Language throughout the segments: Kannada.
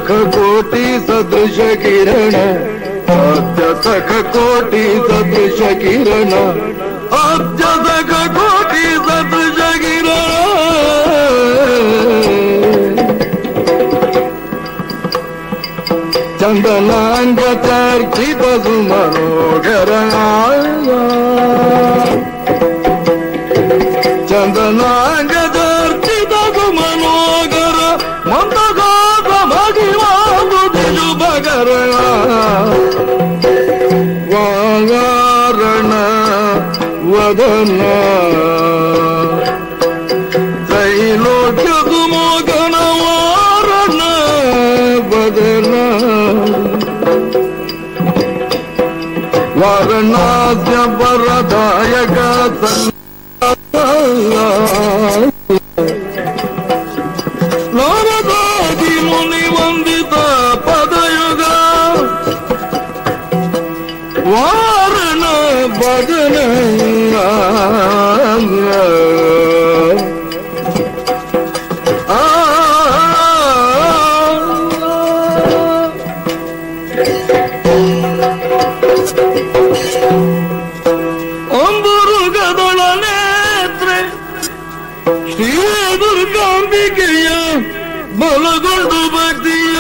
ಸಖ ಕೋಟಿ ಸದೃಶ ಕಿರಣ ಅಬ್ಜ ಸಖ ಕೋಟಿ ಸದೃಶ ಕಿರಣ ಅಬ್ಜ ಸಖ ಕೋಟಿ ಸದೃಶ ಕಿರಣ ಚಂದನಾಂಗ ಚರ್ಚಿತ ಸುಮನೋಗರ ಚಂದನಾಂಗ ಚರ್ಚಿತ ಸುಮನೋಗರ ಮಂದಗಾದ ಮಗಿವಾದು ತಿರುಬಗರ ವಾಗಾರಣ ವದನ ತ್ರೈಲೋಕ್ಯ ಸುಮೋಗನ ವಾರಣ ಬದನ ವಾರಣಾಸ್ಯ ವರದಾಯಕ ನಾರದಾದಿ ಮುನಿ ವಂದಿತ ಪದಯುಗ ವಾರಣ ಭಜನ ಅಂಬುರುಗದೊಳ ನೇತ್ರೆ ಶ್ರೀ ದುರ್ಗಾಂಬಿಕೆಯ ಬಲಗೊಂಡು ಭಕ್ತಿಯ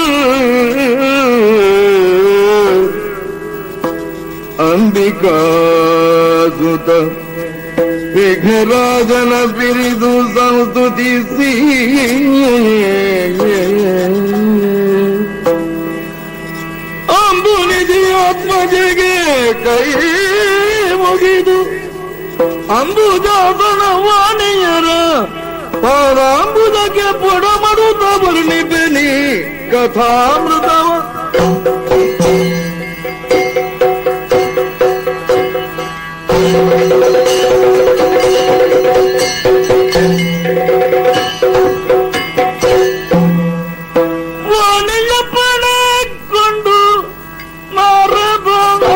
ಅಂಬಿಕಾ ಸುತ ವಿಘ್ನರಾಜನ ಬಿರಿದು ಸಂಸ್ತುತಿಸಿ ಅಂಬುನಿಧಿ ಆತ್ಮಜೆಗೆ ಕೈ ಮುಗಿದು ಅಂಬುಜಾಸನ ವಾಣಿಯರ ಪರಾಂಬುದಕ್ಕೆ ಪೊಡಮಡುತ್ತ ವರ್ಣಿಪೆನಿ ಕಥಾಮೃತವ ವಾಣಿಯ ಪಡೆಕೊಂಡು ನಾರದ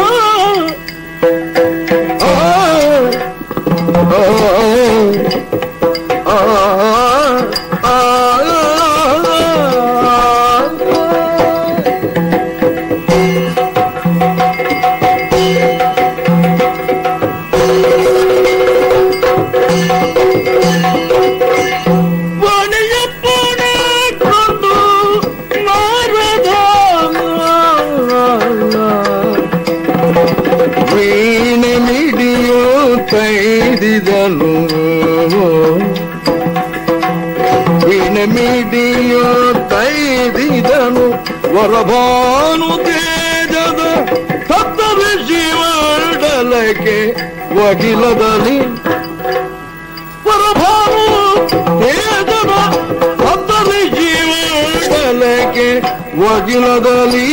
ಕೊಂಡು ನಾರದ ವೀಣೆ ಮಿಡಿಯೋ ಕೈದಿದನು ವೀಣೆ ಮಿಡಿಯೋ ಕೈದಿದನು ವರಭಾನು ತೇಜದ ಸಪ್ತಮ ಶಿವಡಲಕ್ಕೆ ವಗಿಲದಲ್ಲಿ ವರಭಾನು ತೇಜದ ಸಪ್ತಮ ಶಿವಡಲಕ್ಕೆ ವಗಿಲದಲ್ಲಿ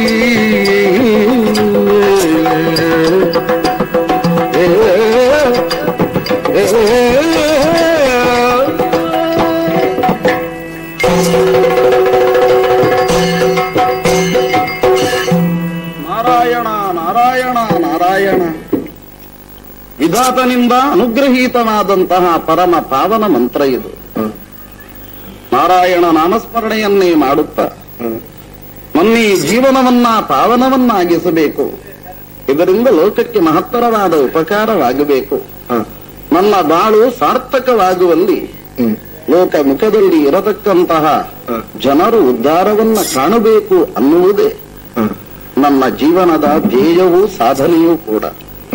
ನಾರಾಯಣ ನಾರಾಯಣ ನಾರಾಯಣ ವಿಧಾತನಿಂದ ಅನುಗ್ರಹೀತವಾದಂತಹ ಪರಮ ಪಾವನ ಮಂತ್ರ ಇದು ನಾರಾಯಣ ನಾಮಸ್ಮರಣೆಯನ್ನೇ ಮಾಡುತ್ತಾ ನನ್ನ ಈ ಜೀವನವನ್ನ ಪಾವನವನ್ನಾಗಿಸಬೇಕು ಇದರಿಂದ ಲೋಕಕ್ಕೆ ಮಹತ್ತರವಾದ ಉಪಕಾರವಾಗಬೇಕು ನನ್ನ ಬಾಳು ಸಾರ್ಥಕವಾಗುವಲ್ಲಿ ಲೋಕ ಮುಖದಲ್ಲಿ ಇರತಕ್ಕಂತಹ ಜನರು ಉದ್ಧಾರವನ್ನ ಕಾಣಬೇಕು ಅನ್ನುವುದೇ ನನ್ನ ಜೀವನದ ಧ್ಯೇಯವೂ ಸಾಧನೆಯೂ ಕೂಡ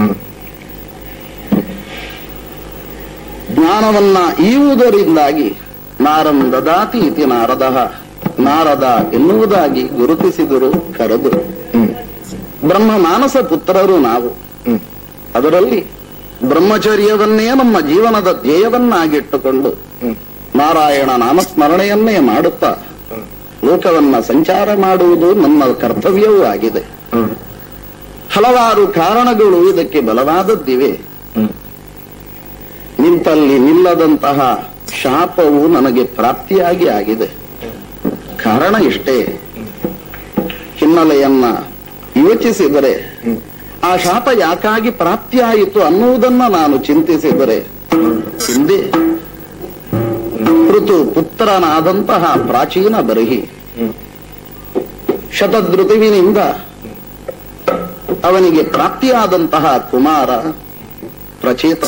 ಜ್ಞಾನವನ್ನ ಈವುದರಿಂದಾಗಿ ನಾರಂ ದದಾತಿ ಇತಿ ನಾರದ ನಾರದ ಎನ್ನುವುದಾಗಿ ಗುರುತಿಸಿದರು ಕರೆದರು ಬ್ರಹ್ಮ ಮಾನಸ ಪುತ್ರರು ನಾವು ಅದರಲ್ಲಿ ಬ್ರಹ್ಮಚರ್ಯವನ್ನೇ ನಮ್ಮ ಜೀವನದ ಧ್ಯೇಯವನ್ನಾಗಿಟ್ಟುಕೊಂಡು ನಾರಾಯಣ ನಾಮಸ್ಮರಣೆಯನ್ನೇ ಮಾಡುತ್ತಾ ಲೋಕವನ್ನ ಸಂಚಾರ ಮಾಡುವುದು ನಮ್ಮ ಕರ್ತವ್ಯವೂ ಆಗಿದೆ ಹಲವಾರು ಕಾರಣಗಳು ಇದಕ್ಕೆ ಬಲವಾದದ್ದಿವೆ ನಿಂತಲ್ಲಿ ನಿಲ್ಲದಂತಹ ಶಾಪವು ನನಗೆ ಪ್ರಾಪ್ತಿಯಾಗಿ ಆಗಿದೆ ಕಾರಣ ಇಷ್ಟೇ ಹಿನ್ನೆಲೆಯನ್ನ ಯೋಚಿಸಿದರೆ ಆ ಶಾಪ ಯಾಕಾಗಿ ಪ್ರಾಪ್ತಿಯಾಯಿತು ಅನ್ನುವುದನ್ನ ನಾನು ಚಿಂತಿಸಿದರೆ ಹಿಂದೆ ಋತು ಪುತ್ರನಾದಂತಹ ಪ್ರಾಚೀನ ಬರಹಿ ಶತಧೃತುವಿನಿಂದ ಅವನಿಗೆ ಪ್ರಾಪ್ತಿಯಾದಂತಹ ಕುಮಾರ ಪ್ರಚೇತ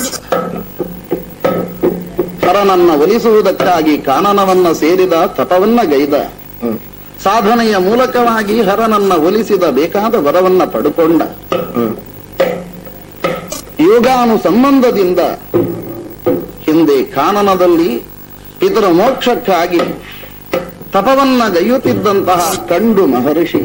ಹರನನ್ನ ಒಲಿಸುವುದಕ್ಕಾಗಿ ಕಾನನವನ್ನ ಸೇರಿದ ತಪವನ್ನ ಗೈದ ಸಾಧನೆಯ ಮೂಲಕವಾಗಿ ಹರನನ್ನ ಒಲಿಸಿದ ಬೇಕಾದ ವರವನ್ನ ಪಡುಕೊಂಡ ಯೋಗಾನು ಸಂಬಂಧದಿಂದ ಹಿಂದೆ ಕಾನನದಲ್ಲಿ ಪಿತೃ ಮೋಕ್ಷಕ್ಕಾಗಿ ತಪವನ್ನ ಗೈಯುತ್ತಿದ್ದಂತಹ ಕಂಡು ಮಹರ್ಷಿ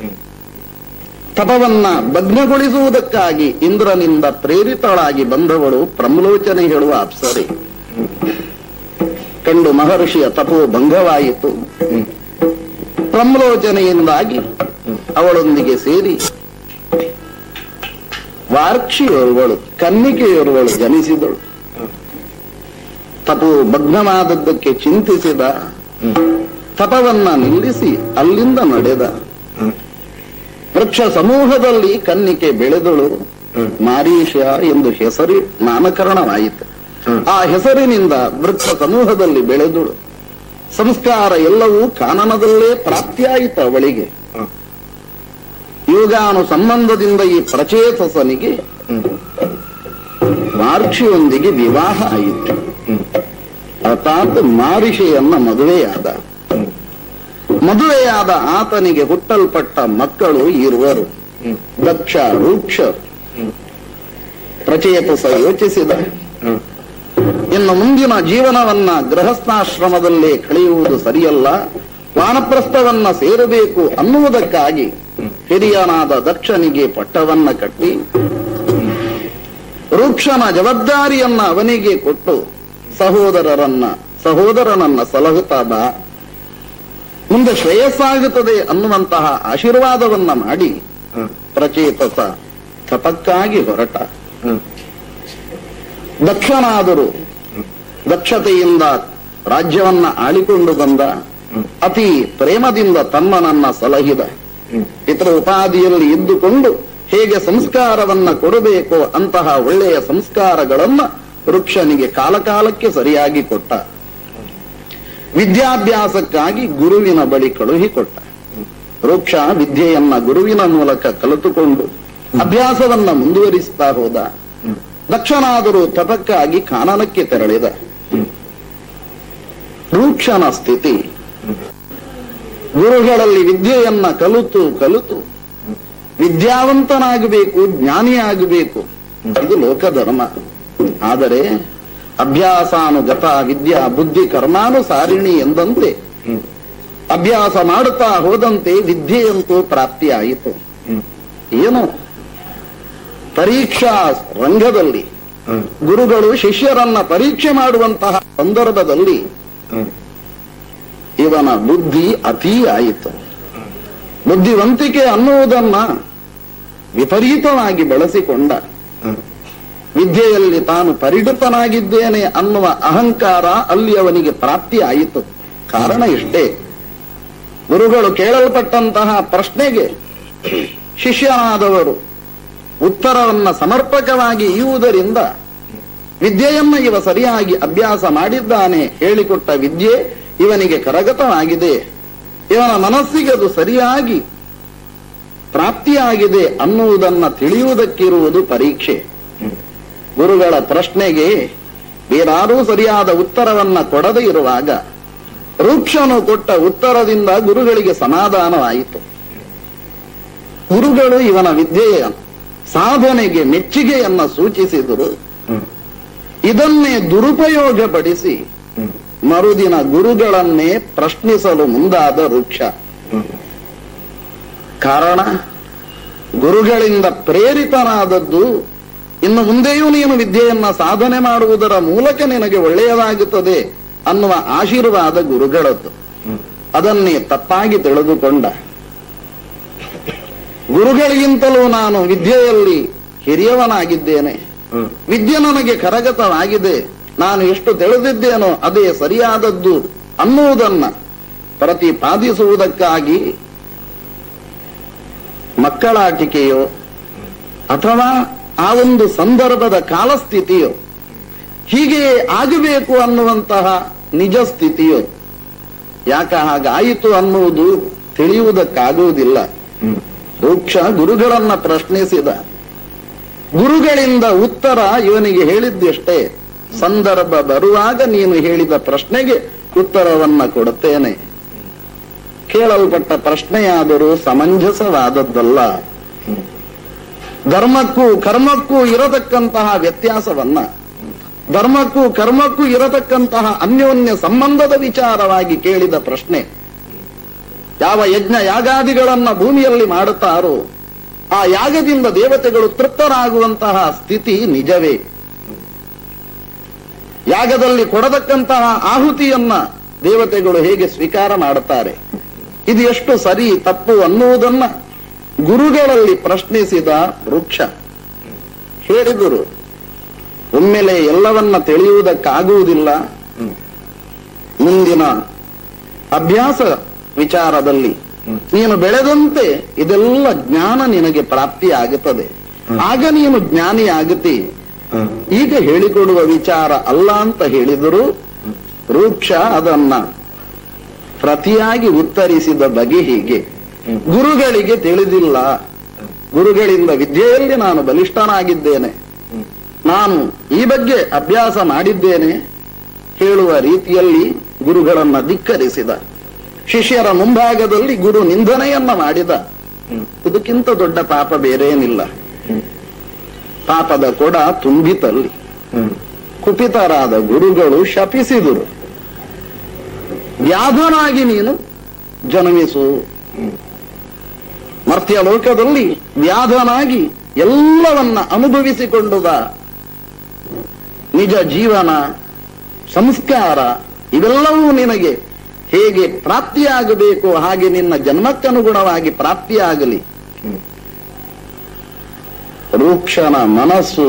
ತಪವನ್ನ ಭಗ್ನಗೊಳಿಸುವುದಕ್ಕಾಗಿ ಇಂದ್ರನಿಂದ ಪ್ರೇರಿತಳಾಗಿ ಬಂದವಳು ಪ್ರಮ್ಲೋಚನೆ ಹೇಳುವ ಅಪ್ಸರೆ ಕಂಡು ಮಹರ್ಷಿಯ ತಪೋ ಭಂಗವಾಯಿತು ಪ್ರಮ್ಲೋಚನೆಯಿಂದಾಗಿ ಅವಳೊಂದಿಗೆ ಸೇರಿ ವಾರ್ಕ್ಷಿಯೋರ್ವಳು ಕನ್ನಿಕೆಯೋರ್ವಳು ಜನಿಸಿದಳು ತಪು ಭಗ್ನವಾದದ್ದಕ್ಕೆ ಚಿಂತಿಸಿದ ತಪವನ್ನ ನಿಲ್ಲಿಸಿ ಅಲ್ಲಿಂದ ನಡೆದ ವೃಕ್ಷ ಸಮೂಹದಲ್ಲಿ ಕನ್ನಿಕೆ ಬೆಳೆದಳು ಮಾರೀಷ ಎಂದು ಹೆಸರಿ ನಾಮಕರಣವಾಯಿತು ಆ ಹೆಸರಿನಿಂದ ವೃಕ್ಷ ಸಮೂಹದಲ್ಲಿ ಬೆಳೆದಳು ಸಂಸ್ಕಾರ ಎಲ್ಲವೂ ಕಾನನದಲ್ಲೇ ಪ್ರಾಪ್ತಿಯಾಯಿತು ಅವಳಿಗೆ ಯೋಗಾನು ಸಂಬಂಧದಿಂದ ಈ ಪ್ರಚೇತಸನಿಗೆ ಮಾರ್ಕ್ಷಿಯೊಂದಿಗೆ ವಿವಾಹ ಆಯಿತು ಅರ್ಥಾತ್ ಮಾರಿಷೆಯನ್ನ ಮದುವೆಯಾದ ಮದುವೆಯಾದ ಆತನಿಗೆ ಹುಟ್ಟಲ್ಪಟ್ಟ ಮಕ್ಕಳು ಇರುವರು ದಕ್ಷ ರೂಕ್ಷ ಪ್ರಚೇತಸ ಯೋಚಿಸಿದ ಇನ್ನು ಮುಂದಿನ ಜೀವನವನ್ನ ಗೃಹಸ್ಥಾಶ್ರಮದಲ್ಲೇ ಕಳೆಯುವುದು ಸರಿಯಲ್ಲ ವಾನಪ್ರಸ್ಥವನ್ನ ಸೇರಬೇಕು ಅನ್ನುವುದಕ್ಕಾಗಿ ಹಿರಿಯನಾದ ದಕ್ಷನಿಗೆ ಪಟ್ಟವನ್ನ ಕಟ್ಟಿ ವೃಕ್ಷನ ಜವಾಬ್ದಾರಿಯನ್ನ ಅವನಿಗೆ ಕೊಟ್ಟು ಸಹೋದರರನ್ನ ಸಹೋದರನನ್ನ ಸಲಹುತ್ತಾ ಬಾ ಮುಂದೆ ಶ್ರೇಯಸ್ಸಾಗುತ್ತದೆ ಅನ್ನುವಂತಹ ಆಶೀರ್ವಾದವನ್ನ ಮಾಡಿ ಪ್ರಚೇತಸ ತಪಕ್ಕಾಗಿ ಹೊರಟ ದಕ್ಷನಾದರು ದಕ್ಷತೆಯಿಂದ ರಾಜ್ಯವನ್ನ ಆಳಿಕೊಂಡು ಬಂದ ಅತಿ ಪ್ರೇಮದಿಂದ ತಮ್ಮನನ್ನ ಸಲಹಿದ ಇತರ ಉಪಾಧಿಯಲ್ಲಿ ಇದ್ದುಕೊಂಡು ಹೇಗೆ ಸಂಸ್ಕಾರವನ್ನ ಕೊಡಬೇಕೋ ಅಂತಹ ಒಳ್ಳೆಯ ಸಂಸ್ಕಾರಗಳನ್ನ ವೃಕ್ಷನಿಗೆ ಕಾಲಕಾಲಕ್ಕೆ ಸರಿಯಾಗಿ ಕೊಟ್ಟ ವಿದ್ಯಾಭ್ಯಾಸಕ್ಕಾಗಿ ಗುರುವಿನ ಬಳಿ ಕಳುಹಿಕೊಟ್ಟ ವೃಕ್ಷ ವಿದ್ಯೆಯನ್ನ ಗುರುವಿನ ಮೂಲಕ ಕಲಿತುಕೊಂಡು ಅಭ್ಯಾಸವನ್ನ ಮುಂದುವರಿಸ್ತಾ ಹೋದ ದಕ್ಷನಾದರೂ ತಪಕ್ಕಾಗಿ ಕಾನನಕ್ಕೆ ತೆರಳಿದ ವೃಕ್ಷನ ಸ್ಥಿತಿ ಗುರುಗಳಲ್ಲಿ ವಿದ್ಯೆಯನ್ನ ಕಲಿತು ಕಲಿತು ವಿದ್ಯಾವಂತನಾಗಬೇಕು ಜ್ಞಾನಿಯಾಗಬೇಕು ಇದು ಲೋಕಧರ್ಮ ಆದರೆ ಅಭ್ಯಾಸಾನುಗತ ವಿದ್ಯಾ ಬುದ್ಧಿ ಕರ್ಮಾನುಸಾರಿಣಿ ಎಂದಂತೆ ಅಭ್ಯಾಸ ಮಾಡುತ್ತಾ ಹೋದಂತೆ ವಿದ್ಯೆಯಂತೂ ಪ್ರಾಪ್ತಿಯಾಯಿತು ಏನು ಪರೀಕ್ಷಾ ರಂಗದಲ್ಲಿ ಗುರುಗಳು ಶಿಷ್ಯರನ್ನ ಪರೀಕ್ಷೆ ಮಾಡುವಂತಹ ಸಂದರ್ಭದಲ್ಲಿ ಇವನ ಬುದ್ಧಿ ಅತೀ ಆಯಿತು ಬುದ್ಧಿವಂತಿಕೆ ಅನ್ನುವುದನ್ನ ವಿಪರೀತವಾಗಿ ಬಳಸಿಕೊಂಡ ವಿದ್ಯೆಯಲ್ಲಿ ತಾನು ಪರಿಣಿತನಾಗಿದ್ದೇನೆ ಅನ್ನುವ ಅಹಂಕಾರ ಅಲ್ಲಿ ಅವನಿಗೆ ಪ್ರಾಪ್ತಿ ಆಯಿತು ಕಾರಣ ಇಷ್ಟೇ ಗುರುಗಳು ಕೇಳಲ್ಪಟ್ಟಂತಹ ಪ್ರಶ್ನೆಗೆ ಶಿಷ್ಯನಾದವರು ಉತ್ತರವನ್ನ ಸಮರ್ಪಕವಾಗಿ ಇಯುವುದರಿಂದ ವಿದ್ಯೆಯನ್ನ ಇವ ಸರಿಯಾಗಿ ಅಭ್ಯಾಸ ಮಾಡಿದ್ದಾನೆ ಹೇಳಿಕೊಟ್ಟ ವಿದ್ಯೆ ಇವನಿಗೆ ಕರಗತವಾಗಿದೆ ಇವನ ಮನಸ್ಸಿಗೆ ಅದು ಸರಿಯಾಗಿ ಪ್ರಾಪ್ತಿಯಾಗಿದೆ ಅನ್ನುವುದನ್ನ ತಿಳಿಯುವುದಕ್ಕಿರುವುದು ಪರೀಕ್ಷೆ ಗುರುಗಳ ಪ್ರಶ್ನೆಗೆ ಬೇರಾರೂ ಸರಿಯಾದ ಉತ್ತರವನ್ನ ಕೊಡದೇ ಇರುವಾಗ ವೃಕ್ಷನು ಕೊಟ್ಟ ಉತ್ತರದಿಂದ ಗುರುಗಳಿಗೆ ಸಮಾಧಾನವಾಯಿತು ಗುರುಗಳು ಇವನ ವಿದ್ಯೆಯ ಸಾಧನೆಗೆ ಮೆಚ್ಚುಗೆಯನ್ನ ಸೂಚಿಸಿದರು ಇದನ್ನೇ ದುರುಪಯೋಗಪಡಿಸಿ ಮರುದಿನ ಗುರುಗಳನ್ನೇ ಪ್ರಶ್ನಿಸಲು ಮುಂದಾದ ವೃಕ್ಷ ಕಾರಣ ಗುರುಗಳಿಂದ ಪ್ರೇರಿತನಾದದ್ದು ಇನ್ನು ಮುಂದೆಯೂ ನೀನು ವಿದ್ಯೆಯನ್ನ ಸಾಧನೆ ಮಾಡುವುದರ ಮೂಲಕ ನಿನಗೆ ಒಳ್ಳೆಯದಾಗುತ್ತದೆ ಅನ್ನುವ ಆಶೀರ್ವಾದ ಗುರುಗಳದ್ದು ಅದನ್ನೇ ತಪ್ಪಾಗಿ ತಿಳಿದುಕೊಂಡ ಗುರುಗಳಿಗಿಂತಲೂ ನಾನು ವಿದ್ಯೆಯಲ್ಲಿ ಹಿರಿಯವನಾಗಿದ್ದೇನೆ ವಿದ್ಯೆ ನನಗೆ ಕರಗತವಾಗಿದೆ ನಾನು ಎಷ್ಟು ತಿಳಿದಿದ್ದೇನೋ ಅದೇ ಸರಿಯಾದದ್ದು ಅನ್ನುವುದನ್ನ ಪ್ರತಿಪಾದಿಸುವುದಕ್ಕಾಗಿ ಮಕ್ಕಳಾಟಿಕೆಯೋ ಅಥವಾ ಆ ಒಂದು ಸಂದರ್ಭದ ಕಾಲಸ್ಥಿತಿಯೋ ಹೀಗೆ ಆಗಬೇಕು ಅನ್ನುವಂತಹ ನಿಜ ಸ್ಥಿತಿಯೋ ಯಾಕ ಹಾಗಾಯಿತು ಅನ್ನುವುದು ತಿಳಿಯುವುದಕ್ಕಾಗುವುದಿಲ್ಲ ವೃಕ್ಷ ಗುರುಗಳನ್ನ ಪ್ರಶ್ನಿಸಿದ ಗುರುಗಳಿಂದ ಉತ್ತರ ಇವನಿಗೆ ಹೇಳಿದ್ದೆಷ್ಟೇ ಸಂದರ್ಭ ಬರುವಾಗ ನೀನು ಹೇಳಿದ ಪ್ರಶ್ನೆಗೆ ಉತ್ತರವನ್ನ ಕೊಡುತ್ತೇನೆ ಕೇಳಲ್ಪಟ್ಟ ಪ್ರಶ್ನೆಯಾದರೂ ಸಮಂಜಸವಾದದ್ದಲ್ಲ ಧರ್ಮಕ್ಕೂ ಕರ್ಮಕ್ಕೂ ಇರತಕ್ಕಂತಹ ವ್ಯತ್ಯಾಸವನ್ನ ಧರ್ಮಕ್ಕೂ ಕರ್ಮಕ್ಕೂ ಇರತಕ್ಕಂತಹ ಅನ್ಯೋನ್ಯ ಸಂಬಂಧದ ವಿಚಾರವಾಗಿ ಕೇಳಿದ ಪ್ರಶ್ನೆ ಯಾವ ಯಜ್ಞ ಯಾಗಾದಿಗಳನ್ನ ಭೂಮಿಯಲ್ಲಿ ಮಾಡುತ್ತಾರೋ ಆ ಯಾಗದಿಂದ ದೇವತೆಗಳು ತೃಪ್ತರಾಗುವಂತಹ ಸ್ಥಿತಿ ನಿಜವೇ ಯಾಗದಲ್ಲಿ ಕೊಡತಕ್ಕಂತಹ ಆಹುತಿಯನ್ನ ದೇವತೆಗಳು ಹೇಗೆ ಸ್ವೀಕಾರ ಮಾಡುತ್ತಾರೆ ಇದು ಎಷ್ಟು ಸರಿ ತಪ್ಪು ಅನ್ನುವುದನ್ನ ಗುರುಗಳಲ್ಲಿ ಪ್ರಶ್ನಿಸಿದ ವೃಕ್ಷ ಹೇಳಿದರು ಒಮ್ಮೆಲೆ ಎಲ್ಲವನ್ನ ತಿಳಿಯುವುದಕ್ಕಾಗುವುದಿಲ್ಲ ಮುಂದಿನ ಅಭ್ಯಾಸ ವಿಚಾರದಲ್ಲಿ ನೀನು ಬೆಳೆದಂತೆ ಇದೆಲ್ಲ ಜ್ಞಾನ ನಿನಗೆ ಪ್ರಾಪ್ತಿಯಾಗುತ್ತದೆ ಆಗ ನೀನು ಜ್ಞಾನಿ ಆಗುತ್ತಿ ಈಗ ಹೇಳಿಕೊಡುವ ವಿಚಾರ ಅಲ್ಲ ಅಂತ ಹೇಳಿದರು ವೃಕ್ಷ ಅದನ್ನ ಪ್ರತಿಯಾಗಿ ಉತ್ತರಿಸಿದ ಬಗೆ ಹೀಗೆ ಗುರುಗಳಿಗೆ ತಿಳಿದಿಲ್ಲ ಗುರುಗಳಿಂದ ವಿದ್ಯೆಯಲ್ಲಿ ನಾನು ಬಲಿಷ್ಠನಾಗಿದ್ದೇನೆ ನಾನು ಈ ಬಗ್ಗೆ ಅಭ್ಯಾಸ ಮಾಡಿದ್ದೇನೆ ಹೇಳುವ ರೀತಿಯಲ್ಲಿ ಗುರುಗಳನ್ನ ಧಿಕ್ಕರಿಸಿದ ಶಿಷ್ಯರ ಮುಂಭಾಗದಲ್ಲಿ ಗುರು ನಿಂದನೆಯನ್ನ ಮಾಡಿದ ಇದಕ್ಕಿಂತ ದೊಡ್ಡ ಪಾಪ ಬೇರೇನಿಲ್ಲ ಪಾಪದ ಕೊಡ ತುಂಬಿತಲ್ಲಿ ಕುಪಿತರಾದ ಗುರುಗಳು ಶಪಿಸಿದರು ವ್ಯಾಧನಾಗಿ ನೀನು ಜನ್ಮಿಸು ಮರ್ತ್ಯ ಲೋಕದಲ್ಲಿ ವ್ಯಾಧನಾಗಿ ಎಲ್ಲವನ್ನ ಅನುಭವಿಸಿಕೊಂಡುದ ನಿಜ ಜೀವನ ಸಂಸ್ಕಾರ ಇವೆಲ್ಲವೂ ನಿನಗೆ ಹೇಗೆ ಪ್ರಾಪ್ತಿಯಾಗಬೇಕು ಹಾಗೆ ನಿನ್ನ ಜನ್ಮಕ್ಕನುಗುಣವಾಗಿ ಪ್ರಾಪ್ತಿಯಾಗಲಿ ರೂಕ್ಷನ ಮನಸ್ಸು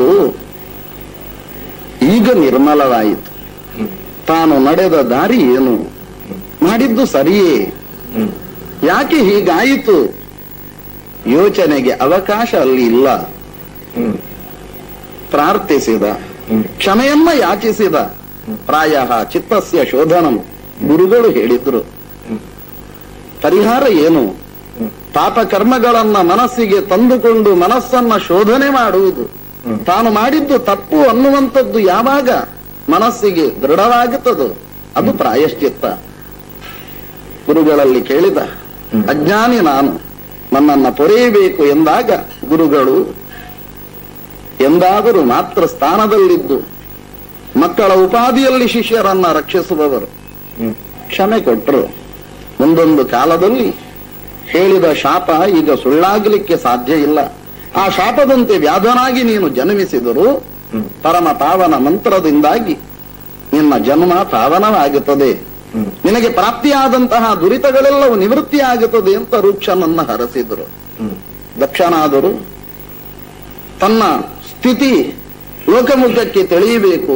ಈಗ ನಿರ್ಮಲವಾಯಿತು ತಾನು ನಡೆದ ದಾರಿ ಏನು ಮಾಡಿದ್ದು ಸರಿಯೇ ಯಾಕೆ ಹೀಗಾಯಿತು ಯೋಚನೆಗೆ ಅವಕಾಶ ಅಲ್ಲಿ ಇಲ್ಲ ಪ್ರಾರ್ಥಿಸಿದ ಕ್ಷಮೆಯನ್ನ ಯಾಚಿಸಿದ ಪ್ರಾಯ ಚಿತ್ತಸ್ಯ ಶೋಧನಂ ಗುರುಗಳು ಹೇಳಿದ್ರು ಪರಿಹಾರ ಏನು ಪಾಪ ಕರ್ಮಗಳನ್ನ ಮನಸ್ಸಿಗೆ ತಂದುಕೊಂಡು ಮನಸ್ಸನ್ನ ಶೋಧನೆ ಮಾಡುವುದು ತಾನು ಮಾಡಿದ್ದು ತಪ್ಪು ಅನ್ನುವಂಥದ್ದು ಯಾವಾಗ ಮನಸ್ಸಿಗೆ ದೃಢವಾಗುತ್ತದೋ ಅದು ಪ್ರಾಯಶ್ಚಿತ್ತ ಗುರುಗಳಲ್ಲಿ ಕೇಳಿದ ಅಜ್ಞಾನಿ ನಾನು ನನ್ನನ್ನ ಪೊರೆಯಬೇಕು ಎಂದಾಗ ಗುರುಗಳು ಎಂದಾದರೂ ಮಾತ್ರ ಸ್ಥಾನದಲ್ಲಿದ್ದು ಮಕ್ಕಳ ಉಪಾಧಿಯಲ್ಲಿ ಶಿಷ್ಯರನ್ನ ರಕ್ಷಿಸುವವರು ಕ್ಷಮೆ ಕೊಟ್ಟರು ಒಂದೊಂದು ಕಾಲದಲ್ಲಿ ಹೇಳಿದ ಶಾಪ ಈಗ ಸುಳ್ಳಾಗಲಿಕ್ಕೆ ಸಾಧ್ಯ ಇಲ್ಲ ಆ ಶಾಪದಂತೆ ವ್ಯಾಧನಾಗಿ ನೀನು ಜನ್ಮಿಸಿದರು ಪರಮ ಪಾವನ ಮಂತ್ರದಿಂದಾಗಿ ನಿನ್ನ ಜನ್ಮ ಪಾವನವಾಗುತ್ತದೆ ನಿನಗೆ ಪ್ರಾಪ್ತಿಯಾದಂತಹ ದುರಿತಗಳೆಲ್ಲವೂ ನಿವೃತ್ತಿಯಾಗುತ್ತದೆ ಅಂತ ವೃಕ್ಷನನ್ನ ಹರಸಿದರು ದಕ್ಷನಾದರು ತನ್ನ ಸ್ಥಿತಿ ಲೋಕಮುಖಕ್ಕೆ ತಿಳಿಯಬೇಕು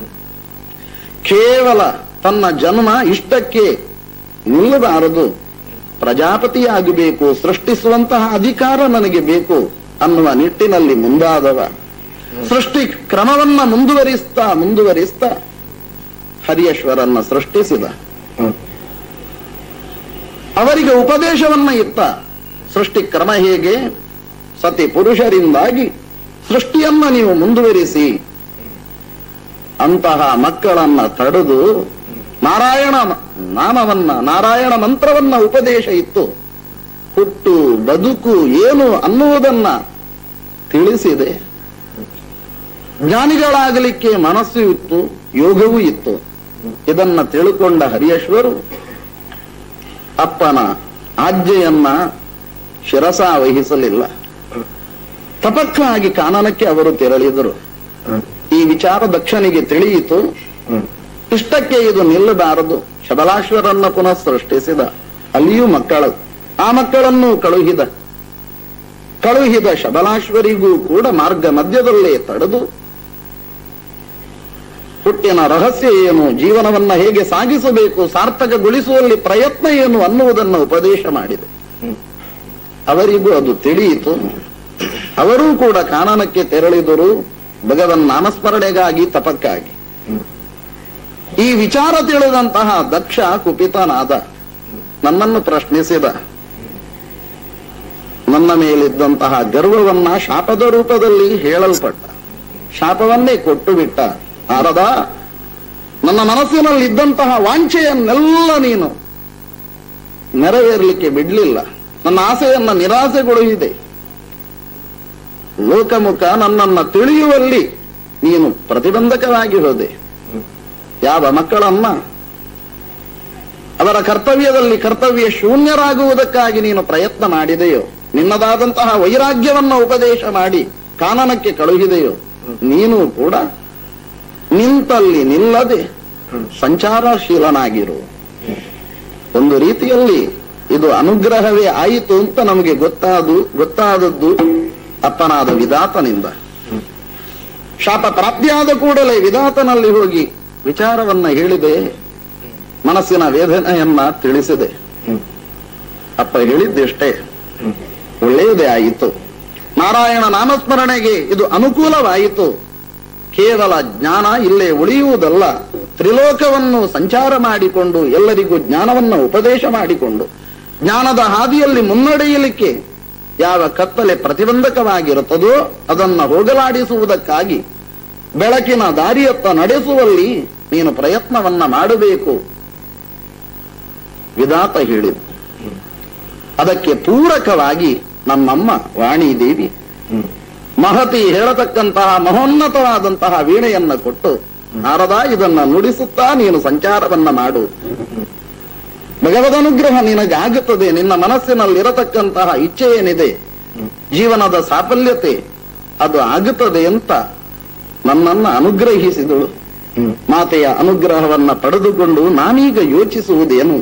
ಕೇವಲ ತನ್ನ ಜನ್ಮ ಇಷ್ಟಕ್ಕೆ ನಿಲ್ಲಬಾರದು ಪ್ರಜಾಪತಿಯಾಗಬೇಕು ಸೃಷ್ಟಿಸುವಂತಹ ಅಧಿಕಾರ ನನಗೆ ಬೇಕು ಅನ್ನುವ ನಿಟ್ಟಿನಲ್ಲಿ ಮುಂದಾದವ ಸೃಷ್ಟಿ ಕ್ರಮವನ್ನ ಮುಂದುವರಿಸ್ತಾ ಮುಂದುವರಿಸ್ತಾ ಹರಿಯೇಶ್ವರನ್ನ ಸೃಷ್ಟಿಸಿದ ಅವರಿಗೆ ಉಪದೇಶವನ್ನ ಇತ್ತ ಸೃಷ್ಟಿ ಕ್ರಮ ಹೇಗೆ ಸತಿ ಪುರುಷರಿಂದಾಗಿ ಸೃಷ್ಟಿಯನ್ನ ನೀವು ಮುಂದುವರಿಸಿ ಅಂತಹ ಮಕ್ಕಳನ್ನ ತಡೆದು ನಾರಾಯಣ ನಾಮವನ್ನ ನಾರಾಯಣ ಮಂತ್ರವನ್ನ ಉಪದೇಶ ಇತ್ತು ಹುಟ್ಟು ಬದುಕು ಏನು ಅನ್ನುವುದನ್ನ ತಿಳಿಸಿದೆ ಜ್ಞಾನಿಗಳಾಗಲಿಕ್ಕೆ ಮನಸ್ಸು ಇತ್ತು ಯೋಗವೂ ಇತ್ತು ಇದನ್ನ ತಿಳ್ಕೊಂಡ ಹರಿಯೇಶ್ವರು ಅಪ್ಪನ ಆಜ್ಞೆಯನ್ನ ಶಿರಸ ವಹಿಸಲಿಲ್ಲ ತಪಕ್ಕಾಗಿ ಕಾನನಕ್ಕೆ ಅವರು ತೆರಳಿದರು ಈ ವಿಚಾರ ದಕ್ಷನಿಗೆ ತಿಳಿಯಿತು ಇಷ್ಟಕ್ಕೆ ಇದು ನಿಲ್ಲಬಾರದು ಶಬಲಾಶ್ವರನ್ನ ಪುನಃ ಸೃಷ್ಟಿಸಿದ ಅಲ್ಲಿಯೂ ಮಕ್ಕಳು ಆ ಮಕ್ಕಳನ್ನು ಕಳುಹಿದ ಕಳುಹಿದ ಶಬಲಾಶ್ವರಿಗೂ ಕೂಡ ಮಾರ್ಗ ಮಧ್ಯದಲ್ಲೇ ತಡೆದು ಹುಟ್ಟಿನ ರಹಸ್ಯ ಏನು ಜೀವನವನ್ನ ಹೇಗೆ ಸಾಗಿಸಬೇಕು ಸಾರ್ಥಕಗೊಳಿಸುವಲ್ಲಿ ಪ್ರಯತ್ನ ಏನು ಅನ್ನುವುದನ್ನು ಉಪದೇಶ ಮಾಡಿದೆ ಅವರಿಗೂ ಅದು ತಿಳಿಯಿತು ಅವರೂ ಕೂಡ ಕಾನನಕ್ಕೆ ತೆರಳಿದರು ಭಗವನ್ ನಾಮಸ್ಮರಣೆಗಾಗಿ ತಪಕ್ಕಾಗಿ ಈ ವಿಚಾರ ತಿಳಿದಂತಹ ದಕ್ಷ ಕುಪಿತನಾದ ನನ್ನನ್ನು ಪ್ರಶ್ನಿಸಿದ ನನ್ನ ಮೇಲಿದ್ದಂತಹ ಗರ್ವವನ್ನ ಶಾಪದ ರೂಪದಲ್ಲಿ ಹೇಳಲ್ಪಟ್ಟ ಶಾಪವನ್ನೇ ಕೊಟ್ಟು ಬಿಟ್ಟ ನಾರದ ನನ್ನ ಮನಸ್ಸಿನಲ್ಲಿ ಇದ್ದಂತಹ ವಾಂಛೆಯನ್ನೆಲ್ಲ ನೀನು ನೆರವೇರಲಿಕ್ಕೆ ಬಿಡ್ಲಿಲ್ಲ ನನ್ನ ಆಸೆಯನ್ನ ನಿರಾಸೆಗೊಳಿಸಿದೆ ಲೋಕಮುಖ ನನ್ನನ್ನ ತಿಳಿಯುವಲ್ಲಿ ನೀನು ಪ್ರತಿಬಂಧಕವಾಗಿ ಹೋದೆ ಯಾವ ಮಕ್ಕಳನ್ನ ಅವರ ಕರ್ತವ್ಯದಲ್ಲಿ ಕರ್ತವ್ಯ ಶೂನ್ಯರಾಗುವುದಕ್ಕಾಗಿ ನೀನು ಪ್ರಯತ್ನ ಮಾಡಿದೆಯೋ ನಿನ್ನದಾದಂತಹ ವೈರಾಗ್ಯವನ್ನ ಉಪದೇಶ ಮಾಡಿ ಕಾನನಕ್ಕೆ ಕಳುಹಿದೆಯೋ ನೀನು ಕೂಡ ನಿಂತಲ್ಲಿ ನಿಲ್ಲದೆ ಸಂಚಾರಶೀಲನಾಗಿರು ಒಂದು ರೀತಿಯಲ್ಲಿ ಇದು ಅನುಗ್ರಹವೇ ಆಯಿತು ಅಂತ ನಮಗೆ ಗೊತ್ತಾದು ಗೊತ್ತಾದದ್ದು ಅಪ್ಪನಾದ ವಿಧಾತನಿಂದ ಶಾಪ ಪ್ರಾಪ್ತಿಯಾದ ಕೂಡಲೇ ವಿಧಾತನಲ್ಲಿ ಹೋಗಿ ವಿಚಾರವನ್ನ ಹೇಳಿದೆ ಮನಸ್ಸಿನ ವೇದನೆಯನ್ನ ತಿಳಿಸಿದೆ ಅಪ್ಪ ಹೇಳಿದ್ದೆಷ್ಟೇ ಒಳ್ಳೆಯದೇ ಆಯಿತು ನಾರಾಯಣ ನಾಮಸ್ಮರಣೆಗೆ ಇದು ಅನುಕೂಲವಾಯಿತು ಕೇವಲ ಜ್ಞಾನ ಇಲ್ಲೇ ಉಳಿಯುವುದಲ್ಲ ತ್ರಿಲೋಕವನ್ನು ಸಂಚಾರ ಮಾಡಿಕೊಂಡು ಎಲ್ಲರಿಗೂ ಜ್ಞಾನವನ್ನು ಉಪದೇಶ ಮಾಡಿಕೊಂಡು ಜ್ಞಾನದ ಹಾದಿಯಲ್ಲಿ ಮುನ್ನಡೆಯಲಿಕ್ಕೆ ಯಾವ ಕತ್ತಲೆ ಪ್ರತಿಬಂಧಕವಾಗಿರುತ್ತದೋ ಅದನ್ನ ಹೋಗಲಾಡಿಸುವುದಕ್ಕಾಗಿ ಬೆಳಕಿನ ದಾರಿಯತ್ತ ನಡೆಸುವಲ್ಲಿ ನೀನು ಪ್ರಯತ್ನವನ್ನ ಮಾಡಬೇಕು ವಿಧಾತ ಹೇಳಿದ ಅದಕ್ಕೆ ಪೂರಕವಾಗಿ ನಮ್ಮಮ್ಮ ವಾಣಿದೇವಿ ಮಹತಿ ಹೇಳತಕ್ಕಂತಹ ಮಹೋನ್ನತವಾದಂತಹ ವೀಣೆಯನ್ನ ಕೊಟ್ಟು ನಾರದ ಇದನ್ನ ನುಡಿಸುತ್ತಾ ನೀನು ಸಂಚಾರವನ್ನ ಮಾಡು ಭಗವದನುಗ್ರಹ ನಿನಗಾಗುತ್ತದೆ ನಿನ್ನ ಮನಸ್ಸಿನಲ್ಲಿರತಕ್ಕಂತಹ ಇಚ್ಛೆ ಏನಿದೆ ಜೀವನದ ಸಾಫಲ್ಯತೆ ಅದು ಆಗುತ್ತದೆ ಅಂತ ನನ್ನನ್ನ ಅನುಗ್ರಹಿಸಿದಳು ಮಾತೆಯ ಅನುಗ್ರಹವನ್ನ ಪಡೆದುಕೊಂಡು ನಾನೀಗ ಯೋಚಿಸುವುದೇನು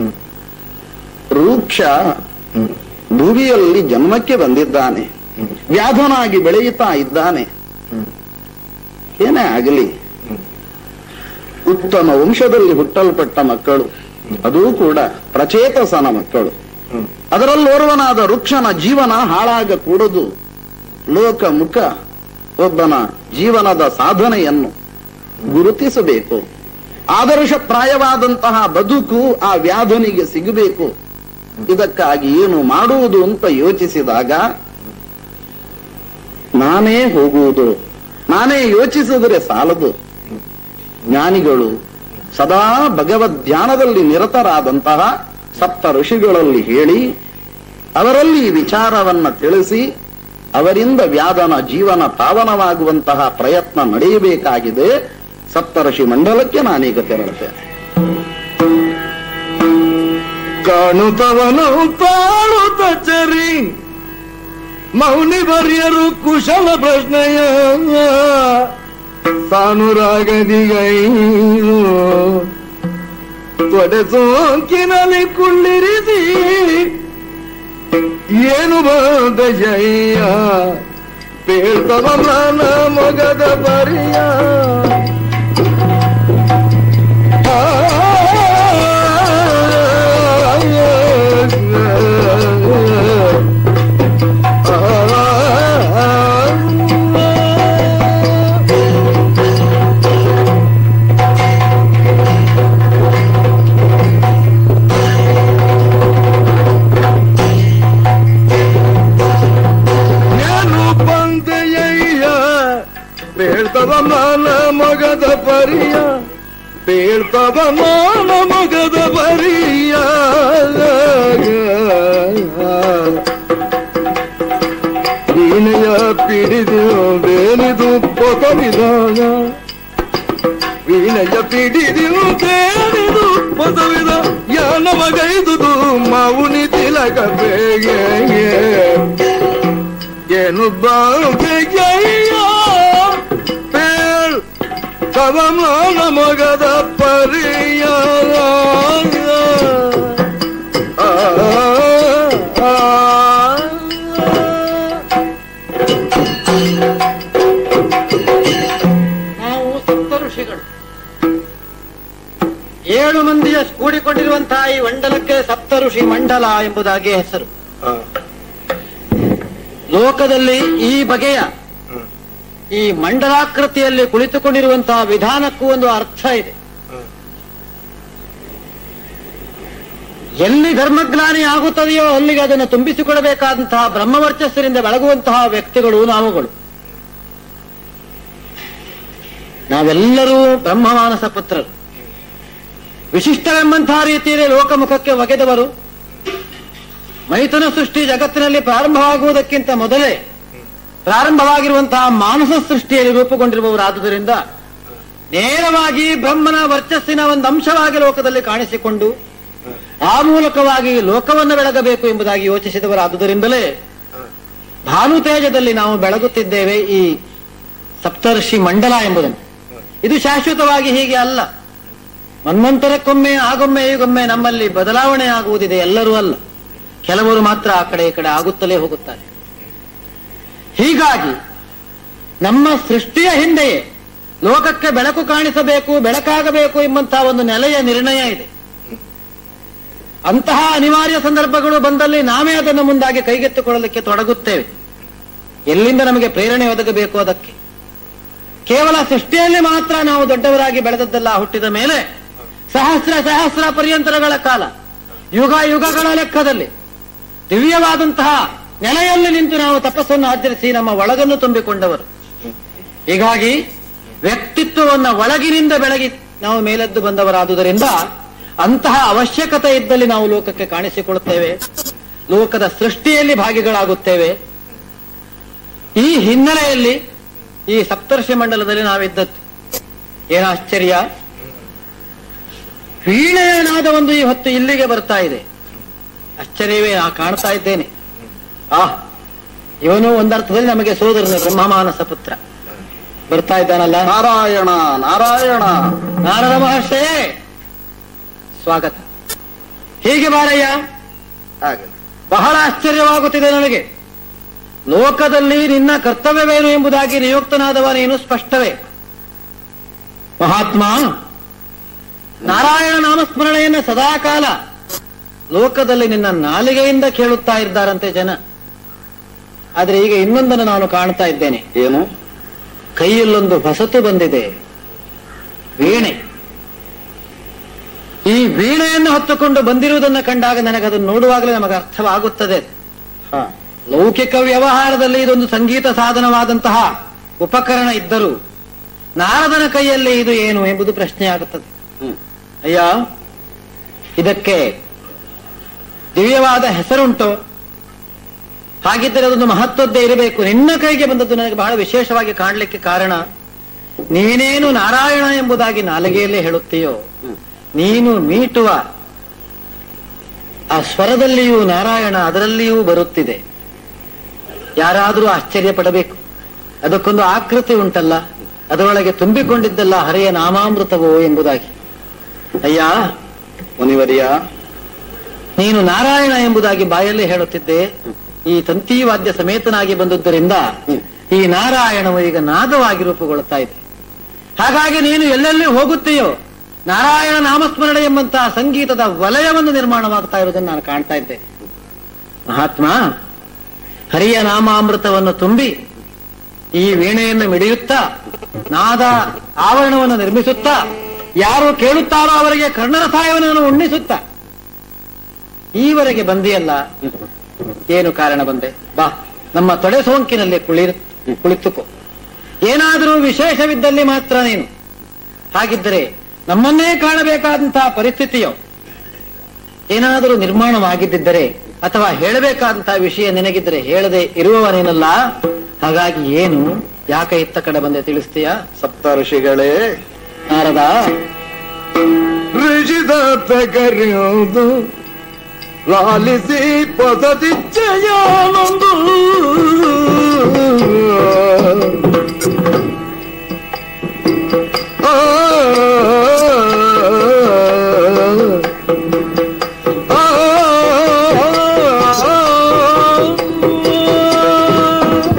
ರೂಕ್ಷ ಭೂಮಿಯಲ್ಲಿ ಜನ್ಮಕ್ಕೆ ಬಂದಿದ್ದಾನೆ ವ್ಯಾಧನಾಗಿ ಬೆಳೆಯುತ್ತಾ ಇದ್ದಾನೆ ಏನೇ ಆಗಲಿ ಉತ್ತಮ ವಂಶದಲ್ಲಿ ಹುಟ್ಟಲ್ಪಟ್ಟ ಮಕ್ಕಳು ಅದೂ ಕೂಡ ಪ್ರಚೇತಸನ ಮಕ್ಕಳು ಅದರಲ್ಲೋರ್ವನಾದ ವೃಕ್ಷನ ಜೀವನ ಹಾಳಾಗಕೂಡದು ಲೋಕ ಮುಖ ಒಬ್ಬನ ಜೀವನದ ಸಾಧನೆಯನ್ನು ಗುರುತಿಸಬೇಕು ಆದರ್ಶಪ್ರಾಯವಾದಂತಹ ಬದುಕು ಆ ವ್ಯಾಧನಿಗೆ ಸಿಗಬೇಕು ಇದಕ್ಕಾಗಿ ಏನು ಮಾಡುವುದು ಅಂತ ಯೋಚಿಸಿದಾಗ ನಾನೇ ಹೋಗುವುದು ನಾನೇ ಯೋಚಿಸಿದರೆ ಸಾಲದು ಜ್ಞಾನಿಗಳು ಸದಾ ಭಗವದ್ ಧ್ಯಾನದಲ್ಲಿ ನಿರತರಾದಂತಹ ಸಪ್ತ ಋಷಿಗಳಲ್ಲಿ ಹೇಳಿ ಅವರಲ್ಲಿ ಈ ವಿಚಾರವನ್ನ ತಿಳಿಸಿ ಅವರಿಂದ ವ್ಯಾದನ ಜೀವನ ಪಾವನವಾಗುವಂತಹ ಪ್ರಯತ್ನ ನಡೆಯಬೇಕಾಗಿದೆ ಸಪ್ತಋಷಿ ಮಂಡಲಕ್ಕೆ ನಾನೀಗ ತೆರಳುತ್ತೇನೆ ಕಾಣುತ್ತವನು ತಾಳುತ್ತ ಚರಿ ಮೌನಿ ಬರ್ಯರು ಕುಶಲ ಪ್ರಶ್ನೆಯ ಸಾನುರಾಗದಿಗೈದು ತೊಡೆ ಸೋಂಕಿನಲ್ಲಿ ಕುಳ್ಳಿರಿಸಿ ಏನು ಬಂದ ಜಯ್ಯ ಪೇಳ್ತವ ನನ್ನ ಮೊಗದ ಪರಿಯ ಏನು ಬಂದೆಯ್ಯ ಬೇಳ್ತವ ಮಾನ ಮಗದ ಪರಿಯ ಬೇಳ್ತವ ಮಾನ ಮಗದ ಪರಿಯ ವೀಣೆಯ ಪಿಡಿದು ಬೇನಿದು ಪೊಸವಿದಾಗ ವೀಣೆಯ ಪಿಡಿದು ಬೇನಿದು ಪೊಸವಿದ ಯಾನ ಮಗೈದುದು ಮೌನಿ ತಿಲಕ ಬೇಗೆ ಏನು ಬಾಳ್ಗೆಯ್ಯ ಪೇಳ್ ಕವಮಾನ ಮೊಗದ ಪರಿಯ ಆ, ಆ, ನಾವು ಸಪ್ತ ಋಷಿಗಳು ಏಳು ಮಂದಿಯ ಕೂಡಿಕೊಂಡಿರುವಂತಹ ಈ ಮಂಡಲಕ್ಕೆ ಸಪ್ತ ಋಷಿ ಮಂಡಲ ಎಂಬುದಾಗಿ ಹೆಸರು ಆ. ಲೋಕದಲ್ಲಿ ಈ ಬಗೆಯ ಈ ಮಂಡಲಾಕೃತಿಯಲ್ಲಿ ಕುಳಿತುಕೊಂಡಿರುವಂತಹ ವಿಧಾನಕ್ಕೂ ಒಂದು ಅರ್ಥ ಇದೆ ಎಲ್ಲಿ ಧರ್ಮಗ್ಲಾನಿ ಆಗುತ್ತದೆಯೋ ಅಲ್ಲಿಗೆ ಅದನ್ನು ತುಂಬಿಸಿಕೊಡಬೇಕಾದಂತಹ ಬ್ರಹ್ಮವರ್ಚಸ್ಸಿನಿಂದ ಬೆಳಗುವಂತಹ ವ್ಯಕ್ತಿಗಳು ನಾವುಗಳು ನಾವೆಲ್ಲರೂ ಬ್ರಹ್ಮಮಾನಸ ಪುತ್ರರು ವಿಶಿಷ್ಟವೆಂಬಂತಹ ರೀತಿಯಲ್ಲಿ ಲೋಕಮುಖಕ್ಕೆ ಒಗೆದವರು ಮೈಥುನ ಸೃಷ್ಟಿ ಜಗತ್ತಿನಲ್ಲಿ ಪ್ರಾರಂಭವಾಗುವುದಕ್ಕಿಂತ ಮೊದಲೇ ಪ್ರಾರಂಭವಾಗಿರುವಂತಹ ಮಾನಸ ಸೃಷ್ಟಿಯಲ್ಲಿ ರೂಪುಗೊಂಡಿರುವವರಾದುದರಿಂದ ನೇರವಾಗಿ ಬ್ರಹ್ಮನ ವರ್ಚಸ್ಸಿನ ಒಂದು ಅಂಶವಾಗಿ ಲೋಕದಲ್ಲಿ ಕಾಣಿಸಿಕೊಂಡು ಆ ಮೂಲಕವಾಗಿ ಲೋಕವನ್ನು ಬೆಳಗಬೇಕು ಎಂಬುದಾಗಿ ಯೋಚಿಸಿದವರಾದುದರಿಂದಲೇ ಭಾನುತೇಜದಲ್ಲಿ ನಾವು ಬೆಳಗುತ್ತಿದ್ದೇವೆ ಈ ಸಪ್ತರ್ಷಿ ಮಂಡಲ ಎಂಬುದನ್ನು ಇದು ಶಾಶ್ವತವಾಗಿ ಹೀಗೆ ಅಲ್ಲ ಮನ್ವಂತರಕ್ಕೊಮ್ಮೆ ಆಗೊಮ್ಮೆ ಈಗೊಮ್ಮೆ ನಮ್ಮಲ್ಲಿ ಬದಲಾವಣೆ ಆಗುವುದಿದೆ ಎಲ್ಲರೂ ಅಲ್ಲ ಕೆಲವರು ಮಾತ್ರ ಆ ಕಡೆ ಈ ಕಡೆ ಆಗುತ್ತಲೇ ಹೋಗುತ್ತಾರೆ ಹೀಗಾಗಿ ನಮ್ಮ ಸೃಷ್ಟಿಯ ಹಿಂದೆಯೇ ಲೋಕಕ್ಕೆ ಬೆಳಕು ಕಾಣಿಸಬೇಕು ಬೆಳಕಾಗಬೇಕು ಎಂಬಂತಹ ಒಂದು ನೆಲೆಯ ನಿರ್ಣಯ ಇದೆ ಅಂತಹ ಅನಿವಾರ್ಯ ಸಂದರ್ಭಗಳು ಬಂದಲ್ಲಿ ನಾವೇ ಅದನ್ನು ಮುಂದಾಗಿ ಕೈಗೆತ್ತಿಕೊಳ್ಳಲಿಕ್ಕೆ ತೊಡಗುತ್ತೇವೆ ಎಲ್ಲಿಂದ ನಮಗೆ ಪ್ರೇರಣೆ ಒದಗಬೇಕು ಅದಕ್ಕೆ ಕೇವಲ ಸೃಷ್ಟಿಯಲ್ಲಿ ಮಾತ್ರ ನಾವು ದೊಡ್ಡವರಾಗಿ ಬೆಳೆದದ್ದಲ್ಲ ಹುಟ್ಟಿದ ಮೇಲೆ ಸಹಸ್ರ ಸಹಸ್ರ ಪರ್ಯಂತರಗಳ ಕಾಲ ಯುಗ ಯುಗಗಳ ಲೆಕ್ಕದಲ್ಲಿ ದಿವ್ಯವಾದಂತಹ ನೆಲೆಯಲ್ಲಿ ನಿಂತು ನಾವು ತಪಸ್ಸನ್ನು ಆಚರಿಸಿ ನಮ್ಮ ಒಳಗನ್ನು ತುಂಬಿಕೊಂಡವರು ಹೀಗಾಗಿ ವ್ಯಕ್ತಿತ್ವವನ್ನ ಒಳಗಿನಿಂದ ಬೆಳಗಿ ನಾವು ಮೇಲೆದ್ದು ಬಂದವರಾದುದರಿಂದ ಅಂತಹ ಅವಶ್ಯಕತೆ ಇದ್ದಲ್ಲಿ ನಾವು ಲೋಕಕ್ಕೆ ಕಾಣಿಸಿಕೊಳ್ಳುತ್ತೇವೆ ಲೋಕದ ಸೃಷ್ಟಿಯಲ್ಲಿ ಭಾಗಿಗಳಾಗುತ್ತೇವೆ ಈ ಹಿನ್ನೆಲೆಯಲ್ಲಿ ಈ ಸಪ್ತರ್ಷಿ ಮಂಡಲದಲ್ಲಿ ನಾವಿದ್ದದ್ದು ಏನ ಆಶ್ಚರ್ಯ ವೀಣೆಯನಾದ ಒಂದು ಈ ಹೊತ್ತು ಇಲ್ಲಿಗೆ ಬರ್ತಾ ಇದೆ ಆಶ್ಚರ್ಯವೇ ನಾ ಕಾಣ್ತಾ ಇದ್ದೇನೆ ಆ ಇವನು ಒಂದರ್ಥದಲ್ಲಿ ನಮಗೆ ಸೋದರನು ಬ್ರಹ್ಮಮಾನಸ ಪುತ್ರ ಬರ್ತಾ ಇದ್ದಾನಲ್ಲ ನಾರಾಯಣ ನಾರಾಯಣ ನಾರದ ಮಹರ್ಷಯೇ ಸ್ವಾಗತ ಹೀಗೆ ಬಾರಯ್ಯ ಹಾಗೆ ಬಹಳ ಆಶ್ಚರ್ಯವಾಗುತ್ತಿದೆ ನನಗೆ ಲೋಕದಲ್ಲಿ ನಿನ್ನ ಕರ್ತವ್ಯವೇನು ಎಂಬುದಾಗಿ ನಿಯುಕ್ತನಾದವ ನೀನು ಸ್ಪಷ್ಟವೇ ಮಹಾತ್ಮ ನಾರಾಯಣ ನಾಮಸ್ಮರಣೆಯನ್ನು ಸದಾಕಾಲ ಲೋಕದಲ್ಲಿ ನಿನ್ನ ನಾಲಿಗೆಯಿಂದ ಕೇಳುತ್ತಾ ಇದ್ದಾರಂತೆ ಜನ ಆದ್ರೆ ಈಗ ಇನ್ನೊಂದನ್ನು ನಾನು ಕಾಣ್ತಾ ಇದ್ದೇನೆ ಏನು ಕೈಯಲ್ಲೊಂದು ಹೊಸತು ಬಂದಿದೆ ವೀಣೆ ಈ ವೀಣೆಯನ್ನು ಹೊತ್ತುಕೊಂಡು ಬಂದಿರುವುದನ್ನು ಕಂಡಾಗ ನನಗದನ್ನು ನೋಡುವಾಗಲೇ ನಮಗೆ ಅರ್ಥವಾಗುತ್ತದೆ ಹ ಲೌಕಿಕ ವ್ಯವಹಾರದಲ್ಲಿ ಇದೊಂದು ಸಂಗೀತ ಸಾಧನವಾದಂತಹ ಉಪಕರಣ ಇದ್ದರೂ ನಾರದನ ಕೈಯಲ್ಲಿ ಇದು ಏನು ಎಂಬುದು ಪ್ರಶ್ನೆ ಆಗುತ್ತದೆ ಹ್ಮ್ ಅಯ್ಯ ಇದಕ್ಕೆ ದಿವ್ಯವಾದ ಹೆಸರುಂಟು ಹಾಗಿದ್ದರೆ ಅದೊಂದು ಮಹತ್ವದ್ದೇ ಇರಬೇಕು ನಿನ್ನ ಕೈಗೆ ಬಂದದ್ದು ನನಗೆ ಬಹಳ ವಿಶೇಷವಾಗಿ ಕಾಣಲಿಕ್ಕೆ ಕಾರಣ ನೀನೇನು ನಾರಾಯಣ ಎಂಬುದಾಗಿ ನಾಲಿಗೆಯಲ್ಲೇ ಹೇಳುತ್ತೀಯೋ ನೀನು ಮೀಟುವ ಆ ಸ್ವರದಲ್ಲಿಯೂ ನಾರಾಯಣ ಅದರಲ್ಲಿಯೂ ಬರುತ್ತಿದೆ ಯಾರಾದರೂ ಆಶ್ಚರ್ಯ ಪಡಬೇಕು ಅದಕ್ಕೊಂದು ಆಕೃತಿ ಉಂಟಲ್ಲ ಅದರೊಳಗೆ ತುಂಬಿಕೊಂಡಿದ್ದಲ್ಲ ಹರೆಯ ನಾಮಾಮೃತವೋ ಎಂಬುದಾಗಿ ಅಯ್ಯ ಮುನಿವರಿಯ ನೀನು ನಾರಾಯಣ ಎಂಬುದಾಗಿ ಬಾಯಲ್ಲಿ ಹೇಳುತ್ತಿದ್ದೆ ಈ ತಂತಿವಾದ್ಯ ಸಮೇತನಾಗಿ ಬಂದದ್ದರಿಂದ ಈ ನಾರಾಯಣವು ಈಗ ನಾದವಾಗಿ ರೂಪುಗೊಳ್ಳುತ್ತಾ ಇದೆ ಹಾಗಾಗಿ ನೀನು ಎಲ್ಲೆಲ್ಲಿ ಹೋಗುತ್ತೀಯೋ ನಾರಾಯಣ ನಾಮಸ್ಮರಣೆ ಎಂಬಂತಹ ಸಂಗೀತದ ವಲಯವನ್ನು ನಿರ್ಮಾಣವಾಗ್ತಾ ಇರುವುದನ್ನು ನಾನು ಕಾಣ್ತಾ ಇದ್ದೆ ಮಹಾತ್ಮ ಹರಿಯ ನಾಮಾಮೃತವನ್ನು ತುಂಬಿ ಈ ವೀಣೆಯನ್ನು ಮಿಡಿಯುತ್ತಾ ನಾದ ಆವರಣವನ್ನು ನಿರ್ಮಿಸುತ್ತಾ ಯಾರು ಕೇಳುತ್ತಾರೋ ಅವರಿಗೆ ಕರ್ಣರ ಸಹಾಯವನ್ನು ಉಣ್ಣಿಸುತ್ತಾ ಈವರೆಗೆ ಬಂದಿಯಲ್ಲ ಏನು ಕಾರಣ ಬಂದೆ ಬಾ ನಮ್ಮ ತೊಡೆ ಸೋಂಕಿನಲ್ಲಿ ಕುಳಿರ್ ಕುಳಿತುಕೋ ಏನಾದರೂ ವಿಶೇಷವಿದ್ದಲ್ಲಿ ಮಾತ್ರ ನೀನು ಹಾಗಿದ್ದರೆ ನಮ್ಮನ್ನೇ ಕಾಣಬೇಕಾದಂತಹ ಪರಿಸ್ಥಿತಿಯೋ ಏನಾದರೂ ನಿರ್ಮಾಣವಾಗಿದ್ದರೆ ಅಥವಾ ಹೇಳಬೇಕಾದಂತಹ ವಿಷಯ ನಿನಗಿದ್ದರೆ ಹೇಳದೆ ಇರುವವನೇನಲ್ಲ ಹಾಗಾಗಿ ಏನು ಯಾಕೆ ಇತ್ತ ಕಡೆ ಬಂದೆ ತಿಳಿಸ್ತೀಯಾ ಸಪ್ತ ಋಷಿಗಳೇ ನಾರದ ಋಷಿದಾತ ಕರೆಯೋದು ಲಾಲಿಸಿ ಪಸದಿಚ್ಚಯಾನೊಂದು ಆ, ಆ, ಆ,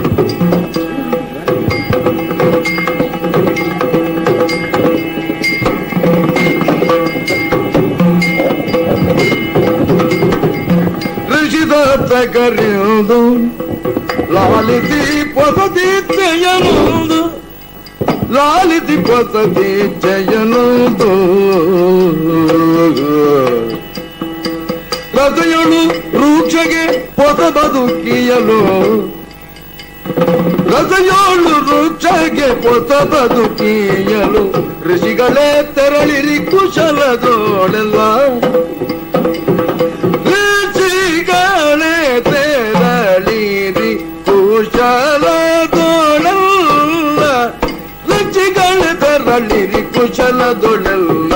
ಋಷಿದಾತ ಕರೆಯೋದು ಲಾಲಿಸಿ ಪಸದಿ ಜಯನೋದು ಲಾಲಿಸಿ ಪಸದಿ ಜಯನೋದು ರಜೆಯಳು ರೂಕ್ಷಗೆ ಹೊಸ ಬದುಕಿಯಲು ರಜೆಯೋಳು ವೃಕ್ಷಗೆ ಹೊಸ ಬದುಕಿಯಲು ಋಷಿಗಳೇ ತೆರಳಿರಿ ಕುಶಲದೋಳೆಲ್ಲ ಋಷಿಗಳೇ ತೆರಳಿರಿ ಕುಶಲದೋಳೆಲ್ಲ ಋಷಿಗಳೇ ತೆರಳಿರಿ ಕುಶಲದೊಳೆಲ್ಲ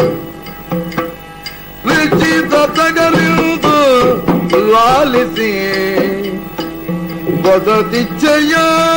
ರುಚಿತ ತಗರಿದು ಲಾಲಿಸಿ ಬದದಿಚ್ಚಯ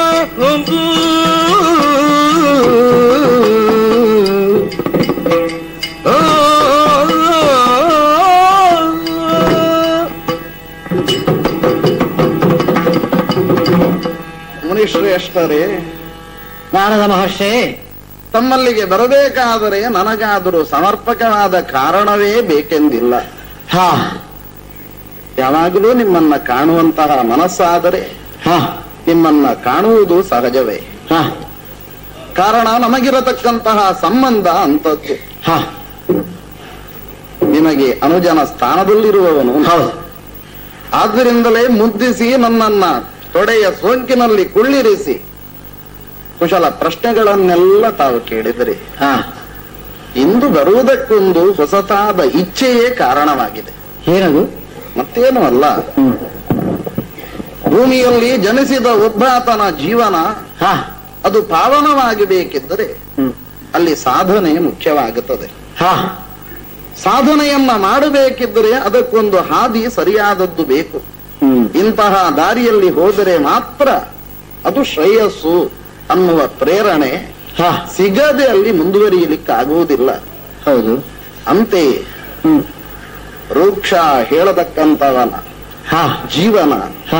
ಮುನಿಶ್ರೇಷ್ಠರೇ ನಾರದ ಮಹರ್ಷಿ ತಮ್ಮಲ್ಲಿಗೆ ಬರಬೇಕಾದರೆ ನನಗಾದರೂ ಸಮರ್ಪಕವಾದ ಕಾರಣವೇ ಬೇಕೆಂದಿಲ್ಲ ಹಾ ಯಾವಾಗಲೂ ನಿಮ್ಮನ್ನ ಕಾಣುವಂತಹ ಮನಸ್ಸಾದರೆ ಹಾ ನಿಮ್ಮನ್ನ ಕಾಣುವುದು ಸಹಜವೇ ಹಾ ಕಾರಣ ನಮಗಿರತಕ್ಕಂತಹ ಸಂಬಂಧ ಅಂತದ್ದು ಹಾ ನಿಮಗೆ ಅನುಜನ ಸ್ಥಾನದಲ್ಲಿರುವವನು ಹೌದು ಆದ್ದರಿಂದಲೇ ಮುದ್ದಿಸಿ ನನ್ನನ್ನ ತೊಡೆಯ ಸೋಂಕಿನಲ್ಲಿ ಕುಳ್ಳಿರಿಸಿ ಕುಶಲ ಪ್ರಶ್ನೆಗಳನ್ನೆಲ್ಲ ತಾವು ಕೇಳಿದರೆ ಹಾ ಇಂದು ಬರುವುದಕ್ಕೊಂದು ಹೊಸತಾದ ಇಚ್ಛೆಯೇ ಕಾರಣವಾಗಿದೆ ಏನದು ಮತ್ತೇನು ಅಲ್ಲ ಹ್ಮ್ ಭೂಮಿಯಲ್ಲಿ ಜನಿಸಿದ ಒಬ್ಬಾತನ ಜೀವನ ಹಾ ಅದು ಪಾವನವಾಗಬೇಕಿದ್ದರೆ ಹ್ಮ್ ಅಲ್ಲಿ ಸಾಧನೆ ಮುಖ್ಯವಾಗುತ್ತದೆ ಹಾ ಸಾಧನೆಯನ್ನ ಮಾಡಬೇಕಿದ್ದರೆ ಅದಕ್ಕೊಂದು ಹಾದಿ ಸರಿಯಾದದ್ದು ಬೇಕು ಹ್ಮ್ ಇಂತಹ ದಾರಿಯಲ್ಲಿ ಹೋದರೆ ಮಾತ್ರ ಅದು ಶ್ರೇಯಸ್ಸು ಅನ್ನುವ ಪ್ರೇರಣೆ ಹಾ ಸಿಗದೆ ಅಲ್ಲಿ ಮುಂದುವರಿಯಲಿಕ್ಕಾಗುವುದಿಲ್ಲ ಹೌದು ಅಂತೆಯೇ ಹ್ಮ್ ರೂಕ್ಷ ಹೇಳತಕ್ಕಂತವನ ಹಾ ಜೀವನ ಹಾ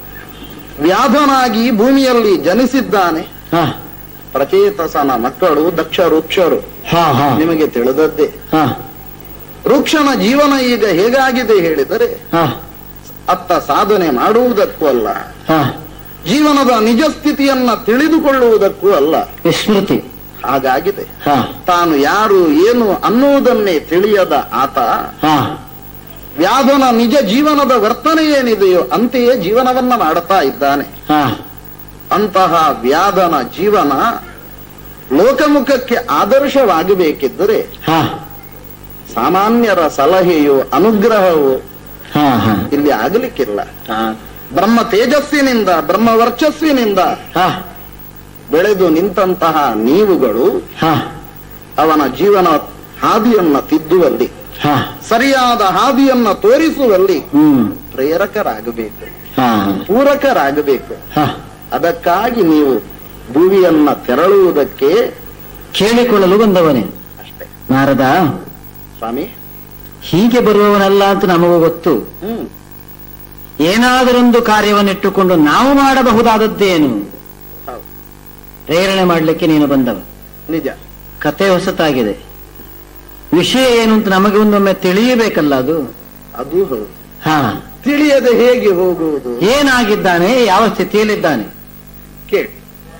ವ್ಯಾಧನಾಗಿ ಭೂಮಿಯಲ್ಲಿ ಜನಿಸಿದ್ದಾನೆ ಹಾ ಪ್ರಚೇತಸನ ಮಕ್ಕಳು ದಕ್ಷ ವೃಕ್ಷರು ಹಾ ಹಾ ನಿಮಗೆ ತಿಳಿದದ್ದೇ ಹಾ ವೃಕ್ಷನ ಜೀವನ ಈಗ ಹೇಗಾಗಿದೆ ಹೇಳಿದರೆ ಹಾ ಅತ್ತ ಸಾಧನೆ ಮಾಡುವುದಕ್ಕೂ ಅಲ್ಲ ಹಾ ಜೀವನದ ನಿಜ ಸ್ಥಿತಿಯನ್ನ ತಿಳಿದುಕೊಳ್ಳುವುದಕ್ಕೂ ಅಲ್ಲ ವಿಸ್ಮೃತಿ ಹಾಗಾಗಿದೆ ಹಾ ತಾನು ಯಾರು ಏನು ಅನ್ನುವುದನ್ನೇ ತಿಳಿಯದ ಆತ ಹಾ ವ್ಯಾಧನ ನಿಜ ಜೀವನದ ವರ್ತನೆ ಏನಿದೆಯೋ ಅಂತೆಯೇ ಜೀವನವನ್ನ ಮಾಡುತ್ತಾ ಇದ್ದಾನೆ ಹಾ ಅಂತಹ ವ್ಯಾಧನ ಜೀವನ ಲೋಕಮುಖಕ್ಕೆ ಆದರ್ಶವಾಗಬೇಕಿದ್ದರೆ ಹಾ ಸಾಮಾನ್ಯರ ಸಲಹೆಯು ಅನುಗ್ರಹವು ಹಾ ಹಾ ಇಲ್ಲಿ ಆಗಲಿಕ್ಕಿಲ್ಲ ಹಾ ಬ್ರಹ್ಮ ತೇಜಸ್ಸಿನಿಂದ ಬ್ರಹ್ಮ ವರ್ಚಸ್ಸಿನಿಂದ ಹಾ ಬೆಳೆದು ನಿಂತಹ ನೀವುಗಳು ಹಾ ಅವನ ಜೀವನ ಹಾದಿಯನ್ನ ತಿದ್ದುವಲ್ಲಿ ಹಾ ಸರಿಯಾದ ಹಾದಿಯನ್ನ ತೋರಿಸುವಲ್ಲಿ ಹ್ಮ್ ಪ್ರೇರಕರಾಗಬೇಕು ಹಾ ಪೂರಕರಾಗಬೇಕು ಹಾ ಅದಕ್ಕಾಗಿ ನೀವು ಭೂಮಿಯನ್ನ ತೆರಳುವುದಕ್ಕೆ ಕೇಳಿಕೊಳ್ಳಲು ಬಂದವನೇ ಅಷ್ಟೇ ನಾರದ ಸ್ವಾಮಿ ಹೀಗೆ ಬರುವವನಲ್ಲ ಅಂತ ನಮಗೂ ಗೊತ್ತು ಹ್ಮ್ ಏನಾದರೊಂದು ಕಾರ್ಯವನ್ನಿಟ್ಟುಕೊಂಡು ನಾವು ಮಾಡಬಹುದಾದದ್ದೇನು ಹೌದು ಪ್ರೇರಣೆ ಮಾಡಲಿಕ್ಕೆ ನೀನು ಬಂದವ ನಿಜ ಕತೆ ಹೊಸತಾಗಿದೆ ವಿಷಯ ಏನು ಅಂತ ನಮಗೆ ಒಂದೊಮ್ಮೆ ತಿಳಿಯಬೇಕಲ್ಲ ಅದು ಅದು ಹೌದು ಹಾ ತಿಳಿಯದೆ ಹೇಗೆ ಹೋಗುವುದು ಏನಾಗಿದ್ದಾನೆ ಯಾವ ಸ್ಥಿತಿಯಲ್ಲಿದ್ದಾನೆ ಕೇಳಿ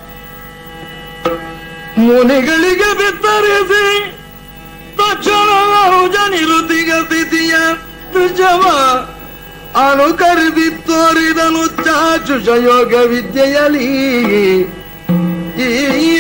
ಮುನಿಗಳಿಗೆ ಬಿತ್ತರಿಸಿ ತಕ್ಷಣ ಜನಿರುತಿಗ ಸ್ಥಿತಿಯ ನಿಜವ ಅನುಕರಿಸಿ ತೋರಿದನು ಚಾಚುಷ ಯೋಗ ವಿದ್ಯೆಯಲಿ ಈ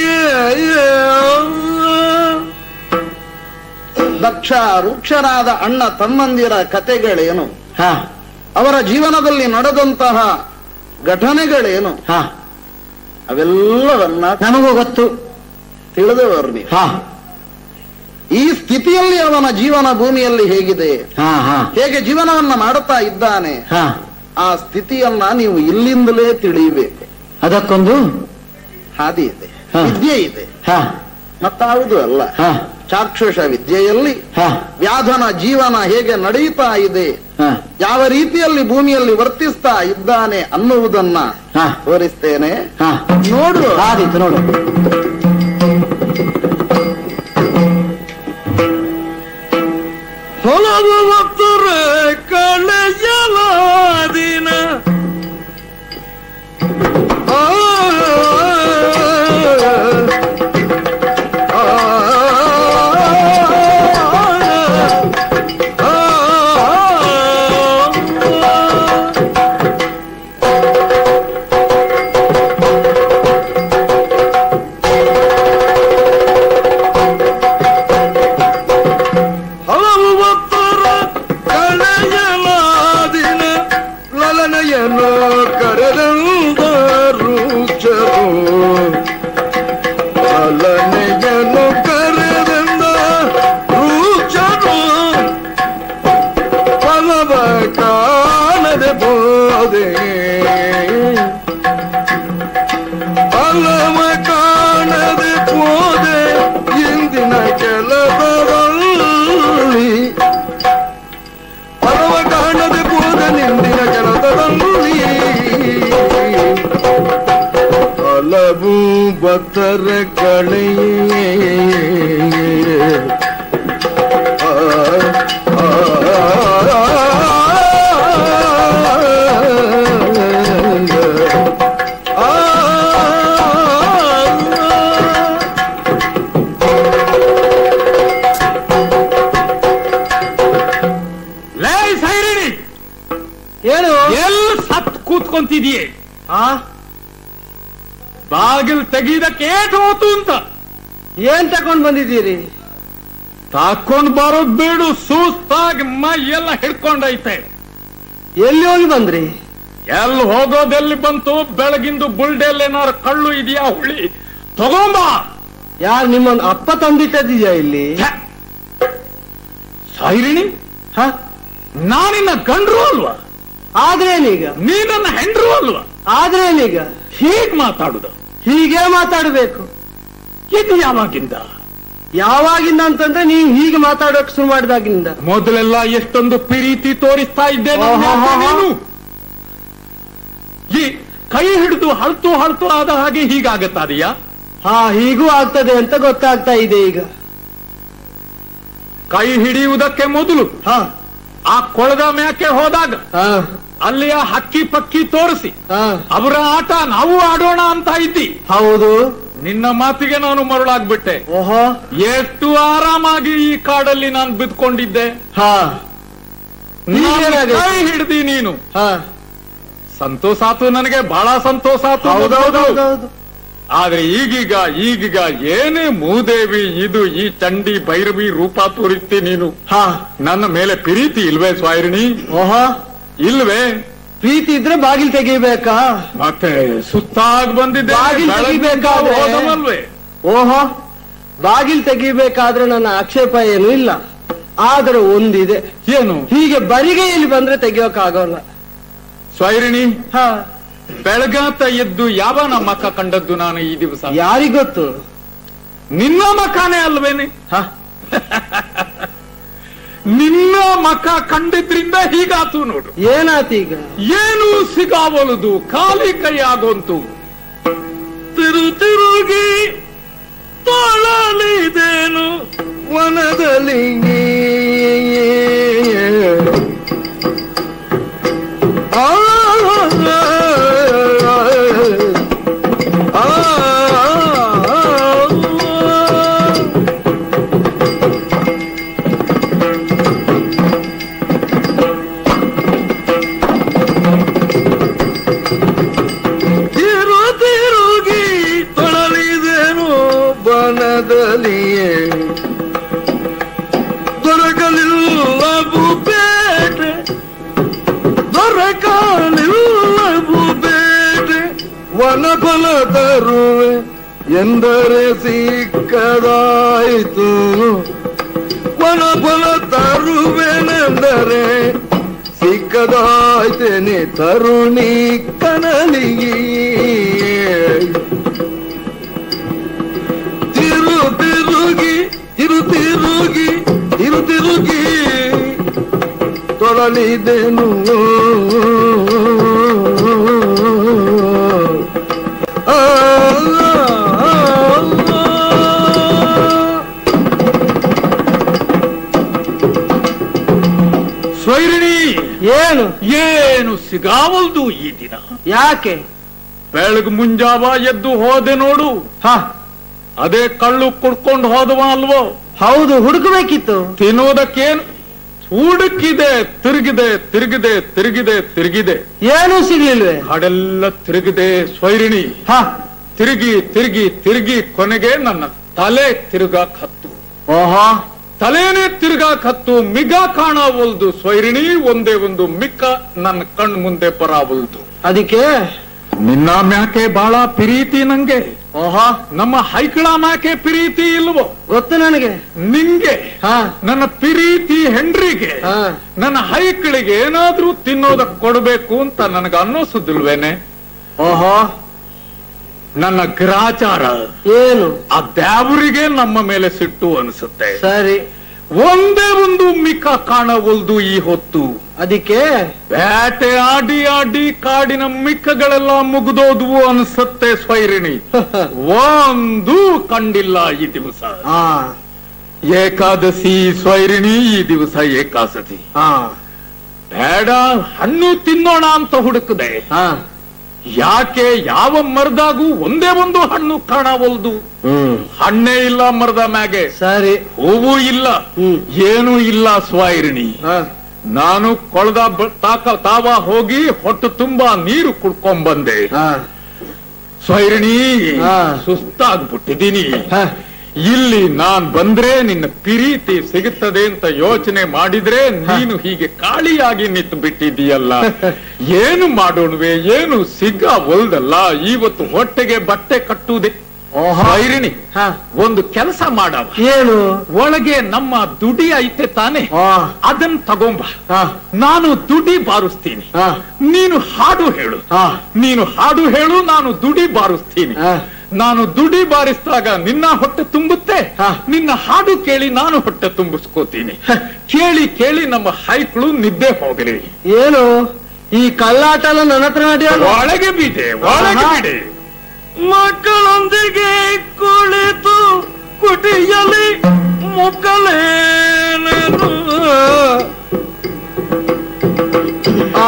ದಕ್ಷ ವೃಕ್ಷರಾದ ಅಣ್ಣ ತಮ್ಮಂದಿರ ಕತೆಗಳೇನು ಹಾ ಅವರ ಜೀವನದಲ್ಲಿ ನಡೆದಂತಹ ಘಟನೆಗಳೇನು ಹಾ ಅವೆಲ್ಲವನ್ನ ನಮಗೂ ಗೊತ್ತು ತಿಳಿದವರು ನೀವು ಹಾ ಈ ಸ್ಥಿತಿಯಲ್ಲಿ ಅವನ ಜೀವನ ಭೂಮಿಯಲ್ಲಿ ಹೇಗಿದೆ ಹಾ ಹಾ ಹೇಗೆ ಜೀವನವನ್ನ ಮಾಡುತ್ತಾ ಇದ್ದಾನೆ ಹಾ ಆ ಸ್ಥಿತಿಯನ್ನ ನೀವು ಇಲ್ಲಿಂದಲೇ ತಿಳಿಯಬೇಕು ಅದಕ್ಕೊಂದು ಹಾದಿ ಇದೆ ಹಾ. ವಿದ್ಯೆ ಇದೆ ಹಾ ಮತ್ತಾವುದು ಅಲ್ಲ ಹಾ ಚಾಕ್ಷುಷ ವಿದ್ಯೆಯಲ್ಲಿ ಹಾ ವ್ಯಾಧನ ಜೀವನ ಹೇಗೆ ನಡೆಯುತ್ತಾ ಇದೆ ಹಾ ಯಾವ ರೀತಿಯಲ್ಲಿ ಭೂಮಿಯಲ್ಲಿ ವರ್ತಿಸ್ತಾ ಇದ್ದಾನೆ ಅನ್ನುವುದನ್ನ ಹಾ ತೋರಿಸ್ತೇನೆ ಹಾ ನೋಡು ಆದೀತು ನೋಡು ಹೊಲದು ಭಕ್ತರೆ ಕಳೆಯಲಾದಿನ ಆ, ಆ, ಆ, ಆ, ಫಲವ ಕಾಣದೆ ಹೋದೆ ಇಂದಿನ ಕೆಲಸದಲ್ಲಿ ಫಲವ ಕಾಣದೆ ಹೋದೆ ನಿಂದಿನ ಕೆಲಸದಲ್ಲಿ ಹಲವು ಭಕ್ತರ ಕಳೆ ಲೇ ಸೈರಿಣಿ ಏನು ಎಲ್ಲಿ ಸತ್ ಕೂತ್ಕೊಂತಿದೀಯೇ ಆ ಬಾಗಿಲು ತೆಗೀದಕ್ಕೆ ಏಟ್ ಹೋತು ಅಂತ ಏನ್ ತಕೊಂಡ್ ಬಂದಿದ್ದೀರಿ ತಾಕೊಂಡ್ ಬರೋದ್ ಬೇಡು ಸುಸ್ತಾಗಿ ಮೈ ಎಲ್ಲ ಹಿಡ್ಕೊಂಡೈತೆ ಎಲ್ಲಿ ಹೋಗಿ ಬಂದ್ರಿ ಎಲ್ಲಿ ಹೋಗೋದೆಲ್ಲಿ ಬಂತು ಬೆಳಗಿಂದು ಬುಲ್ಡೆಲ್ ಏನಾರು ಕಳ್ಳು ಇದೆಯಾ ಹುಳಿ ತಗೊಂಬ ಯಾರು ನಿಮ್ಮ ಅಪ್ಪ ತಂದಿಟ್ಟಿದ್ಯಾ ಇಲ್ಲಿ ಛೆ! ಸೈರಿಣಿ ಹ ನಾನಿನ್ನ ಗಂಡ್ರು ಅಲ್ವಾ ಆದ್ರೇನೀಗ ನೀ ನನ್ನ ಹೆಂಡ್ರು ಅಲ್ವಾ ಆದ್ರೇನೀಗ ಹೀಗ್ ಮಾತಾಡುದು ಹೀಗೆ ಮಾತಾಡ್ಬೇಕು ಇದು ಯಾವಾಗಿಂದ ಯಾವಾಗಿಂದ ಅಂತಂದ್ರೆ ನೀವು ಹೀಗೆ ಮಾತಾಡೋಕ್ ಶುರು ಮಾಡಿದಾಗಿಂದ ಮೊದಲೆಲ್ಲ ಎಷ್ಟೊಂದು ಪ್ರೀತಿ ತೋರಿಸ್ತಾ ಇದ್ದೆ ನನ್ನ ಆಹಾ. ಮ್ಯಾಕೆ ನೀನು ಈ ಕೈ ಹಿಡಿದು ಹಳ್ತು ಹಳ್ತು ಆದ ಹಾಗೆ ಹೀಗಾಗತ್ತಾದೀಯಾ ಹಾ ಹೀಗೂ ಆಗ್ತದೆ ಅಂತ ಗೊತ್ತಾಗ್ತಾ ಇದೆ ಈಗ ಕೈ ಹಿಡಿಯುವುದಕ್ಕೆ ಮೊದಲು ಹಾ ಆ ಕೊಳದ ಮ್ಯಾಕೆ ಹೋದಾಗ ಹಾ ಅಲ್ಲಿಯ ಹಕ್ಕಿ ಪಕ್ಕಿ ತೋರಿಸಿ ಹಾ ಅವರ ಆಟ ನಾವು ಆಡೋಣ ಅಂತ ಇದ್ದಿ ಹೌದು ನಿನ್ನ ಮಾತಿಗೆ ನಾನು ಮರುಳಾಗ್ಬಿಟ್ಟೆ ಓಹೋ ಎಷ್ಟು ಆರಾಮಾಗಿ ಈ ಕಾಡಲ್ಲಿ ನಾನು ಬಿದ್ಕೊಂಡಿದ್ದೆ ಹಾ ನನ್ನ ಹೀಗೇನಾಗೈತೆ? ಕೈ ಹಿಡ್ದಿ ನೀನು ಹಾ ಸಂತೋಷ ಆತು ನನಗೆ ಬಹಳ ಸಂತೋಷ ಆತು ಹೌದೌದೌದೌದು ಆದ್ರೆ ಈಗೀಗ ಈಗೀಗ ಏನೇ ಮೂದೇವಿ ಇದು ಈ ಚಂಡಿ ಭೈರವಿ ರೂಪ ತೋರಿಸ್ತಿ ನೀನು ಹಾ ನನ್ನ ಮೇಲೆ ಪ್ರೀತಿ ಇಲ್ವೇ ಸ್ವಾಯಿರಣಿ ಓಹೋ ಇಲ್ವೇ ಪ್ರೀತಿ ಇದ್ರೆ ಬಾಗಿಲ್ ತೆಗಿಬೇಕಾ ಮತ್ತೆ ಸುತ್ತಾಗಿ ಬಂದಿದ್ದೆ ಬಾಗಿಲು ಬೆಳಗ್ಗೆ ತೆಗಿಬೇಕಾದ್ರೆ- ಹೋದವಲ್ವೇ ಓಹೋ ಬಾಗಿಲ್ ತೆಗಿಬೇಕಾದ್ರೆ ನನ್ನ ಆಕ್ಷೇಪ ಏನು ಇಲ್ಲ ಆದ್ರೆ ಒಂದಿದೆ ಏನು ಹೀಗೆ ಬರಿಗೈಯಲ್ಲಿ ಬಂದ್ರೆ ತೆಗಿಯೋಕ್ಕಾಗೋಲ್ಲ ಸ್ವೈರಿಣಿ ಹಾ ಬೆಳಗಾತ ಎದ್ದು ಯಾವ ನಮ್ಮ ಮಕ್ಕ ಕಂಡದ್ದು ನಾನು ಈ ದಿವಸ ಯಾರಿಗೊತ್ತು ನಿನ್ನ ಮಕಾನೇ ಅಲ್ವೇನೆ ಹಾ ನಿನ್ನ ಮಕ ಕಂಡಿದ್ರಿಂದ ಹೀಗಾತು ನೋಡು ಏನಾತೀಗ ಏನು ಸಿಗಾವಲದು ಖಾಲಿ ಕೈ ಆಗೋಂತು ತಿರು ತಿರುಗಿ ತೊಳಲಿದೇನು ವನದಲ್ಲಿ ಆ, ಆ, ಆ, ತಿರು ತಿರುಗಿ ತೊಳಲಿದೆನು ಬನದಲ್ಲಿಯೇ ದೊರಕಲಿಲ್ಲ ಭೂಪೇಟೆ ದೊರಕಲಿಲ್ಲ ಭೂಪೇಟೆ ವನಫಲ ತರುವೆ ಎಂದರೆ ಸಿಕ್ಕದಾಯಿತು ವನಫಲ ತರುವೆನೆಂದರೆ ಸಿಕ್ಕದಾಯ್ತೇನೆ ತರುಣಿ ಕನಲಿಗೆ ತಿರು ತಿರುಗಿ ತಿರು ತಿರುಗಿ ತಿರು ತಿರುಗಿ ತೊಳಲಿದೆನು ಆ, ಆ, ಆ. ಸ್ವೈರಿಣಿ ಏನು ಏನು ಸಿಗಾವಲ್ದು ಈ ದಿನ ಯಾಕೆ ಬೆಳಗ್ ಮುಂಜಾವ ಎದ್ದು ಹೋದೆ ನೋಡು ಹಾ ಅದೇ ಕಳ್ಳು ಕುಡ್ಕೊಂಡು ಹೋದವ ಅಲ್ವೋ ಹೌದು ಹುಡುಕಬೇಕಿತ್ತು ತಿನ್ನೋದಕ್ಕೇನು ಹುಡುಕಿದೆ ತಿರುಗಿದೆ ತಿರುಗಿದೆ ತಿರುಗಿದೆ ತಿರುಗಿದೆ ಏನೂ ಸಿಗ್ಲಿಲ್ವೇ ಕಾಡೆಲ್ಲ ತಿರುಗಿದೆ ಸ್ವೈರಿಣಿ ಹಾ ತಿರುಗಿ ತಿರುಗಿ ತಿರುಗಿ ಕೊನೆಗೆ ನನ್ನ ತಲೆ ತಿರುಗಾಕ್ ಹತ್ತು ಓಹೋ ತಲೆನೇ ತಿರುಗಾಕ್ ಹತ್ತು ಮಿಗ ಕಾಣವಲ್ದು ಸ್ವೈರಿಣಿ ಒಂದೇ ಒಂದು ಮಿಕ್ಕ ನನ್ನ ಕಣ್ ಮುಂದೆ ಬರಾವಲ್ದು ಅದಕ್ಕೆ ನಿನ್ನ ಮ್ಯಾಕೆ ಬಹಳ ಪ್ರೀತಿ ನಂಗೆ ಓಹೋ ನಮ್ಮ ಹೈಕಳ ಮ್ಯಾಕೆ ಪ್ರೀತಿ ಇಲ್ವೋ ಗೊತ್ತು ನನಗೆ ನಿಂಗೆ ಹಾ ನನ್ನ ಪ್ರೀತಿ ಹೆಂಡ್ರಿಗೆ ಹಾ ನನ್ನ ಹೈಕಳಿಗೆ ಏನಾದ್ರೂ ತಿನ್ನೋದಕ್ ಕೊಡ್ಬೇಕು ಅಂತ ನನಗ ಅನ್ನಿಸುದಿಲ್ವೇನೆ ಓಹೋ ನನ್ನ ಗ್ರಾಚಾರ ಏನು ಆ ದ್ಯಾವರಿಗೆ ನಮ್ಮ ಮೇಲೆ ಸಿಟ್ಟು ಅನಿಸುತ್ತೆ ಸರಿ ಒಂದೇ ಒಂದು ಮಿಕ್ಕ ಕಾಣವಲ್ದು ಈ ಹೊತ್ತು ಅದಕ್ಕೆ ಬೇಟೆ ಆಡಿ ಆಡಿ ಕಾಡಿನ ಮಿಕ್ಕಗಳೆಲ್ಲ ಮುಗಿದೋದ್ವು ಅನ್ಸತ್ತೆ ಸ್ವೈರಿಣಿ ಒಂದು ಕಂಡಿಲ್ಲ ಈ ದಿವಸ ಹಾ ಏಕಾದಶಿ ಸ್ವೈರಿಣಿ ಈ ದಿವಸ ಏಕಾದಶಿ ಹಾ ಬೇಡ ಹಣ್ಣು ತಿನ್ನೋಣ ಅಂತ ಹುಡುಕದೆ ಹಾ ಯಾಕೆ ಯಾವ ಮರದಾಗೂ ಒಂದೇ ಒಂದು ಹಣ್ಣು ಕಾಣವಲ್ದು ಹ್ಮ್ ಹಣ್ಣೇ ಇಲ್ಲ ಮರದ ಮ್ಯಾಗೆ ಸರಿ ಹೂವು ಇಲ್ಲ ಹ್ಮ್. ಏನೂ ಇಲ್ಲ ಸ್ವೈರಿಣಿ ಹಾ ನಾನು ಕೊಳದ ಬ- ತಾಕ ತಾವ ಹೋಗಿ ಹೊಟ್ಟು ತುಂಬಾ ನೀರು ಕುಡ್ಕೊಂಡ್ ಬಂದೆ ಹಾ ಸ್ವೈರಿಣಿ ಹಾ. ಸುಸ್ತಾಗ್ಬಿಟ್ಟಿದೀನಿ ಹಾ. ಇಲ್ಲಿ ನಾನ್ ಬಂದ್ರೆ ನಿನ್ನ ಪ್ರೀತಿ ಸಿಗುತ್ತದೆ ಅಂತ ಯೋಚನೆ ಮಾಡಿದ್ರೆ ನೀನು ಹೀಗೆ ಕಾಳಿಯಾಗಿ ನಿಂತು ಬಿಟ್ಟಿದೀಯಲ್ಲ ಏನು ಮಾಡೋಣವೆ ಏನು ಸಿಗ್ಗ ಒಲ್ದಲ್ಲ ಇವತ್ತು ಹೊಟ್ಟೆಗೆ ಬಟ್ಟೆ ಕಟ್ಟುವುದೇ ಓಹೋ. ಸ್ವೈರಿಣಿ ಹಾ. ಒಂದು ಕೆಲಸ ಮಾಡವ ಏನು ಒಳಗೆ ನಮ್ಮ ದುಡಿ ಐತೆ ತಾನೆ ಆ, ಅದನ್ನ ತಗೊಂಬ ಹಾ ನಾನು ದುಡಿ ಬಾರಿಸ್ತೀನಿ ಹಾ ನೀನು ಹಾಡು ಹೇಳು ಹಾ ನೀನು ಹಾಡು ಹೇಳು ನಾನು ದುಡಿ ಬಾರಿಸ್ತೀನಿ ಹಾ. ನಾನು ದುಡಿ ಬಾರಿಸಿದಾಗ ನಿನ್ನ ಹೊಟ್ಟೆ ತುಂಬುತ್ತೆ ಹಾ. ನಿನ್ನ ಹಾಡು ಕೇಳಿ ನಾನು ಹೊಟ್ಟೆ ತುಂಬಿಸ್ಕೋತೀನಿ ಕೇಳಿ ಕೇಳಿ ನಮ್ಮ ಹೈಕ್ಳು ನಿದ್ದೆ ಹೋಗಲಿ ಏನು ಈ ಕಳ್ಳಾಟ ಎಲ್ಲ ನನ್ನ ಹತ್ರ ನಡೆಯೋದು ಒಳಗೆ ಬಿಡೆ ಒಳಗೆ ಆಹಾ. ಬಿಡೆ ಮಕ್ಕಳೊಂದಿಗೆ ಕುಳಿತು ಕುಟಿಯಲಿ ಮುಕ್ಕಲೇನನು ಆ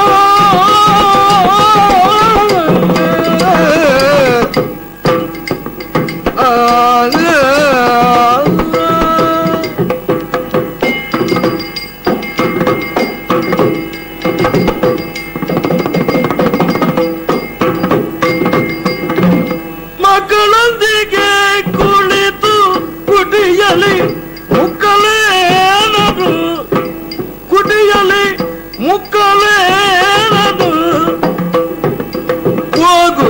ಮಕ್ಕಳೊಂದಿಗೆ ಕುಳಿತು ಕುಟಿಯಲಿ ಮುಕ್ಕಲೇನದು ಕುಟಿಯಲಿ ಮುಕ್ಕಲೇನದು ಹೋಗು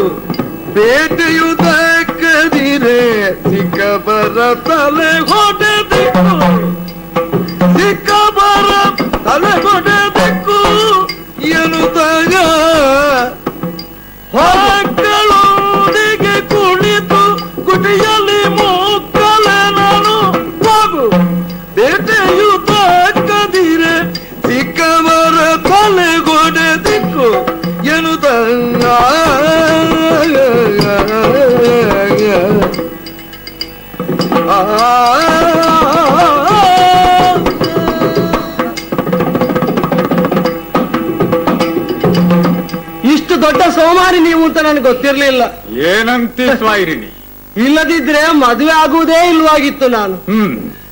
ಬೇಟೆಯುವುದಕ್ಕದಿರೆ ಸಿಕ್ಕಬರ ತಲೆ ಹೊಡೆದಿಕ್ಕು ಸಿಕ್ಕಬರ ತಲೆ ಹೊಡೆದಿಕ್ಕು ಎನ್ನುತ್ತಾಗ ಮಕ್ಕಳೊಂದಿಗೆ ಕುಳಿತು ಕುಟಿಯಲ್ಲಿ ಮುಕ್ಕಲೆ ನಾನು ಹೋಗು ಬೇಟೆಯು ತಕ್ಕದಿರೆ ಸಿಕ್ಕವರ ತಲೆಗೊಡೆ ದಿಕ್ಕು ಎನ್ನುತ್ತ ಇಷ್ಟು ದೊಡ್ಡ ಸೋಮಾರಿ ನೀವು ಅಂತ ನನಗೆ ಗೊತ್ತಿರ್ಲಿಲ್ಲ ಏನಂತಿ ಸ್ವೈರಿಣಿ ಇಲ್ಲದಿದ್ರೆ ಮದುವೆ ಆಗುವುದೇ ಇಲ್ವಾಗಿತ್ತು ನಾನು ಹ್ಮ್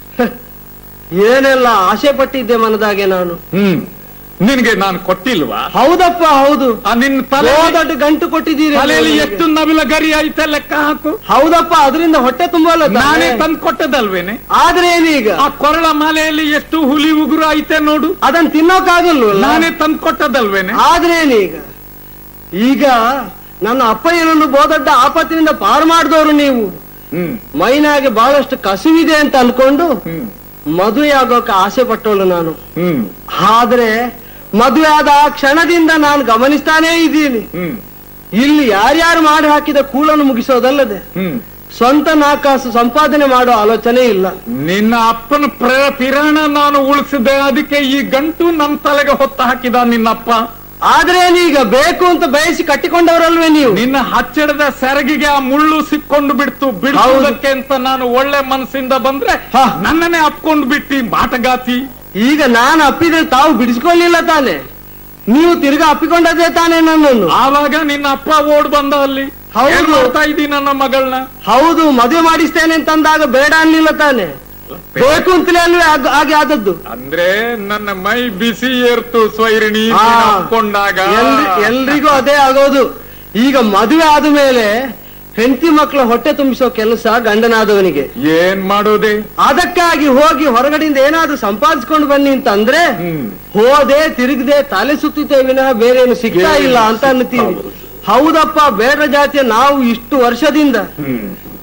ಏನೆಲ್ಲ ಆಸೆ ಪಟ್ಟಿದ್ದೆ ಮನದಾಗೆ ನಾನು ಹ್ಮ್ ನಿನ್ಗೆ ನಾನು ಕೊಟ್ಟಿಲ್ವಾ ಹೌದಪ್ಪ ಹೌದು ಆ ನಿನ್ನ ತಲೆ ಓ ದೊಡ್ಡ ಗಂಟು ಕೊಟ್ಟಿದ್ದೀರಿ ತಲೆಯಲ್ಲಿ ನನಗೆ. ಎಷ್ಟು ನವಿಲ ಗರಿ ಐತೆ ಲೆಕ್ಕ ಹಾಕು ಹೌದಪ್ಪ ಅದರಿಂದ ಹೊಟ್ಟೆ ತುಂಬಲ್ಲ ತಾನೇ? ನಾನೇ ತಂದು ಕೊಟ್ಟದಲ್ವೇನೆ ಆದ್ರೆ ಏನೀಗ ಆ ಕೊರಳ ಮಾಲೆಯಲ್ಲಿ ಎಷ್ಟು ಹುಲಿ ಉಗುರು ಐತೆ ನೋಡು ಅದನ್ನ ತಿನ್ನೋಕಾಗಲ್ವಲ್ಲ ನಾನೇ ತಂದು ಕೊಟ್ಟದಲ್ವೇನೆ ಆದ್ರೆ ಏನೀಗ ಈಗ ನನ್ನ ಅಪ್ಪಯ್ಯನನ್ನು ಬೋದೊಡ್ಡ ಆಪತ್ತಿನಿಂದ ಪಾರು ಮಾಡಿದವರು ನೀವು ಹ್ಮ್ ಮೈನಾಗೆ ಬಹಳಷ್ಟು ಕಸುವಿದೆ ಅಂತ ಅನ್ಕೊಂಡು ಹ್ಮ್ ಮದುವೆ ಆಗೋಕೆ ಆಸೆ ಪಟ್ಟವಳು ನಾನು ಹ್ಮ್ ಆದ್ರೆ ಮದುವೆ ಆದ ಆ ಕ್ಷಣದಿಂದ ನಾನು ಗಮನಿಸ್ತಾನೇ ಇದ್ದೀನಿ ಹ್ಮ್ ಇಲ್ಲಿ ಯಾರ್ಯಾರು ಮಾಡಿ ಹಾಕಿದ ಕೂಳನ್ನು ಮುಗಿಸೋದಲ್ಲದೆ ಹ್ಮ್ ಸ್ವಂತ ನಾಕಾಸು ಸಂಪಾದನೆ ಮಾಡೋ ಆಲೋಚನೆ ಇಲ್ಲ ನಿನ್ನ ಅಪ್ಪನ ಪ್ರ ಪಿರಾಣ ನಾನು ಉಳಿಸಿದೆ ಅದಕ್ಕೆ ಈ ಗಂಟು ನನ್ ತಲೆಗೆ ಹೊತ್ತ ಹಾಕಿದ ನಿನ್ನಪ್ಪ ಆದ್ರೆ ನೀಗ ಬೇಕು ಅಂತ ಬಯಸಿ ಕಟ್ಟಿಕೊಂಡವರಲ್ವೇ ನೀವು ನಿನ್ನ ಹಚ್ಚಡದ ಸೆರಗಿಗೆ ಆ ಮುಳ್ಳು ಸಿಕ್ಕೊಂಡು ಬಿಡ್ತು ಬಿಡುವುದಕ್ಕೆ ಅಂತ ನಾನು ಒಳ್ಳೆ ಮನಸ್ಸಿಂದ ಬಂದ್ರೆ ಹಾ. ನನ್ನನ್ನೇ ಅಪ್ಕೊಂಡು ಬಿಟ್ಟಿ ಮಾಟಗಾತಿ ಈಗ ನಾನು ಅಪ್ಪಿದ್ರೆ ತಾವು ಬಿಡಿಸ್ಕೊಳ್ಳಿಲ್ಲ ತಾನೆ ನೀವು ತಿರ್ಗಾ ಅಪ್ಪಿಕೊಂಡದ್ದೇ ತಾನೆ ನನ್ನನ್ನು ಆವಾಗ ನಿನ್ನ ಅಪ್ಪ ಓಡ್ ಬಂದ ಅಲ್ಲಿ ಹೌದು. ಏನ್ ಮಾಡ್ತಾ ಇದ್ದಿ ನನ್ನ ಮಗಳನ್ನ ಹೌದು ಮದುವೆ ಮಾಡಿಸ್ತೇನೆ ಅಂತಂದಾಗ ಬೇಡ ಅನ್ಲಿಲ್ಲ ತಾನೆ ಬೇಕು ಅಂತಲೇ ಅಲ್ವೇ ಆಗ- ಹಾಗೆ ಆದದ್ದು ಅಂದ್ರೆ ನನ್ನ ಮೈ ಬಿಸಿ ಏರ್ತು ಸ್ವೈರಿಣಿ ಆ, ನೀನ್ ಅಪ್ಕೊಂಡಾಗ ಎಲ್ರಿ- ಎಲ್ರಿಗೂ ಅದೇ ಆಗೋದು ಈಗ ಮದುವೆ ಆದ ಮೇಲೆ ಹೆಂಡತಿ ಮಕ್ಕಳ ಹೊಟ್ಟೆ ತುಂಬಿಸೋ ಕೆಲಸ ಗಂಡನಾದವನಿಗೆ ಏನ್ ಮಾಡೋದೆ ಅದಕ್ಕಾಗಿ ಹೋಗಿ ಹೊರಗಡೆಯಿಂದ ಏನಾದ್ರೂ ಸಂಪಾದಿಸ್ಕೊಂಡು ಬನ್ನಿ ಅಂತ ಅಂದ್ರೆ ಹ್ಮ್ ಹೋದೆ ತಿರುಗದೆ ತಲೆ ಸುತ್ತಿతే ವಿನಃ ಬೇರೆ ಏನು ಸಿಗ್ತಾ ಇಲ್ಲ ಅಂತ ಅನ್ನತೀವಿ ಹೌದಪ್ಪ ಬೇಡ ಜಾತಿಯ ನಾವು ಇಷ್ಟು ವರ್ಷದಿಂದ ಹ್ಮ್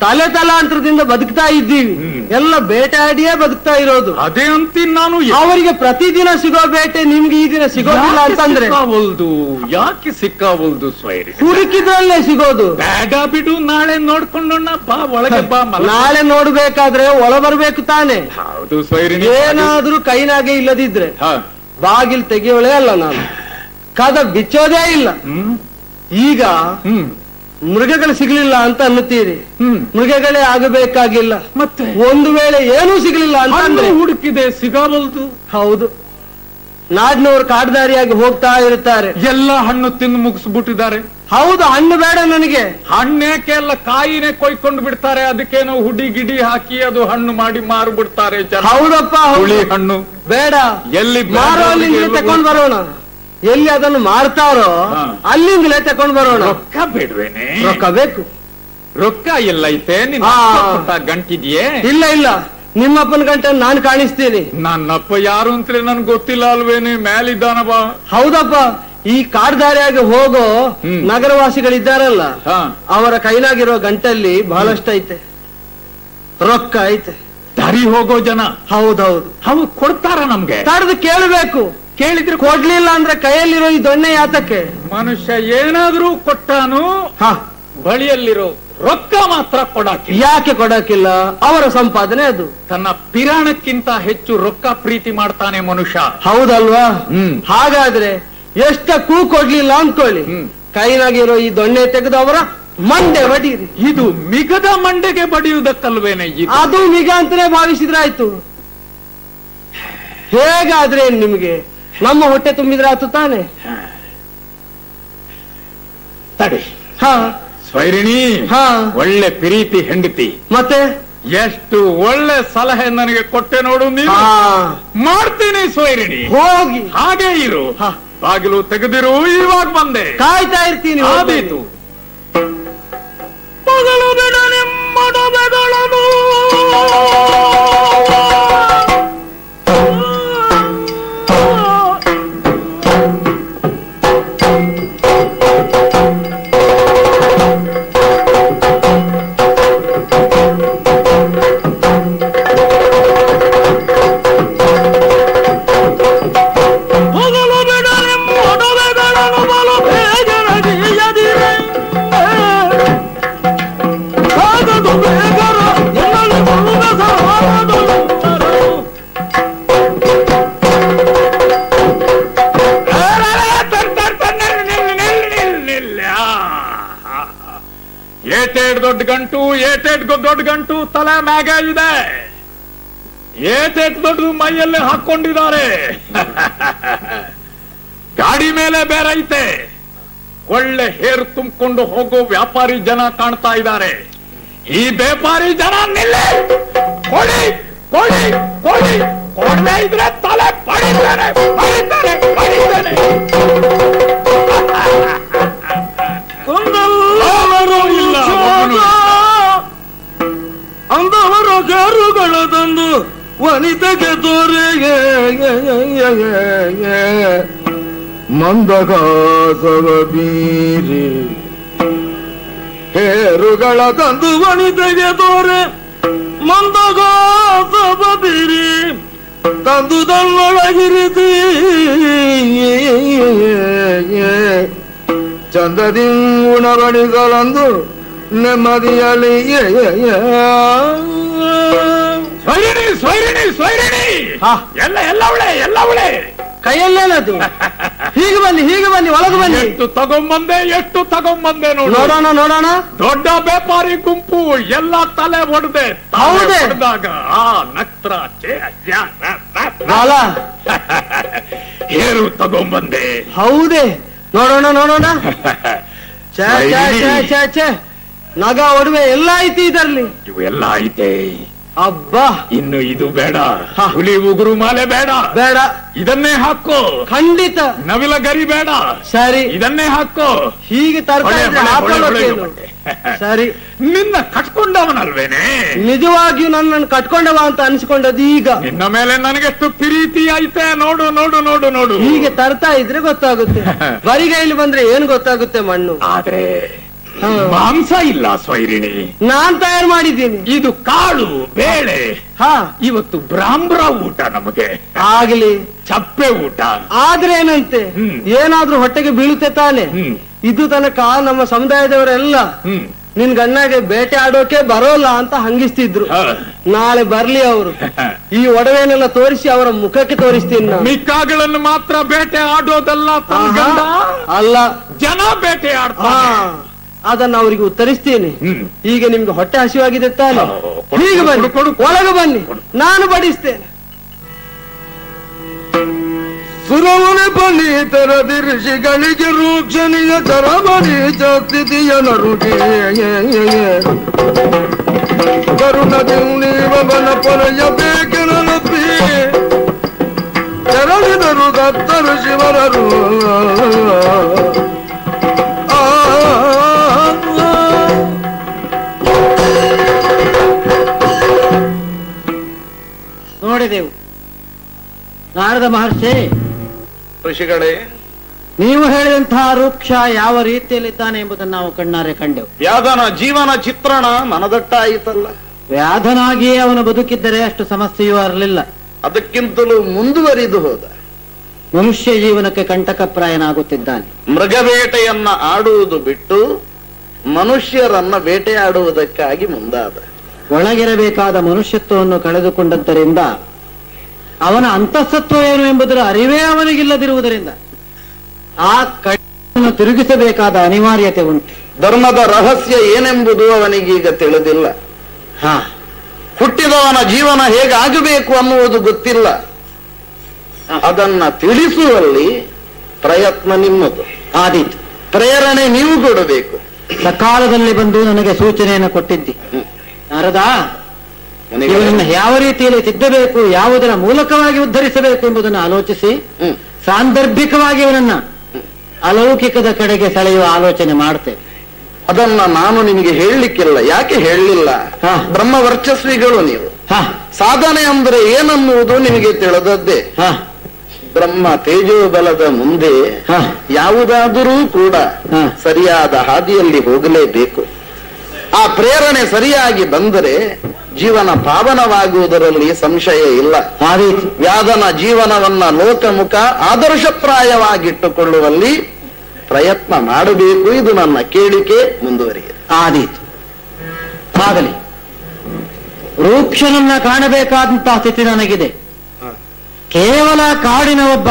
ತಲೆ ತಲಾಂತರದಿಂದ ಬದುಕ್ತಾ ಇದ್ದೀವಿ ಹ್ಮ್. ಎಲ್ಲ ಬೇಟೆಯಾಡಿಯೇ ಬದುಕ್ತಾ ಇರೋದು ಅದೇ ಅಂತೀನಿ ನಾನು ಅವರಿಗೆ ಪ್ರತಿದಿನ ಸಿಗೋ ಬೇಟೆ ನಿಮ್ಗೆ ಈ ದಿನ ಸಿಗೋದಿಲ್ಲ ಯಾಕೆ ಅಂತಂದ್ರೆ ಸಿಕ್ಕಾವಲ್ದು ಯಾಕೆ ಸಿಕ್ಕಾವಲ್ದು ಸ್ವೈರಿ ಹುಡುಕಿದ್ರಲ್ಲೇ ಸಿಗೋದು ಬೇಡ ಬಿಡು ನಾಳೆ ನೋಡ್ಕೊಂಡೋಣ ಬಾ ಒಳಗೆ ಬಾ ಮಲ ನಾಳೆ ನೋಡ್ಬೇಕಾದ್ರೆ ಒಳ ಬರ್ಬೇಕು ತಾನೆ ಹೌದು ಸ್ವೈರಿಣಿ ಏನಾದ್ರೂ ಕೈನಾಗೆ ಇಲ್ಲದಿದ್ರೆ ಹಾ. ಬಾಗಿಲ್ ತೆಗೆಯೋಳೇ ಅಲ್ಲ ನಾನು ಕದ ಬಿಚ್ಚೋದೇ ಇಲ್ಲ ಹ್ಮ್ ಈಗ ಹ್ಮ್ ಮೃಗಗಳು ಸಿಗ್ಲಿಲ್ಲ ಅಂತ ಅನ್ನುತ್ತೀರಿ ಹ್ಮ್ ಮೃಗಗಳೇ ಆಗಬೇಕಾಗಿಲ್ಲ ಮತ್ತೆ ಒಂದು ವೇಳೆ ಏನೂ ಸಿಗ್ಲಿಲ್ಲ ಹಣ್ಣು ಅಂತಂದ್ರೆ ಹುಡುಕಿದೆ ಸಿಗವಲ್ದು ಹೌದು ನಾಡಿನವರು ಕಾಡ್ದಾರಿಯಾಗಿ ಹೋಗ್ತಾ ಇರುತ್ತಾರೆ ಎಲ್ಲ ಹಣ್ಣು ತಿಂದು ಮುಗಿಸ್ಬಿಟ್ಟಿದ್ದಾರೆ ಹೌದು ಹಣ್ಣು ಬೇಡ ನನಗೆ ಹಣ್ಣೇಕೆ ಎಲ್ಲ ಕಾಯಿನೇ ಕೊಯ್ಕೊಂಡು ಬಿಡ್ತಾರೆ ಅದಕ್ಕೇನೋ ಹುಡಿ ಗಿಡಿ ಹಾಕಿ ಅದು ಹಣ್ಣು ಮಾಡಿ ಮಾರು ಬಿಡ್ತಾರೆ ಜನ ಹೌದಪ್ಪ ಹೌದು. ಹುಳಿ ಹಣ್ಣು ಬೇಡ ಎಲ್ಲಿ ಬೇಡ ಮಾರೋ ಅಲ್ಲಿಂದಲೇ ಅವ್ರಿಗೆ ತಕೊಂಡ್ ಬರೋಣ ಎಲ್ಲಿ ಅದನ್ನು ಮಾರ್ತಾರೋ ಹಾ. ಅಲ್ಲಿಂದಲೇ ತಕೊಂಡ್ ಬರೋಣ ರೊಕ್ಕ ಬೇಡ್ವೇನೆ ರೊಕ್ಕ ಬೇಕು ರೊಕ್ಕ ಎಲ್ಲೈತೆ ನಿನ್ನ ಹಾ. ಅಪ್ಪ ಕೊಟ್ಟ ಗಂಟಿದ್ಯೇ ಇಲ್ಲ ಇಲ್ಲ ನಿಮ್ಮಪ್ಪನ ಗಂಟೆ ನಾನು ಕಾಣಿಸ್ತೀನಿ ನನ್ನಪ್ಪ ಯಾರು ಅಂತಲೇ ನನ್ಗೆ ಗೊತ್ತಿಲ್ಲ ಅಲ್ವೇನೆ ಮೇಲಿದ್ದಾನವ ಹೌದಪ್ಪ ಈ ಕಾಡ್ದಾರಿಯಾಗಿ ಹೋಗೋ ಹ್ಮ್. ನಗರವಾಸಿಗಳಿದ್ದಾರಲ್ಲ ಹಾ ಅವರ ಕೈಲಾಗಿರೋ ಗಂಟಲ್ಲಿ ಬಹಳಷ್ಟು ಐತೆ ರೊಕ್ಕ ಐತೆ ದಾರಿ ಹೋಗೋ ಜನ ಹೌದೌದು ಅವು ಕೊಡ್ತಾರ ನಮ್ಗೆ ತಡೆದು ಕೇಳಬೇಕು ಕೇಳಿದ್ರೆ ಕೊಡ್ಲಿಲ್ಲ ಅಂದ್ರೆ ಕೈಯಲ್ಲಿರೋ ಈ ದೊಣ್ಣೆ ಯಾತಕ್ಕೆ ಮನುಷ್ಯ ಏನಾದ್ರೂ ಕೊಟ್ಟಾನು ಹ ಬಳಿಯಲ್ಲಿರೋ ರೊಕ್ಕ ಮಾತ್ರ ಕೊಡಾಕಿ ಯಾಕೆ ಕೊಡಕ್ಕಿಲ್ಲ ಅವರ ಸಂಪಾದನೆ ಅದು ತನ್ನ ಪಿರಾಣಕ್ಕಿಂತ ಹೆಚ್ಚು ರೊಕ್ಕ ಪ್ರೀತಿ ಮಾಡ್ತಾನೆ ಮನುಷ್ಯ ಹೌದಲ್ವಾ ಹ್ಮ್. ಹಾಗಾದ್ರೆ ಎಷ್ಟಕ್ಕೂ ಕೊಡ್ಲಿಲ್ಲ ಅಂದ್ಕೊಳ್ಳಿ ಹ್ಮ್. ಕೈನಾಗಿರೋ ಈ ದೊಣ್ಣೆ ತೆಗೆದು ಅವರ ಮಂಡೆ ಬಡೀರಿ ಇದು ಮಿಗದ ಮಂಡೆಗೆ ಬಡಿಯುವುದಕ್ಕಲ್ವೇನೆ ಇದು ಅದು ನಿಗ ಅಂತಾನೆ ಭಾವಿಸಿದ್ರಾಯ್ತು ಹೇಗಾದ್ರೆ ಏನ್ ನಿಮ್ಗೆ ನಮ್ಮ ಹೊಟ್ಟೆ ತುಂಬಿದ್ರೆ ಆತು ತಾನೆ ತಡಿ ಹಾ ಸ್ವೈರಿಣಿ ಹಾ. ಒಳ್ಳೆ ಪ್ರೀತಿ ಹೆಂಡತಿ ಮತ್ತೆ ಎಷ್ಟು ಒಳ್ಳೆ ಸಲಹೆ ನನಗೆ ಕೊಟ್ಟೆ ನೋಡು ನೀನು ಹಾ ಮಾಡ್ತೀನಿ ಸ್ವೈರಿಣಿ ಹೋಗಿ ಹಾಗೆ ಇರು ಹಾ. ಬಾಗಿಲು ತೆಗೆದಿರು ಇವಾಗ ಬಂದೆ ಕಾಯ್ತಾ ಇರ್ತೀನಿ ಆದೀತು ಪಗಲು ಬಿಡ ನಿಮ್ಮೊಡವೆಗಳನ್ನು ಪಗಲು ಬಿಡ ನಿಮ್ಮೊಡವೆಗಳನ್ನು ಬಲು ಬೇಗನೆ ಆಗದು ಬೇಗರ ಎನ್ನಲು ಬರುವುದ ಸಹಾಯದು ಏಟೇಟ್ ದೊಡ್ಡ ಗಂಟು ಏಟೇಟ್ ದೊಡ್ಡ ಗಂಟು ತಲೆ ಮ್ಯಾಗ ಇದೆ ಏಟೇಟ್ ದೊಡ್ಡ ಮೈಯಲ್ಲಿ ಹಾಕೊಂಡಿದ್ದಾರೆ ಗಾಡಿ ಮೇಲೆ ಬೇರೆ ಐತೆ ಒಳ್ಳೆ ಹೇರು ತುಂಬಿಕೊಂಡು ಹೋಗೋ ವ್ಯಾಪಾರಿ ಜನ ಕಾಣ್ತಾ ಇದ್ದಾರೆ ಈ ವ್ಯಾಪಾರಿ ಜನ ನಿಲ್ಲಿ ಕೊಡಿ ಕೊಡಿ ಕೊಡಿ ಕೊಡದೆ ಇದ್ರೆ ತಲೆ ಪಡಿತಾರೆ ಪಡಿತಾರೆ ಪಡಿತಾರೆ ಕುಂದಲ್ಲರೂ ಇಲ್ಲ ಒಬ್ಬನು. ಅಂದವರ ಕಾರುಗಳ ತಂದು ವನಿತೆಗೆ ತೋರೆಗೆ ಮಂದಗಾಸವ ಬೀರಿ ಹೇರುಗಳ ತಂದು ವನಿತೆಗೆ ತೋರೆ ಮಂದಗಾಸವ ಬೀರಿ ತಂದು ತನ್ನೊಳಗಿರಿಸಿ ಚಂದದಿ ಉಣಬಡಿಸಲಂದು ನೆಮ್ಮದಿಯಲ್ಲಿ ಸ್ವೈರಿಣಿ ಸ್ವೈರಿಣಿ ಸ್ವೈರಿಣಿ ಹಾ. ಎಲ್ಲ ಎಲ್ಲ ಅವಳೆ ಎಲ್ಲ ಅವಳೆ ಕೈಯಲ್ಲೇನದು ಹೀಗೆ ಬನ್ನಿ ಹೀಗೆ ಬನ್ನಿ ಒಳಗೆ ಬನ್ನಿ ಎಷ್ಟು ತಗೊಂಬಂದೆ ಎಷ್ಟು ತಗೊಂಬಂದೆ ನೋಡು ನೋಡೋಣ ನೋಡೋಣ ದೊಡ್ಡ ವ್ಯಾಪಾರಿ ಗುಂಪು ಎಲ್ಲ ತಲೆ ಹೊಡೆದೆ ಹೌದೇ? ಹೊಡೆದಾಗ ಆ ನಕ್ತ್ರ ಛೇ, ಅಯ್ಯ, ರ, ರ, ರ. ಬಾಲ ಏರು ತಗೊಂಬಂದೆ ಹೌದೇ ನೋಡೋಣ ನೋಡೋಣ ಛೇ, ಛೇ, ಛೇ, ಛೇ, ಛೇ. ನಗ ಒಡವೆ ಎಲ್ಲ ಐತಿ ಇದರಲ್ಲಿ ಇವೆಲ್ಲ ಐತೆ ಅಬ್ಬಾ ಇನ್ನು ಇದು ಬೇಡ ಹಾ. ಹುಲಿ ಉಗುರು ಮಾಲೆ ಬೇಡ ಬೇಡ ಇದನ್ನೇ ಹಾಕೋ ಖಂಡಿತ ನವಿಲ ಗರಿ ಬೇಡ ಸರಿ ಇದನ್ನೇ ಹಾಕೋ ಹೀಗೆ ತರ್ತಾ ಹೊಳೆ, ಇದ್ರೆ ಹೊಳೆ, ಹೊಳೆ, ಹಾಕೊಳ್ಳೋಕೇನು? ಹೊಳೆ. ಸರಿ ನಿನ್ನ ಕಟ್ಕೊಂಡವನಲ್ವೇನೆ ನಿಜವಾಗಿಯೂ ನನ್ನನ್ನು ಕಟ್ಕೊಂಡವ ಅಂತ ಅನ್ಸ್ಕೊಂಡದ್ದು ಈಗ ನಿನ್ನ ಮೇಲೆ ನನಗೆಷ್ಟು ಪ್ರೀತಿ ಐತೆ ನೋಡು ನೋಡು ನೋಡು ನೋಡು ಹೀಗೆ ತರ್ತಾ ಇದ್ರೆ ಗೊತ್ತಾಗುತ್ತೆ ಬರಿಗೈಲಿ ಬಂದ್ರೆ ಏನ್ ಗೊತ್ತಾಗುತ್ತೆ ಮಣ್ಣು ಆದ್ರೆ ಮಾಂಸ ಇಲ್ಲ ಸ್ವೈರಿಣಿ ನಾನ್ ತಯಾರು ಮಾಡಿದ್ದೀನಿ ಇದು ಕಾಳು ಬೇಳೆ ಹಾ ಇವತ್ತು ಬ್ರಾಹ್ಮ್ರ ಊಟ ನಮಗೆ ಆಗ್ಲಿ ಚಪ್ಪೆ ಊಟ ಆದ್ರೆ ಏನಂತೆ ಹ್ಮ್. ಏನಾದ್ರೂ ಹೊಟ್ಟೆಗೆ ಬೀಳುತ್ತೆ ತಾನೆ ಹ್ಮ್. ಇದು ತನಕ ನಮ್ಮ ಸಮುದಾಯದವರೆಲ್ಲ ಹ್ಮ್ ನಿನ್ ಗಣ್ಣಗೆ ಬೇಟೆ ಆಡೋಕೆ ಬರೋಲ್ಲ ಅಂತ ಹಂಗಿಸ್ತಿದ್ರು ಹ. ನಾಳೆ ಬರ್ಲಿ ಅವರು ಈ ಒಡವೆನೆಲ್ಲ ತೋರಿಸಿ ಅವರ ಮುಖಕ್ಕೆ ತೋರಿಸ್ತೀನಿ ನಾನು ಮಿಕ್ಕಾಗಳನ್ನು ಮಾತ್ರ ಬೇಟೆ ಆಡೋದಲ್ಲ ತನ್ನ ಆಹಾ. ಗಂಡ ಅಲ್ಲ ಜನ ಬೇಟೆ ಹಾ ಆಡ್ತಾನೆ ಅದನ್ನ ಅವರಿಗೆ ಉತ್ತರಿಸ್ತೀನಿ ಹ್ಮ್. ಈಗ ನಿಮ್ಗೆ ಹೊಟ್ಟೆ ಹಸಿವಾಗಿದೆ ತಾನೆ ಹೋ, ಕೊಡು, ಹೀಗೆ ಬನ್ನಿ ಕೊಡು, ಕೊಡು. ಒಳಗೆ ಬನ್ನಿ ನಾನು ಬಡಿಸ್ತೇನೆ ಸುರವನೆ ಪನೀತರ ಋಷಿಗಳಿಗೆ ರೂಕ್ಷಣಿಯ ಚರಮಣಿ ಸ್ಥಿತಿಯ ನರುಗಿ ಕರುಣ ನೀವನ ಪೊರೆಯ ಬೇಕಿನ ನಪ್ಪಿ ತೆರಳಿದರು ದತ್ತರು ಶಿವರರು ಆ ನೋಡಿದೆವು ನಾರದ ಮಹರ್ಷಿ ಋಷಿಗಳೇ ನೀವು ಹೇಳಿದಂತಹ ವೃಕ್ಷ ಯಾವ ರೀತಿಯಲ್ಲಿದ್ದಾನೆ ಎಂಬುದನ್ನು ನಾವು ಕಣ್ಣಾರೆ ಕಂಡೆವು ಯಾದನ ಜೀವನ ಚಿತ್ರಣ ಮನದಟ್ಟಾಯಿತಲ್ಲ ವ್ಯಾಧನಾಗಿಯೇ ಅವನು ಬದುಕಿದ್ದರೆ ಅಷ್ಟು ಸಮಸ್ಯೆಯೂ ಇರಲಿಲ್ಲ ಅದಕ್ಕಿಂತಲೂ ಮುಂದುವರಿದು ಹೋದ ಮನುಷ್ಯ ಜೀವನಕ್ಕೆ ಕಂಟಕಪ್ರಾಯನಾಗುತ್ತಿದ್ದಾನೆ ಮೃಗಬೇಟೆಯನ್ನ ಆಡುವುದು ಬಿಟ್ಟು ಮನುಷ್ಯರನ್ನ ಬೇಟೆಯಾಡುವುದಕ್ಕಾಗಿ ಮುಂದಾದ ಒಳಗಿರಬೇಕಾದ ಮನುಷ್ಯತ್ವವನ್ನು ಕಳೆದುಕೊಂಡದ್ದರಿಂದ ಅವನ ಅಂತಃಸತ್ವ ಏನು ಎಂಬುದರ ಅರಿವೇ ಅವನಿಗಿಲ್ಲದಿರುವುದರಿಂದ ಆ ಕಣ್ಣನ್ನು ತಿರುಗಿಸಬೇಕಾದ ಅನಿವಾರ್ಯತೆ ಉಂಟು ಧರ್ಮದ ರಹಸ್ಯ ಏನೆಂಬುದು ಅವನಿಗೀಗ ತಿಳಿದಿಲ್ಲ ಹಾ ಹುಟ್ಟಿದವನ ಜೀವನ ಹೇಗಾಗಬೇಕು ಅನ್ನುವುದು ಗೊತ್ತಿಲ್ಲ ಅದನ್ನ ತಿಳಿಸುವಲ್ಲಿ ಪ್ರಯತ್ನ ನಿಮ್ಮದು ಆದೀತು ಪ್ರೇರಣೆ ನೀವು ಕೊಡಬೇಕು ಸಕಾಲದಲ್ಲಿ ಬಂದು ನನಗೆ ಸೂಚನೆಯನ್ನು ಕೊಟ್ಟಿದ್ದಿ ನಾರದ ನನಗೆ- ಇವನನ್ನು ಯಾವ ರೀತಿಯಲ್ಲಿ ತಿದ್ದಬೇಕು ಯಾವುದರ ಮೂಲಕವಾಗಿ ಉದ್ಧರಿಸಬೇಕು ಎಂಬುದನ್ನು ಆಲೋಚಿಸಿ ಹ್ಮ್. ಸಾಂದರ್ಭಿಕವಾಗಿ ಇವನನ್ನ ಅಲೌಕಿಕದ ಕಡೆಗೆ ಸೆಳೆಯುವ ಆಲೋಚನೆ ಮಾಡ್ತೇವೆ ಅದನ್ನ ನಾನು ನಿಮಗೆ ಹೇಳಲಿಕ್ಕಿಲ್ಲ ಯಾಕೆ ಹೇಳಲಿಲ್ಲ ಹಾ. ಬ್ರಹ್ಮ ವರ್ಚಸ್ವಿಗಳು ನೀವು ಹಾ ಸಾಧನೆ ಅಂದ್ರೆ ಏನನ್ನುವುದು ನಿಮಗೆ ತಿಳಿದದ್ದೇ ಹಾ ಬ್ರಹ್ಮ ತೇಜೋಬಲದ ಮುಂದೆ ಹಾ. ಯಾವುದಾದರೂ ಕೂಡ ಹಾ. ಸರಿಯಾದ ಹಾದಿಯಲ್ಲಿ ಹೋಗಲೇಬೇಕು ಆ ಪ್ರೇರಣೆ ಸರಿಯಾಗಿ ಬಂದರೆ ಜೀವನ ಪಾವನವಾಗುವುದರಲ್ಲಿ ಸಂಶಯ ಇಲ್ಲ ಆದೀತು ವ್ಯಾದನ ಜೀವನವನ್ನ ಲೋಕಮುಖ ಆದರ್ಶಪ್ರಾಯವಾಗಿಟ್ಟುಕೊಳ್ಳುವಲ್ಲಿ ಪ್ರಯತ್ನ ಮಾಡಬೇಕು ಇದು ನನ್ನ ಕೇಳಿಕೆ ಮುಂದುವರಿಯಿದೆ ಆದೀತು ಆಗಲಿ ರೂಕ್ಷನನ್ನ ಕಾಣಬೇಕಾದಂತಹ ಸ್ಥಿತಿ ನನಗಿದೆ ಕೇವಲ ಕಾಡಿನ ಒಬ್ಬ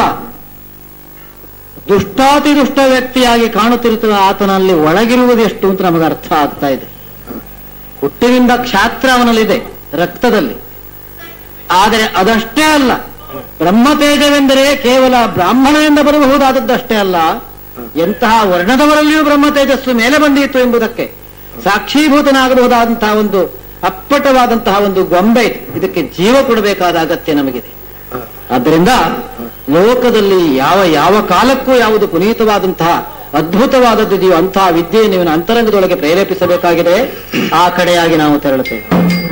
ದುಷ್ಟಾತಿ ದುಷ್ಟ ವ್ಯಕ್ತಿಯಾಗಿ ಕಾಣುತ್ತಿರುತ್ತದೆ ಆತನಲ್ಲಿ ಒಳಗಿರುವುದೆಷ್ಟು ಅಂತ ನಮಗೆ ಅರ್ಥ ಆಗ್ತಾ ಇದೆ ಹುಟ್ಟಿನಿಂದ ಕ್ಷಾತ್ರ ಅವನಲ್ಲಿದೆ ರಕ್ತದಲ್ಲಿ ಆದರೆ ಅದಷ್ಟೇ ಅಲ್ಲ ಬ್ರಹ್ಮತೇಜವೆಂದರೆ ಕೇವಲ ಬ್ರಾಹ್ಮಣರಿಂದ ಬರಬಹುದಾದದ್ದಷ್ಟೇ ಅಲ್ಲ ಎಂತಹ ವರ್ಣದವರಲ್ಲಿಯೂ ಬ್ರಹ್ಮ ತೇಜಸ್ಸು ಮೇಲೆ ಬಂದಿತ್ತು ಎಂಬುದಕ್ಕೆ ಸಾಕ್ಷೀಭೂತನಾಗಬಹುದಾದಂತಹ ಒಂದು ಅಪ್ಪಟವಾದಂತಹ ಒಂದು ಗೊಂಬೆ ಇದೆ ಇದಕ್ಕೆ ಜೀವ ಕೊಡಬೇಕಾದ ಅಗತ್ಯ ನಮಗಿದೆ ಆದ್ದರಿಂದ ಲೋಕದಲ್ಲಿ ಯಾವ ಯಾವ ಕಾಲಕ್ಕೂ ಯಾವುದು ಪುನೀತವಾದಂತಹ ಅದ್ಭುತವಾದದ್ದಿದೆಯೋ ಅಂತಹ ವಿದ್ಯೆಯನ್ನು ಇವನ ಅಂತರಂಗದೊಳಗೆ ಪ್ರೇರೇಪಿಸಬೇಕಾಗಿದೆ ಆ ಕಡೆಯಾಗಿ ನಾವು ತೆರಳುತ್ತೇವೆ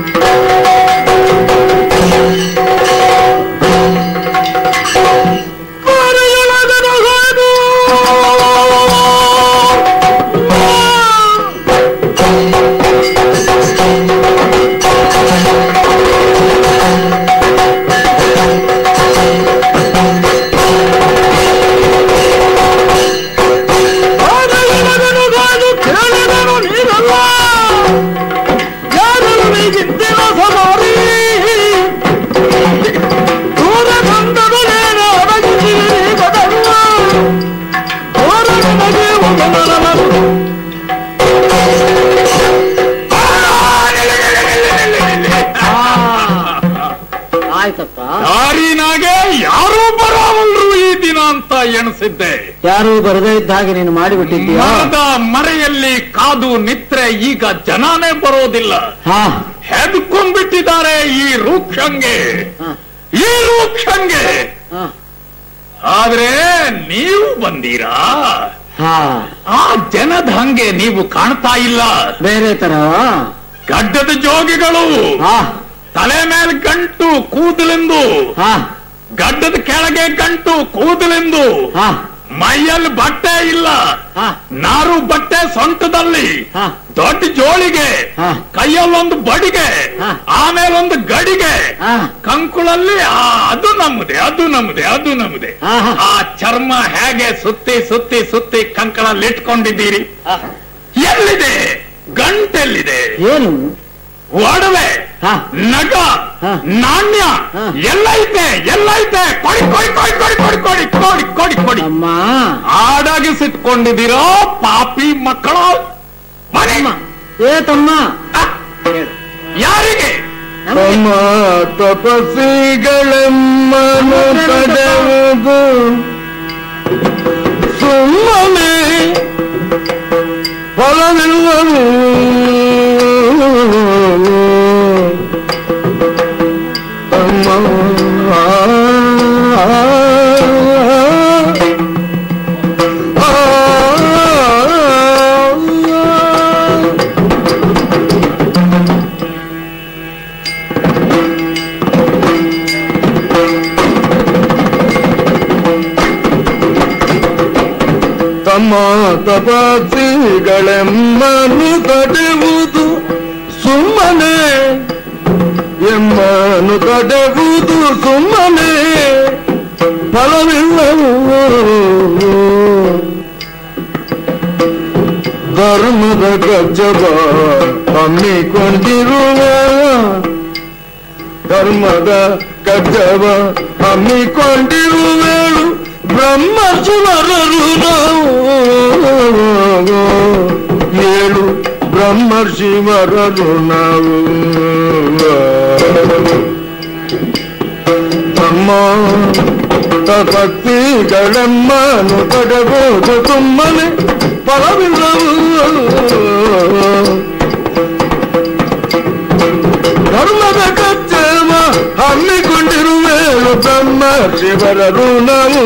ಕೇಳಿದನು ನೀರಲ್ಲ ಯಾರನ್ನು ನೀಗಿದ್ದಿನ ಸವಾರಿ ದೂರ ಬಂದರು ನೇರ ಒದಗಿಸಿ ಗದಲ್ಲ ದೂರ ನನಗೆ ಒಗಲನನು. ಆಯ್ತಪ್ಪ ದಾರಿನಾಗೆ ಯಾರೂ ಬರೋವಲ್ರು ಈ ದಿನ ಅಂತ ಎಣಿಸಿದ್ದೆ ಯಾರು ಬರದೇ ಇದ್ದ ಹಾಗೆ ನೀನು ಮಾಡಿಬಿಟ್ಟಿದ್ದೀಯಾ ಮರದ ಮರೆಯಲ್ಲಿ ಕಾದು ನಿತ್ರೆ ಈಗ ಜನನೇ ಬರೋದಿಲ್ಲ ಹಾ ಹೆದ್ಕೊಂಡ್ಬಿಟ್ಟಿದ್ದಾರೆ ಈ ರೂಕ್ಷಂಗೆ ಹಾ, ಈ ರೂಕ್ಷಂಗೆ ಹಾ, ಆದ್ರೆ ನೀವು ಬಂದೀರಾ ಹಾ ಆ ಜನದ ಹಂಗೆ ನೀವು ಕಾಣ್ತಾ ಇಲ್ಲ ಬೇರೆ ತರ ಗಡ್ಡದ ಜೋಗಿಗಳು ಹಾ ತಲೆ ಮೇಲೆ ಗಂಟು ಕೂದಲೆಂದು ಹಾ ಗಡ್ಡದ ಕೆಳಗೆ ಗಂಟು ಕೂದಲೆಂದು ಹಾ ಮೈಯಲ್ಲಿ ಬಟ್ಟೆ ಇಲ್ಲ ಹಾ ನಾರು ಬಟ್ಟೆ ಸೊಂಟದಲ್ಲಿ ಹಾ. ದೊಡ್ಡ ಜೋಳಿಗೆ ಹಾ. ಕೈಯಲ್ಲೊಂದು ಬಡಿಗೆ ಹಾ. ಆಮೇಲೊಂದು ಗಡಿಗೆ ಹಾ. ಕಂಕುಳಲ್ಲಿ ಆ, ಅದು ನಮ್ಮದೆ ಅದು ನಮ್ಮದೆ ಅದು ನಮ್ಮದೆ ಹಾ, ಹಾ. ಆ ಚರ್ಮ ಹೇಗೆ ಸುತ್ತಿ ಸುತ್ತಿ ಸುತ್ತಿ ಕಂಕಳಲ್ಲಿ ಇಟ್ಕೊಂಡಿದ್ದೀರಿ ಆ, ಎಲ್ಲಿದೆ ಗಂಟೆಲ್ಲಿದೆ ಏನು ಒಡವೆ ಹಾ. ನಗ ಹಾ. ನಾಣ್ಯ ಹಾ. ಎಲ್ಲೈತೆ ಎಲ್ಲೈತೆ ಕೊಡಿ ಕೊಡಿ ಕೊಡಿ ಕೊಡಿ ಕೊಡಿ ಕೊಡಿ ಕೊಡಿ ಕೊಡಿ ಕೊಡಿ ಅಮ್ಮ ಆಡಗಿಸಿಟ್ಕೊಂಡಿದ್ದೀರೋ ಪಾಪಿ ಮಕ್ಕಳು ಮನೆ ಅಮ್ಮ ಏ ತಮ್ಮ ಆ, ಹೇಳು ಯಾರಿಗೆ ನಮಗೆ ತಮ್ಮ ತಪಸ್ಸಿಗಳೆಮ್ಮನು ತಡೆಯುವುದು ಸುಮ್ಮನೆ ಫಲವಿಲ್ಲದು ತಮ್ಮ ಆ ತಮ್ಮ ತಪಸ್ಸಿಗಳೆಮ್ಮನು ತಡೆಯುವುದು ಸುಮ್ಮನೆ ಎಮ್ಮನು ತಡೆಯುವುದು ಸುಮ್ಮನೆ ಫಲವಿಲ್ಲವು ಧರ್ಮದ ಗಜ್ಜಬ ಹಮ್ಮಿಕೊಂಡಿರುವ ಧರ್ಮದ ಕಜ್ಜವ ಹಮ್ಮಿಕೊಂಡಿರುವೆಳು ಬ್ರಹ್ಮ ಶಿವರರು ನಾವು ಏಳು ಬ್ರಹ್ಮ ಶಿವರರು ನಾವು ತಮ್ಮ ತಪಕ್ತಿಗಳಮ್ಮನು ತಡಬಹುದು ಸುಮ್ಮನೆ ಫಲವಿಲ್ಲವು ಧರ್ಮದ ಕಚ್ಚೇಮ ಹಮ್ಮಿಕೊಂಡಿರುವೇಳು ಬ್ರಹ್ಮ ಶಿವರರು ನಾವು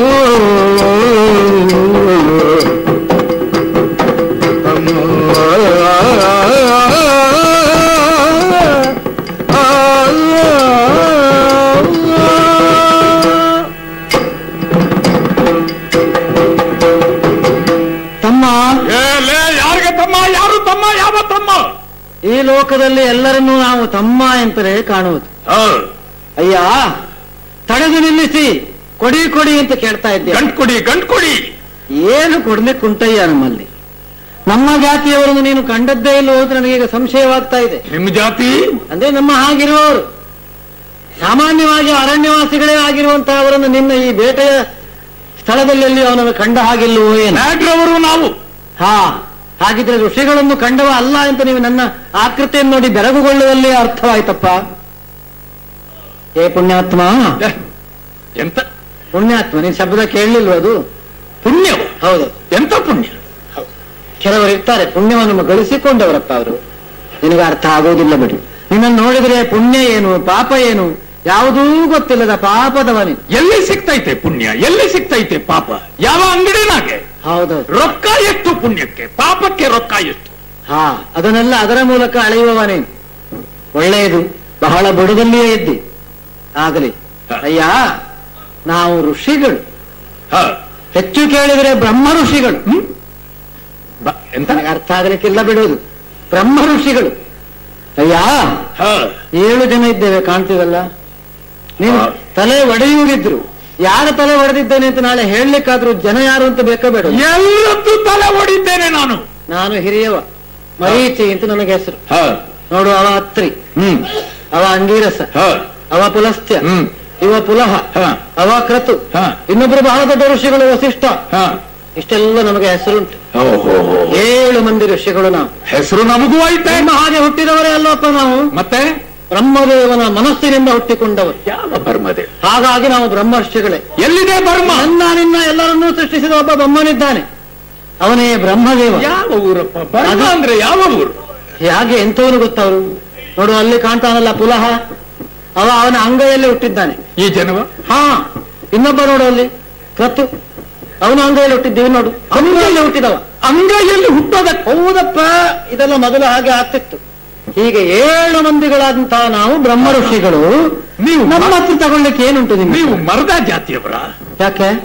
ತಮ್ಮ ಏಲೇ ಯಾರಿಗೆ ತಮ್ಮ ಯಾರು ತಮ್ಮ ಯಾವ ತಮ್ಮ ಈ ಲೋಕದಲ್ಲಿ ಎಲ್ಲರನ್ನೂ ನಾವು ತಮ್ಮ ಎಂತಲೇ ಕಾಣುವುದು ಆ, ಅಯ್ಯ ತಡೆದು ನಿಲ್ಲಿಸಿ ಕೊಡಿ ಕೊಡಿ ಅಂತ ಕೇಳ್ತಾ ಇದ್ದೆ ಗಂಟ್ ಕೊಡಿ ಗಂಟ್ ಕೊಡಿ ಏನು ಕೊಡ್ಲಿಕ್ಕೆ ಉಂಟಯ್ಯ ನಮ್ಮಲ್ಲಿ ನಮ್ಮ ಜಾತಿಯವರನ್ನು ನೀನು ಕಂಡದ್ದೇ ಇಲ್ಲವೋ ಅಂತ ನನಗೀಗ ಸಂಶಯವಾಗ್ತಾ ಇದೆ ನಿಮ್ಮ ಜಾತಿ ಅಂದ್ರೆ ನಮ್ಮ ಹಾಗಿರುವವರು ಸಾಮಾನ್ಯವಾಗಿ ಅರಣ್ಯವಾಸಿಗಳೇ ಆಗಿರುವಂತಹವರನ್ನು ನಿನ್ನ ಈ ಬೇಟೆಯ ಸ್ಥಳದಲ್ಲಿ ಎಲ್ಲಿ ಅವನನ್ನು ಕಂಡ ಹಾಗಿಲ್ಲವೋ ಏನು ನಾಗ್ರವರು ನಾವು ಹಾ ಹಾಗಿದ್ರೆ ಋಷಿಗಳನ್ನು ಕಂಡವ ಅಲ್ಲ ಅಂತ ನೀವು ನನ್ನ ಆಕೃತಿಯನ್ನು ನೋಡಿ ಬೆರಗುಗೊಳ್ಳುವಲ್ಲಿ ಅರ್ಥವಾಯ್ತಪ್ಪ ಏ ಪುಣ್ಯಾತ್ಮ ಏ, ಎಂತ ಪುಣ್ಯಾತ್ಮ ನೀನ್ ಶಬ್ದ ಕೇಳಲಿಲ್ವ ಅದು ಪುಣ್ಯವು ಹೌದು ಎಂತ ಪುಣ್ಯ ಕೆಲವರು ಇರ್ತಾರೆ ಪುಣ್ಯವನ್ನು ಗಳಿಸಿಕೊಂಡವರಪ್ಪ ಅವರು ನಿನಗೆ ಅರ್ಥ ಆಗೋದಿಲ್ಲ ಬಿಡಿ ನಿನ್ನನ್ನು ನೋಡಿದ್ರೆ ಪುಣ್ಯ ಏನು ಪಾಪ ಏನು ಯಾವುದೂ ಗೊತ್ತಿಲ್ಲದ ಪಾಪದವನೇ ಎಲ್ಲಿ ಸಿಗ್ತೈತೆ ಪುಣ್ಯ ಎಲ್ಲಿ ಸಿಗ್ತೈತೆ ಪಾಪ ಯಾವ ಅಂಗಡಿನಾಗೆ ಹೌದೌದು ರೊಕ್ಕ ಎಷ್ಟು ಪುಣ್ಯಕ್ಕೆ ಪಾಪಕ್ಕೆ ರೊಕ್ಕ ಎಷ್ಟು ಹಾ ಅದನ್ನೆಲ್ಲ ಅದರ ಮೂಲಕ ಅಳೆಯುವವನೇ ಒಳ್ಳೆಯದು ಬಹಳ ಬುಡದಲ್ಲಿಯೇ ಇದ್ದಿ ಆಗಲಿ ಅಯ್ಯ ನಾವು ಋಷಿಗಳು ಹ, ಹೆಚ್ಚು ಕೇಳಿದರೆ ಬ್ರಹ್ಮ ಋಷಿಗಳು ಬ- ಎಂತ ನನಗೆ ಅರ್ಥ ಆಗಲಿಕ್ಕಿಲ್ಲ ಬಿಡುವುದು ಬ್ರಹ್ಮ ಋಷಿಗಳು ಅಯ್ಯ ಹ, ಏಳು ಜನ ಇದ್ದೇವೆ ಕಾಣ್ತಿದಲ್ಲ ನೀನು ಹಾ. ತಲೆ ಒಡೆಯುವುದಿದ್ರು ಯಾರ ತಲೆ ಒಡೆದಿದ್ದೇನೆ ಅಂತ ನಾಳೆ ಹೇಳಲಿಕ್ಕಾದ್ರೂ ಜನ ಯಾರು ಅಂತ ಬೇಕೋ ಬೇಡ ಎಲ್ಲದ್ದು ತಲೆ ಹೊಡಿದ್ದೇನೆ ನಾನು ನಾನು ಹಿರಿಯವ ಮರೀಚಿ ಅಂತ ನನಗೆ ಹೆಸರು ಹ, ನೋಡು ಅವ ಅತ್ರಿ ಹ್ಮ್ ಅವ ಅಂಗೀರಸ ಹ, ಅವ ಪುಲಸ್ತ್ಯ ಹ್ಮ್ ಇವ ಪುಲಹ ಹ, ಅವ ಕ್ರತು ಹ. ಇನ್ನೊಬ್ಬರು ಬಹಳ ದೊಡ್ಡ ಋಷಿಗಳು ವಸಿಷ್ಠ ಹ. ಇಷ್ಟೆಲ್ಲ ನಮಗೆ ಹೆಸರುಂಟು ಓಹೋ ಏಳು ಮಂದಿ ಋಷಿಗಳು ನಾವು ಹೆಸರು ನಮಗೂ ಐತೆ ನಿಮ್ಮ ಹಾಗೆ ಹುಟ್ಟಿದವರೇ ಅಲ್ಲಪ್ಪ ನಾವು ಮತ್ತೆ ಬ್ರಹ್ಮದೇವನ ಮನಸ್ಸಿನಿಂದ ಹುಟ್ಟಿಕೊಂಡವರು ಯಾವ ಬರ್ಮದೆ ಹಾಗಾಗಿ ನಾವು ಬ್ರಹ್ಮರ್ಷಿಗಳೇ ಎಲ್ಲಿದೆ ಬರ್ಮ ನನ್ನ ನಿನ್ನ ಎಲ್ಲರನ್ನೂ ಸೃಷ್ಟಿಸಿದ ಒಬ್ಬ ಬ್ರಹ್ಮನಿದ್ದಾನೆ ಅವನೇ ಬ್ರಹ್ಮದೇವ ಯಾವ ಊರಪ್ಪ ಬರ್ಮ ಅಂದ್ರೆ ಯಾವ ಊರು ಹೇಗೆ ಎಂತವನು ಗೊತ್ತವರು ನೋಡು ಅಲ್ಲಿ ಕಾಣ್ತಾನಲ್ಲ ಪುಲಹ ಅವ ಅವನ ಅಂಗೈಯಲ್ಲಿ ಹುಟ್ಟಿದ್ದಾನೆ ಈ ಜನವ ಹಾ ಇನ್ನೊಬ್ಬ ನೋಡು ಅಲ್ಲಿ ಕತ್ತು ಅವನ ಅಂಗೈಯಲ್ಲಿ ಹುಟ್ಟಿದ್ದೀವಿ ನೋಡು ಅಂಗೈಯಲ್ಲಿ ಹುಟ್ಟಿದವ ಅಂಗೈಯಲ್ಲಿ ಹುಟ್ಟೋದ ಹೌದಪ್ಪ ಇದೆಲ್ಲ ಮೊದಲು ಹಾಗೆ ಆಗ್ತಿತ್ತು ಹೀಗೆ ಏಳು ಮಂದಿಗಳಾದಂತಹ ನಾವು ಬ್ರಹ್ಮ ಋಷಿಗಳು ನೀವು ನಮ್ಮ ಹತ್ರ ತಗೊಳ್ಳಿಕ್ಕೆ ಏನುಂಟು ನಿಮ್ಗೆ ನೀವು ಮರದ ಜಾತಿಯವರ ಯಾಕೆ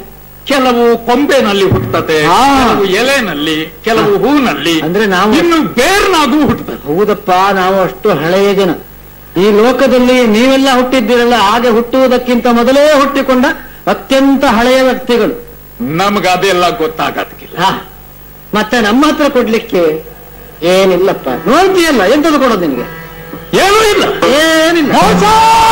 ಕೆಲವು ಕೊಂಬೆನಲ್ಲಿ ಹುಟ್ಟುತ್ತದೆ ಹಾ. ಕೆಲವು ಎಲೆನಲ್ಲಿ ಕೆಲವು ಹೂನಲ್ಲಿ ಅಂದ್ರೆ ನಾವು- ಇನ್ನು ಬೇರ್ನಾಗೂ ಹುಟ್ಟುತ್ತದೆ ಹೌದಪ್ಪ ನಾವು ಅಷ್ಟು ಹಳೆಯ ಜನ ಈ ಲೋಕದಲ್ಲಿ ನೀವೆಲ್ಲ ಹುಟ್ಟಿದ್ದೀರಲ್ಲ ಹಾಗೆ ಹುಟ್ಟುವುದಕ್ಕಿಂತ ಮೊದಲೇ ಹುಟ್ಟಿಕೊಂಡ ಅತ್ಯಂತ ಹಳೆಯ ವ್ಯಕ್ತಿಗಳು ನಮ್ಗ ಅದೆಲ್ಲ ಗೊತ್ತಾಗದಕ್ಕಿಲ್ಲ ಹಾ ಮತ್ತೆ ನಮ್ಮ ಹತ್ರ ಕೊಡ್ಲಿಕ್ಕೆ ಏನಿಲ್ಲಪ್ಪ ನೋಡ್ತೀಯಲ್ಲ ಎಂತದು ಕೊಡೋದು ನಿನಗೆ ಏನೂ ಇಲ್ಲ ಏನಿಲ್ಲ ಮೋಸ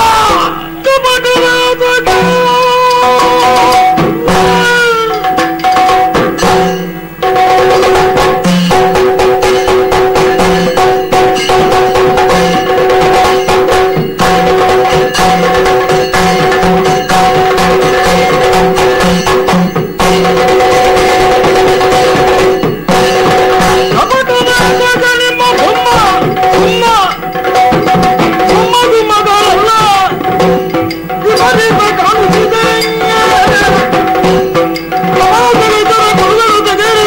ನಿಮ್ಮ ಬೊಮ್ಮ ಸುಮ್ಮ ಸುಮ್ಮದು ಮಗಳಲ್ಲ ವಿಪರೀತ ಕಾಣುತ್ತಿದೆ ಸಮಾಜವಿತರ ಗುರುಗಳು ತೆಗೆದು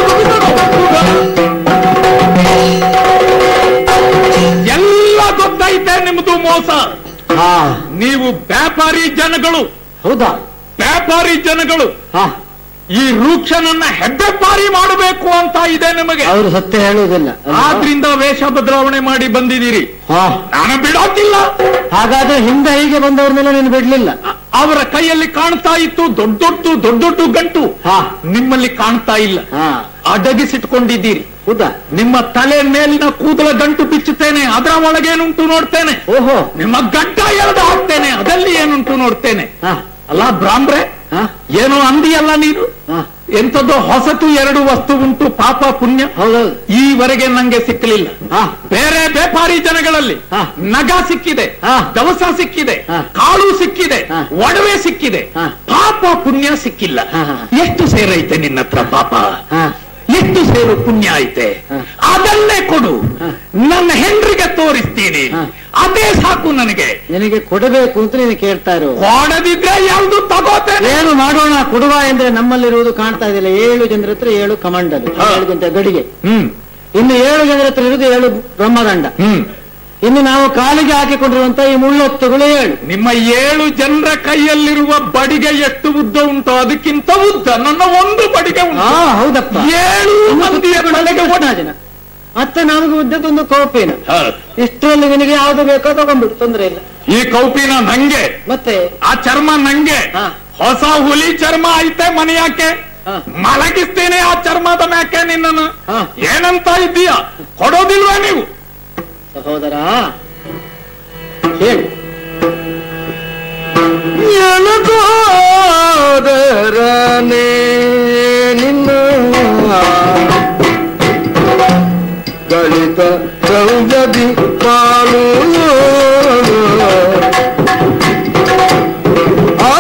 ಎಲ್ಲ ಗೊತ್ತೈತೆ ನಿಮ್ದು ಮೋಸ ಹಾ ನೀವು ವ್ಯಾಪಾರಿ ಜನಗಳು ಹೌದಾ ವ್ಯಾಪಾರಿ ಜನಗಳು ಹಾ ಈ ರೂಕ್ಷನನ್ನ ಹೆಬ್ಬೆಪ್ಪಾರಿ ಮಾಡಬೇಕು ಅಂತ ಇದೆ ನಿಮಗೆ ಅವರು ಸತ್ಯ ಹೇಳುವುದಿಲ್ಲ ಅಲ್ವಾ? ಆದ್ರಿಂದ ವೇಷ ಬದಲಾವಣೆ ಮಾಡಿ ಬಂದಿದ್ದೀರಿ ಹಾ ನಾನು ಬಿಡೋದಿಲ್ಲ ಹಾಗಾದ್ರೆ ಹಿಂದೆ ಹೀಗೆ ಬಂದವ್ರನ್ನೆಲ್ಲ ನೀನು ಬಿಡ್ಲಿಲ್ಲ ಅವರ ಕೈಯಲ್ಲಿ ಕಾಣ್ತಾ ಇತ್ತು ದೊಡ್ಡ ದೊಡ್ಡ ದೊಡ್ಡ ದೊಡ್ಡ ಗಂಟು ಹಾ ನಿಮ್ಮಲ್ಲಿ ಕಾಣ್ತಾ ಇಲ್ಲ ಹಾ ಅಡಗಿಸಿಟ್ಕೊಂಡಿದ್ದೀರಿ ಹೌದಾ ನಿಮ್ಮ ತಲೆ ಮೇಲಿನ ಕೂದಲ ಗಂಟು ಬಿಚ್ಚುತ್ತೇನೆ ಅದರ ಒಳಗೇನುಂಟು ನೋಡ್ತೇನೆ ಓಹೋ ನಿಮ್ಮ ಗಡ್ಡ ಎಳೆದು ಹಾಕ್ತೇನೆ ಅದರಲ್ಲಿ ಏನುಂಟು ನೋಡ್ತೇನೆ ಹಾ ಅಲ್ಲ ಬ್ರಾಹ್ಮ್ರೆ ಹಾ ಏನೋ ಅಂದಿಯಲ್ಲ ನೀನು ಹಾ ಎಂಥದ್ದೋ ಹೊಸತು ಎರಡು ವಸ್ತು ಉಂಟು ಪಾಪ ಪುಣ್ಯ ಹೌದೌದು ಈವರೆಗೆ ನಂಗೆ ಸಿಕ್ಕಲಿಲ್ಲ ಹಾ ಬೇರೆ ವ್ಯಾಪಾರಿ ಜನಗಳಲ್ಲಿ ಹಾ. ನಗ ಸಿಕ್ಕಿದೆ ಹಾ. ದವಸ ಸಿಕ್ಕಿದೆ ಹಾ. ಕಾಳು ಸಿಕ್ಕಿದೆ ಹಾ. ಒಡವೆ ಸಿಕ್ಕಿದೆ ಹಾ. ಪಾಪ ಪುಣ್ಯ ಸಿಕ್ಕಿಲ್ಲ ಹಾ, ಹಾ. ಎಷ್ಟು ಸೇರೈತೆ ನಿನ್ನ ಹತ್ರ ಪಾಪ ಹಾ ಎಷ್ಟು ಸೇರು ಪುಣ್ಯ ಐತೆ ಹಾ. ಅದನ್ನೇ ಕೊಡು ಹಾ. ನನ್ನ ಹೆಂಡ್ರಿಗೆ ತೋರಿಸ್ತೀನಿ ಹಾ. ಅದೇ ಸಾಕು ನನಗೆ ನಿನಗೆ ಕೊಡಬೇಕು ಅಂತ ನೀನು ಕೇಳ್ತಾ ಇರೋ ಕೊಡದಿದ್ರೆ ಯಾವ್ದು ತಗೋತೇನೆ ಏನು ಮಾಡೋಣ ಕೊಡುವ ಅಂದ್ರೆ ನಮ್ಮಲ್ಲಿರುವುದು ಕಾಣ್ತಾ ಇದೆಯಲ್ಲ ಏಳು ಜನರ ಹತ್ರ ಏಳು ಕಮಾಂಡಲು ಹಾ. ಏಳು ಗಂಟೆ ಗಡಿಗೆ ಹ್ಮ್ ಇನ್ನು ಏಳು ಜನರ ಹತ್ರ ಇರುವುದು ಏಳು ಬ್ರಹ್ಮದಂಡ ಹ್ಮ್ ಇನ್ನು ನಾವು ಕಾಲಿಗೆ ಹಾಕಿಕೊಂಡಿರುವಂತ ಈ ಮುಳ್ಳೊತ್ತುಗಳು ಏಳು ನಿಮ್ಮ ಏಳು ಜನರ ಕೈಯಲ್ಲಿರುವ ಬಡಿಗೆ ಎಷ್ಟು ಉದ್ದ ಉಂಟು ಅದಕ್ಕಿಂತ ಉದ್ದ ನನ್ನ ಒಂದು ಬಡಿಗೆ ಉಂಟು ಹಾ ಹೌದಪ್ಪ ಏಳು ಮಂದಿಯ ತಲೆಗೆ ಕೃಷ್ಣ ಒಡ- ಜನ ಮತ್ತೆ ನಮಗೆ ಉದ್ದಕ್ಕೊಂದು ಕೋಪಿನ ಹ. ಇಷ್ಟರಲ್ಲಿ ನಿನಗೆ ಯಾವ್ದು ಬೇಕೋ ತಗೊಂಡ್ಬಿಡು ತೊಂದ್ರೆ ಇಲ್ಲ ಈ ಕೌಪಿನ ನಂಗೆ ಮತ್ತೆ ಆ ಚರ್ಮ ನಂಗೆ ಹಾ. ಹೊಸ ಹುಲಿ ಚರ್ಮ ಐತೆ ಮನೆಯಾಕೆ ಹಾ. ಮಲಗಿಸ್ತೇನೆ ಆ ಚರ್ಮದ ಮ್ಯಾಕೆ ನಿನ್ನನ್ನು ಹಾ. ಏನಂತ ಇದ್ದೀಯ ಕೊಡೋದಿಲ್ವಾ ನೀವು ಸಹೋದರ ಹೇಳು ಎಳಗೋದರನೆ ನಿನ್ನ ಗಳಿತ ದ್ರವ್ಯದಿ ಪಾಲು ಆ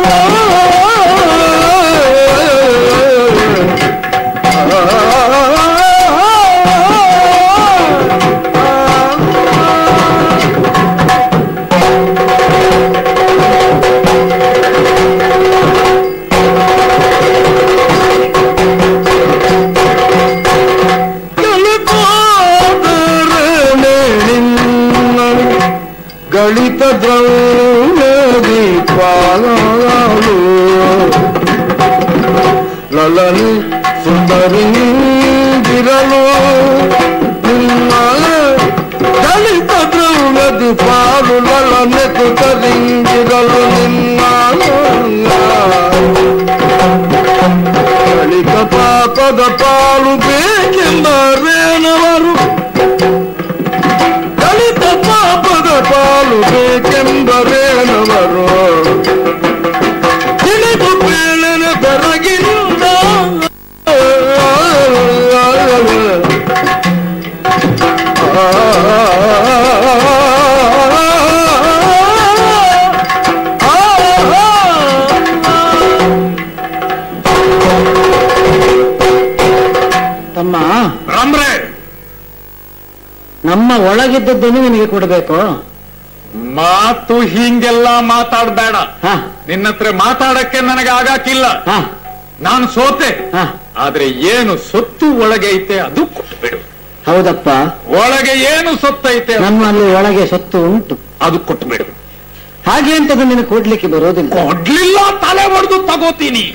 ಗಳಿತ ಗಳಿತ ದ್ರವ್ಯದಿ ಪಾಲು ಲಲನಿ ಸುಂದರಿಂದಿರಲು ನಿನ್ನ ಗಳಿತ ದ್ರವ್ಯದಿ ಪಾಲು ಲಲನೆ ಸುಂದರಿಂದಿರಲು ನಿನ್ನ ಗಳಿತ ಪಾಪದ ಪಾಲು ಬೇಕೆಂದರೇನವರು ದಲಿತ ಪಾಪದ ಪಾಲು ಬೇಕೆಂದರೇನವರು ತಿಳಿದು ಬೀಳನ ಬೆರಗಿನಿಂದ ತಮ್ಮ ರಾಮ್ರೆ ನಮ್ಮ ಒಳಗಿದ್ದದ್ದನ್ನು ನಿನಗೆ ಕೊಡಬೇಕು ಮಾತು ಹಿಂಗೆಲ್ಲ ಮಾತಾಡ್ಬೇಡ ಹಾ ನಿನ್ನ ಹತ್ರ ಮಾತಾಡಕ್ಕೆ ನನಗೆ ಆಗಾಕಿಲ್ಲ ಹಾ ನಾನು ಸೋತೆ ಹಾ ಆದ್ರೆ ಏನು ಸೊತ್ತು ಒಳಗೆ ಐತೆ ಅದು ಕೊಟ್ಟು ಬಿಡು ಹೌದಪ್ಪ ಒಳಗೆ ಏನು ಸೊತ್ತೈತೆ ನಮ್ಮಲ್ಲಿ ಒಳಗೆ ಸೊತ್ತು ಉಂಟು ಅದು ಕೊಟ್ಟು ಬಿಡು ಹಾಗೆ ಅಂತದ್ದು ನಿನಗೆ ಕೊಡ್ಲಿಕ್ಕೆ ಬರೋದಿಲ್ಲ ಕೊಡ್ಲಿಲ್ಲ ತಲೆ ಹೊಡೆದು ತಗೋತೀನಿ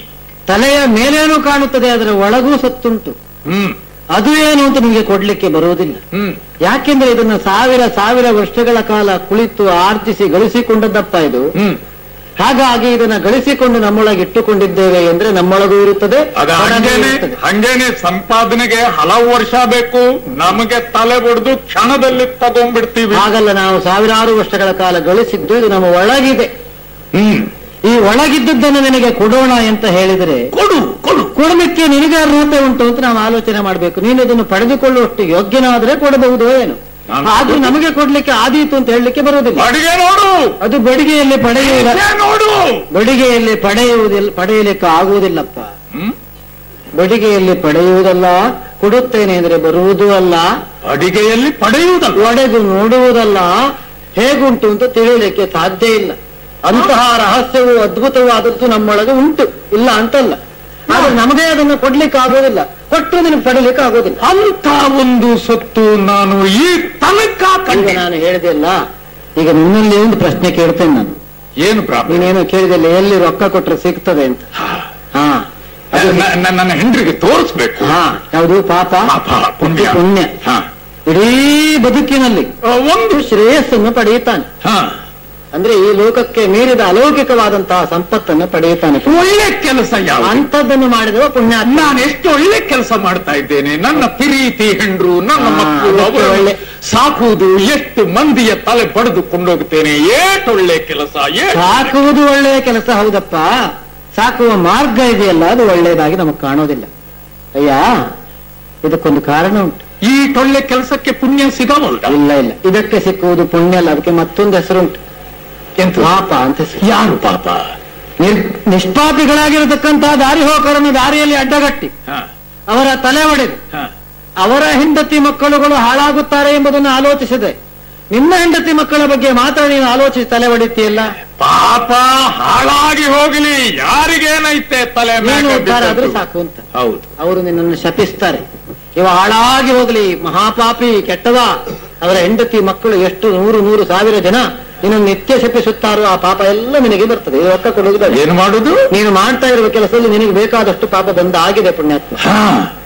ತಲೆಯ ಮೇಲೇನೂ ಕಾಣುತ್ತದೆ ಅದರ ಒಳಗೂ ಸತ್ತುಂಟು ಹ್ಮ್ ಅದು ಏನು ಅಂತ ನಿಮಗೆ ಕೊಡ್ಲಿಕ್ಕೆ ಬರುವುದಿಲ್ಲ ಹ್ಮ್ ಯಾಕೆಂದ್ರೆ ಇದನ್ನ ಸಾವಿರ ಸಾವಿರ ವರ್ಷಗಳ ಕಾಲ ಕುಳಿತು ಆರ್ಜಿಸಿ ಗಳಿಸಿಕೊಂಡದ್ದಪ್ಪ ಇದು ಹ್ಮ್ ಹಾಗಾಗಿ ಇದನ್ನ ಗಳಿಸಿಕೊಂಡು ನಮ್ಮೊಳಗೆ ಇಟ್ಟುಕೊಂಡಿದ್ದೇವೆ ಅಂದ್ರೆ ನಮ್ಮೊಳಗೂ ಇರುತ್ತದೆ ಅದ ಹೊರಗೂ ಹಂಗೇನೆ ಇರುತ್ತದೆ. ಹಂಗೇನೆ ಸಂಪಾದನೆಗೆ ಹಲವು ವರ್ಷ ಬೇಕು ನಮಗೆ ತಲೆ ಬಡ್ದು ಕ್ಷಣದಲ್ಲಿ ತಗೊಂಡ್ಬಿಡ್ತೀವಿ ಹಾಗಲ್ಲ ನಾವು ಸಾವಿರಾರು ವರ್ಷಗಳ ಕಾಲ ಗಳಿಸಿದ್ದು ಇದು ನಮ್ಮ ಒಳಗಿದೆ ಹ್ಮ್ ಈ ಒಳಗಿದ್ದದ್ದನ್ನು ನಿನಗೆ ಕೊಡೋಣ ಅಂತ ಹೇಳಿದರೆ ಕೊಡು ಕೊಡು ಕೊಡಲಿಕ್ಕೆ ನಿನಗೆ ಅರ್ಹತೆ ಉಂಟು ಅಂತ ನಾವು ಆಲೋಚನೆ ಮಾಡಬೇಕು ನೀನು ಇದನ್ನು ಪಡೆದುಕೊಳ್ಳುವಷ್ಟು ಯೋಗ್ಯನಾದ್ರೆ ಕೊಡಬಹುದು ಏನು ನಾನು ಆದ್ರೂ ನಮಗೆ ಕೊಡ್ಲಿಕ್ಕೆ ಆದೀತು ಅಂತ ಹೇಳಲಿಕ್ಕೆ ಬರುವುದಿಲ್ಲ ಅಡಿಗೆ ನೋಡು ಅದು ಬಡಿಗೆಯಲ್ಲಿ ಪಡೆಯುವುದ ಈಚೆ ನೋಡು ಬಡಿಗೆಯಲ್ಲಿ ಪಡೆಯುವುದಿಲ್ಲ ಪಡೆಯಲಿಕ್ಕೆ ಆಗುವುದಿಲ್ಲಪ್ಪ ಹ್ಮ್ ಬಡಿಗೆಯಲ್ಲಿ ಪಡೆಯುವುದಲ್ಲ ಕೊಡುತ್ತೇನೆ ಅಂದ್ರೆ ಬರುವುದೂ ಅಲ್ಲ ಅಡಿಗೆಯಲ್ಲಿ ಪಡೆಯುವುದಲ್ಲ ಒಡೆದು ನೋಡುವುದಲ್ಲ ಹೇಗುಂಟು ಅಂತ ತಿಳಿಯಲಿಕ್ಕೆ ಸಾಧ್ಯ ಇಲ್ಲ ಅಂತಹ ರಹಸ್ಯವು ಅದ್ಭುತವಾದದ್ದು ನಮ್ಮೊಳಗೆ ಉಂಟು ಇಲ್ಲ ಅಂತಲ್ಲ ಆದ್ರೆ ನಮಗೆ ಅದನ್ನು ಕೊಡ್ಲಿಕ್ಕೆ ಆಗೋದಿಲ್ಲ ಕೊಟ್ಟರೆ ನಿನಗೆ ಪಡಲಿಕ್ಕೆ ಆಗೋದಿಲ್ಲ ಅಂತ ಒಂದು ಸೊತ್ತು ನಾನು ಈ ತನಕ ಈಗ ಕಂಡೆ ನಾನು ಹೇಳಿದೆಲ್ಲ ಈಗ ನಿನ್ನಲ್ಲಿ ಒಂದು ಪ್ರಶ್ನೆ ಕೇಳ್ತೇನೆ ನಾನು ಏನು ಪ್ರಾಬ್ಲಮ್ ನೀನೇನು ಕೇಳಿದೆಲ್ಲ ಎಲ್ಲಿ ರೊಕ್ಕ ಕೊಟ್ರೆ ಸಿಗ್ತದೆ ಅಂತ ಹಾ ಅದು ನನ್ನ ಹೆಂಡ್ರಿಗೆ ತೋರಿಸ್ಬೇಕು ಹಾ ಯಾವುದು ಪಾಪ ಪಾಪ ಪುಣ್ಯ ಪುಣ್ಯ ಹಾ. ಇಡೀ ಬದುಕಿನಲ್ಲಿ ಆ, ಒಂದು ಶ್ರೇಯಸ್ಸನ್ನು ಪಡೆಯುತ್ತಾನೆ ಹಾ. ಅಂದ್ರೆ ಈ ಲೋಕಕ್ಕೆ ಮೀರಿದ ಅಲೌಕಿಕವಾದಂತಹ ಸಂಪತ್ತನ್ನು ಪಡೆಯುತ್ತಾನೆ ಒಳ್ಳೆ ಕೆಲಸ ಯಾವ ಅಂಥದ್ದನ್ನು ಮಾಡಿದವ ಪುಣ್ಯ ನಾನು ಎಷ್ಟು ಒಳ್ಳೆ ಕೆಲಸ ಮಾಡ್ತಾ ಇದ್ದೇನೆ ನನ್ನ ಪ್ರೀತಿ ಹೆಂಡ್ರು ನನ್ನ ಹಾ, ಮಕ್ಕಳು ಎಷ್ಟು ಅವರನ್ನು ಒಳ್ಳೆ. ಸಾಕುವುದು ಎಷ್ಟು ಮಂದಿಯ ತಲೆ ಬಡಿದು ಕೊಂಡೋಗ್ತೇನೆ ಏಟೊಳ್ಳೆ ಕೆಲಸ ಏಟ್ ಸಾಕುವುದು ಒಳ್ಳೆಯ ಕೆಲಸ ಹೌದಪ್ಪ ಸಾಕುವ ಮಾರ್ಗ ಇದೆಯಲ್ಲ ಅದು ಒಳ್ಳೆಯದಾಗಿ ನಮಗೆ ಕಾಣೋದಿಲ್ಲ ಅಯ್ಯ ಇದಕ್ಕೊಂದು ಕಾರಣ ಉಂಟು ಈಟೊಳ್ಳೆ ಕೆಲಸಕ್ಕೆ ಪುಣ್ಯ ಸಿಗವಲ್ದ ಇಲ್ಲ ಇಲ್ಲ ಇದಕ್ಕೆ ಸಿಕ್ಕುವುದು ಪುಣ್ಯ ಅಲ್ಲ ಅದಕ್ಕೆ ಮತ್ತೊಂದು ಹೆಸರುಂಟು ಎಂತ ಪಾಪ ಅಂತ ಹೆಸರು ಯಾರು ಪಾಪ ನಿರ್- ನಿಷ್ಪಾಪಿಗಳಾಗಿರತಕ್ಕಂತಹ ದಾರಿ ಹೋಕರನ್ನು ದಾರಿಯಲ್ಲಿ ಅಡ್ಡಗಟ್ಟಿ ಹಾ, ಅವರ ತಲೆ ಒಡೆದು ಹಾ. ಅವರ ಹೆಂಡತಿ ಮಕ್ಕಳುಗಳು ಹಾಳಾಗುತ್ತಾರೆ ಎಂಬುದನ್ನು ಆಲೋಚಿಸಿದೆ ನಿನ್ನ ಹೆಂಡತಿ ಮಕ್ಕಳ ಬಗ್ಗೆ ಮಾತ್ರ ನೀನು ಆಲೋಚಿಸಿ ತಲೆ ಹೊಡಿತೀಯಲ್ಲ ಪಾಪ ಹಾಳಾಗಿ ಹೋಗಲಿ ಯಾರಿಗೇನೈತೆ ತಲೆ ನೀನು ಮ್ಯಾಗ ಉದ್ಧಾರ ಆದ್ರೆ ಬಿದ್ದದ್ದು? ಸಾಕು ಅಂತ ಹೌದು ಅವರು ನಿನ್ನನ್ನು ಶಪಿಸ್ತಾರೆ ಇವ ಹಾಳಾಗಿ ಹೋಗಲಿ ಮಹಾಪಾಪಿ ಕೆಟ್ಟದ ಅವರ ಹೆಂಡತಿ ಮಕ್ಕಳು ಎಷ್ಟು ನೂರು ನೂರು ಸಾವಿರ ಜನ ನಿನ್ನನ್ನು ನಿತ್ಯ ಶಪಿಸುತ್ತಾರೋ ಆ ಪಾಪ ಎಲ್ಲ ನಿನಗೆ ಬರ್ತದೆ ಇದು ರೊಕ್ಕ ಕೊಡುವುದಿಲ್ಲ ಏನು ಮಾಡುದು ನೀನು ಮಾಡ್ತಾ ಇರುವ ಕೆಲಸದಲ್ಲಿ ನಿನಗೆ ಬೇಕಾದಷ್ಟು ಪಾಪ ಬಂದ ಆಗಿದೆ ಪುಣ್ಯಾತ್ಮ ಹಾ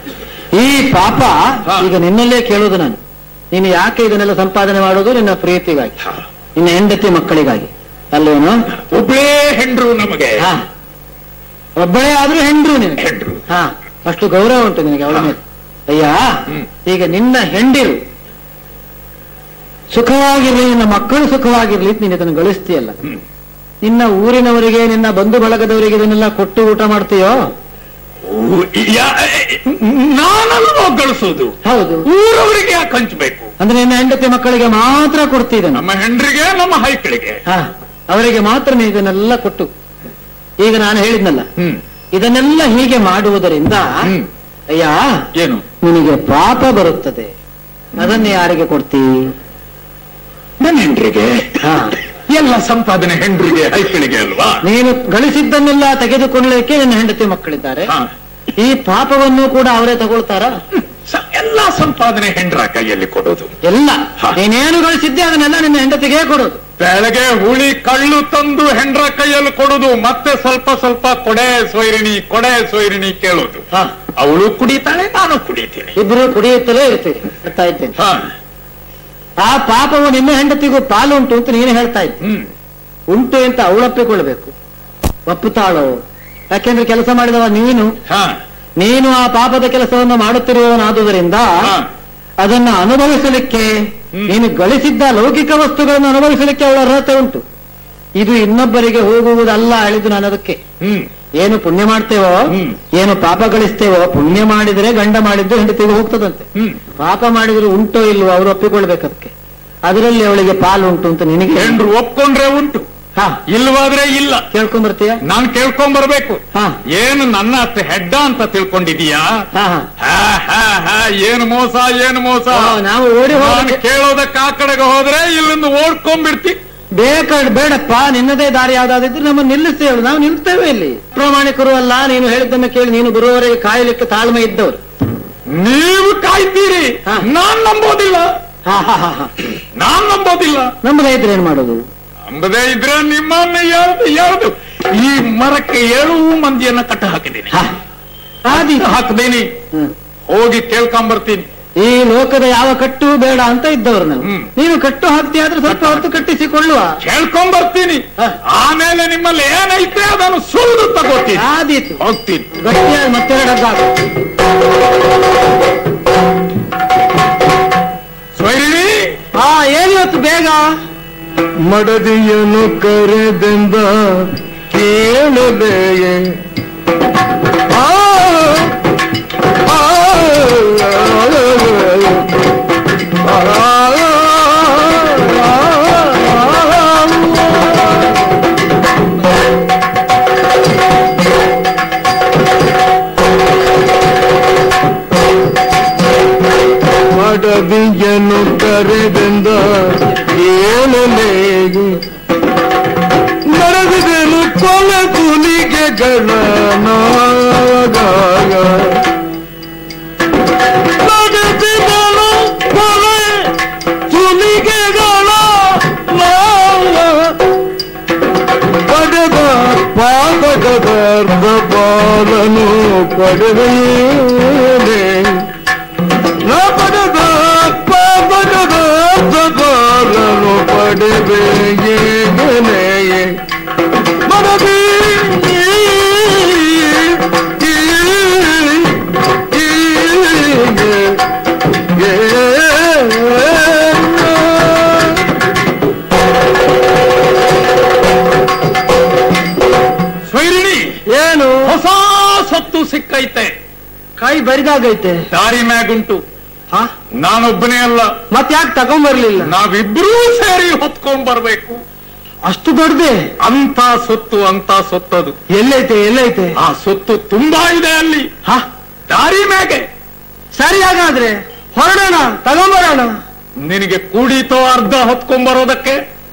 ಈ ಪಾಪ ಹಾ. ಈಗ ನಿನ್ನಲ್ಲೇ ಕೇಳುವುದು ನಾನು ನೀನು ಯಾಕೆ ಇದನ್ನೆಲ್ಲ ಸಂಪಾದನೆ ಮಾಡುವುದು ನಿನ್ನ ಪ್ರೀತಿಗಾಗಿ ಹಾ. ನಿನ್ನ ಹೆಂಡತಿ ಮಕ್ಕಳಿಗಾಗಿ ಅಲ್ವೇನು ಒಬ್ಬಳೇ ಹೆಂಡ್ರು ನಮಗೆ ಹಾ ಒಬ್ಬಳೇ ಆದ್ರೂ ಹೆಂಡ್ರು ನಿನಗೆ ಹೆಂಡ್ರು ಹಾ ಅಷ್ಟು ಗೌರವ ಉಂಟು ನಿನಗೆ ಅವಳ ಮೇಲೆ ಅಯ್ಯ ಹ್ಮ್. ಈಗ ನಿನ್ನ ಹೆಂಡಿರು ಸುಖವಾಗಿರ್ಲಿ ನಿನ್ನ ಮಕ್ಕಳು ಸುಖವಾಗಿರ್ಲಿ ಅಂತ ನೀನು ಇದನ್ನು ಗಳಿಸ್ತೀಯಲ್ಲ ಹ್ಮ್. ನಿನ್ನ ಊರಿನವರಿಗೆ ನಿನ್ನ ಬಂಧು ಬಳಗದವರಿಗೆ ಇದನ್ನೆಲ್ಲ ಕೊಟ್ಟು ಊಟ ಮಾಡ್ತೀಯೋ ಊ- ಯಾ- ನಾನಲ್ವೋ ಗಳಿಸೋದು ಹೌದು ಊರವರಿಗೆ ಯಾಕೆ ಹಂಚಬೇಕು ಅಂದ್ರೆ ನಿನ್ನ ಹೆಂಡತಿ ಮಕ್ಕಳಿಗೆ ಮಾತ್ರ ಕೊಡ್ತಿದ್ದಾನೆ ನಮ್ಮ ಹೆಂಡ್ರಿಗೆ ನಮ್ಮ ಹೈಕಳಿಗೆ ಹಾ ಅವರಿಗೆ ಮಾತ್ರ ನೀನು ಇದನ್ನೆಲ್ಲ ಕೊಟ್ಟು ಈಗ ನಾನು ಹೇಳಿದ್ನಲ್ಲ ಹ್ಮ್ ಇದನ್ನೆಲ್ಲ ಹೀಗೆ ಮಾಡುವುದರಿಂದ ಹ್ಮ್. ಅಯ್ಯ ಏನು ನಿನಗೆ ಪಾಪ ಬರುತ್ತದೆ ಅದನ್ನು ಯಾರಿಗೆ ಕೊಡ್ತಿ ನನ್ನ ಹೆಂಡ್ರಿಗೆ ಹಾ ಎಲ್ಲ ಸಂಪಾದನೆ ಹೆಂಡ್ರಿಗೆ ಹೈಕಳಿಗೆ ಅಲ್ವಾ ನೀನು ಗಳಿಸಿದ್ದನ್ನೆಲ್ಲ ತೆಗೆದುಕೊಳ್ಳಲಿಕ್ಕೆ ನಿನ್ನ ಹೆಂಡತಿ ಮಕ್ಕಳಿದ್ದಾರೆ ಹಾ. ಈ ಪಾಪವನ್ನು ಕೂಡ ಅವರೇ ತಗೊಳ್ತಾರ ಸ- ಎಲ್ಲ ಸಂಪಾದನೆ ಹೆಂಡ್ರ ಕೈಯಲ್ಲಿ ಕೊಡೋದು ಎಲ್ಲ ಹಾ. ನೀನೇನು ಗಳಿಸಿದ್ದೆ ಅದನ್ನೆಲ್ಲ ನಿನ್ನ ಹೆಂಡತಿಗೆ ಕೊಡೋದು ಬೆಳಗ್ಗೆ ಹುಳಿ ಕಳ್ಳು ತಂದು ಹೆಂಡ್ರ ಕೈಯಲ್ಲಿ ಕೊಡುದು ಮತ್ತೆ ಸ್ವಲ್ಪ ಸ್ವಲ್ಪ ಕೊಡೆ ಸೊಯ್ರಿಣಿ ಕೊಡೆ ಸೊಯ್ರಿಣಿ ಕೇಳೋದು ಹಾ ಅವಳು ಕುಡಿತಾಳೆ ನಾನು ಕುಡಿತೀನಿ ಇಬ್ರು ಕುಡಿಯುತ್ತಲೇ ಇರ್ತೀರಿ ಹೇಳ್ತಾ ಇದ್ದೇನೆ ಹಾ ಆ ಪಾಪವು ನಿನ್ನ ಹೆಂಡತಿಗೂ ಪಾಲು ಉಂಟು ಅಂತ ನೀನು ಹೇಳ್ತಾ ಇದ್ದೆ ಹ್ಮ್ ಉಂಟು ಅಂತ ಅವಳಪ್ಪಿಕೊಳ್ಬೇಕು ಒಪ್ಪುತ್ತಾಳೋ ಯಾಕೆಂದ್ರೆ ಕೆಲಸ ಮಾಡಿದವ ನೀನು ಹಾ ನೀನು ಆ ಪಾಪದ ಕೆಲಸವನ್ನು ಮಾಡುತ್ತಿರುವವನಾದುದರಿಂದ ಹಾ. ಅದನ್ನು ಅನುಭವಿಸಲಿಕ್ಕೆ ಹ್ಮ್. ನೀನು ಗಳಿಸಿದ್ದ ಲೌಕಿಕ ವಸ್ತುಗಳನ್ನು ಅನುಭವಿಸಲಿಕ್ಕೆ ಅವಳ ಅರ್ಹತೆ ಉಂಟು ಇದು ಇನ್ನೊಬ್ಬರಿಗೆ ಹೋಗುವುದಲ್ಲ ಹೇಳಿದ್ದು ನಾನು ಅದಕ್ಕೆ ಹ್ಮ್ ಏನು ಪುಣ್ಯ ಮಾಡ್ತೇವೋ ಹ್ಮ್. ಏನು ಪಾಪ ಗಳಿಸ್ತೇವೋ ಪುಣ್ಯ ಮಾಡಿದರೆ ಗಂಡ ಮಾಡಿದ್ದು ಹೆಂಡತಿಗೆ ಹೋಗ್ತದಂತೆ ಹ್ಮ್ ಪಾಪ ಮಾಡಿದ್ರು ಉಂಟೋ ಇಲ್ವೋ ಅವರು ಒಪ್ಪಿಕೊಳ್ಬೇಕು ಅದಕ್ಕೆ ಅದರಲ್ಲಿ ಅವಳಿಗೆ ಪಾಲು ಉಂಟು ಅಂತ ನಿನಗೆ ಹೆಂಡ್ರು ಒಪ್ಕೊಂಡ್ರೆ ಉಂಟು ಹಾ ಇಲ್ವಾದ್ರೆ ಇಲ್ಲ ಕೇಳ್ಕೊಂಡ್ ಬರ್ತೀಯ ನಾನ್ ಕೇಳ್ಕೊಂಡ್ ಬರ್ಬೇಕು ಹಾ. ಏನು ನನ್ನ ಅತ್ತೆ ಹೆಡ್ಡ ಅಂತ ತಿಳ್ಕೊಂಡಿದೀಯಾ ಹಾ ಹಾ ಹಾ, ಹಾ, ಹಾ, ಏನು ಮೋಸ ಏನು ಮೋಸ ಆ, ನಾವು ಓಡಿ ನಾನು ಹೋಗಕ್ಕೆ ಕೇಳೋದಕ್ಕೆ ಆ ಕಡೆಗೆ ಹೋದ್ರೆ ಇಲ್ಲಿಂದ ಓಡ್ಕೊಂಡ್ಬಿಡ್ತಿ ಬೇಕ ಬೇಡಪ್ಪ ನಿನ್ನದೇ ದಾರಿ ಯಾವ್ದಾದಿದ್ರೆ ನಮ್ಮನ್ನು ನಿಲ್ಲಿಸ್ತೇವೆ ನಾವು ನಿಲ್ತೇವೆ ಇಲ್ಲಿ ಪ್ರಾಮಾಣಿಕರು ಅಲ್ಲ ನೀನು ಹೇಳಿದ್ದನ್ನು ಕೇಳಿ ನೀನು ಬರುವವರೆಗೆ ಕಾಯಲಿಕ್ಕೆ ತಾಳ್ಮೆ ಇದ್ದವರು ನೀವು ಕಾಯ್ತೀರಿ ಹಾ. ನಾನ್ ನಂಬೋದಿಲ್ಲ ಹಾ ಹಾ ಹಾ ಹಾ ನಾನ್ ನಂಬೋದಿಲ್ಲ ನಮ್ಮದೇ ಇದ್ರೆ ಏನ್ ಮಾಡೋದು ನಂಬದೇ ಇದ್ರೆ ನಿಮ್ಮನ್ನ ಯಾವ್ದು ಯಾವ್ದು ಈ ಮರಕ್ಕೆ ಏಳು ಮಂದಿಯನ್ನ ಕಟ್ಟ ಹಾಕಿದ್ದೀನಿ ಆದಿ ಹಾಕ್ದೇನಿ ಹ್ಮ್. ಹೋಗಿ ಕೇಳ್ಕೊಂಬರ್ತೀನಿ ಈ ಲೋಕದ ಯಾವ ಕಟ್ಟು ಬೇಡ ಅಂತ ಇದ್ದವರು ನಾವು ಹ್ಮ್. ನೀನು ಕಟ್ಟು ಹಾಕ್ತಿಯಾದ್ರೆ ಸ್ವಲ್ಪ ಹೊತ್ತು ಕಟ್ಟಿಸಿಕೊಳ್ಳುವ ಕೇಳ್ಕೊಂಬರ್ತೀನಿ ಹ. ಆಮೇಲೆ ನಿಮ್ಮಲ್ಲಿ ಏನೈತೆ ಅದನ್ನು ಸುರಿದು ತಗೋತೀನಿ ಆದೀತು ಹೋಗ್ತೀನಿ ಗಟ್ಟಿಯಾಗಿ ಮತ್ತೆರಡು ಹಗ್ಗ ಹಾಕು. ಸ್ವೈರಿಣಿ ಆ ಏನಿವತ್ತು ಬೇಗ ಮಡದಿಯನು ಕರೆದೆಂದ ಕೇಳಲೆಯೇ ಆ, ಆ, ಮಡದಿಯನು ಕರೆದೆಂದ ಕೇಳಲೆಯೇ ನಡೆದಿದೆನು ಕೊಲೆ ಕುಲಿಗೆಗಳ ನಾಗಾಗ ನಡೆದಿದೆನು ಕೊಲೆ ಕುಲಿಗೆಗಳ ನಾಗ ಪಡೆದ ಪಾದಕದ ಅರ್ಧ ಬಾಲನು ಪಡೆದೇನೆ ನಾ ಪಡೆದ ಪಾದಕದ ಅರ್ಧ ಬಾಲನು ಪಡೆದೇನೆಯೇ ಮನದಿ ಸ್ವೈರಿಣಿ ಏನು ಹೊಸ ಸೊತ್ತು ಸಿಕ್ಕೈತೆ ಕೈ ಬರಿದಾಗೈತೆ ದಾರಿ ಮ್ಯಾಗುಂಟು ಹಾ ನಾನೊಬ್ಬನೇ ಅಲ್ಲ ಮತ್ ಯಾಕೆ ತಗೊಂಬರ್ಲಿಲ್ಲ ನಾವಿಬ್ರೂ ಸೇರಿ ಹೊತ್ಕೊಂಡ್ ಬರ್ಬೇಕು ಅಷ್ಟು ದೊಡ್ಡದೆ ಅಂತ ಸೊತ್ತು ಅಂತ ಸೊತ್ತದು ಎಲ್ಲೈತೆ ಎಲ್ಲೈತೆ ಆ ಸೊತ್ತು ತುಂಬಾ ಇದೆ ಅಲ್ಲಿ ಹಾ ದಾರಿ ಮ್ಯಾಗೆ ಸರಿ ಹಾಗಾದ್ರೆ ಹೊರಡೋಣ ತಗೊಂಬರೋಣ ನಿನಗೆ ಕೂಡಿತೋ ಅರ್ಧ ಹೊತ್ಕೊಂಡ್ ಬರೋದಕ್ಕೆ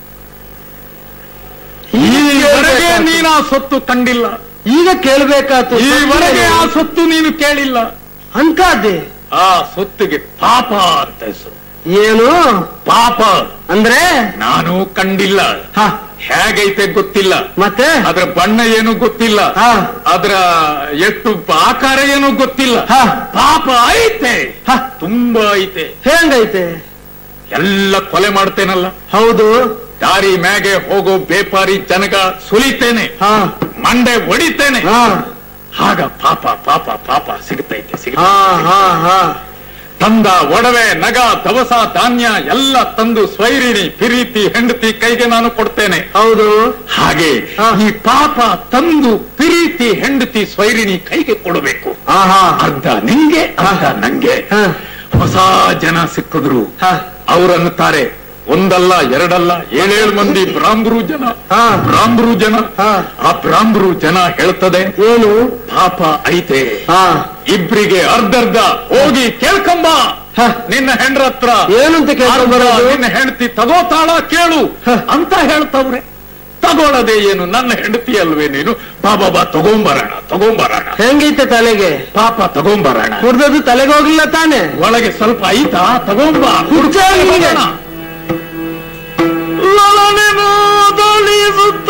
ಈವರೆಗೆ ನೀನು ಆ ಸೊತ್ತು ಕಂಡಿಲ್ಲ ಈಗ ಕೇಳ್ಬೇಕಾತು ಈವರೆಗೆ ಆ ಸೊತ್ತು ನೀನು ಕೇಳಿಲ್ಲ ಅಂತದ್ದೆ ಆ ಸೊತ್ತಿಗೆ ಪಾಪ ಅಂತ ಹೆಸರು ಏನು ಪಾಪ ಅಂದ್ರೆ ನಾನು ಕಂಡಿಲ್ಲ ಹಾ ಹೇಗೈತೆ ಗೊತ್ತಿಲ್ಲ ಮತ್ತೆ ಅದ್ರ ಬಣ್ಣ ಏನು ಗೊತ್ತಿಲ್ಲ ಹಾ. ಅದ್ರ ಎಷ್ಟು ಆಕಾರ ಏನು ಗೊತ್ತಿಲ್ಲ ಹಾ. ಪಾಪ ಐತೆ ಹಾ. ತುಂಬಾ ಐತೆ ಹೆಂಗೈತೆ ಎಲ್ಲ ಕೊಲೆ ಮಾಡ್ತೇನಲ್ಲ ಹೌದು ದಾರಿ ಮ್ಯಾಗೆ ಹೋಗೋ ಬೇಪಾರಿ ಜನಗ ಸುಲಿತೇನೆ ಹಾ ಮಂಡೆ ಹೊಡಿತೇನೆ ಹಾ ಆಗ ಪಾಪ ಪಾಪ ಪಾಪ ಸಿಗುತ್ತೈತೆ ಹಾ ಸಿಗುತ್ತೈತೆ ಹಾ ಹಾ ತಂದ ಒಡವೆ ನಗ ದವಸ ಧಾನ್ಯ ಎಲ್ಲ ತಂದು ಸ್ವೈರಿಣಿ ಪಿರೀತಿ ಹೆಂಡತಿ ಕೈಗೆ ನಾನು ಕೊಡ್ತೇನೆ ಹೌದು ಹಾಗೆ ಹಾ. ಈ ಪಾಪ ತಂದು ಪಿರೀತಿ ಹೆಂಡತಿ ಸ್ವೈರಿಣಿ ಕೈಗೆ ಕೊಡಬೇಕು ಹಾ ಹಾ ಅರ್ಧ ನಿಂಗೆ ಅರ್ಧ ನಂಗೆ ಹಾ. ಹೊಸ ಜನ ಸಿಕ್ಕಿದ್ರು ಹಾ. ಅವರನ್ನುತ್ತಾರೆ ಒಂದಲ್ಲ ಎರಡಲ್ಲ ಏಳೇಳು ಮಂದಿ ಬ್ರಾಹ್ಮರು ಜನ ಹಾ. ಬ್ರಾಹ್ಮರು ಜನ ಹಾ. ಆ ಬ್ರಾಹ್ಮರು ಜನ ಹೇಳ್ತದೆ ಏನು ಪಾಪ ಐತೆ ಹಾ ಇಬ್ರಿಗೆ ಅರ್ಧರ್ಧ ಹೋಗಿ ಕೇಳ್ಕೊಂಬ ಹ. ನಿನ್ನ ಹೆಂಡ್ರ ಹತ್ರ ಏನಂತ ಕೇಳ್ಕೊಂಡ್ ಅರ್ಧ ಬರೋದು? ನಿನ್ನ ಹೆಂಡತಿ ತಗೋತಾಳ ಕೇಳು ಹ. ಅಂತ ಹೇಳ್ತವ್ರೆ ತಗೊಳ್ಳದೆ ಏನು ನನ್ನ ಹೆಂಡತಿ ಅಲ್ವೇ ನೀನು ಬಾಬಾ ಬಾ ತಗೊಂಬರೋಣ ತಗೊಂಬರೋಣ ಹೆಂಗೈತೆ ತಲೆಗೆ ಪಾಪ ತಗೊಂಬರೋಣ ಕುಡ್ದದ್ದು ತಲೆಗೆ ಹೋಗ್ಲಿಲ್ಲ ತಾನೆ ಒಳಗೆ ಸ್ವಲ್ಪ ಐತಾ ತಗೊಂಬ ಹುಡ್ಚಾಗಿ ಹೀಗೆ. ಹೋಗೋಣ. ಲಲನೆನು ದಳಿಸುತ್ತ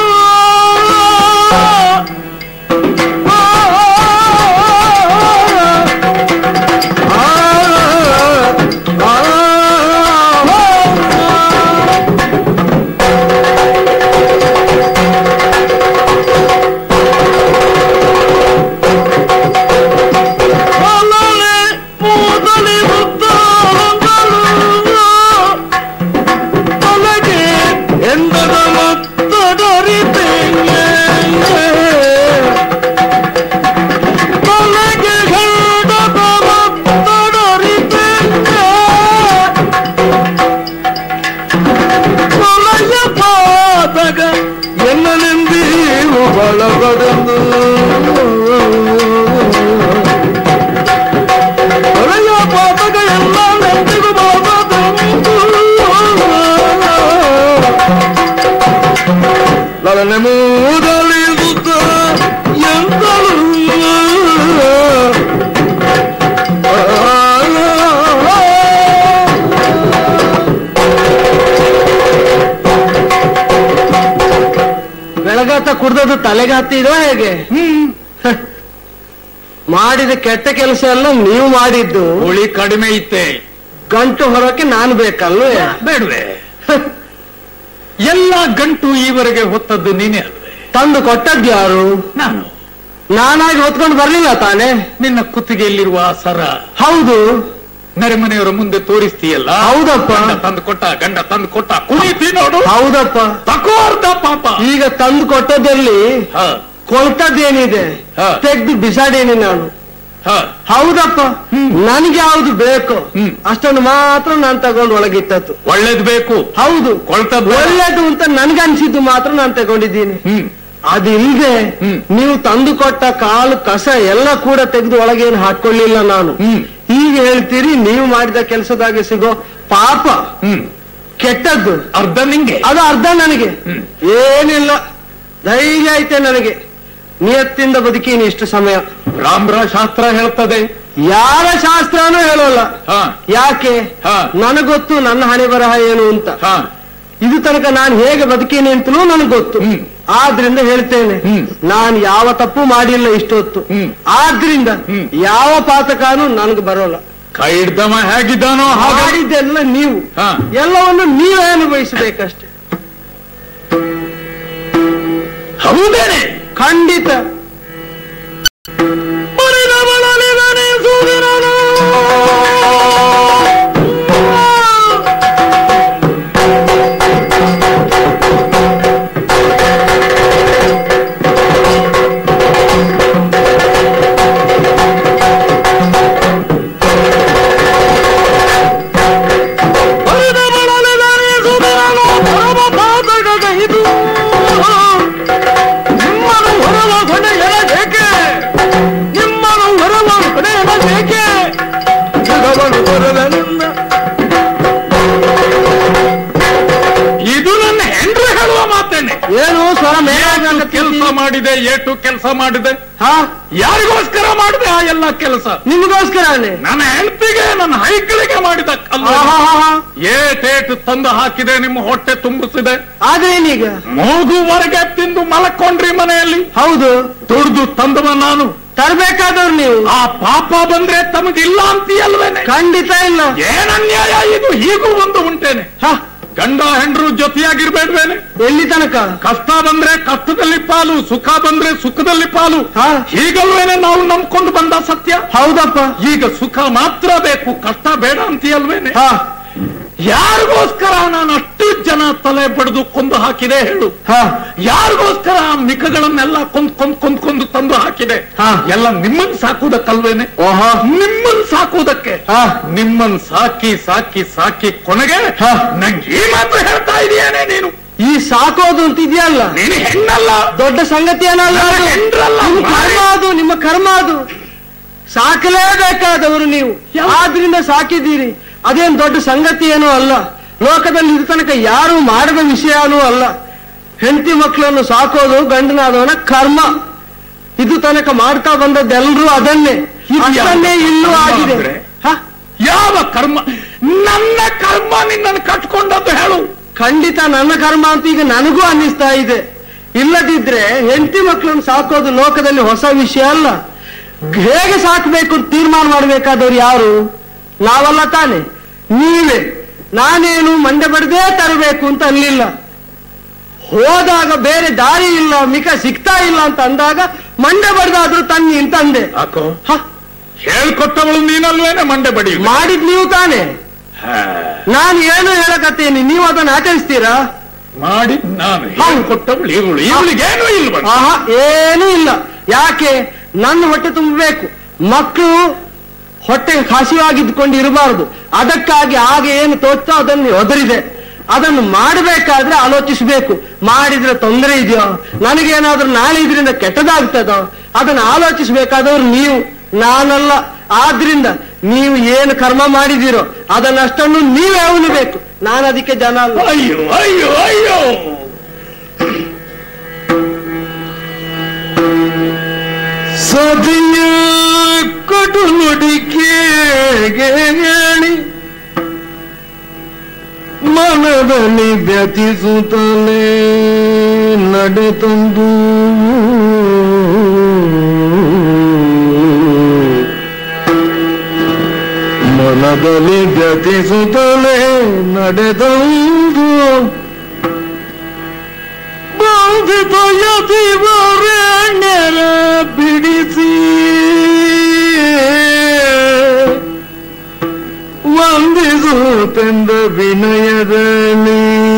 ಮೂದಲಿಸುತ್ತ ತಲೆಗೆ ಎಂದದ ಮತ್ತೊಡರಿತೇನೆ ತಲೆಗೆ ಗಂಡದ ಮತ್ತೊಡರಿತೇನೆ ಕೊಲೆಯ ಪಾದಗ ಎಲ್ಲನೆಂದೀವು ಬಳಬಡೆದು ಕೊಲೆಯ ಪಾದಗ ಎಲ್ಲ ನೆಂದಿಗೂ ಬಾಬದೆಂದು ಲಲನೆ ಮೂದಲಿಸುತ್ತ ಎಂದಳು ಬೆಳಗಾತ ಕುಡ್ದದ್ದು ತಲೆಗೆ ಹತ್ತಿದೋ ಹೇಗೆ ಹ. ಮಾಡಿದ ಕೆಟ್ಟ ಕೆಲಸ ಎಲ್ಲ ನೀವು ಮಾಡಿದ್ದು ಹುಳಿ ಕಡಿಮೆ ಇತ್ತೆ ಗಂಟು ಹೊರಕ್ಕೆ ನಾನು ಬೇಕಲ್ವೇ ಬೇಡವೆ ಎಲ್ಲ ಗಂಟು ಈವರೆಗೆ ಹೊತ್ತದ್ದು ನೀನೇ ಅಲ್ವೇ ತಂದು ಕೊಟ್ಟದ್ದು ಯಾರು ನಾನು ನಾನಾಗಿ ಹೊತ್ಕೊಂಡು ಬರ್ಲಿಲ್ಲ ತಾನೆ ನಿನ್ನ ಕುತ್ತಿಗೆಯಲ್ಲಿರುವ ಆ ಸರ ಹೌದು ನೆರೆಮನೆಯವರ ಮುಂದೆ ತೋರಿಸ್ತೀಯಲ್ಲ ಹೌದಪ್ಪ. ಗಂಡ ತಂದು ಕೊಟ್ಟ ಗಂಡ ತಂದು ಕೊಟ್ಟ ಕುಣಿತಿ ನೋಡು ಹೌದಪ್ಪ ತಕೋ ಅರ್ಧ ಪಾಪ ಈಗ ತಂದು ಕೊಟ್ಟದಲ್ಲಿ ಹ, ಕೊಳ್ತದ್ದೇನಿದೆ ಹಾ. ತೆಗ್ದು ಬಿಸಾಡೇನಿ ನಾನು ಹ, ಹೌದಪ್ಪ ನನಗೆ ಯಾವ್ದು ಬೇಕು ಹ್ಮ್. ಅಷ್ಟನ್ನು ಮಾತ್ರ ನಾನು ತಗೊಂಡು ಒಳಗಿಟ್ಟದ್ದು ಒಳ್ಳೇದ್ ಬೇಕು ಹೌದು ಕೊಳ್ತದ್ದು ಬೇಡ. ಒಳ್ಳೇದು ಅಂತ ನನ್ಗನ್ಸಿದ್ದು ಮಾತ್ರ ನಾನು ತಗೊಂಡಿದ್ದೀನಿ ಹ್ಮ್ ಅದಿಲ್ದೆ ಹ್ಮ್. ನೀವು ತಂದು ಕೊಟ್ಟ ಕಾಲು ಕಸ ಎಲ್ಲ ಕೂಡ ತೆಗೆದು ಒಳಗೇನು ಹಾಕೊಳ್ಳಿಲ್ಲ ನಾನು ಹ್ಮ್. ಈಗ ಹೇಳ್ತೀರಿ ನೀವು ಮಾಡಿದ ಕೆಲಸದಾಗೆ ಸಿಗೋ ಪಾಪ ಹ್ಮ್ ಕೆಟ್ಟದ್ದು ಅರ್ಧ ನಿಂಗೆ ಅದು ಅರ್ಧ ನನಗೆ ಹ್ಮ್. ಏನಿಲ್ಲ ಧೈರ್ಯ ಐತೆ ನನಗೆ ನಿಯತ್ತಿಂದ ಬದುಕೀನಿ ಇಷ್ಟು ಸಮಯ ರಾಮ್ರ ಶಾಸ್ತ್ರ ಹೇಳ್ತದೆ ಯಾರ ಶಾಸ್ತ್ರನೂ ಹೇಳೋಲ್ಲ ಹ ಯಾಕೆ ಹಾ. ನನಗೊತ್ತು ನನ್ನ ಹಣೆ ಬರಹ ಏನು ಅಂತ ಹ ಇದು ತನಕ ನಾನು ಹೇಗೆ ಬದುಕೀನಿ ಅಂತಲೂ ನನಗೆ ಗೊತ್ತು ಹ್ಮ್. ಆದ್ರಿಂದ ಹೇಳ್ತೇನೆ ಹ್ಮ್. ನಾನು ಯಾವ ತಪ್ಪು ಮಾಡಿಲ್ಲ ಇಷ್ಟೊತ್ತು ಹ್ಮ್. ಆದ್ರಿಂದ ಹ್ಮ್. ಯಾವ ಪಾತಕಾನು ನನಗೆ ಬರೋಲ್ಲ ಕೈ ಹಿಡ್ದವ ಹೇಗಿದ್ದಾನೋ ಹಾಗೆ ಮಾಡಿದ್ದೆಲ್ಲ ನೀವು ಹಾ. ಎಲ್ಲವನ್ನು ನೀವೇ ಅನುಭವಿಸಬೇಕಷ್ಟೇ ಹೌದೇನೆ ಖಂಡಿತ ನಿಮ್ಮನ್ನು ಹೊರವ ಹೊಣೆ ಹೇಳಬೇಕೆ ನಿಮ್ಮನ್ನು ಹೊರವ ಹೊಣೆ ಹೇಳಬೇಕೆ ಜಗವನ್ನು ಬರಲ ನಿನ್ನ ಇದು ನನ್ನ ಹೆಂಡ್ರು ಹೇಳುವ ಮಾತೇನೆ ಏನು ಸ್ವರ ಏಟು ಕೆಲಸ ಮಾಡಿದೆ ಏಟು ಕೆಲಸ ಮಾಡಿದೆ ಹಾ ಯಾರಿಗೋಸ್ಕರ ಮಾಡಿದೆ ಆ ಎಲ್ಲ ಕೆಲಸ ನಿಮಗೋಸ್ಕರನೇ ನನ್ನ ಹೆಂಡತಿಗೆ ನನ್ನ ಹೈಗಳಿಗೆ ಮಾಡಿದ ಕಲ್ಲು ಆಹಾಹಾಹಾ. ಏಟೇಟು ತಂದು ಹಾಕಿದೆ ನಿಮ್ಮ ಹೊಟ್ಟೆ ತುಂಬಿಸಿದೆ ಆದ್ರೇನೀಗ ಮೂಗುವರೆಗೆ ತಿಂದು ಮಲಕೊಂಡ್ರಿ ಮನೆಯಲ್ಲಿ ಹೌದು ದುಡ್ದು ತಂದವ ನಾನು ತರಬೇಕಾದವ್ರು ನೀವು ಆ ಪಾಪ ಬಂದ್ರೆ ತಮಗಿಲ್ಲ ಅಂತೀಯಲ್ವೇನೆ ಖಂಡಿತ ಇಲ್ಲ ಏನನ್ಯಾಯ ಇದು ಹೀಗೂ ಒಂದು ಉಂಟೇನೆ ಹ, ಗಂಡ ಹೆಂಡ್ರು ಜೊತೆಯಾಗಿರ್ಬೇಡ್ವೇನೆ ಎಲ್ಲಿ ತನಕ ಕಷ್ಟ ಬಂದ್ರೆ ಕಷ್ಟದಲ್ಲಿ ಪಾಲು ಸುಖ ಬಂದ್ರೆ ಸುಖದಲ್ಲಿ ಪಾಲು ಹಾ. ಹೀಗಲ್ವೇನೆ ನಾವು ನಂಬ್ಕೊಂಡು ಬಂದ ಸತ್ಯ ಹೌದಪ್ಪ ಈಗ ಸುಖ ಮಾತ್ರ ಬೇಕು ಕಷ್ಟ ಬೇಡ ಅಂತೀಯಲ್ವೇನೆ ಹ ಯಾರಿಗೋಸ್ಕರ ನಾನು ಅಷ್ಟು ಜನ ತಲೆ ಬಡಿದು ಕೊಂದು ಹಾಕಿದೆ ಹೇಳು ಹ ಯಾರಿಗೋಸ್ಕರ ಆ ಮಿಕಗಳನ್ನೆಲ್ಲ ಕೊಂದ್ ಕೊಂದ್ ಕೊಂದ್ ಕೊಂದು ತಂದು ಹಾಕಿದೆ ಹಾ. ಎಲ್ಲ ನಿಮ್ಮನ್ ಸಾಕುವುದಕ್ಕಲ್ವೇನೆ ಓಹೋ ನಿಮ್ಮನ್ ಸಾಕುವುದಕ್ಕೆ ಹಾ. ನಿಮ್ಮನ್ ಸಾಕಿ ಸಾಕಿ ಸಾಕಿ ಕೊನೆಗೆ ಹಾ. ನಂಗೆ ಈ ಮಾತು ಹೇಳ್ತಾ ಇದೀಯಾನೆ ನೀನು ಈ ಸಾಕೋದು ಅಂತ ಇದೆಯಲ್ಲ ನೀನು ಹೆಣ್ಣಲ್ಲ ದೊಡ್ಡ ಸಂಗತಿ ಏನಲ್ಲ ಅದು. ನನ್ನ ಹೆಂಡ್ರಲ್ಲ, ನಿಮ್ಮ ಮಾರಿ. ಕರ್ಮ ಅದು ನಿಮ್ಮ ಕರ್ಮ ಅದು ಸಾಕಲೇಬೇಕಾದವರು ನೀವು ಆದ್ರಿಂದ ಸಾಕಿದ್ದೀರಿ ಅದೇನ್ ದೊಡ್ಡ ಸಂಗತಿ ಏನೂ ಅಲ್ಲ ಲೋಕದಲ್ಲಿ ಇದು ತನಕ ಯಾರು ಮಾಡದ ವಿಷಯನೂ ಅಲ್ಲ ಹೆಂಡತಿ ಮಕ್ಕಳನ್ನು ಸಾಕೋದು ಗಂಡನಾದವನ ಕರ್ಮ ಇದು ತನಕ ಮಾಡ್ತಾ ಬಂದದ್ದೆಲ್ಲರೂ ಅದನ್ನೇ ಇದು ಯಾವ ಅಷ್ಟನ್ನೇ ಇಲ್ಲೂ ಕರ್ಮ ಆಗಿದೆ ಅಂದ್ರೆ? ಹ? ಯಾವ ಕರ್ಮ ನನ್ನ ಕರ್ಮ ನಿನ್ನನ್ನು ಕಟ್ಕೊಂಡದ್ದು ಹೇಳು ಖಂಡಿತ ನನ್ನ ಕರ್ಮ ಅಂತ ಈಗ ನನಗೂ ಅನ್ನಿಸ್ತಾ ಇದೆ ಇಲ್ಲದಿದ್ರೆ ಹೆಂಡತಿ ಮಕ್ಕಳನ್ನು ಸಾಕೋದು ಲೋಕದಲ್ಲಿ ಹೊಸ ವಿಷಯ ಅಲ್ಲ ಹೇಗೆ ಸಾಕಬೇಕು ಅಂತ ತೀರ್ಮಾನ ಮಾಡಬೇಕಾದವ್ರು ಯಾರು ನಾವಲ್ಲ ತಾನೆ ನೀವೇ ನಾನೇನು ಮಂಡೆ ಬಡದೇ ತರಬೇಕು ಅಂತ ಅನ್ಲಿಲ್ಲ ಹೋದಾಗ ಬೇರೆ ದಾರಿ ಇಲ್ಲ ಮಿಕ ಸಿಗ್ತಾ ಇಲ್ಲ ಅಂತ ಅಂದಾಗ ಮಂಡೆ ಬಡ್ದಾದ್ರೂ ತನ್ನಿ ಅಂತ ಅಂದೆ ಯಾಕೋ ಹ, ಹೇಳ್ಕೊಟ್ಟವಳು ನೀನಲ್ವೇನೆ ಮಂಡೆ ಬಡಿ ಮಾಡಿದ್ ನೀವು ತಾನೆ ನಾನು ಏನು ಹೇಳಕತ್ತೇನೆ ನೀವು ಅದನ್ನು ಆಚರಿಸ್ತೀರಾ ಮಾಡಿ ನಾನು ಹೇಳ್ಕೊಟ್ಟವಳು ಇವಳು ಇವಳಿಗೇನು ಇಲ್ವ ಆಹಾ ಏನೂ ಇಲ್ಲ ಯಾಕೆ ನನ್ನ ಹೊಟ್ಟೆ ತುಂಬಬೇಕು ಮಕ್ಕಳು ಹೊಟ್ಟೆ ಹಸಿವಾಗಿದ್ದುಕೊಂಡು ಇರಬಾರದು ಅದಕ್ಕಾಗಿ ಆಗ ಏನು ತೋಚ್ತೋ ಅದನ್ನು ಒದರಿದೆ ಅದನ್ನು ಮಾಡಬೇಕಾದ್ರೆ ಆಲೋಚಿಸಬೇಕು ಮಾಡಿದ್ರೆ ತೊಂದರೆ ಇದೆಯೋ ನನಗೇನಾದ್ರೂ ನಾಳೆ ಇದರಿಂದ ಕೆಟ್ಟದಾಗ್ತದೋ ಅದನ್ನು ಆಲೋಚಿಸಬೇಕಾದವ್ರು ನೀವು ನಾನಲ್ಲ ಆದ್ರಿಂದ ನೀವು ಏನು ಕರ್ಮ ಮಾಡಿದಿರೋ ಅದನ್ನಷ್ಟನ್ನು ನೀವೇ ಉಣಬೇಕು ನಾನು ಅದಕ್ಕೆ ಜನ ಅಲ್ಲ ಅಯ್ಯೋ ಅಯ್ಯೋ ಅಯ್ಯೋ ಸತಿಯ ಕಟು ನುಡಿಕೆಗೆ ಹೇಳಿ ಮನದಲ್ಲಿ ವ್ಯತಿಸುತ್ತಲೇ ನಡೆತಂದು ಮನದಲ್ಲಿ ಗತಿಸುತ್ತಲೇ ನಡೆದಂದು ಬಾಧಿತ ಯತಿವರೆಣ್ಯರ ಬಿಡಿಸಿ ವಂದಿಸುತ್ತೆಂದ ವಿನಯದಲ್ಲಿ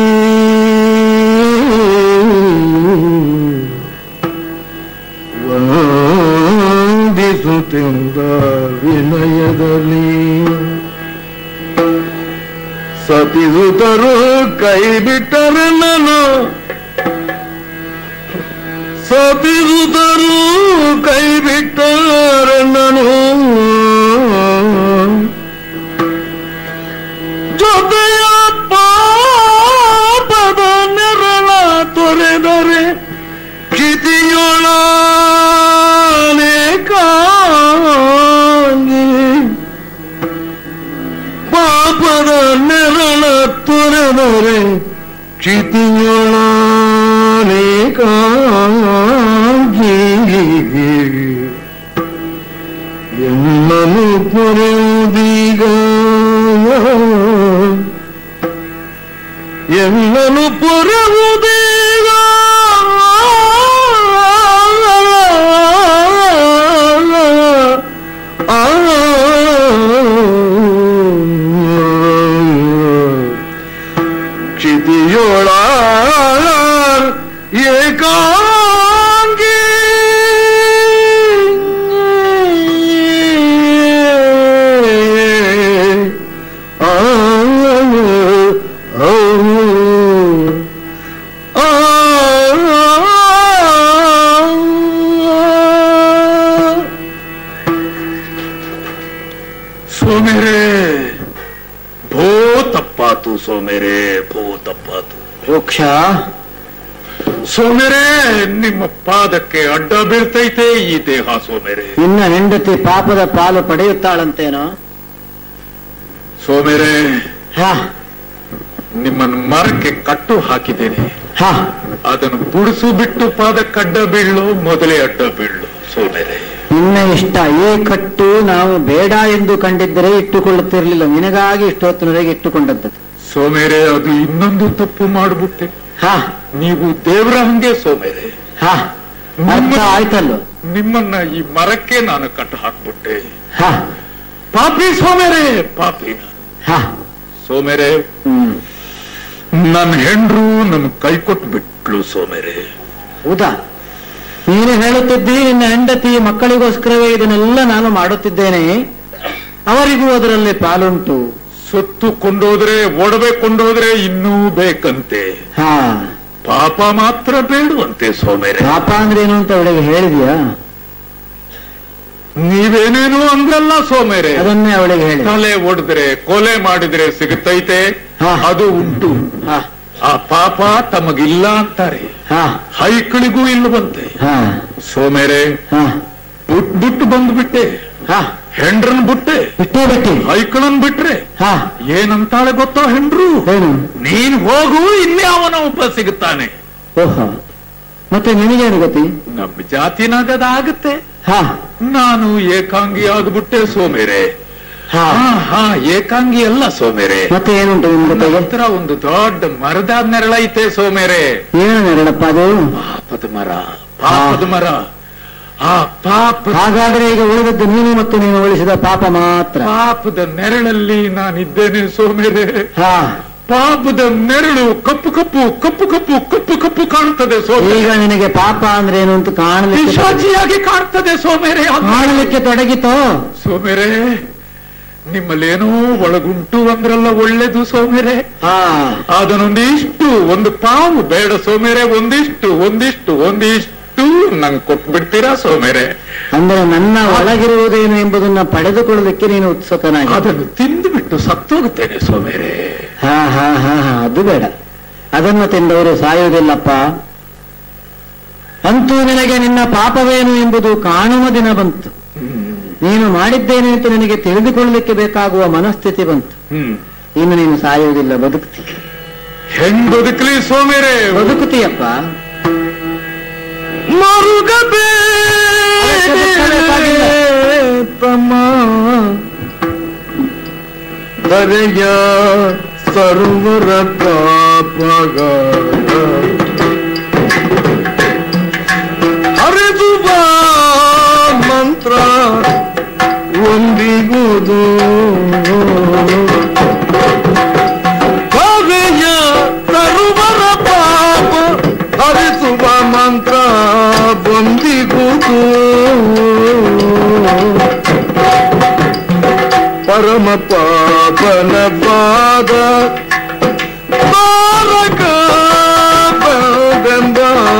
ವಂದಿಸುತ್ತೆಂದ ವಿನಯದಲ್ಲಿ ಸತಿಸುತ್ತರು ಕೈ ಬಿಟ್ಟರೆ ನಾನು ಸತಿಸುತ್ತರು ಕೈ ಬಿಟ್ಟರೆ ನಾನು ಜೊತೆಯ ಪಾಪದ ನೆರಳ ತೊರೆದರೆ ಕ್ಷಿತಿಯೊಳನೆ ಕಾಂಗಿ ಪಾಪದ ನೆರಳ ತೊರೆದರೆ ಕ್ಷಿತಿಯೊಳನೆ ಕಾಂಗಿ ಎನ್ನನು ಪೊರೆಯುವುದೀಗ ಎನ್ನನು ಪೊರೆಯುವುದೀಗ ಆ ಕ್ಷಿತಿಯೋಳ ಏಕಾಂಗಿ ಆ ಸೋಮೆರೆ ಭೋ ತಪ್ಪಾತು ಸೋಮೆರೆ ಭೋ ತಪ್ಪಾತು ವೃಕ್ಷ ಸೋಮೆರೆ ನಿಮ್ಮ ಪಾದಕ್ಕೆ ಅಡ್ಡ ಬೀಳ್ತೈತೆ ಈ ದೇಹ ಸೋಮೆರೆ ನಿನ್ನ ಹೆಂಡತಿ ಪಾಪದ ಪಾಲು ಪಡೆಯುತ್ತಾಳಂತೇನೋ ಸೋಮೆರೆ ಹಾ ನಿಮ್ಮನ್ನು ಮರಕ್ಕೆ ಕಟ್ಟು ಹಾಕಿದ್ದೇನೆ ಹಾ ಅದನ್ನು ಬುಡಿಸು ಬಿಟ್ಟು ಪಾದಕ್ಕೆ ಅಡ್ಡ ಬೀಳು ಮೊದಲೇ ಅಡ್ಡ ಬೀಳು ಸೋಮೆರೆ ನಿನ್ನ ಇಷ್ಟ ಈ ಕಟ್ಟು ನಾವು ಬೇಡ ಎಂದು ಕಂಡಿದ್ದರೆ ಇಟ್ಟುಕೊಳ್ಳುತ್ತಿರಲಿಲ್ಲ ನಿನಗಾಗಿ ಇಷ್ಟೊತ್ತಿನವರೆಗೆ ಇಟ್ಟುಕೊಂಡದ್ದು ಸೋಮೆರೆ ಅದು ಇನ್ನೊಂದು ತಪ್ಪು ಮಾಡ್ಬಿಟ್ಟೆ ಹಾ ನೀವು ದೇವರ ಹಂಗೆ ಸೋಮೆರೆ ಹಾ ಅರ್ಥ ಆಯ್ತಲ್ಲೋ ನಿಮ್ಮನ್ನ ಈ ಮರಕ್ಕೆ ನಾನು ಕಟ್ಟು ಹಾಕ್ಬಿಟ್ಟೆ ಹಾ ಪಾಪಿ ಸೋಮೆರೆ ಪಾಪಿ ನಾನು. ಹಾ ಸೋಮೆರೆ ಹ್ಮ್ ನನ್ನ ಹೆಂಡ್ರು ನನ್ ಕೈ ಕೊಟ್ಟು ಬಿಟ್ಲು ಸೋಮೆರೆ ಹೌದಾ ನೀನು ಹೇಳುತ್ತಿದ್ದಿ ನಿನ್ನ ಹೆಂಡತಿ ಮಕ್ಕಳಿಗೋಸ್ಕರವೇ ಇದನ್ನೆಲ್ಲ ನಾನು ಮಾಡುತ್ತಿದ್ದೇನೆ ಅವರಿಗೂ ಅದರಲ್ಲಿ ಪಾಲುಂಟು ಸೊತ್ತು ಕೊಂಡೋದ್ರೆ ಒಡವೆ ಕೊಂಡೋದ್ರೆ ಇನ್ನೂ ಬೇಕಂತೆ ಹಾ ಪಾಪ ಮಾತ್ರ ಬೇಡುವಂತೆ ಸೋಮೆರೆ ಪಾಪ ಅಂದ್ರೆ ಏನು ಅಂತ ಅವಳಿಗೆ ಹೇಳಿದ್ಯಾ ನೀವೇನೇನೋ ಅಂದ್ರಲ್ಲ ಸೋಮೆರೆ ಅದನ್ನೇ ಅವಳಿಗೆ ಹೇಳಿ ತಲೆ ಒಡೆದ್ರೆ ಕೊಲೆ ಮಾಡಿದ್ರೆ ಸಿಗುತ್ತೈತೆ ಹಾ. ಅದು ಉಂಟು ಹಾ ಆ ಪಾಪ ತಮಗಿಲ್ಲ ಅಂತಾರೆ ಹಾ ಹೈಕಳಿಗೂ ಇಲ್ಲವಂತೆ ಹಾ ಸೋಮೆರೆ ಹಾ ಬುಟ್ ಬಿಟ್ಟು ಬಂದ್ಬಿಟ್ಟೆ ಹಾ ಹೆಂಡ್ರನ್ ಬಿಟ್ಟೆ ಬಿಟ್ಟೇ ಬಿಟ್ಟಿ ಹೈಕಳನ್ ಬಿಟ್ರೆ ಹಾ ಏನಂತಾಳೆ ಗೊತ್ತೋ ಹೆಂಡ್ರು ಏನು ನೀನ್ ಹೋಗು ಇನ್ಯಾವನ ಒಬ್ಬ ಸಿಗುತ್ತಾನೆ ಓಹೋ ಮತ್ತೆ ನಿನಗೇನು ಗತಿ ನಮ್ಮ ಜಾತಿನಾಗದಾಗುತ್ತೆ ಹಾ ನಾನು ಏಕಾಂಗಿ ಆಗ್ಬಿಟ್ಟೆ ಸೋಮೇರೆ ಹಾ ಹಾ ಹಾ ಏಕಾಂಗಿ ಅಲ್ಲ ಸೋಮೇರೆ ಮತ್ತೆ ಏನುಂಟು ನಿನ್ ನನ್ನ ಜೊತೆಗೆ ಹತ್ರ ಒಂದು ದೊಡ್ಡ ಮರದ ನೆರಳೈತೆ ಸೋಮೇರೆ ಏನು ನೆರಳಪ್ಪ ಅದು ಪಾಪದ ಮರ ಪಾಪದ ಮರ ಆ ಪಾಪ ಹಾಗಾದ್ರೆ ಈಗ ಉಳಿದದ್ದು ನೀನು ಮತ್ತು ನೀನು ಉಳಿಸಿದ ಪಾಪ ಮಾತ್ರ ಪಾಪದ ನೆರಳಲ್ಲಿ ನಾನಿದ್ದೇನೆ ಸೋಮೇರೆ ಹಾ ಪಾಪದ ನೆರಳು ಕಪ್ಪು ಕಪ್ಪು ಕಪ್ಪು ಕಪ್ಪು ಕಪ್ಪು ಕಪ್ಪು ಕಾಣುತ್ತದೆ ಸೋಮೇರೆ ಈಗ ನಿನಗೆ ಪಾಪ ಅಂದ್ರೆ ಏನು ಅಂತ ಕಾಣಲಿಕ್ಕೆ ಪಿಶಾಚಿಯಾಗಿ ಕಾಣ್ತದೆ ಸೋಮೇರೆ ಕಾಣಲಿಕ್ಕೆ ತೊಡಗಿತೋ ಸೋಮೇರೆ ನಿಮ್ಮಲ್ಲೇನೋ ಒಳಗುಂಟು ಅಂದ್ರಲ್ಲ ಒಳ್ಳೇದು ಸೋಮೇರೆ ಹಾ ಅದನ್ನೊಂದಿಷ್ಟು ಒಂದು ಪಾವು ಬೇಡ ಸೋಮೇರೆ ಒಂದಿಷ್ಟು ಒಂದಿಷ್ಟು ಒಂದಿಷ್ಟು ನಂಗೆ ಕೊಟ್ಬಿಡ್ತೀರಾ ಸೋಮೇರೆ ಅಂದ್ರೆ ನನ್ನ ಒಳಗಿರುವುದೇನು ಎಂಬುದನ್ನ ಪಡೆದುಕೊಳ್ಳಲಿಕ್ಕೆ ನೀನು ಉತ್ಸುಕನಾಗಿ ಅದನ್ನು ತಿಂದುಬಿಟ್ಟು ಸತ್ತೋಗುತ್ತೇನೆ ಸೋಮೇರೆ ಹಾ ಹಾ ಹಾ ಹಾ ಅದು ಬೇಡ ಅದನ್ನು ತಿಂದವರು ಸಾಯುವುದಿಲ್ಲಪ್ಪ ಅಂತೂ ನಿನಗೆ ನಿನ್ನ ಪಾಪವೇನು ಎಂಬುದು ಕಾಣುವ ದಿನ ಬಂತು ನೀನು ಮಾಡಿದ್ದೇನೆ ಅಂತ ನಿನಗೆ ತಿಳಿದುಕೊಳ್ಳಲಿಕ್ಕೆ ಬೇಕಾಗುವ ಮನಸ್ಥಿತಿ ಬಂತು ಹ್ಮ್ ಇನ್ನು ನೀನು ಸಾಯುವುದಿಲ್ಲ ಬದುಕ್ತಿ ಹೆಂಗ್ ಬದುಕಲಿ ಸೋಮೇರೆ ಬದುಕುತ್ತೀಯಪ್ಪ ತಮ್ಮ ದರೆಯ ಸರ್ವರ ಪಾಪಗ ಹರಿದುವ ಮಂತ್ರ ಒಂದಿಗುವುದು ಕವಿಯ ಸರ್ವರ ಪಾಪ ಹರಿಸುವ ಮಂತ್ರ ಬಂದಿಗುವುದು ಪರಮ ಪಾಪನ ಪಾದ ತಾರಕ ಬೆಂಬ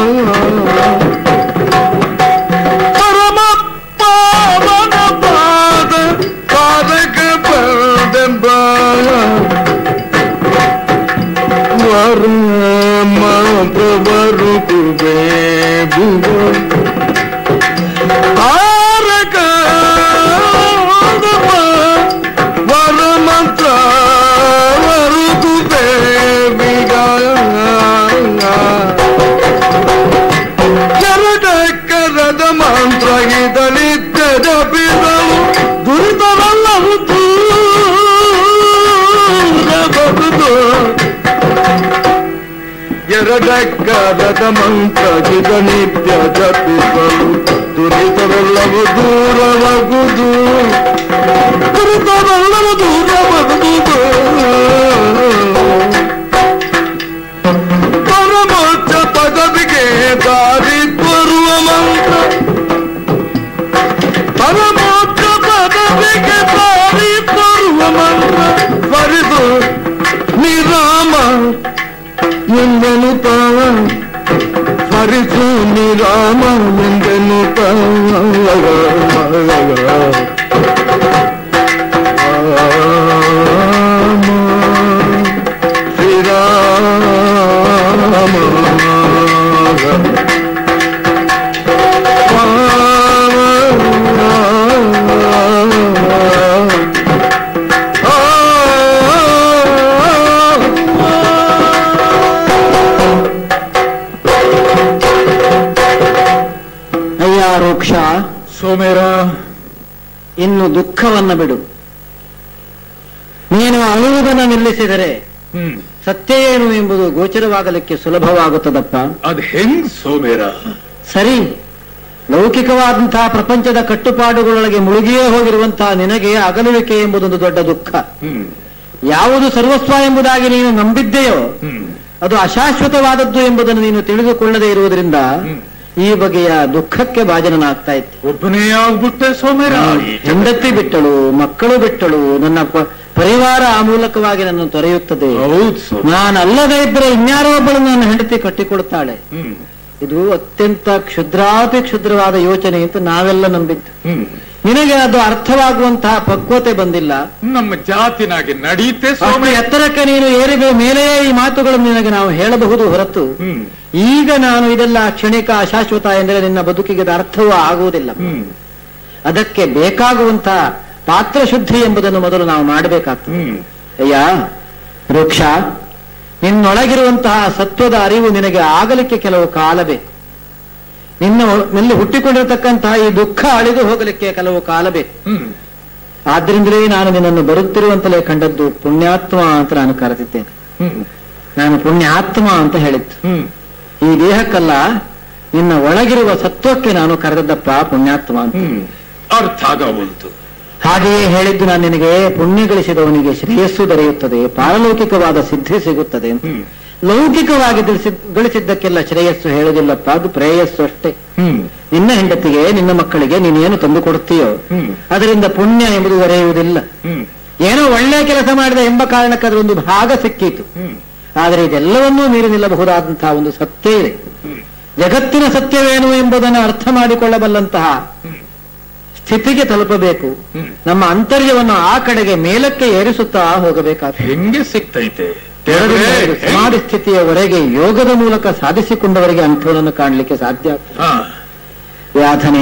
ಪರಮ ಪಾವನ ಪಾದ ತಾರಕ ಬೆಂಬ ವರಮ ಪ್ರವರು ಕುಬೇ ಭುವ ತಾರಕ ವರ ಮಂತ್ರ ವರುದು ಕರದ ಮಂತ್ರ ಇದಲಿದ್ದ ಜಪಿಸಲು ದುರಿತವಲ್ಲವು ದೂರಬಹುದು ಎರಡಕ್ಕರದ ಮಂತ್ರ ಗಿದ ನಿತ್ಯ ಜಪಿಸಲು ದುರಿತವೆಲ್ಲವೂ ದೂರವಾಗುವುದು ದುರಿತವೆಲ್ಲವೂ ದೂರವಾಗುವುದು ಪರಮೋಚ್ಚ ಪದವಿಗೆ ದಾರಿ ತೋರುವ ಮಂತ್ರ ಪರಮೋಚ್ಚ ಪದವಿಗೆ ದಾರಿ ತೋರುವ ಮಂತ್ರ ಬರಿದು ನಿರಾಮ ಎಂದನು ತಾವ ಹರಿಸು ನಿರಾಮ ಎಂದನು ಅಯ್ಯ ರೋಕ್ಷ ಸೋಮೇರ ಇನ್ನು ದುಃಖವನ್ನ ಬಿಡು ನೀನು ಅಳುವುದನ್ನು ನಿಲ್ಲಿಸಿದರೆ ಹ್ಮ್ ಸತ್ಯ ಏನು ಎಂಬುದು ಗೋಚರವಾಗಲಿಕ್ಕೆ ಸುಲಭವಾಗುತ್ತದಪ್ಪ ಅದ್ ಹೆಂಗ್ ಸೋಮೇರ ಸರಿ ಲೌಕಿಕವಾದಂತಹ ಪ್ರಪಂಚದ ಕಟ್ಟುಪಾಡುಗಳೊಳಗೆ ಮುಳುಗಿಯೇ ಹೋಗಿರುವಂತಹ ನಿನಗೆ ಅಗಲುವಿಕೆ ಎಂಬುದೊಂದು ದೊಡ್ಡ ದುಃಖ ಹ್ಮ್ ಯಾವುದು ಸರ್ವಸ್ವ ಎಂಬುದಾಗಿ ನೀನು ನಂಬಿದ್ದೆಯೋ ಹ್ಮ್ ಅದು ಅಶಾಶ್ವತವಾದದ್ದು ಎಂಬುದನ್ನು ನೀನು ತಿಳಿದುಕೊಳ್ಳದೇ ಇರುವುದರಿಂದ ಹ್ಮ್. ಈ ಬಗೆಯ ದುಃಖಕ್ಕೆ ಭಾಜನನಾಗ್ತಾ ಇತ್ತು ಒಬ್ಬನೇ ಆಗ್ಬಿಟ್ಟೆ ಸೋಮೇರ ಹೆಂಡತಿ ಬಿಟ್ಟಳು ಮಕ್ಕಳು ಬಿಟ್ಟಳು ನನ್ನ ಪ- ಪರಿವಾರ ಆ ಮೂಲಕವಾಗಿ ನನ್ನನ್ನು ತೊರೆಯುತ್ತದೆ ಹೌದ್ ಸೋಮೇರ ನಾನು ಅಲ್ಲದೇ ಇದ್ದರೆ ಇನ್ಯಾರೋ ಒಬ್ಬಳು ನನ್ನ ಹೆಂಡತಿ ಕಟ್ಟಿಕೊಡುತ್ತಾಳೆ ಹ್ಮ್ ಇದು ಅತ್ಯಂತ ಕ್ಷುದ್ರಾತಿ ಕ್ಷುದ್ರವಾದ ಯೋಚನೆ ಅಂತ ನಾವೆಲ್ಲ ನಂಬಿದ್ದು ಹ್ಮ್ ನಿನಗೆ ಅದು ಅರ್ಥವಾಗುವಂತಹ ಪಕ್ವತೆ ಬಂದಿಲ್ಲ ನಮ್ಮ ಜಾತಿನಾಗೆ ನಡೀತೆ ಅಷ್ಟು ಸೋಮೇರ ಎತ್ತರಕ್ಕೆ ನೀನು ಏರಿದ ಮೇಲೆಯೇ ಈ ಮಾತುಗಳನ್ನು ನಿನಗೆ ನಾವು ಹೇಳಬಹುದು ಹೊರತು ಹ್ಮ್ ಈಗ ನಾನು ಇದೆಲ್ಲ ಕ್ಷಣಿಕ ಅಶಾಶ್ವತ ಎಂದರೆ ನಿನ್ನ ಬದುಕಿಗೆ ಅದು ಅರ್ಥವೂ ಆಗುವುದಿಲ್ಲ ಹ್ಮ್ ಅದಕ್ಕೆ ಬೇಕಾಗುವಂತಹ ಪಾತ್ರ ಶುದ್ಧಿ ಎಂಬುದನ್ನು ಮೊದಲು ನಾವು ಮಾಡಬೇಕಾಗ್ತದೆ ಹ್ಮ್ ಅಯ್ಯ ವೃಕ್ಷ ನಿನ್ನೊಳಗಿರುವಂತಹ ಸತ್ವದ ಅರಿವು ನಿನಗೆ ಆಗಲಿಕ್ಕೆ ಕೆಲವು ಕಾಲ ಬೇಕು ನಿನ್ನ ನಲ್ಲಿ ಹುಟ್ಟಿಕೊಂಡಿರತಕ್ಕಂತಹ ಈ ದುಃಖ ಅಳಿದು ಹೋಗಲಿಕ್ಕೆ ಕೆಲವು ಕಾಲ ಬೇಕು ಹ್ಮ್ ಆದ್ರಿಂದಲೇ ನಾನು ನಿನ್ನನ್ನು ಬರುತ್ತಿರುವಂತಲೇ ಕಂಡದ್ದು ಪುಣ್ಯಾತ್ಮ ಅಂತ ನಾನು ಕರೆದಿದ್ದೇನೆ ಹ್ಮ್ ನಾನು ಪುಣ್ಯಾತ್ಮ ಅಂತ ಹೇಳಿದ್ದು ಹ್ಮ್ ಈ ದೇಹಕ್ಕಲ್ಲ ನಿನ್ನ ಒಳಗಿರುವ ಸತ್ವಕ್ಕೆ ನಾನು ಕರೆದದ್ದಪ್ಪ ಪುಣ್ಯಾತ್ಮ ಅಂತ ಹ್ಮ್ ಅರ್ಥ ಆಗವಲ್ತು ಹಾಗೆಯೇ ಹೇಳಿದ್ದು ನಾನು ನಿನಗೆ ಪುಣ್ಯ ಗಳಿಸಿದವನಿಗೆ ಶ್ರೇಯಸ್ಸು ದೊರೆಯುತ್ತದೆ ಪಾರಲೌಕಿಕವಾದ ಸಿದ್ಧಿ ಸಿಗುತ್ತದೆ ಅಂತ ಹ್ಮ್ ಲೌಕಿಕವಾಗಿ ಗಳಿಸಿದ್- ಗಳಿಸಿದ್ದಕ್ಕೆಲ್ಲ ಶ್ರೇಯಸ್ಸು ಹೇಳುವುದಿಲ್ಲಪ್ಪ ಅದು ಪ್ರೇಯಸ್ಸು ಅಷ್ಟೇ ಹ್ಮ್ ನಿನ್ನ ಹೆಂಡತಿಗೆ ನಿನ್ನ ಮಕ್ಕಳಿಗೆ ನೀನೇನು ತಂದು ಕೊಡ್ತೀಯೋ ಹ್ಮ್. ಅದರಿಂದ ಪುಣ್ಯ ಎಂಬುದು ದೊರೆಯುವುದಿಲ್ಲ ಹ್ಮ್ ಏನೋ ಒಳ್ಳೆಯ ಕೆಲಸ ಮಾಡಿದ ಎಂಬ ಕಾರಣಕ್ಕೆ ಅದರ ಒಂದು ಭಾಗ ಸಿಕ್ಕೀತು ಹ್ಮ್ ಆದರೆ ಇದೆಲ್ಲವನ್ನೂ ಮೀರಿ ನಿಲ್ಲಬಹುದಾದಂತಹ ಒಂದು ಸತ್ಯ ಇದೆ ಹ್ಮ್ ಜಗತ್ತಿನ ಸತ್ಯವೇನು ಎಂಬುದನ್ನು ಅರ್ಥ ಮಾಡಿಕೊಳ್ಳಬಲ್ಲಂತಹ ಹ್ಮ್ ಸ್ಥಿತಿಗೆ ತಲುಪಬೇಕು ಹ್ಮ್. ನಮ್ಮ ಅಂತರ್ಯವನ್ನು ಆ ಕಡೆಗೆ ಮೇಲಕ್ಕೆ ಏರಿಸುತ್ತಾ ಹೋಗಬೇಕಾಗ್ತದೆ ಹೆಂಗೆ ಸಿಗ್ತೈತೆ ಎರಡರಿಂದ ದೇವ್ರೇ, ಐದು ಹೆಂಗ್- ಸಮಾಧಿ ಸ್ಥಿತಿಯವರೆಗೆ ಯೋಗದ ಮೂಲಕ ಸಾಧಿಸಿಕೊಂಡವರಿಗೆ ಅಂಥವನ್ನು ಕಾಣಲಿಕ್ಕೆ ಸಾಧ್ಯ ಆಗ್ತದೆ ಹಾ ವ್ಯಾಧನೆ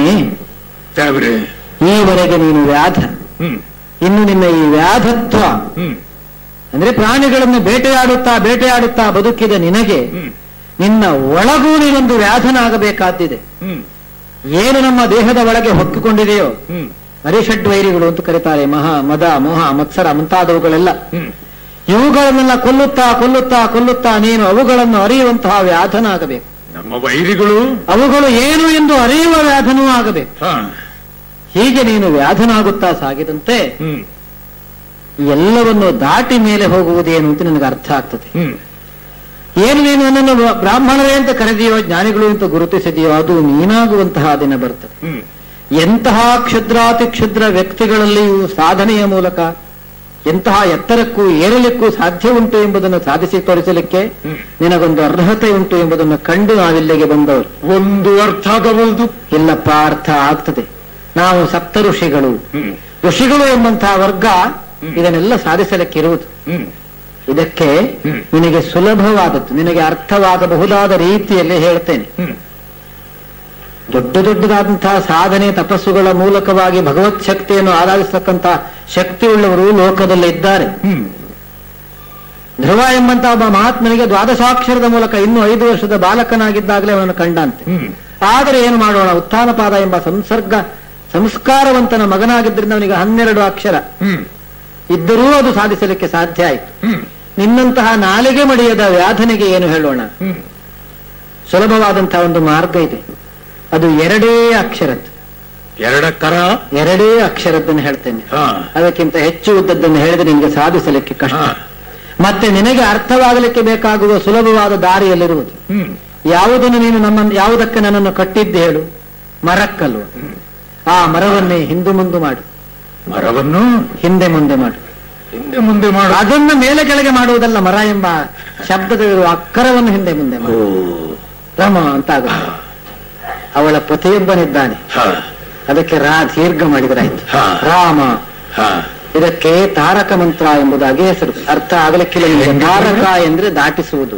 ದೇವ್ರೇ ಈವರೆಗೆ ನೀನು ವ್ಯಾಧ ಹ್ಮ್ ಇನ್ನು ನಿನ್ನ ಈ ವ್ಯಾಧತ್ವ ಹ್ಮ್ ಅಂದ್ರೆ ಪ್ರಾಣಿಗಳನ್ನು ಬೇಟೆಯಾಡುತ್ತಾ ಬೇಟೆಯಾಡುತ್ತಾ ಬದುಕಿದ ನಿನಗೆ ಹ್ಮ್ ನಿನ್ನ ಒಳಗೂ ನೀನೊಂದು ವ್ಯಾಧನಾಗಬೇಕಾದ್ದಿದೆ ಹ್ಮ್ ಏನು ನಮ್ಮ ದೇಹದ ಒಳಗೆ ಹೊಕ್ಕಿಕೊಂಡಿದೆಯೋ ಹ್ಮ್ ಅರಿಷಡ್ವೈರಿಗಳು ಅಂತ ಕರೀತಾರೆ ಮಹಾ ಮದ ಮೋಹ ಮತ್ಸರ ಮುಂತಾದವುಗಳೆಲ್ಲ ಹ್ಮ್ ಇವುಗಳನ್ನೆಲ್ಲ ಕೊಲ್ಲುತ್ತಾ ಕೊಲ್ಲುತ್ತಾ ಕೊಲ್ಲುತ್ತಾ ನೀನು ಅವುಗಳನ್ನು ಅರಿಯುವಂತಹ ವ್ಯಾಧನಾಗಬೇಕು ನಮ್ಮ ವೈರಿಗಳು ಅವುಗಳು ಏನು ಎಂದು ಅರಿಯುವ ವ್ಯಾಧನೂ ಆಗಬೇಕು ಹಾ ಹೀಗೆ ನೀನು ವ್ಯಾಧನಾಗುತ್ತಾ ಸಾಗಿದಂತೆ ಹ್ಮ್ ಈ ಎಲ್ಲವನ್ನು ದಾಟಿ ಮೇಲೆ ಹೋಗುವುದೇನು ಅಂತ ನಿನಗೆ ಅರ್ಥ ಆಗ್ತದೆ ಹ್ಮ್ ಏನು ನೀನು ನನ್ನನ್ನು ಬ್ರ- ಬ್ರಾಹ್ಮಣರೇ ಅಂತ ಕರೆದಿಯೋ ಜ್ಞಾನಿಗಳು ಅಂತ ಗುರುತಿಸಿದೆಯೋ ಅದು ನೀನಾಗುವಂತಹ ದಿನ ಬರ್ತದೆ ಹ್ಮ್ ಎಂತಹ ಕ್ಷುದ್ರಾತಿ ಕ್ಷುದ್ರ ವ್ಯಕ್ತಿಗಳಲ್ಲಿಯೂ ಸಾಧನೆಯ ಮೂಲಕ ಎಂತಹ ಎತ್ತರಕ್ಕೂ ಏರಲಿಕ್ಕೂ ಸಾಧ್ಯ ಉಂಟು ಎಂಬುದನ್ನು ಸಾಧಿಸಿ ತೋರಿಸಲಿಕ್ಕೆ ಹ್ಮ್. ನಿನಗೊಂದು ಅರ್ಹತೆ ಉಂಟು ಎಂಬುದನ್ನು ಕಂಡು ನಾವಿಲ್ಲಿಗೆ ಬಂದವರು ಒಂದು ಅರ್ಥ ಆಗಬಲ್ದು ಇಲ್ಲಪ್ಪ ಅರ್ಥ ಆಗ್ತದೆ ನಾವು ಸಪ್ತ ಋಷಿಗಳು ಹ್ಮ್ ಋಷಿಗಳು ಎಂಬಂತಹ ವರ್ಗ ಇದನ್ನೆಲ್ಲ ಸಾಧಿಸಲಿಕ್ಕೆ ಇರುವುದು ಹ್ಮ್ ಇದಕ್ಕೆ ಹ್ಮ್. ನಿನಗೆ ಸುಲಭವಾದದ್ದು ನಿನಗೆ ಅರ್ಥವಾಗಬಹುದಾದ ರೀತಿಯಲ್ಲಿ ಹೇಳ್ತೇನೆ ಹ್ಮ್ ದೊಡ್ಡ ದೊಡ್ಡದಾದಂತಹ ಸಾಧನೆ ತಪಸ್ಸುಗಳ ಮೂಲಕವಾಗಿ ಭಗವತ್ ಶಕ್ತಿಯನ್ನು ಆರಾಧಿಸತಕ್ಕಂತಹ ಶಕ್ತಿಯುಳ್ಳವರು ಲೋಕದಲ್ಲಿ ಇದ್ದಾರೆ ಹ್ಮ್ ಧ್ರುವ ಎಂಬಂತಹ ಒಬ್ಬ ಮಹಾತ್ಮನಿಗೆ ದ್ವಾದಶಾಕ್ಷರದ ಮೂಲಕ ಇನ್ನೂ ಐದು ವರ್ಷದ ಬಾಲಕನಾಗಿದ್ದಾಗಲೇ ಅವನನ್ನು ಕಂಡಂತೆ ಹ್ಮ್ ಆದರೆ ಏನು ಮಾಡೋಣ ಉತ್ಥಾನಪಾದ ಎಂಬ ಸಂಸರ್ಗ ಸಂಸ್ಕಾರವಂತನ ಮಗನಾಗಿದ್ದರಿಂದ ಅವನಿಗೆ ಹನ್ನೆರಡು ಅಕ್ಷರ ಹ್ಮ್ ಇದ್ದರೂ ಅದು ಸಾಧಿಸಲಿಕ್ಕೆ ಸಾಧ್ಯ ಆಯಿತು ಹ್ಮ್ ನಿನ್ನಂತಹ ನಾಲಿಗೆ ಮಡಿಯದ ವ್ಯಾಧನೆಗೆ ಏನು ಹೇಳೋಣ ಹ್ಮ್ ಸುಲಭವಾದಂತಹ ಒಂದು ಮಾರ್ಗ ಇದೆ ಅದು ಎರಡೇ ಅಕ್ಷರದ್ದು ಎರಡ ಕರ ಎರಡೇ ಅಕ್ಷರದ್ದನ್ನು ಹೇಳ್ತೇನೆ ಹಾ ಅದಕ್ಕಿಂತ ಹೆಚ್ಚು ಉದ್ದದ್ದನ್ನು ಹೇಳಿದ್ರೆ ನಿನಗೆ ಸಾಧಿಸಲಿಕ್ಕೆ ಕಷ್ಟ ಹಾ. ಮತ್ತೆ ನಿನಗೆ ಅರ್ಥವಾಗಲಿಕ್ಕೆ ಬೇಕಾಗುವ ಸುಲಭವಾದ ದಾರಿಯಲ್ಲಿರುವುದು ಹ್ಮ್ ಯಾವುದನ್ನು ನೀನು ನಮ್ಮ ಯಾವುದಕ್ಕೆ ನನ್ನನ್ನು ಕಟ್ಟಿದ್ದೆ ಹೇಳು ಮರಕ್ಕಲ್ವ ಆ ಮರವನ್ನೇ ಹಿಂದು ಮುಂದು ಮಾಡು ಮರವನ್ನು ಹಿಂದೆ ಮುಂದೆ ಮಾಡು ಹಿಂದೆ ಮುಂದೆ ಮಾಡ ಅದನ್ನು ಮೇಲೆ ಕೆಳಗೆ ಮಾಡುವುದಲ್ಲ ಮರ ಎಂಬ ಶಬ್ದದಲ್ಲಿರುವ ಅಕ್ಕರವನ್ನು ಹಿಂದೆ ಮುಂದೆ ಮಾಡು ರಮ ಅಂತ ಆಗುತ್ತೆ ಅವಳ ಪತಿಯೊಬ್ಬನಿದ್ದಾನೆ ಹಾ ಅದಕ್ಕೆ ರಾ ದೀರ್ಘ ಮಾಡಿದ್ರಾಯ್ತು ಹಾ. ರಾಮ ಹಾ ಇದಕ್ಕೆ ತಾರಕ ಮಂತ್ರ ಎಂಬುದಾಗಿ ಹೆಸರು ಅರ್ಥ ಆಗಲಿಕ್ಕಿಲ್ಲ ನಿಮಗೆ ತಾರಕ ಎಂದ್ರೆ ದಾಟಿಸುವುದು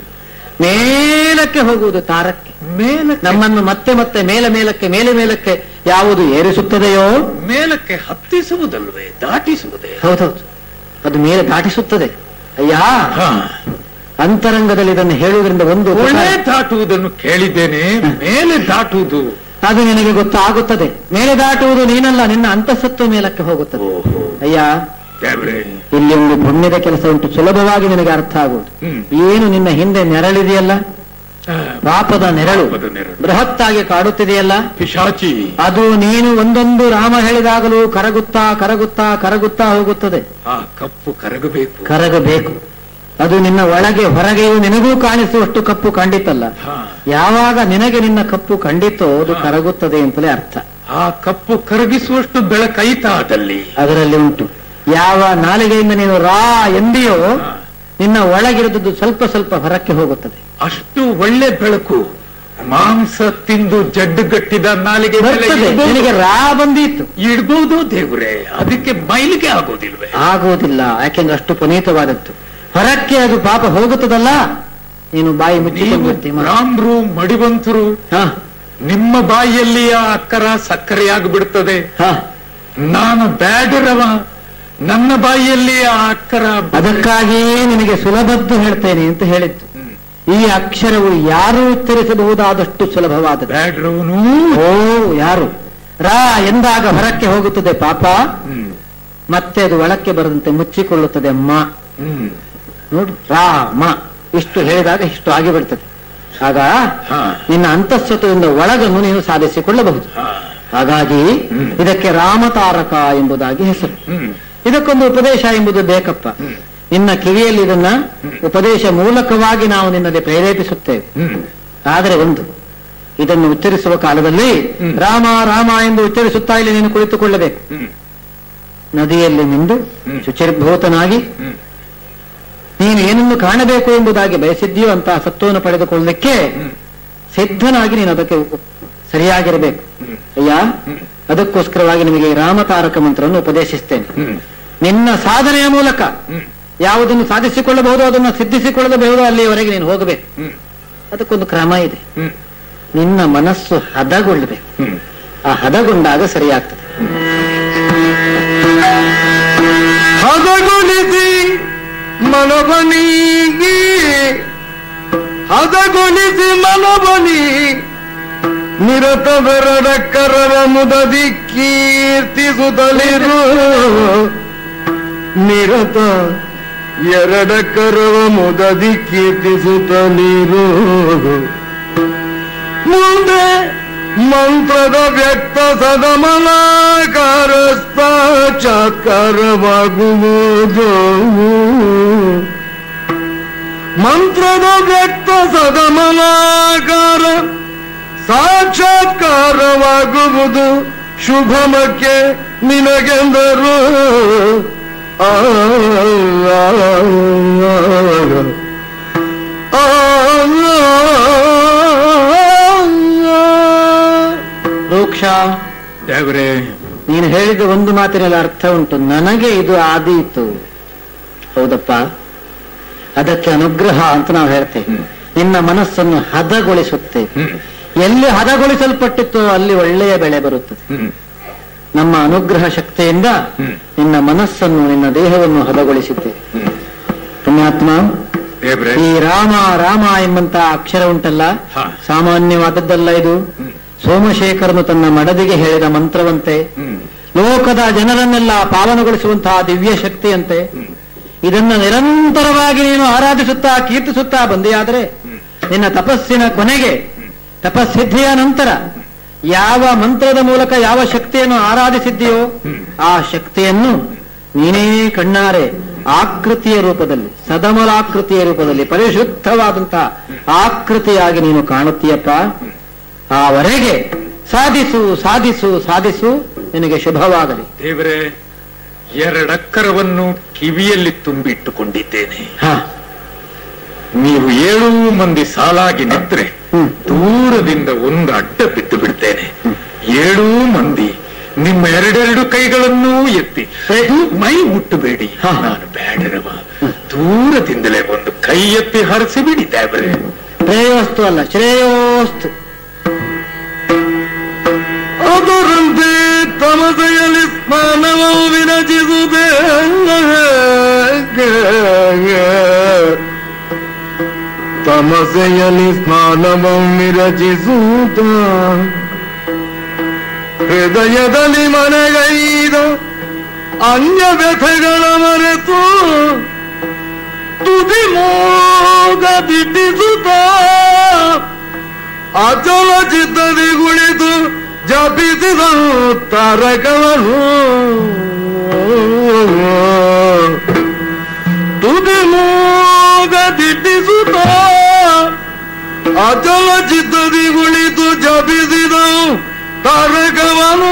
ಮೇಲಕ್ಕೆ ಹೋಗುವುದು ತಾರಕ್ಕೆ ಮೇಲೆ ನಮ್ಮನ್ನು ಮತ್ತೆ ಮತ್ತೆ ಮೇಲೆ ಮೇಲಕ್ಕೆ ಮೇಲೆ ಮೇಲಕ್ಕೆ ಯಾವುದು ಏರಿಸುತ್ತದೆಯೋ ಮೇಲಕ್ಕೆ ಹತ್ತಿಸುವುದಲ್ವೇ ದಾಟಿಸುವುದೇ ಹೌದೌದು ಅದು ಮೇಲೆ ದಾಟಿಸುತ್ತದೆ ಅಯ್ಯ ಹಾ ಅಂತರಂಗದಲ್ಲಿ ಇದನ್ನು ಹೇಳುವುದರಿಂದ ಒಂದು ಉಪಕಾರ. ಒಳ್ಳೆ ದಾಟುವುದನ್ನು ಕೇಳಿದ್ದೇನೆ ಮೇಲೆ ದಾಟುವುದು ಅದು ನಿನಗೆ ಗೊತ್ತಾಗುತ್ತದೆ ಮೇಲೆ ದಾಟುವುದು ನೀನಲ್ಲ ನಿನ್ನ ಅಂತಸತ್ತು ಮೇಲಕ್ಕೆ ಹೋಗುತ್ತದೆ ಓಹೋ ಅಯ್ಯ ದೇವ್ರೇ ಇಲ್ಲಿ ಒಂದು ಪುಣ್ಯದ ಕೆಲಸ ಉಂಟು ಸುಲಭವಾಗಿ ನಿನಗೆ ಅರ್ಥ ಆಗುವುದು ಹ್ಮ್. ಏನು ನಿನ್ನ ಹಿಂದೆ ನೆರಳಿದೆಯಲ್ಲ ಆ, ಪಾಪದ ನೆರಳು ಪಾಪದ ನೆರಳು. ಬೃಹತ್ತಾಗಿ ಕಾಡುತ್ತಿದೆಯಲ್ಲ ಪಿಶಾಚಿ ಅದು ನೀನು ಒಂದೊಂದು ರಾಮ ಹೇಳಿದಾಗಲೂ ಕರಗುತ್ತಾ ಕರಗುತ್ತಾ ಕರಗುತ್ತಾ ಹೋಗುತ್ತದೆ ಆ ಕಪ್ಪು ಕರಗಬೇಕು ಕರಗಬೇಕು ಅದು ನಿನ್ನ ಒಳಗೆ ಹೊರಗೆಯೂ ನಿನಗೂ ಕಾಣಿಸುವಷ್ಟು ಕಪ್ಪು ಕಂಡಿತಲ್ಲ ಹಾ ಯಾವಾಗ ನಿನಗೆ ನಿನ್ನ ಕಪ್ಪು ಕಂಡಿತೋ ಅದು ಕರಗುತ್ತದೆ ಅಂತಲೇ ಅರ್ಥ ಆ ಕಪ್ಪು ಕರಗಿಸುವಷ್ಟು ಬೆಳಕೈತ ಅದಲ್ಲಿ ಅದರಲ್ಲಿ ಉಂಟು ಯಾವ ನಾಲಿಗೆಯಿಂದ ನೀನು ರಾ ಎಂದಿಯೋ ಹಾ. ನಿನ್ನ ಒಳಗಿರುವುದು ಸ್ವಲ್ಪ ಸ್ವಲ್ಪ ಹೊರಕ್ಕೆ ಹೋಗುತ್ತದೆ ಅಷ್ಟು ಒಳ್ಳೆ ಬೆಳಕು ಮಾಂಸ ತಿಂದು ಜಡ್ಡುಗಟ್ಟಿದ ನಾಲಿಗೆ ಮೇಲೆ ಬರ್ತದೆ ಇಡ್ಬೋದು. ನಿನಗೆ ರಾ ಬಂದಿತ್ತು ಇಡ್ಬೋದು ದೇವ್ರೆ ಅದಕ್ಕೆ ಮೈಲಿಗೆ ಆಗೋದಿಲ್ವೇ ಆಗುವುದಿಲ್ಲ ಯಾಕೆಂದ್ರೆ ಅಷ್ಟು ಪುನೀತವಾದದ್ದು ಹೊರಕ್ಕೆ ಅದು ಪಾಪ ಹೋಗುತ್ತದಲ್ಲ ನೀನು ಬಾಯಿ ಮುಚ್ಚಿಕೊಂಡು ನೀವು ಬಿಡ್ತಿ ಮಾ- ಬ್ರಾಹ್ಮರು ಮಡಿವಂತರು ಹಾ ನಿಮ್ಮ ಬಾಯಿಯಲ್ಲಿ ಆ ಅಕ್ಕರ ಸಕ್ಕರೆಯಾಗಿ ಬಿಡುತ್ತದೆ ಹಾ ನಾನು ಬ್ಯಾಡರವ ನನ್ನ ಬಾಯಿಯಲ್ಲಿ ಆ ಅಕ್ಕರ ಅದಕ್ಕಾಗಿಯೇ ನಿನಗೆ ಸುಲಭದ್ದು ಹೇಳ್ತೇನೆ ಅಂತ ಹೇಳಿದ್ದು ಈ ಅಕ್ಷರವು ಯಾರು ಉಚ್ಚರಿಸಬಹುದಾದಷ್ಟು ಸುಲಭವಾದದ್ದು ಬ್ಯಾಡ್ರವನು ಓ ಯಾರು ರಾ ಎಂದಾಗ ಹೊರಕ್ಕೆ ಹೋಗುತ್ತದೆ ಪಾಪ ಹ್ಮ್ ಮತ್ತೆ ಅದು ಒಳಕ್ಕೆ ಬರದಂತೆ ಮುಚ್ಚಿಕೊಳ್ಳುತ್ತದೆ ಮ ಹ್ಮ್ ನೋಡು ರಾ ಮ ಇಷ್ಟು ಹೇಳಿದಾಗ ಇಷ್ಟು ಆಗಿ ಬಿಡ್ತದೆ ಆಗ ಹಾ. ನಿನ್ನ ಅಂತಃಸತ್ವದಿಂದ ಒಳಗನ್ನು ನೀನು ಸಾಧಿಸಿಕೊಳ್ಳಬಹುದು ಹಾ. ಹಾಗಾಗಿ ಹ್ಮ್. ಇದಕ್ಕೆ ರಾಮತಾರಕ ಎಂಬುದಾಗಿ ಹೆಸರು ಹ್ಮ್ ಇದಕ್ಕೊಂದು ಉಪದೇಶ ಎಂಬುದು ಬೇಕಪ್ಪ ಹ್ಮ್. ನಿನ್ನ ಕಿವಿಯಲ್ಲಿ ಇದನ್ನ ಉಪದೇಶ ಮೂಲಕವಾಗಿ ನಾವು ನಿನ್ನಲ್ಲಿ ಪ್ರೇರೇಪಿಸುತ್ತೇವೆ ಹ್ಮ್ ಆದರೆ ಒಂದು ಇದನ್ನು ಉಚ್ಚರಿಸುವ ಕಾಲದಲ್ಲಿ ಹ್ಮ್. ರಾಮ ರಾಮ ಎಂದು ಉಚ್ಚರಿಸುತ್ತಾ ಇಲ್ಲಿ ನೀನು ಕುಳಿತುಕೊಳ್ಳಬೇಕು ಹ್ಮ್ ನದಿಯಲ್ಲಿ ನಿಂದು ಹ್ಮ್. ಶುಚಿರ್ಭೂತನಾಗಿ ಹ್ಮ್ ನೀನು ಏನನ್ನು ಕಾಣಬೇಕು ಎಂಬುದಾಗಿ ಬಯಸಿದ್ಯೋ ಅಂತ ಸತ್ವವನ್ನು ಪಡೆದುಕೊಳ್ಳಲಿಕ್ಕೆ ಹ್ಮ್. ಸಿದ್ಧನಾಗಿ ನೀನು ಅದಕ್ಕೆ ಉಪ- ಸರಿಯಾಗಿರಬೇಕು ಹ್ಮ್. ಅಯ್ಯ ಹ್ಮ್. ಅದಕ್ಕೋಸ್ಕರವಾಗಿ ನಿಮಗೆ ಈ ರಾಮತಾರಕ ಮಂತ್ರವನ್ನು ಉಪದೇಶಿಸ್ತೇನೆ ಹ್ಮ್ ನಿನ್ನ ಸಾಧನೆಯ ಮೂಲಕ ಹ್ಮ್ ಯಾವುದನ್ನು ಸಾಧಿಸಿಕೊಳ್ಳಬಹುದು ಅದನ್ನು ಸಿದ್ಧಿಸಿಕೊಳ್ಳಬಹುದು ಅಲ್ಲಿಯವರೆಗೆ ನೀನು ಹೋಗಬೇಕು ಹ್ಮ್ ಅದಕ್ಕೊಂದು ಕ್ರಮ ಇದೆ ಹ್ಮ್ ನಿನ್ನ ಮನಸ್ಸು ಹದಗೊಳ್ಳಬೇಕು ಹ್ಮ್ ಆ ಹದಗೊಂಡಾಗ ಸರಿಯಾಗ್ತದೆ ಹದಗೊಳಿಸಿ ಮನವನಿಗೆ ಹದಗೊಳಿಸಿ ಮನಬಲಿ ನಿರತ ಬೆರಡ ಕರವ ಮುದದಿ ಕೀರ್ತಿಸುತ್ತಲಿರು ನಿರತ ಎರಡ ಕರವ ಮುದದಿ ಕೀರ್ತಿಸುತ್ತಲಿರು ಮುಂದೆ ಮಂತ್ರದ ವ್ಯಕ್ತ ಸದಮನಾಕಾರ ಸಾಕ್ಷಾತ್ಕಾರವಾಗುವುದು ಮಂತ್ರದ ವ್ಯಕ್ತ ಸದಮನಾಕಾರ ಸಾಕ್ಷಾತ್ಕಾರವಾಗುವುದು ಶುಭಮಕ್ಕೆ ನಿನಗೆಂದರು ಆ ಆ, ಆ, ಆ. ರೂಕ್ಷ ದೇವರೇ ನೀನು ಹೇಳಿದ ಒಂದು ಮಾತಿನಲ್ಲಿ ಅರ್ಥ ಉಂಟು ನನಗೆ ಇದು ಆದೀತು ಹೌದಪ್ಪ ಅದಕ್ಕೆ ಅನುಗ್ರಹ ಅಂತ ನಾವು ಹೇಳ್ತೇವೆ ನಿನ್ನ ಮನಸ್ಸನ್ನು ಹದಗೊಳಿಸುತ್ತೇವೆ ಹ್ಮ್ ಎಲ್ಲಿ ಹದಗೊಳಿಸಲ್ಪಟ್ಟಿತ್ತು ಅಲ್ಲಿ ಒಳ್ಳೆಯ ಬೆಳೆ ಬರುತ್ತದೆ ಹ್ಮ್ ನಮ್ಮ ಅನುಗ್ರಹ ಶಕ್ತಿಯಿಂದ ಹ್ಮ್. ನಿನ್ನ ಮನಸ್ಸನ್ನು ನಿನ್ನ ದೇಹವನ್ನು ಹದಗೊಳಿಸಿದ್ದೇವೆ ಹ್ಮ್ ಪುಣ್ಯಾತ್ಮ ದೇವ್ರೆ ಈ ರಾಮ ರಾಮ ಎಂಬಂತ ಅಕ್ಷರ ಉಂಟಲ್ಲ ಹಾ. ಸಾಮಾನ್ಯವಾದದ್ದಲ್ಲ ಇದು ಹ್ಮ್. ಸೋಮಶೇಖರನು ತನ್ನ ಮಡದಿಗೆ ಹೇಳಿದ ಮಂತ್ರವಂತೆ ಹ್ಮ್ ಲೋಕದ ಜನರನ್ನೆಲ್ಲ ಪಾವನಗೊಳಿಸುವಂತಹ ದಿವ್ಯ ಶಕ್ತಿಯಂತೆ ಹ್ಮ್. ಇದನ್ನ ನಿರಂತರವಾಗಿ ನೀನು ಆರಾಧಿಸುತ್ತಾ ಕೀರ್ತಿಸುತ್ತಾ ಬಂದೆಯಾದರೆ ನಿನ್ನ ತಪಸ್ಸಿನ ಕೊನೆಗೆ ತಪಸ್ಸಿದ್ಧಿಯ ನಂತರ ಯಾವ ಮಂತ್ರದ ಮೂಲಕ ಯಾವ ಶಕ್ತಿಯನ್ನು ಆರಾಧಿಸಿದ್ದೀಯೋ ಆ ಶಕ್ತಿಯನ್ನು ನೀನೇ ಕಣ್ಣಾರೆ ಆಕೃತಿಯ ರೂಪದಲ್ಲಿ ಸದಮಲಾಕೃತಿಯ ರೂಪದಲ್ಲಿ ಪರಿಶುದ್ಧವಾದಂತಹ ಆಕೃತಿಯಾಗಿ ನೀನು ಕಾಣುತ್ತೀಯಪ್ಪ ಆವರೆಗೆ ಸಾಧಿಸು ಸಾಧಿಸು ಸಾಧಿಸು ನಿನಗೆ ಶುಭವಾಗಲಿ ದೇವರೇ ಎರಡಕ್ಕರವನ್ನು ಕಿವಿಯಲ್ಲಿ ತುಂಬಿಟ್ಟುಕೊಂಡಿದ್ದೇನೆ ಹಾ ನೀವು ಏಳು ಮಂದಿ ಸಾಲಾಗಿ ನಿಂತ್ರೆ ಹ್ಮ್. ದೂರದಿಂದ ಒಂದು ಅಡ್ಡ ಬಿದ್ದು ಬಿಡ್ತೇನೆ ಏಳೂ ಮಂದಿ ನಿಮ್ಮ ಎರಡೆರಡು ಕೈಗಳನ್ನೂ ಎತ್ತಿ ಮೈ ಮುಟ್ಟಬೇಡಿ ಹಾ. ನಾನು ಬೇಡರವ ದೂರದಿಂದಲೇ ಒಂದು ಕೈ ಎತ್ತಿ ಹರಿಸಿ ಬಿಡಿ ದೇವರೇ ಶ್ರೇಯೋಸ್ತು ಅಲ್ಲ ಶ್ರೇಯೋಸ್ತು ಅದರಂತೆ ತಮಸೆಯಲ್ಲಿ ಸ್ನಾನವು ವಿರಚಿಸುವುದೇ ತಮಸೆಯಲ್ಲಿ ಸ್ನಾನವು ವಿರಚಿಸುತ್ತ ಹೃದಯದಲ್ಲಿ ಮನೆಗೈದ ಅನ್ಯ ವ್ಯಥೆಗಳ ಮರೆತು ತುದಿ ಮೋಗ ದಿಟ್ಟಿಸುತ್ತ ಅಚಲ ಚಿತ್ತದಿ ಕುಳಿತು ಜಪಿಸಿದನು ತಾರಕವನು ತುದಿ ಮೂಗ ದಿಟ್ಟಿಸುತ್ತ ಅಚಲ ಚಿತ್ತದಿ ಕುಳಿತು ಜಪಿಸಿದನು ತಾರಕವನು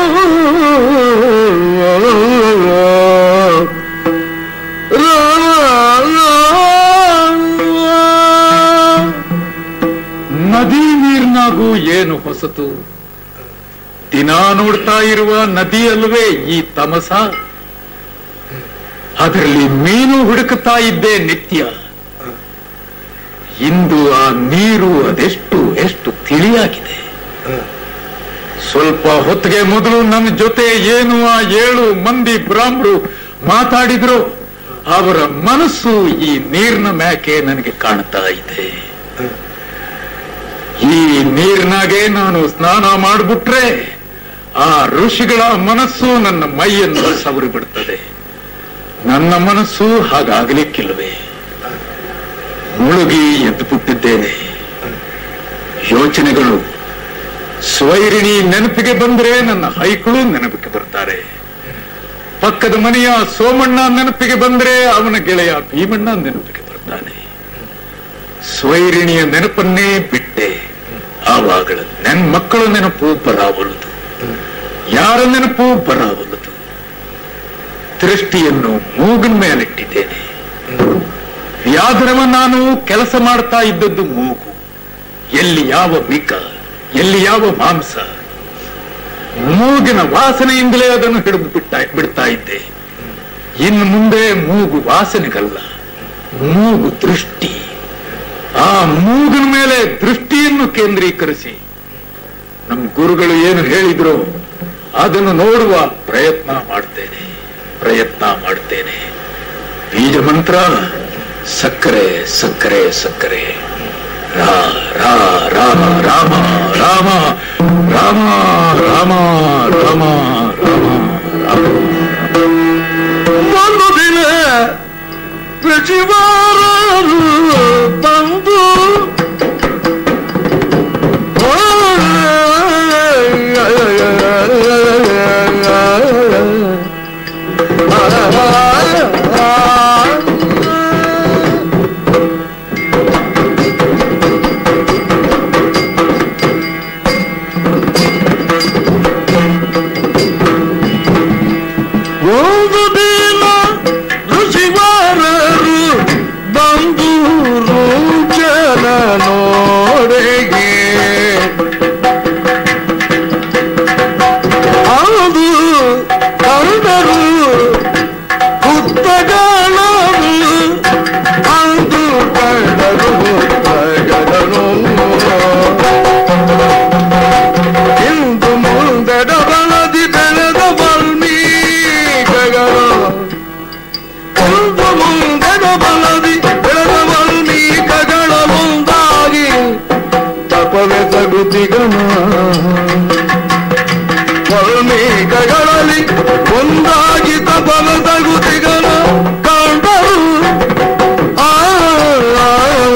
ರಾಮ ನದಿ ನೀರ್ನಾಗೂ ಏನು ಹೊಸತು ದಿನ ನೋಡ್ತಾ ಇರುವ ನದಿ ಅಲ್ವೇ ಈ ತಮಸ ಅದರಲ್ಲಿ ಮೀನು ಹುಡುಕುತ್ತಾ ಇದ್ದೆ ನಿತ್ಯ ಇಂದು ಆ ನೀರು ಅದೆಷ್ಟು ಎಷ್ಟು ತಿಳಿಯಾಗಿದೆ ಸ್ವಲ್ಪ ಹೊತ್ತಿಗೆ ಮೊದಲು ನನ್ನ ಜೊತೆ ಏನು ಆ ಏಳು ಮಂದಿ ಬ್ರಾಹ್ಮರು ಮಾತಾಡಿದ್ರು ಅವರ ಮನಸ್ಸು ಈ ನೀರಿನ ಮ್ಯಾಕೆ ನನಗೆ ಕಾಣ್ತಾ ಇದೆ ಈ ನೀರಿನಾಗೆ ನಾನು ಸ್ನಾನ ಮಾಡಿಬಿಟ್ರೆ ಆ ಋಷಿಗಳ ಮನಸ್ಸು ನನ್ನ ಮೈಯನ್ನು ಸವರಿ ಬಿಡುತ್ತದೆ ನನ್ನ ಮನಸ್ಸು ಹಾಗಾಗಲಿಕ್ಕಿಲ್ಲವೇ ಮುಳುಗಿ ಎದ್ದು ಬಿಟ್ಟಿದ್ದೇನೆ ಯೋಚನೆಗಳು ಸ್ವೈರಿಣಿ ನೆನಪಿಗೆ ಬಂದ್ರೆ ನನ್ನ ಹೈಕಳು ನೆನಪಿಗೆ ಬರ್ತಾರೆ ಪಕ್ಕದ ಮನೆಯ ಸೋಮಣ್ಣ ನೆನಪಿಗೆ ಬಂದ್ರೆ ಅವನ ಗೆಳೆಯ ಭೀಮಣ್ಣ ನೆನಪಿಗೆ ಬರ್ತಾನೆ ಸ್ವೈರಿಣಿಯ ನೆನಪನ್ನೇ ಬಿಟ್ಟೆ ಆವಾಗಳ ನನ್ನ ಮಕ್ಕಳ ನೆನಪು ಬರಾವಲದು ಯಾರ ನೆನಪು ಬರಾವಲದು ದೃಷ್ಟಿಯನ್ನು ಮೂಗಿನ ಮೇಲಿಟ್ಟಿದ್ದೇನೆ ವ್ಯಾಘ್ರವ ನಾನು ಕೆಲಸ ಮಾಡ್ತಾ ಇದ್ದದ್ದು ಮೂಗು ಎಲ್ಲಿ ಯಾವ ಬಿಕ ಎಲ್ಲಿ ಯಾವ ಮಾಂಸ ಮೂಗಿನ ವಾಸನೆಯಿಂದಲೇ ಅದನ್ನು ಹಿಡಿದು ಬಿಟ್ಟ ಬಿಡ್ತಾ ಇದ್ದೆ ಇನ್ನು ಮುಂದೆ ಮೂಗು ವಾಸನೆಗಲ್ಲ ಮೂಗು ದೃಷ್ಟಿ ಆ ಮೂಗಿನ ಮೇಲೆ ದೃಷ್ಟಿಯನ್ನು ಕೇಂದ್ರೀಕರಿಸಿ ನಮ್ಮ ಗುರುಗಳು ಏನು ಹೇಳಿದ್ರು ಅದನ್ನು ನೋಡುವ ಪ್ರಯತ್ನ ಮಾಡ್ತೇನೆ ಪ್ರಯತ್ನ ಮಾಡ್ತೇನೆ ಬೀಜ ಮಂತ್ರ ಸಕ್ಕರೆ ಸಕ್ಕರೆ ಸಕ್ಕರೆ ರಾಮ ರಾಮ ರಾಮ ರಾಮ ರಾಮ ರಾಮ ಒಂದು ದಿನ ಸಚಿವಾರರು ಬಂದು ಒಂದು ದಿನ ಋಷಿವಾರರು ಬಂದು ರುಚನ ನೋಡೆಗೆ ಅದು ಕಂಡರು ಪುಸ್ತಕಗಳನ್ನು ಅಂದು ಕಂಡರು ಪುಸ್ತಕಗಳನ್ನು ಇಂದು ಮುಂದೆಡ ಬಲದಿ ಬೆಳೆದ ವಾಲ್ಮೀಕಗಳು ಇಂದು ಮುಂದೆಡ ಬಲದಿ ಬೆಳೆದ ವಾಲ್ಮೀಕಗಳ ಮುಂದಾಗಿ ತಪವೆಸಗುತ್ತಿಗಣ ವಾಲ್ಮೀಕಗಳಲ್ಲಿ ಒಂದಾಗಿ ತಪವೆಸಗುತ್ತಿಗಣ ಕಂಡರು ಆ ಆ,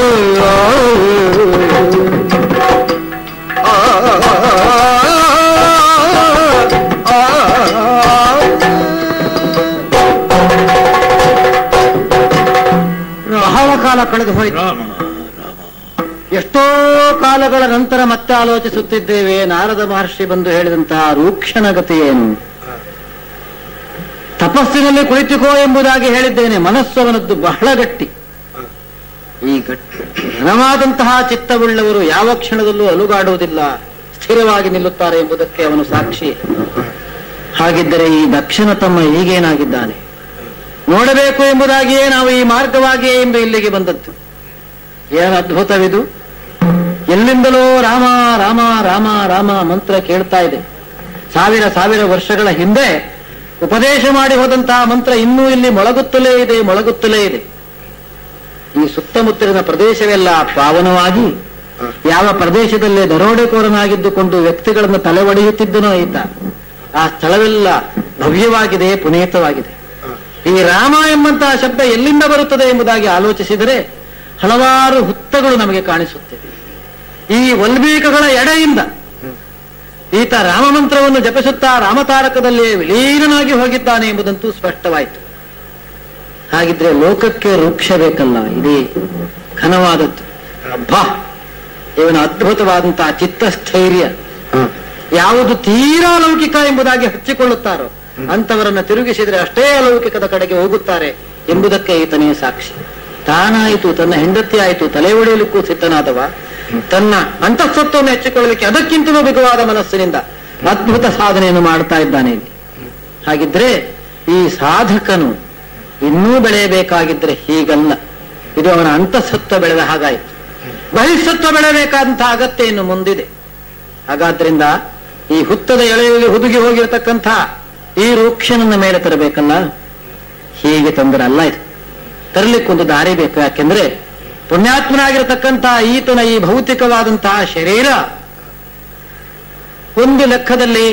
ಆ, ಬಹಳ ಕಾಲ ಕಳೆದು ಹೋಯ್ತು ರಾಮ ಎಷ್ಟೋ ಕಾಲಗಳ ನಂತರ ಮತ್ತೆ ಆಲೋಚಿಸುತ್ತಿದ್ದೇವೆ ನಾರದ ಮಹರ್ಷಿ ಬಂದು ಹೇಳಿದಂತಹ ರೂಕ್ಷಣ ಗತಿ ಏನು ತಪಸ್ಸಿನಲ್ಲಿ ಕುಳಿತುಕೋ ಎಂಬುದಾಗಿ ಹೇಳಿದ್ದೇನೆ ಮನಸ್ಸು ಅವನದ್ದು ಬಹಳ ಗಟ್ಟಿ ಈ ಗಟ್ಟಿ ಘನವಾದಂತಹ ಚಿತ್ತವುಳ್ಳವರು ಯಾವ ಕ್ಷಣದಲ್ಲೂ ಅಲುಗಾಡುವುದಿಲ್ಲ ಸ್ಥಿರವಾಗಿ ನಿಲ್ಲುತ್ತಾರೆ ಎಂಬುದಕ್ಕೆ ಅವನು ಸಾಕ್ಷಿ ಹಾಗಿದ್ದರೆ ಈ ದಕ್ಷಿಣ ತಮ್ಮ ಈಗೇನಾಗಿದ್ದಾನೆ ನೋಡಬೇಕು ಎಂಬುದಾಗಿಯೇ ನಾವು ಈ ಮಾರ್ಗವಾಗಿಯೇ ಇಂದು ಇಲ್ಲಿಗೆ ಬಂದದ್ದು ಏನು ಅದ್ಭುತವಿದು ಎಲ್ಲಿಂದಲೋ ರಾಮ ರಾಮ ರಾಮ ರಾಮ ಮಂತ್ರ ಕೇಳ್ತಾ ಇದೆ ಸಾವಿರ ಸಾವಿರ ವರ್ಷಗಳ ಹಿಂದೆ ಉಪದೇಶ ಮಾಡಿ ಹೋದಂತಹ ಮಂತ್ರ ಇನ್ನೂ ಇಲ್ಲಿ ಮೊಳಗುತ್ತಲೇ ಇದೆ ಮೊಳಗುತ್ತಲೇ ಇದೆ ಈ ಸುತ್ತಮುತ್ತಲಿನ ಪ್ರದೇಶವೆಲ್ಲ ಪಾವನವಾಗಿ ಯಾವ ಪ್ರದೇಶದಲ್ಲಿ ದರೋಡೆಕೋರನಾಗಿದ್ದುಕೊಂಡು ವ್ಯಕ್ತಿಗಳನ್ನು ತಲೆ ಒಡೆಯುತ್ತಿದ್ದನೋ ಈತ ಆ ಸ್ಥಳವೆಲ್ಲ ಭವ್ಯವಾಗಿದೆ ಪುನೀತವಾಗಿದೆ ಈ ರಾಮ ಎಂಬಂತಹ ಶಬ್ದ ಎಲ್ಲಿಂದ ಬರುತ್ತದೆ ಎಂಬುದಾಗಿ ಆಲೋಚಿಸಿದರೆ ಹಲವಾರು ಹುತ್ತಗಳು ನಮಗೆ ಕಾಣಿಸುತ್ತಿವೆ ಈ ವಲ್ಮೀಕಗಳ ಎಡೆಯಿಂದ ಈತ ರಾಮಮಂತ್ರವನ್ನು ಜಪಿಸುತ್ತಾ ರಾಮತಾರಕದಲ್ಲಿ ವಿಲೀನನಾಗಿ ಹೋಗಿದ್ದಾನೆ ಎಂಬುದಂತೂ ಸ್ಪಷ್ಟವಾಯಿತು ಹಾಗಿದ್ರೆ ಲೋಕಕ್ಕೆ ವೃಕ್ಷ ಬೇಕಲ್ಲ ಇದೇ ಘನವಾದದ್ದು ಅಬ್ಬಾ ಇವನ ಅದ್ಭುತವಾದಂತಹ ಚಿತ್ತಸ್ಥೈರ್ಯ ಯಾವುದು ತೀರಾ ಲೌಕಿಕ ಎಂಬುದಾಗಿ ಹಚ್ಚಿಕೊಳ್ಳುತ್ತಾರೋ ಅಂತವರನ್ನ ತಿರುಗಿಸಿದರೆ ಅಷ್ಟೇ ಅಲೌಕಿಕದ ಕಡೆಗೆ ಹೋಗುತ್ತಾರೆ ಎಂಬುದಕ್ಕೆ ಈತನೇ ಸಾಕ್ಷಿ ತಾನಾಯಿತು ತನ್ನ ಹೆಂಡತಿ ಆಯಿತು ತಲೆ ಒಡೆಯಲಿಕ್ಕೂ ಸಿದ್ಧನಾದವ ತನ್ನ ಅಂತಃಸತ್ವವನ್ನು ಹೆಚ್ಚಿಕೊಳ್ಳಲಿಕ್ಕೆ ಅದಕ್ಕಿಂತಲೂ ಬಿಗುವಾದ ಮನಸ್ಸಿನಿಂದ ಅದ್ಭುತ ಸಾಧನೆಯನ್ನು ಮಾಡ್ತಾ ಇದ್ದಾನೆ ಇಲ್ಲಿ ಹಾಗಿದ್ರೆ ಈ ಸಾಧಕನು ಇನ್ನೂ ಬೆಳೆಯಬೇಕಾಗಿದ್ರೆ ಹೀಗಲ್ಲ ಇದು ಅವನ ಅಂತಃಸತ್ವ ಬೆಳೆದ ಹಾಗಾಯಿತು ಬಹಿಸ್ಸತ್ವ ಬೆಳೆಯಬೇಕಾದಂತಹ ಅಗತ್ಯ ಇನ್ನು ಮುಂದಿದೆ ಹಾಗಾದ್ರಿಂದ ಈ ಹುತ್ತದ ಎಳೆಯಲ್ಲಿ ಹುದುಗಿ ಹೋಗಿರತಕ್ಕಂಥ ಈ ವೃಕ್ಷನನ್ನ ಮೇಲೆ ತರಬೇಕಲ್ಲ ಹೀಗೆ ತಂದ್ರೆ ಅಲ್ಲ ಇದು ತರಲಿಕ್ಕೊಂದು ದಾರಿ ಬೇಕು ಯಾಕೆಂದ್ರೆ ಪುಣ್ಯಾತ್ಮನಾಗಿರತಕ್ಕಂತಹ ಈತನ ಈ ಭೌತಿಕವಾದಂತಹ ಶರೀರ ಒಂದು ಲೆಕ್ಕದಲ್ಲಿ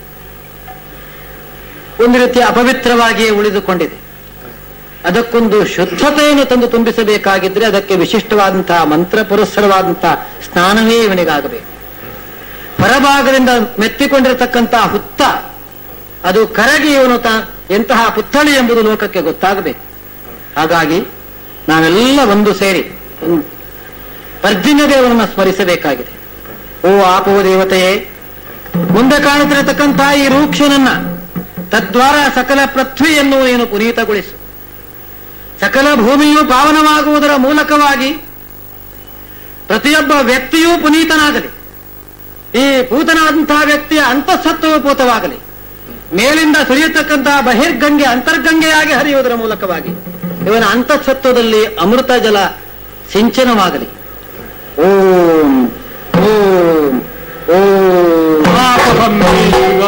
ಒಂದು ರೀತಿಯ ಅಪವಿತ್ರವಾಗಿಯೇ ಉಳಿದುಕೊಂಡಿದೆ ಅದಕ್ಕೊಂದು ಶುದ್ಧತೆಯನ್ನು ತಂದು ತುಂಬಿಸಬೇಕಾಗಿದ್ರೆ ಅದಕ್ಕೆ ವಿಶಿಷ್ಟವಾದಂತಹ ಮಂತ್ರ ಪುರಸ್ಸರವಾದಂತಹ ಸ್ನಾನವೇ ಇವನಿಗಾಗಬೇಕು ಹೊರಭಾಗದಿಂದ ಮೆತ್ತಿಕೊಂಡಿರತಕ್ಕಂತಹ ಹುತ್ತ ಅದು ಕರಗಿ ಇವನು ತ ಎಂತಹ ಪುತ್ಥಳಿ ಎಂಬುದು ಲೋಕಕ್ಕೆ ಗೊತ್ತಾಗಬೇಕು ಹಾಗಾಗಿ ನಾವೆಲ್ಲ ಒಂದು ಸೇರಿ ಒಂದು ಪರ್ಜನ್ಯ ದೇವರನ್ನ ಸ್ಮರಿಸಬೇಕಾಗಿದೆ ಓ ಆಪವ ದೇವತೆಯೇ ಮುಂದೆ ಕಾಣುತ್ತಿರತಕ್ಕಂತಹ ಈ ರೂಕ್ಷನನ್ನ ತದ್ವಾರ ಸಕಲ ಪೃಥ್ವಿಯನ್ನು ಏನು ಪುನೀತಗೊಳಿಸು ಸಕಲ ಭೂಮಿಯು ಪಾವನವಾಗುವುದರ ಮೂಲಕವಾಗಿ ಪ್ರತಿಯೊಬ್ಬ ವ್ಯಕ್ತಿಯೂ ಪುನೀತನಾಗಲಿ ಈ ಪೂತನಾದಂತಹ ವ್ಯಕ್ತಿಯ ಅಂತಃಸತ್ವವು ಪೂತವಾಗಲಿ ಮೇಲಿಂದ ಸುರಿಯತಕ್ಕಂತಹ ಬಹಿರ್ಗಂಗೆ ಅಂತರ್ಗಂಗೆಯಾಗಿ ಹರಿಯುವುದರ ಮೂಲಕವಾಗಿ ಇವನ ಅಂತಃಸತ್ವದಲ್ಲಿ ಅಮೃತ ಜಲ ಸಿಂಚನವಾಗಲಿ ಓಂ ಓಂ ಓಂ ಆಪಹಂ ಮೇ ಶಿವ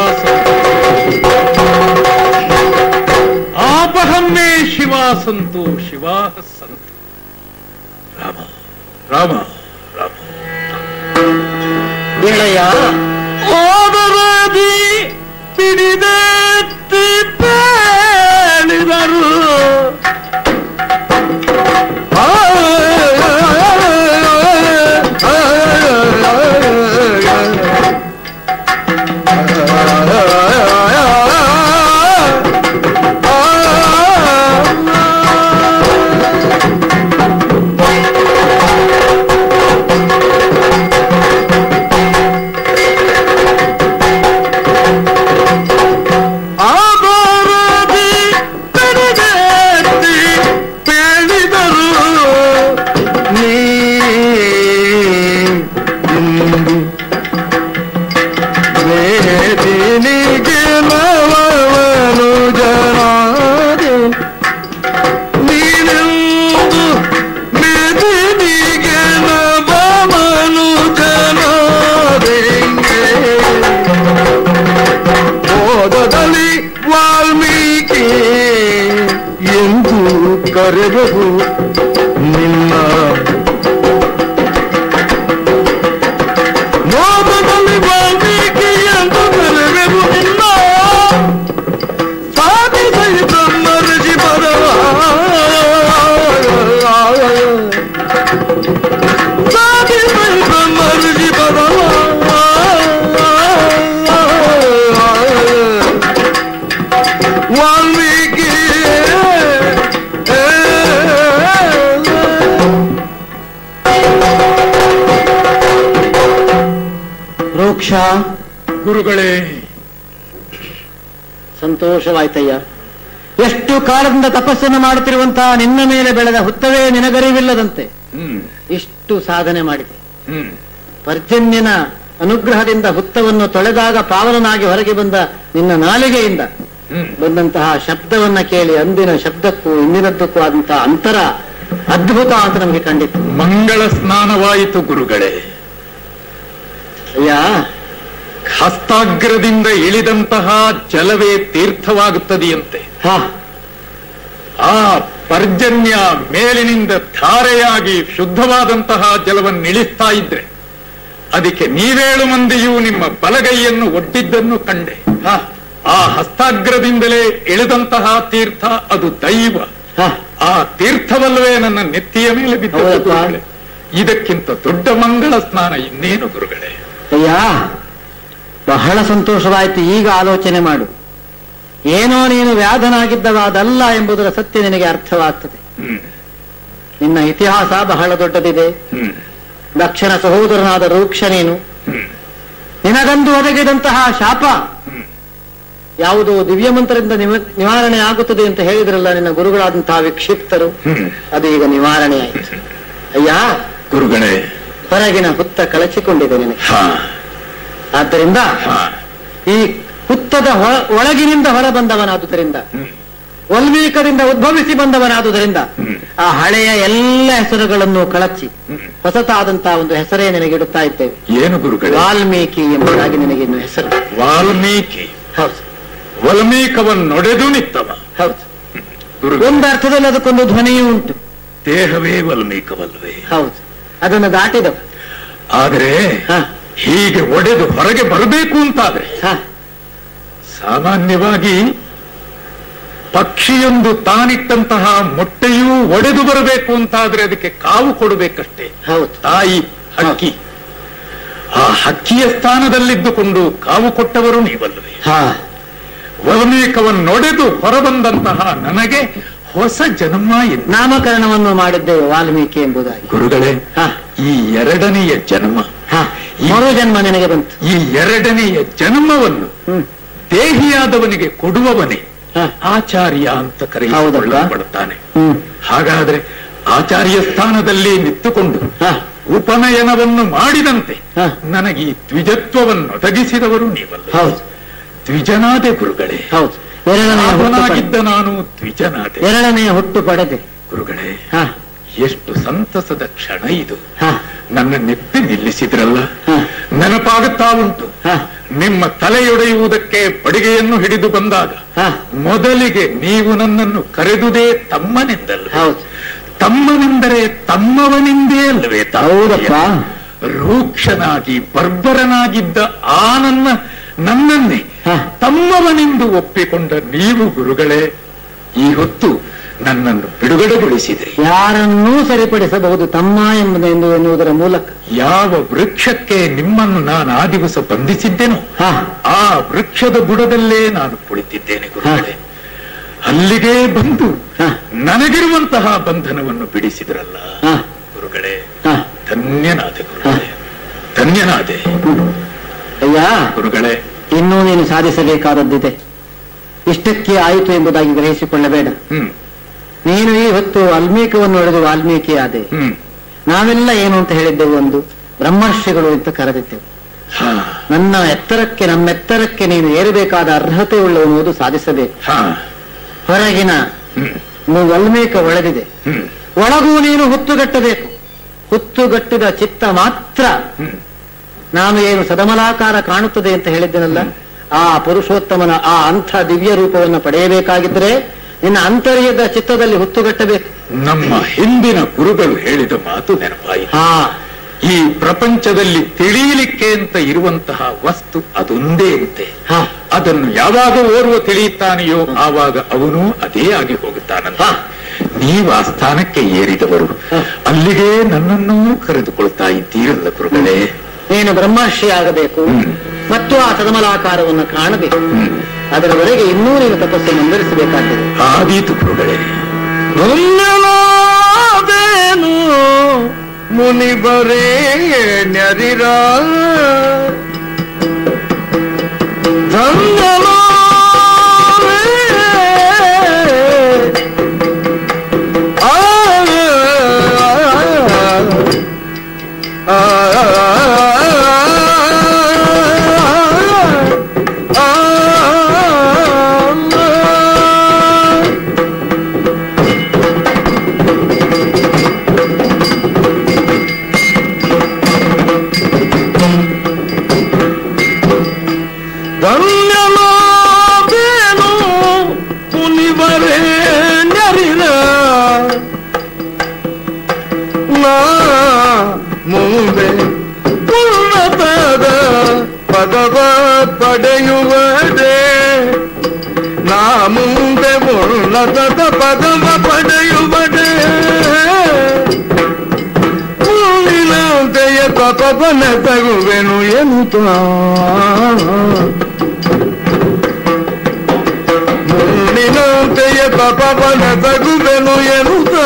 ಸಂತು ಆಪಹಂ ಮೇ ಶಿವ ಸಂತು ಶಿವ ಸಂತು ರಾಮ ರಾಮ ರಾಮ ಗೆಳೆಯ ಓದರಾದಿ ಪಿಡಿದೆತ್ತಿ ಬೇಡಿದರು ಆದರದಿ ಪಿಡಿದೆತ್ತಿ ಬೇಡಿದರು ನೀ ಮೇದಿನಿಗೆ ನವವನು ಜನಾದೆ ನೀನೆಂದು ಮೇದಿನಿಗೆ ನವವನು ಜನಾದೆಂಗೆ ಓದದಲ್ಲಿ ವಾಲ್ಮೀಕಿ ಎಂದು ಕರೆದವು ನಿನ್ನ ಓದದಲ್ಲಿ ವಾಲ್ಮೀಕಿ ಎಂದು ಕರೆದವು ನಿನ್ನ ಸಾಧಿಸಹಿತ ಮರಜಿ ಬರವ ಸಾಧಿಸಹಿತ ಮರಜಿ ಬರವ ವಾಲ್ಮೀಕಿ ರೋಕ್ಷ ಗುರುಗಳೇ ಸಂತೋಷವಾಯ್ತಯ್ಯ ಎಷ್ಟು ಕಾಲದಿಂದ ತಪಸ್ಸನ್ನು ಮಾಡುತ್ತಿರುವಂತಹ ನಿನ್ನ ಮೇಲೆ ಬೆಳೆದ ಹುತ್ತವೇ ನಿನಗರಿವಿಲ್ಲದಂತೆ ಹ್ಮ್ ಇಷ್ಟು ಸಾಧನೆ ಮಾಡಿದೆ ಹ್ಮ್ ಪರ್ಜನ್ಯನ ಅನುಗ್ರಹದಿಂದ ಹುತ್ತವನ್ನು ತೊಳೆದಾಗ ಪಾವನನಾಗಿ ಹೊರಗೆ ಬಂದ ನಿನ್ನ ನಾಲಿಗೆಯಿಂದ ಹ್ಮ್ ಬಂದಂತಹ ಶಬ್ದವನ್ನ ಕೇಳಿ ಅಂದಿನ ಶಬ್ದಕ್ಕೂ ಇಂದಿನದ್ದಕ್ಕೂ ಆದಂತಹ ಅಂತರ ಅದ್ಭುತ ಅಂತ ನಮಗೆ ಕಂಡಿತ್ತು ಮಂಗಳ ಸ್ನಾನವಾಯಿತು ಗುರುಗಳೇ ಅಯ್ಯ ಹಸ್ತಾಗ್ರದಿಂದ ಇಳಿದಂತಹ ಜಲವೇ ತೀರ್ಥವಾಗುತ್ತದೆಯಂತೆ ಹಾ ಆ ಪರ್ಜನ್ಯ ಮೇಲಿನಿಂದ ಧಾರೆಯಾಗಿ ಶುದ್ಧವಾದಂತಹ ಜಲವನ್ನು ಇಳಿಸ್ತಾ ಇದ್ರೆ ಅದಕ್ಕೆ ನೀವೇಳು ಮಂದಿಯೂ ನಿಮ್ಮ ಬಲಗೈಯನ್ನು ಒಡ್ಡಿದ್ದನ್ನು ಕಂಡೆ ಹಾ ಆ ಹಸ್ತಾಗ್ರದಿಂದಲೇ ಇಳಿದಂತಹ ತೀರ್ಥ ಅದು ದೈವ ಹಾ ಆ ತೀರ್ಥವಲ್ಲವೇ ನನ್ನ ನೆತ್ತಿಯ ಮೇಲೆ ಬಿದ್ದದ್ದು ಹೌದಪ್ಪ. ಗುರುಗಳೇ ಇದಕ್ಕಿಂತ ದೊಡ್ಡ ಮಂಗಳ ಸ್ನಾನ ಇನ್ನೇನು ಗುರುಗಳೇ ಅಯ್ಯ ಬಹಳ ಸಂತೋಷವಾಯ್ತು ಈಗ ಆಲೋಚನೆ ಮಾಡು ಏನೋ ನೀನು ವ್ಯಾಧನಾಗಿದ್ದವ ಅದಲ್ಲ ಎಂಬುದರ ಸತ್ಯ ನಿನಗೆ ಅರ್ಥವಾಗ್ತದೆ ಹ್ಮ್ ನಿನ್ನ ಇತಿಹಾಸ ಬಹಳ ದೊಡ್ಡದಿದೆ ಹ್ಮ್ ದಕ್ಷಿಣ ಸಹೋದರನಾದ ರೂಕ್ಷ ನೀನು ಹ್ಮ್ ನಿನಗಂದು ಒದಗಿದಂತಹ ಶಾಪ ಹ್ಮ್. ಯಾವುದೋ ದಿವ್ಯ ಮಂತ್ರದಿಂದ ನಿವ- ನಿವಾರಣೆ ಆಗುತ್ತದೆ ಅಂತ ಹೇಳಿದ್ರಲ್ಲ ನಿನ್ನ ಗುರುಗಳಾದಂತಹ ವಿಕ್ಷಿಪ್ತರು ಹ್ಮ್ ಅದು ಈಗ ನಿವಾರಣೆ ಆಯಿತು ಅಯ್ಯ ಗುರುಗಳೇ ಹೊರಗಿನ ಹುತ್ತ ಕಳಚಿಕೊಂಡಿದೆ ನಿನಗೆ ಹಾ ಆದ್ದರಿಂದ ಹಾ ಈ ಹುತ್ತದ ಹೊರ- ಒಳಗಿನಿಂದ ಹೊರ ಬಂದವನಾದುದರಿಂದ ಹ್ಮ್ ವಲ್ಮೀಕದಿಂದ ಉದ್ಭವಿಸಿ ಬಂದವನಾದುದರಿಂದ ಹ್ಮ್. ಆ ಹಳೆಯ ಎಲ್ಲ ಹೆಸರುಗಳನ್ನು ಕಳಚಿ ಹ್ಮ್. ಹೊಸತಾದಂತಹ ಒಂದು ಹೆಸರೇ ನಿನಗಿಡುತ್ತಾ ಇದ್ದೇವೆ ಏನು ಗುರುಗಳೇ ವಾಲ್ಮೀಕಿ ಎಂಬುದಾಗಿ ನಿನಗೆ ಇನ್ನು ಹೆಸರು ವಾಲ್ಮೀಕಿ ಹೌದು ವಲ್ಮೀಕವನ್ನೊಡೆದು ನಿತ್ತವ ಹೌದು ಗುರು ಒಂದು ಅರ್ಥದಲ್ಲಿ ಅದಕ್ಕೊಂದು ಧ್ವನಿಯೂ ಉಂಟು ದೇಹವೇ ವಲ್ಮೀಕವಲ್ವೇ ಹೌದು ಅದನ್ನು ದಾಟಿದವ ಆದರೆ ಹ, ಹೀಗೆ ಒಡೆದು ಹೊರಗೆ ಬರಬೇಕು ಅಂತಾದ್ರೆ ಹ, ಸಾಮಾನ್ಯವಾಗಿ ಪಕ್ಷಿಯೊಂದು ತಾನಿಟ್ಟಂತಹ ಮೊಟ್ಟೆಯೂ ಒಡೆದು ಬರಬೇಕು ಅಂತಾದ್ರೆ ಅದಕ್ಕೆ ಕಾವು ಕೊಡಬೇಕಷ್ಟೇ ಹೌದು ತಾಯಿ ಹಕ್ಕಿ ಆ ಹಕ್ಕಿಯ ಸ್ಥಾನದಲ್ಲಿದ್ದುಕೊಂಡು ಕಾವು ಕೊಟ್ಟವರು ನೀವಲ್ಲವೇ ಹ, ವಲ್ಮೀಕವನ್ನೊಡೆದು ಹೊರಬಂದಂತಹ ನನಗೆ ಹೊಸ ಜನ್ಮ ಎಂದು ನಾಮಕರಣವನ್ನು ಮಾಡಿದ್ದೇವೆ ವಾಲ್ಮೀಕಿ ಎಂಬುದಾಗಿ ಗುರುಗಳೇ ಹ, ಈ ಎರಡನೆಯ ಜನ್ಮ ಹ, ಮರು ಜನ್ಮ ನಿನಗೆ ಬಂತು ಈ ಎರಡನೆಯ ಜನ್ಮವನ್ನು ಹ್ಮ್ ದೇಹಿಯಾದವನಿಗೆ ಕೊಡುವವನೇ ಹ, ಆಚಾರ್ಯ ಅಂತ ಕರೆಯಿಸಿಕೊಳ್ಳಲ್ಪಡುತ್ತಾನೆ ಹ್ಮ್ ಹಾಗಾದ್ರೆ ಆಚಾರ್ಯ ಸ್ಥಾನದಲ್ಲಿ ನಿಂತುಕೊಂಡು ಹ, ಉಪನಯನವನ್ನು ಮಾಡಿದಂತೆ ಹ. ನನಗೆ ಈ ದ್ವಿಜತ್ವವನ್ನು ಒದಗಿಸಿದವರು ನೀವಲ್ಲ ಹೌದು ದ್ವಿಜನಾದೆ ಗುರುಗಳೇ ಹೌದು ಎರಡನೆಯ ಹುಟ್ಟು ಪಡೆ- ಅವನಾಗಿದ್ದ ನಾನು ದ್ವಿಜನಾದೆ ಎರಡನೆಯ ಹುಟ್ಟು ಪಡೆದೆ ಗುರುಗಳೇ ಹ, ಎಷ್ಟು ಸಂತಸದ ಕ್ಷಣ ಇದು ಹ, ನನ್ನ ನೆತ್ತಿ ನಿಲ್ಲಿಸಿದ್ರಲ್ಲ ಹ. ನೆನಪಾಗುತ್ತಾ ಉಂಟು ಹ, ನಿಮ್ಮ ತಲೆಯೊಡೆಯುವುದಕ್ಕೆ ಬಡಿಗೆಯನ್ನು ಹಿಡಿದು ಬಂದಾಗ ಹ, ಮೊದಲಿಗೆ ನೀವು ನನ್ನನ್ನು ಕರೆದುದೇ ತಮ್ಮನೆಂದಲ್ಲ ಹೌದು ತಮ್ಮನೆಂದರೆ ತಮ್ಮವನೆಂದೇ ಅಲ್ಲವೇ ತಾವು? ಹೌದಪ್ಪ ರೂಕ್ಷನಾಗಿ ಬರ್ಬರನಾಗಿದ್ದ ಆ ನನ್ನ ನನ್ನನ್ನೇ ಹ. ತಮ್ಮವನೆಂದು ಒಪ್ಪಿಕೊಂಡ ನೀವು ಗುರುಗಳೇ ಈ ಹೊತ್ತು ನನ್ನನ್ನು ಬಿಡುಗಡೆಗೊಳಿಸಿದ್ರಿ ಯಾರನ್ನೂ ಸರಿಪಡಿಸಬಹುದು ತಮ್ಮ ಎಂಬುದೆಂದು ಎನ್ನುವುದರ ಮೂಲಕ ಯಾವ ವೃಕ್ಷಕ್ಕೆ ನಿಮ್ಮನ್ನು ನಾನು ಆ ದಿವಸ ಬಂಧಿಸಿದ್ದೆನೋ ಹ. ಆ ವೃಕ್ಷದ ಬುಡದಲ್ಲೇ ನಾನು ಕುಳಿತಿದ್ದೇನೆ ಗುರುಗಳೇ ಅಲ್ಲಿಗೆ ಬಂದು ಹ. ನನಗಿರುವಂತಹ ಬಂಧನವನ್ನು ಬಿಡಿಸಿದ್ರಲ್ಲ ಹ. ಗುರುಗಳೇ ಹ. ಧನ್ಯನಾದೆ ಗುರುಗಳೇ ಧನ್ಯನಾದೆ ಅಯ್ಯ ಗುರುಗಳೇ ಇನ್ನೂ ನೀನು ಸಾಧಿಸಬೇಕಾದದ್ದಿದೆ ಇಷ್ಟಕ್ಕೆ ಆಯಿತು ಎಂಬುದಾಗಿ ಗ್ರಹಿಸಿಕೊಳ್ಳಬೇಡ ಹ್ಮ್ ನೀನು ಈ ಹೊತ್ತು ವಾಲ್ಮೀಕವನ್ನು ಹೊಡೆದು ವಾಲ್ಮೀಕಿ ಆದೆ ಹ್ಮ್ ನಾವೆಲ್ಲ ಏನು ಅಂತ ಹೇಳಿದ್ದೆವು ಒಂದು ಬ್ರಹ್ಮರ್ಷಿಗಳು ಅಂತ ಕರೆದಿದ್ದೆವು ಹಾ ನನ್ನ ಎತ್ತರಕ್ಕೆ ನಮ್ಮೆತ್ತರಕ್ಕೆ ನೀನು ಏರಬೇಕಾದ ಅರ್ಹತೆ ಉಳ್ಳವನು ಸಾಧಿಸಬೇಕು ಹಾ ಹೊರಗಿನ ಹ್ಮ್ ನು- ವಾಲ್ಮೀಕ ಒಳಗಿದೆ ಹ್ಮ್ ಒಳಗೂ ನೀನು ಹುತ್ತುಗಟ್ಟಬೇಕು ಹುತ್ತುಗಟ್ಟಿದ ಚಿತ್ತ ಮಾತ್ರ ಹ್ಮ್ ನಾನು ಏನು ಸದಮಲಾಕಾರ ಕಾಣುತ್ತದೆ ಅಂತ ಹೇಳಿದ್ದೆನಲ್ಲ ಆ ಪುರುಷೋತ್ತಮನ ಆ ಅಂಥ ದಿವ್ಯ ರೂಪವನ್ನು ಪಡೆಯಬೇಕಾಗಿದ್ದರೆ ನಿನ್ನ ಅಂತರ್ಯದ ಚಿತ್ತದಲ್ಲಿ ಹುತ್ತುಗಟ್ಟಬೇಕು ನಮ್ಮ ಹಿಂದಿನ ಗುರುಗಳು ಹೇಳಿದ ಮಾತು ನೆನಪಾಯಿತು ಹಾ ಈ ಪ್ರಪಂಚದಲ್ಲಿ ತಿಳಿಯಲಿಕ್ಕೆ ಅಂತ ಇರುವಂತಹ ವಸ್ತು ಅದೊಂದೇ ಅಂತೆ ಹಾ ಅದನ್ನು ಯಾವಾಗ ಓರ್ವ ತಿಳಿಯುತ್ತಾನೆಯೋ ಆವಾಗ ಅವನು ಅದೇ ಆಗಿ ಹೋಗುತ್ತಾನಂತ ನೀವು ಆ ಸ್ಥಾನಕ್ಕೆ ಏರಿದವರು ಅಲ್ಲಿಗೆ ನನ್ನನ್ನೂ ಕರೆದುಕೊಳ್ತಾ ಇದ್ದೀರಲ್ಲ ಗುರುಗಳೇ ನೀನು ಬ್ರಹ್ಮರ್ಷಿ ಆಗಬೇಕು ಮತ್ತು ಆ ಸದಮಲಾಕಾರವನ್ನು ಕಾಣಬೇಕು ಅದರವರೆಗೆ ಇನ್ನೂ ನೀನು ತಪಸ್ಸು ಮುಂದುವರಿಸಬೇಕಾಗಿದೆ ಆದೀತು ಗುರುಗಳೇ ಧನ್ಯನಾದೇನು ಮುನಿಬರೇ ನ್ಯರಿರ ಧನ್ಯನಾದೆ ಆ ಆ ಆ ಧನ್ಯನಾದೇನು ಮುನಿವರೇ ನರಿರ ನಾ ಮುಂದೆ ಉನ್ನತದ ಪದವ ಪಡೆಯುವಡೆ ನಾ ಮುಂದೆ ಉನ್ನತದ ಪದವ ಪಡೆಯುವಡೆ ಮುನಿನಂತೆಯ ತಪವನ ತಗುವೆನು ಎನ್ನುತ್ತ ಮುನ್ನಿನಂತೆಯ ತಪವನ ತಗುವೆನು ಎನ್ನುತ್ತ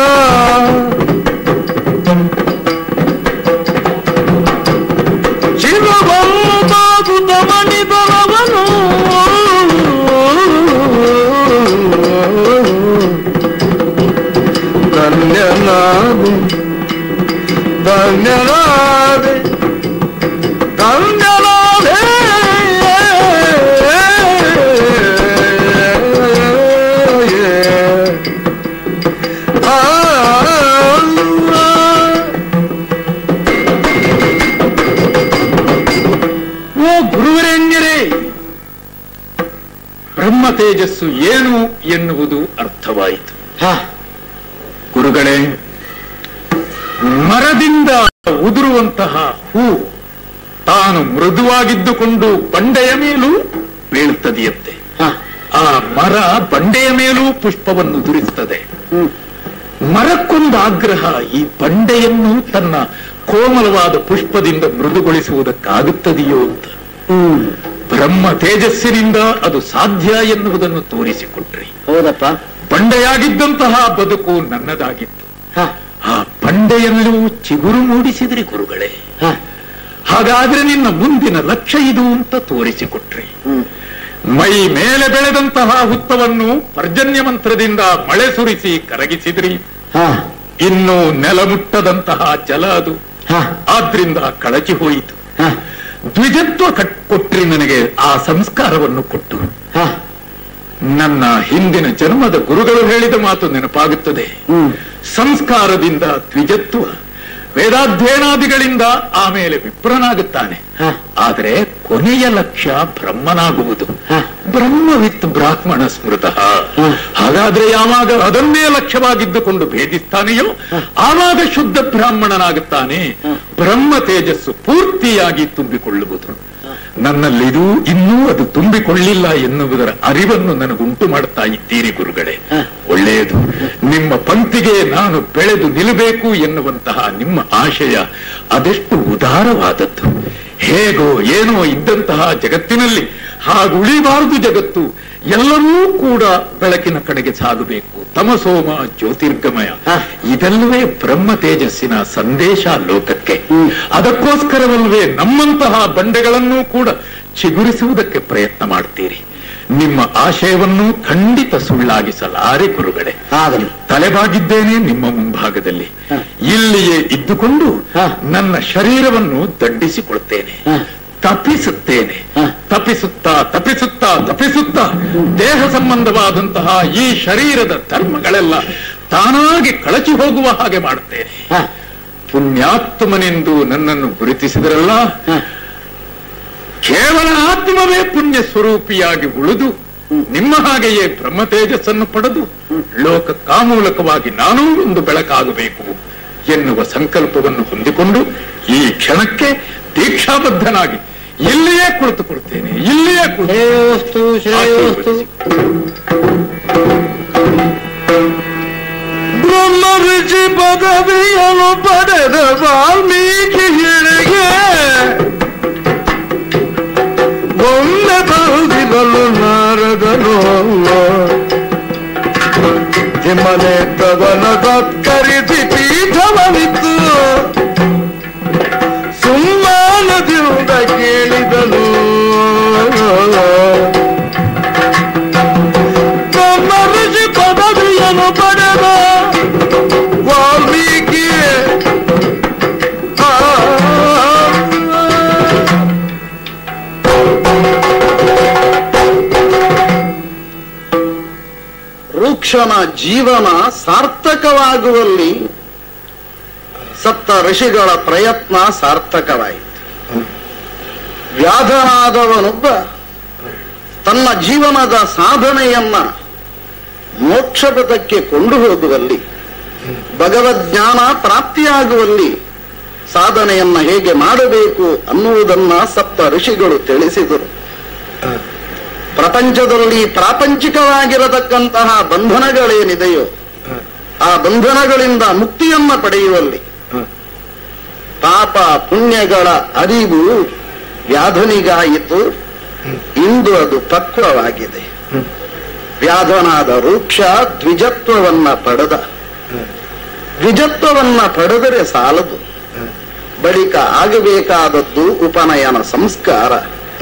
ಶಿವವನ್ನು ತಾಗುತ್ತ ಮಣಿಬಲವನು ಧನ್ಯನಾದೆ ಧನ್ಯನಾದೆ ಧನ್ಯನಾದೆ ಓ ಗುರುವರೆಣ್ಯರೇ ಬ್ರಹ್ಮ ತೇಜಸ್ಸು ಏನು ಎನ್ನುವುದು ಅರ್ಥವಾಯಿತು ಹಾ ಗುರುಗಳೇ ಮರದಿಂದ ಉದುರುವಂತಹ ಹೂ ತಾನು ಮೃದುವಾಗಿದ್ದುಕೊಂಡು ಬಂಡೆಯ ಮೇಲೂ ಬೀಳುತ್ತದೆಯಂತೆ ಹಾ ಆ ಮರ ಬಂಡೆಯ ಮೇಲೂ ಪುಷ್ಪವನ್ನು ದುರಿಸುತ್ತದೆ ಹ್ಮ್ ಮರಕ್ಕೊಂದು ಆಗ್ರಹ ಈ ಬಂಡೆಯನ್ನು ತನ್ನ ಕೋಮಲವಾದ ಪುಷ್ಪದಿಂದ ಮೃದುಗೊಳಿಸುವುದಕ್ಕಾಗುತ್ತದೆಯೋ ಅಂತ ಹ್ಮ್ ಬ್ರಹ್ಮ ತೇಜಸ್ಸಿನಿಂದ ಅದು ಸಾಧ್ಯ ಎನ್ನುವುದನ್ನು ತೋರಿಸಿಕೊಟ್ರಿ ಹೌದಪ್ಪ ಬಂಡೆಯಾಗಿದ್ದಂತಹ ಬದುಕು ನನ್ನದಾಗಿತ್ತು ಹಾ ಆ ಬಂಡೆಯಲ್ಲೂ ಚಿಗುರು ಮೂಡಿಸಿದ್ರಿ ಗುರುಗಳೇ ಹಾ ಹಾಗಾದ್ರೆ ನಿನ್ನ ಮುಂದಿನ ಲಕ್ಷ್ಯ ಇದು ಅಂತ ತೋರಿಸಿಕೊಟ್ರಿ ಹ್ಮ್ ಮೈ ಮೇಲೆ ಬೆಳೆದಂತಹ ಹುತ್ತವನ್ನು ಪರ್ಜನ್ಯ ಮಂತ್ರದಿಂದ ಮಳೆ ಸುರಿಸಿ ಕರಗಿಸಿದ್ರಿ ಹಾ ಇನ್ನು ನೆಲಮುಟ್ಟದಂತಹ ಜಲ ಅದು ಹಾ ಆದ್ರಿಂದ ಕಳಚಿ ಹೋಯಿತು ಹಾ ದ್ವಿಜತ್ವ ಕಟ್ ಕೊಟ್ರಿ ನನಗೆ ಆ ಸಂಸ್ಕಾರವನ್ನು ಕೊಟ್ಟು ಹಾ ನನ್ನ ಹಿಂದಿನ ಜನ್ಮದ ಗುರುಗಳು ಹೇಳಿದ ಮಾತು ನೆನಪಾಗುತ್ತದೆ ಹ್ಮ್ ಸಂಸ್ಕಾರದಿಂದ ದ್ವಿಜತ್ವ ವೇದಾಧ್ಯಯನಾದಿಗಳಿಂದ ಆಮೇಲೆ ವಿಪ್ರನಾಗುತ್ತಾನೆ ಹಾ ಆದರೆ ಕೊನೆಯ ಲಕ್ಷ್ಯ ಬ್ರಹ್ಮನಾಗುವುದು ಹಾ. ಬ್ರಹ್ಮವಿತ್ ಬ್ರಾಹ್ಮಣ ಸ್ಮೃತ ಹಾಗಾದ್ರೆ ಯಾವಾಗ ಅದನ್ನೇ ಲಕ್ಷ್ಯವಾಗಿದ್ದುಕೊಂಡು ಭೇದಿಸ್ತಾನೆಯೋ ಆವಾಗ ಶುದ್ಧ ಬ್ರಾಹ್ಮಣನಾಗುತ್ತಾನೆ ಬ್ರಹ್ಮ ತೇಜಸ್ಸು ಪೂರ್ತಿಯಾಗಿ ತುಂಬಿಕೊಳ್ಳುವುದು ನನ್ನಲ್ಲಿದು ಇನ್ನೂ ಅದು ತುಂಬಿಕೊಳ್ಳಿಲ್ಲ ಎನ್ನುವುದರ ಅರಿವನ್ನು ನನಗುಂಟು ಮಾಡ್ತಾ ಇದ್ದೀರಿ ಗುರುಗಳೇ ಒಳ್ಳೆಯದು ನಿಮ್ಮ ಪಂಕ್ತಿಗೆ ನಾನು ಬೆಳೆದು ನಿಲ್ಲಬೇಕು ಎನ್ನುವಂತಹ ನಿಮ್ಮ ಆಶಯ ಅದೆಷ್ಟು ಉದಾರವಾದದ್ದು ಹೇಗೋ ಏನೋ ಇದ್ದಂತಹ ಜಗತ್ತಿನಲ್ಲಿ ಹಾಗುಳಿಬಾರದು ಜಗತ್ತು ಎಲ್ಲರೂ ಕೂಡ ಬೆಳಕಿನ ಕಡೆಗೆ ಸಾಗಬೇಕು ತಮಸೋಮ ಜ್ಯೋತಿರ್ಗಮಯ ಇದೆಲ್ಲವೇ ಬ್ರಹ್ಮ ತೇಜಸ್ಸಿನ ಸಂದೇಶ ಲೋಕಕ್ಕೆ ಅದಕ್ಕೋಸ್ಕರವಲ್ಲವೇ ನಮ್ಮಂತಹ ಬಂಡೆಗಳನ್ನೂ ಕೂಡ ಚಿಗುರಿಸುವುದಕ್ಕೆ ಪ್ರಯತ್ನ ಮಾಡ್ತೀರಿ ನಿಮ್ಮ ಆಶಯವನ್ನು ಖಂಡಿತ ಸುಳ್ಳಾಗಿಸಲಾರೆ ಗುರುಗಳೇ ಆಗಲಿ ತಲೆಬಾಗಿದ್ದೇನೆ ನಿಮ್ಮ ಮುಂಭಾಗದಲ್ಲಿ ಇಲ್ಲಿಯೇ ಇದ್ದುಕೊಂಡು ಹ. ನನ್ನ ಶರೀರವನ್ನು ದಂಡಿಸಿಕೊಳ್ತೇನೆ ಹ. ತಪ್ಪಿಸುತ್ತೇನೆ ಹ. ತಪ್ಪಿಸುತ್ತಾ ತಪ್ಪಿಸುತ್ತಾ ತಪ್ಪಿಸುತ್ತಾ ದೇಹ ಸಂಬಂಧವಾದಂತಹ ಈ ಶರೀರದ ಧರ್ಮಗಳೆಲ್ಲ ತಾನಾಗಿ ಕಳಚಿ ಹೋಗುವ ಹಾಗೆ ಮಾಡುತ್ತೇನೆ ಹ, ಪುಣ್ಯಾತ್ಮನೆಂದು ನನ್ನನ್ನು ಗುರುತಿಸಿದ್ರಲ್ಲ ಹ. ಕೇವಲ ಆತ್ಮವೇ ಪುಣ್ಯ ಸ್ವರೂಪಿಯಾಗಿ ಉಳಿದು ನಿಮ್ಮ ಹಾಗೆಯೇ ಬ್ರಹ್ಮ ತೇಜಸ್ಸನ್ನು ಪಡೆದು ಲೋಕ ಕಾಮೂಲಕವಾಗಿ ನಾನೂ ಒಂದು ಬೆಳಕಾಗಬೇಕು ಎನ್ನುವ ಸಂಕಲ್ಪವನ್ನು ಹೊಂದಿಕೊಂಡು ಈ ಕ್ಷಣಕ್ಕೆ ದೀಕ್ಷಾಬದ್ಧನಾಗಿ ಇಲ್ಲಿಯೇ ಕುಳಿತುಕೊಳ್ತೇನೆ ಇಲ್ಲಿಯೇ ಕುಳಿತು ಶ್ರೇಯೋಸ್ತು ಶ್ರೇಯೋಸ್ತು ಬ್ರಹ್ಮ ಋಷಿ ಪದವಿಯನ್ನು ಪಡೆದ ವಾಲ್ಮೀಕಿ ಹಿಡಿಗೆ ಒಮ್ಮೆ ಬಂದಿರಲು ನಾರದನು ತಿಮ್ಮನೆ ತವನ ತತ್ಕರಿಸಿ ಪೀಠವನಿತ್ತು ಸುಮ್ಮಾನದಿಂದ ಕೇಳಿದನು ನಮ್ಮ ಋಷಿ ಪದವಿಯನ್ನು ಪಡೆದ ವಾಲ್ಮೀಕಿ ಆ, ರೂಕ್ಷನ ಜೀವನ ಸಾರ್ಥಕವಾಗುವಲ್ಲಿ ಸಪ್ತ ಋಷಿಗಳ ಪ್ರಯತ್ನ ಸಾರ್ಥಕವಾಯಿತು ವ್ಯಾಧನಾದವನೊಬ್ಬ ತನ್ನ ಜೀವನದ ಸಾಧನೆಯನ್ನ ಮೋಕ್ಷಪಥಕ್ಕೆ ಕೊಂಡು ಹೋಗುವಲ್ಲಿ ಭಗವಜ್ಞಾನ ಪ್ರಾಪ್ತಿಯಾಗುವಲ್ಲಿ ಸಾಧನೆಯನ್ನ ಹೇಗೆ ಮಾಡಬೇಕು ಅನ್ನುವುದನ್ನ ಸಪ್ತ ಋಷಿಗಳು ತಿಳಿಸಿದರು ಪ್ರಪಂಚದಲ್ಲಿ ಪ್ರಾಪಂಚಿಕವಾಗಿರತಕ್ಕಂತಹ ಬಂಧನಗಳೇನಿದೆಯೋ ಆ ಬಂಧನಗಳಿಂದ ಮುಕ್ತಿಯನ್ನ ಪಡೆಯುವಲ್ಲಿ ಪಾಪ ಪುಣ್ಯಗಳ ಅರಿವು ವ್ಯಾಧನಿಗಾಯಿತು ಇಂದು ಅದು ಪಕ್ವವಾಗಿದೆ ವ್ಯಾಧನಾದ ವೃಕ್ಷ ದ್ವಿಜತ್ವವನ್ನ ಪಡೆದ ದ್ವಿಜತ್ವವನ್ನ ಪಡೆದರೆ ಸಾಲದು ಬಳಿಕ ಆಗಬೇಕಾದದ್ದು ಉಪನಯನ ಸಂಸ್ಕಾರ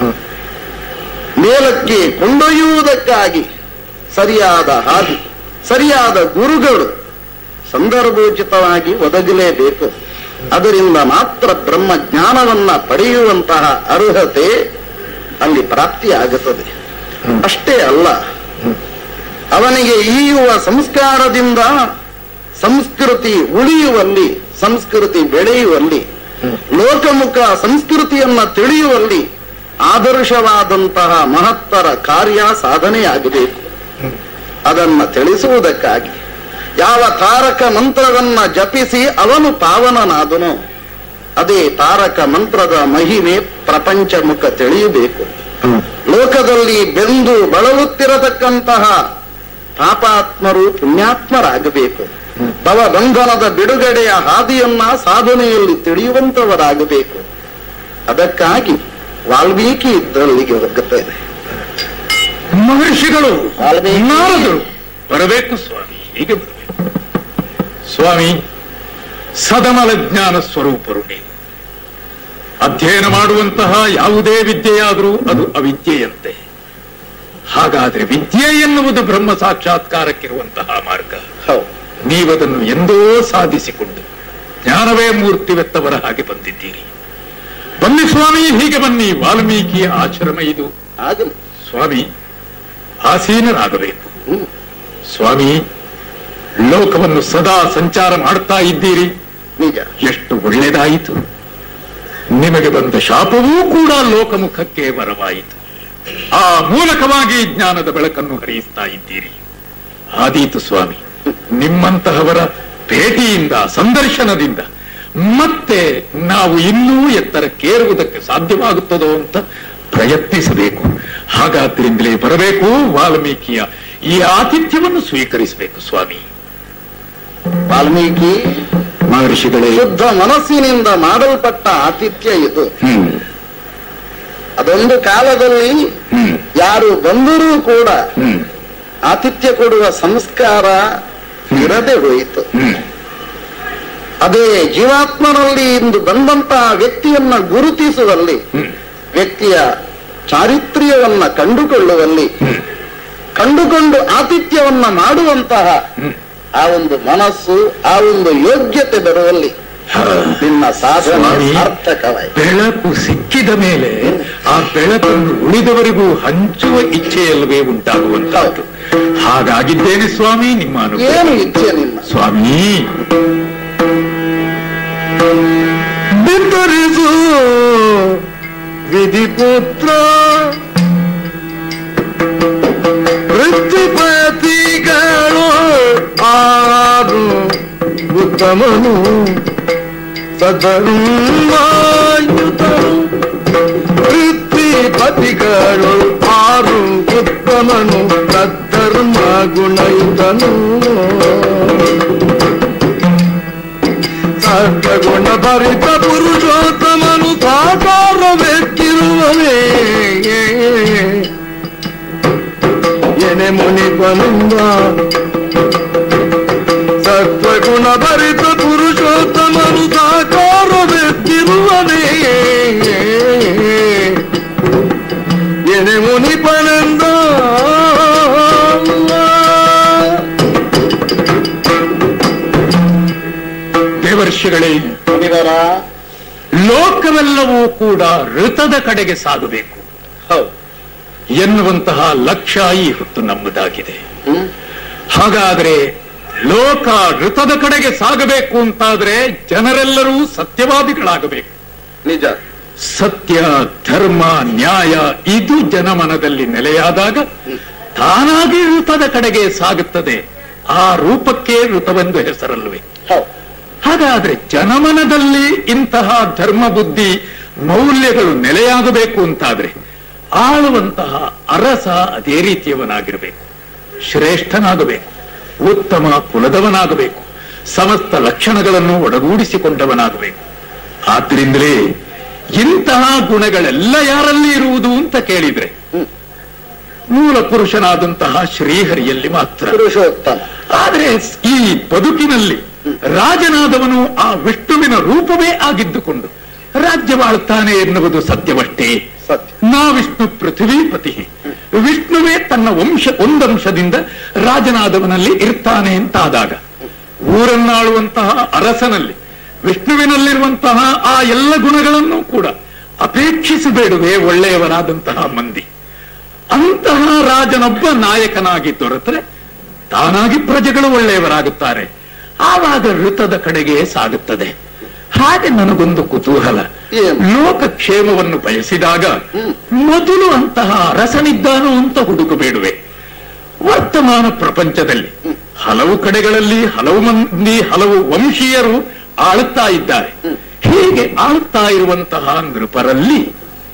ಮೇಲಕ್ಕೆ ಕೊಂಡೊಯ್ಯುವುದಕ್ಕಾಗಿ ಸರಿಯಾದ ಹಾದಿ ಸರಿಯಾದ ಗುರುಗಳು ಸಂದರ್ಭೋಚಿತವಾಗಿ ಒದಗಲೇಬೇಕು ಅದರಿಂದ ಮಾತ್ರ ಬ್ರಹ್ಮ ಜ್ಞಾನವನ್ನ ಪಡೆಯುವಂತಹ ಅರ್ಹತೆ ಅಲ್ಲಿ ಪ್ರಾಪ್ತಿಯಾಗುತ್ತದೆ ಅಷ್ಟೇ ಅಲ್ಲ ಅವನಿಗೆ ಈಯುವ ಸಂಸ್ಕಾರದಿಂದ ಸಂಸ್ಕೃತಿ ಉಳಿಯುವಲ್ಲಿ ಸಂಸ್ಕೃತಿ ಬೆಳೆಯುವಲ್ಲಿ ಲೋಕಮುಖ ಸಂಸ್ಕೃತಿಯನ್ನ ತಿಳಿಯುವಲ್ಲಿ ಆದರ್ಶವಾದಂತಹ ಮಹತ್ತರ ಕಾರ್ಯ ಸಾಧನೆಯಾಗಬೇಕು ಅದನ್ನ ತಿಳಿಸುವುದಕ್ಕಾಗಿ ಯಾವ ತಾರಕ ಮಂತ್ರವನ್ನ ಜಪಿಸಿ ಅವನು ಪಾವನನಾದನೋ ಅದೇ ತಾರಕ ಮಂತ್ರದ ಮಹಿಮೆ ಪ್ರಪಂಚ ಮುಖ ತಿಳಿಯಬೇಕು ಲೋಕದಲ್ಲಿ ಬೆಂದು ಬಳಲುತ್ತಿರತಕ್ಕಂತಹ ಪಾಪಾತ್ಮರು ಪುಣ್ಯಾತ್ಮರಾಗಬೇಕು ಭವಬಂಧನದ ಬಿಡುಗಡೆಯ ಹಾದಿಯನ್ನ ಸಾಧನೆಯಲ್ಲಿ ತಿಳಿಯುವಂತವರಾಗಬೇಕು ಅದಕ್ಕಾಗಿ ವಾಲ್ಮೀಕಿ ಇದ್ದಲ್ಲಿಗೆ ಹೋಗುತ್ತೇನೆ ಮಹರ್ಷಿಗಳು ವಾಲ್ಮೀಕಿ. ನಾರದರು ಬರಬೇಕು ಸ್ವಾಮಿ ಹೀಗೆ ಬರಬೇಕು ಸ್ವಾಮಿ ಸದಮಲ ಜ್ಞಾನ ಸ್ವರೂಪರು ನೀವು ಅಧ್ಯಯನ ಮಾಡುವಂತಹ ಯಾವುದೇ ವಿದ್ಯೆಯಾದರೂ ಅದು ಅವಿದ್ಯೆಯಂತೆ ಹಾಗಾದ್ರೆ ವಿದ್ಯೆ ಎನ್ನುವುದು ಬ್ರಹ್ಮ ಸಾಕ್ಷಾತ್ಕಾರಕ್ಕಿರುವಂತಹ ಮಾರ್ಗ ಹೌದು ನೀವದನ್ನು ಎಂದೋ ಸಾಧಿಸಿಕೊಂಡು ಜ್ಞಾನವೇ ಮೂರ್ತಿವೆತ್ತವರ ಹಾಗೆ ಬಂದಿದ್ದೀರಿ ಬನ್ನಿ ಸ್ವಾಮಿ ಹೀಗೆ ಬನ್ನಿ ವಾಲ್ಮೀಕಿಯ ಆಶ್ರಮ ಇದು ಆಗಲಿ ಸ್ವಾಮಿ ಆಸೀನರಾಗಬೇಕು ಹ್ಮ್. ಸ್ವಾಮಿ ಲೋಕವನ್ನು ಸದಾ ಸಂಚಾರ ಮಾಡ್ತಾ ಇದ್ದೀರಿ ನಿಜ ಎಷ್ಟು ಒಳ್ಳೆಯದಾಯಿತು ನಿಮಗೆ ಬಂದ ಶಾಪವೂ ಕೂಡ ಲೋಕಮುಖಕ್ಕೆ ವರವಾಯಿತು ಆ ಮೂಲಕವಾಗಿ ಜ್ಞಾನದ ಬೆಳಕನ್ನು ಹರಿಸ್ತಾ ಇದ್ದೀರಿ ಆದೀತು ಸ್ವಾಮಿ ನಿಮ್ಮಂತಹವರ ಭೇಟಿಯಿಂದ ಸಂದರ್ಶನದಿಂದ ಮತ್ತೆ ನಾವು ಇನ್ನೂ ಎತ್ತರಕ್ಕೇರುವುದಕ್ಕೆ ಸಾಧ್ಯವಾಗುತ್ತದೋ ಅಂತ ಪ್ರಯತ್ನಿಸಬೇಕು ಹಾಗಾದ್ರಿಂದಲೇ ಬರಬೇಕು ವಾಲ್ಮೀಕಿಯ ಈ ಆತಿಥ್ಯವನ್ನು ಸ್ವೀಕರಿಸಬೇಕು ಸ್ವಾಮಿ ವಾಲ್ಮೀಕಿ ಮಹರ್ಷಿಗಳೇ ಶುದ್ಧ ಮನಸ್ಸಿನಿಂದ ಮಾಡಲ್ಪಟ್ಟ ಆತಿಥ್ಯ ಇದು ಹ್ಮ್ ಅದೊಂದು ಕಾಲದಲ್ಲಿ ಹ್ಮ್ ಯಾರು ಬಂದರೂ ಕೂಡ ಹ್ಮ್ ಆತಿಥ್ಯ ಕೊಡುವ ಸಂಸ್ಕಾರ ಇರದೆ ಹೋಯಿತು ಹ್ಮ್ ಅದೇ ಜೀವಾತ್ಮನಲ್ಲಿ ಇಂದು ಬಂದಂತಹ ವ್ಯಕ್ತಿಯನ್ನ ಗುರುತಿಸುವಲ್ಲಿ ಹ್ಮ್ ವ್ಯಕ್ತಿಯ ಚಾರಿತ್ರ್ಯವನ್ನ ಕಂಡುಕೊಳ್ಳುವಲ್ಲಿ ಹ್ಮ್ ಕಂಡುಕೊಂಡು ಆತಿಥ್ಯವನ್ನ ಮಾಡುವಂತಹ ಹ್ಮ್ ಆ ಒಂದು ಮನಸ್ಸು ಆ ಒಂದು ಯೋಗ್ಯತೆ ಬರುವಲ್ಲಿ ಹಾ. ನಿನ್ನ ಸಾಧನೆ ಸ್ವಾಮಿ, ಸಾರ್ಥಕವಾಯಿತು ಬೆಳಕು ಸಿಕ್ಕಿದ ಮೇಲೆ ಆ ಬೆಳಕನ್ನು ಉಳಿದವರಿಗೂ ಹಂಚುವ ಇಚ್ಛೆಯಲ್ಲವೇ ಉಂಟಾಗುವಂತಹದ್ದು ಹಾಗಾಗಿದ್ದೇನೆ ಸ್ವಾಮಿ ನಿಮ್ಮ ಅನುಗ್ರಹ ಏನು ಇಚ್ಛೆ ನಿನ್ನ ಸ್ವಾಮಿ ಬಿತ್ತರಿಸು ವಿಧಿಪುತ್ರ ವೃತ್ತಿಪತಿಗಳು ಆರು ಉತ್ತಮನು ಸದರುಮಾಯುತನು ವೃತ್ತಿಪತಿಗಳು ಆರು ಉತ್ತಮನು ಸದ್ಧರ್ಮ ಗುಣಯುತನು ಸತ್ಯಗುಣ ಭರಿತ ಪುರುಷೋತ್ತಮನು ಸಾಕಾರವೆತ್ತಿರುವವೇ ಎನೆ ಮುನಿಪನಿಂದ ಸತ್ವಗುಣ ಭರಿತ ಪುರುಷೋತ್ತಮನು ಸಾಕಾರವೆತ್ತಿರುವವೇ ಎನೆ ಮುನಿಪನಿಂದ ದೇವರ್ಷಿಗಳೇ ಮುನಿವರ ಲೋಕವೆಲ್ಲವೂ ಕೂಡ ಋತದ ಕಡೆಗೆ ಸಾಗಬೇಕು ಹೌದು ಎನ್ನುವಂತಹ ಲಕ್ಷ್ಯ ಈ ಹೊತ್ತು ನಮ್ಮದಾಗಿದೆ ಹ್ಮ್ ಹಾಗಾದ್ರೆ ಲೋಕ ಋತದ ಕಡೆಗೆ ಸಾಗಬೇಕು ಅಂತಾದ್ರೆ ಜನರೆಲ್ಲರೂ ಸತ್ಯವಾದಿಗಳಾಗಬೇಕು ನಿಜ ಸತ್ಯ ಧರ್ಮ ನ್ಯಾಯ ಇದು ಜನಮನದಲ್ಲಿ ನೆಲೆಯಾದಾಗ ತಾನಾಗಿ ಋತದ ಕಡೆಗೆ ಸಾಗುತ್ತದೆ ಆ ರೂಪಕ್ಕೆ ಋತವೆಂದು ಹೆಸರಲ್ವೇ ಹೌದು ಹಾಗಾದ್ರೆ ಜನಮನದಲ್ಲಿ ಇಂತಹ ಧರ್ಮ ಬುದ್ಧಿ ಮೌಲ್ಯಗಳು ನೆಲೆಯಾಗಬೇಕು ಅಂತಾದ್ರೆ ಆಳುವಂತಹ ಅರಸ ಅದೇ ರೀತಿಯವನಾಗಿರಬೇಕು ಶ್ರೇಷ್ಠನಾಗಬೇಕು ಉತ್ತಮ ಕುಲದವನಾಗಬೇಕು ಸಮಸ್ತ ಲಕ್ಷಣಗಳನ್ನು ಒಡಗೂಡಿಸಿಕೊಂಡವನಾಗಬೇಕು ಆದ್ರಿಂದಲೇ ಇಂತಹ ಗುಣಗಳೆಲ್ಲ ಯಾರಲ್ಲಿ ಇರುವುದು ಅಂತ ಕೇಳಿದ್ರೆ ಮೂಲ ಪುರುಷನಾದಂತಹ ಶ್ರೀಹರಿಯಲ್ಲಿ ಮಾತ್ರ ಪುರುಷೋತ್ತಮ ಆದರೆ ಈ ಬದುಕಿನಲ್ಲಿ ರಾಜನಾದವನು ಆ ವಿಷ್ಣುವಿನ ರೂಪವೇ ಆಗಿದ್ದುಕೊಂಡು ರಾಜ್ಯವಾಳುತ್ತಾನೆ ಎನ್ನುವುದು ಸತ್ಯವಷ್ಟೇ ಸತ್ಯ ನಾ ವಿಷ್ಣು ಪೃಥ್ವೀಪತಿ ವಿಷ್ಣುವೇ ತನ್ನ ವಂಶ ಒಂದಂಶದಿಂದ ರಾಜನಾದವನಲ್ಲಿ ಇರ್ತಾನೆ ಅಂತಾದಾಗ ಊರನ್ನಾಳುವಂತಹ ಅರಸನಲ್ಲಿ ವಿಷ್ಣುವಿನಲ್ಲಿರುವಂತಹ ಆ ಎಲ್ಲ ಗುಣಗಳನ್ನು ಕೂಡ ಅಪೇಕ್ಷಿಸಬೇಡುವೆ ಒಳ್ಳೆಯವರಾದಂತಹ ಮಂದಿ ಅಂತಹ ರಾಜನೊಬ್ಬ ನಾಯಕನಾಗಿ ದೊರೆತರೆ ತಾನಾಗಿ ಪ್ರಜೆಗಳು ಒಳ್ಳೆಯವರಾಗುತ್ತಾರೆ ಆವಾಗ ಋತದ ಕಡೆಗೆ ಸಾಗುತ್ತದೆ ಹಾಗೆ ನನಗೊಂದು ಕುತೂಹಲ ಏನು? ಲೋಕಕ್ಷೇಮವನ್ನು ಬಯಸಿದಾಗ ಮೊದಲು ಅಂತಹ ಅರಸನಿದ್ದಾನೋ ಅಂತ ಹುಡುಕಬೇಡುವೆ ವರ್ತಮಾನ ಪ್ರಪಂಚದಲ್ಲಿ ಹಲವು ಕಡೆಗಳಲ್ಲಿ ಹಲವು ಮಂದಿ ಹಲವು ವಂಶೀಯರು ಆಳುತ್ತಾ ಇದ್ದಾರೆ ಹೀಗೆ ಆಳುತ್ತಾ ಇರುವಂತಹ ನೃಪರಲ್ಲಿ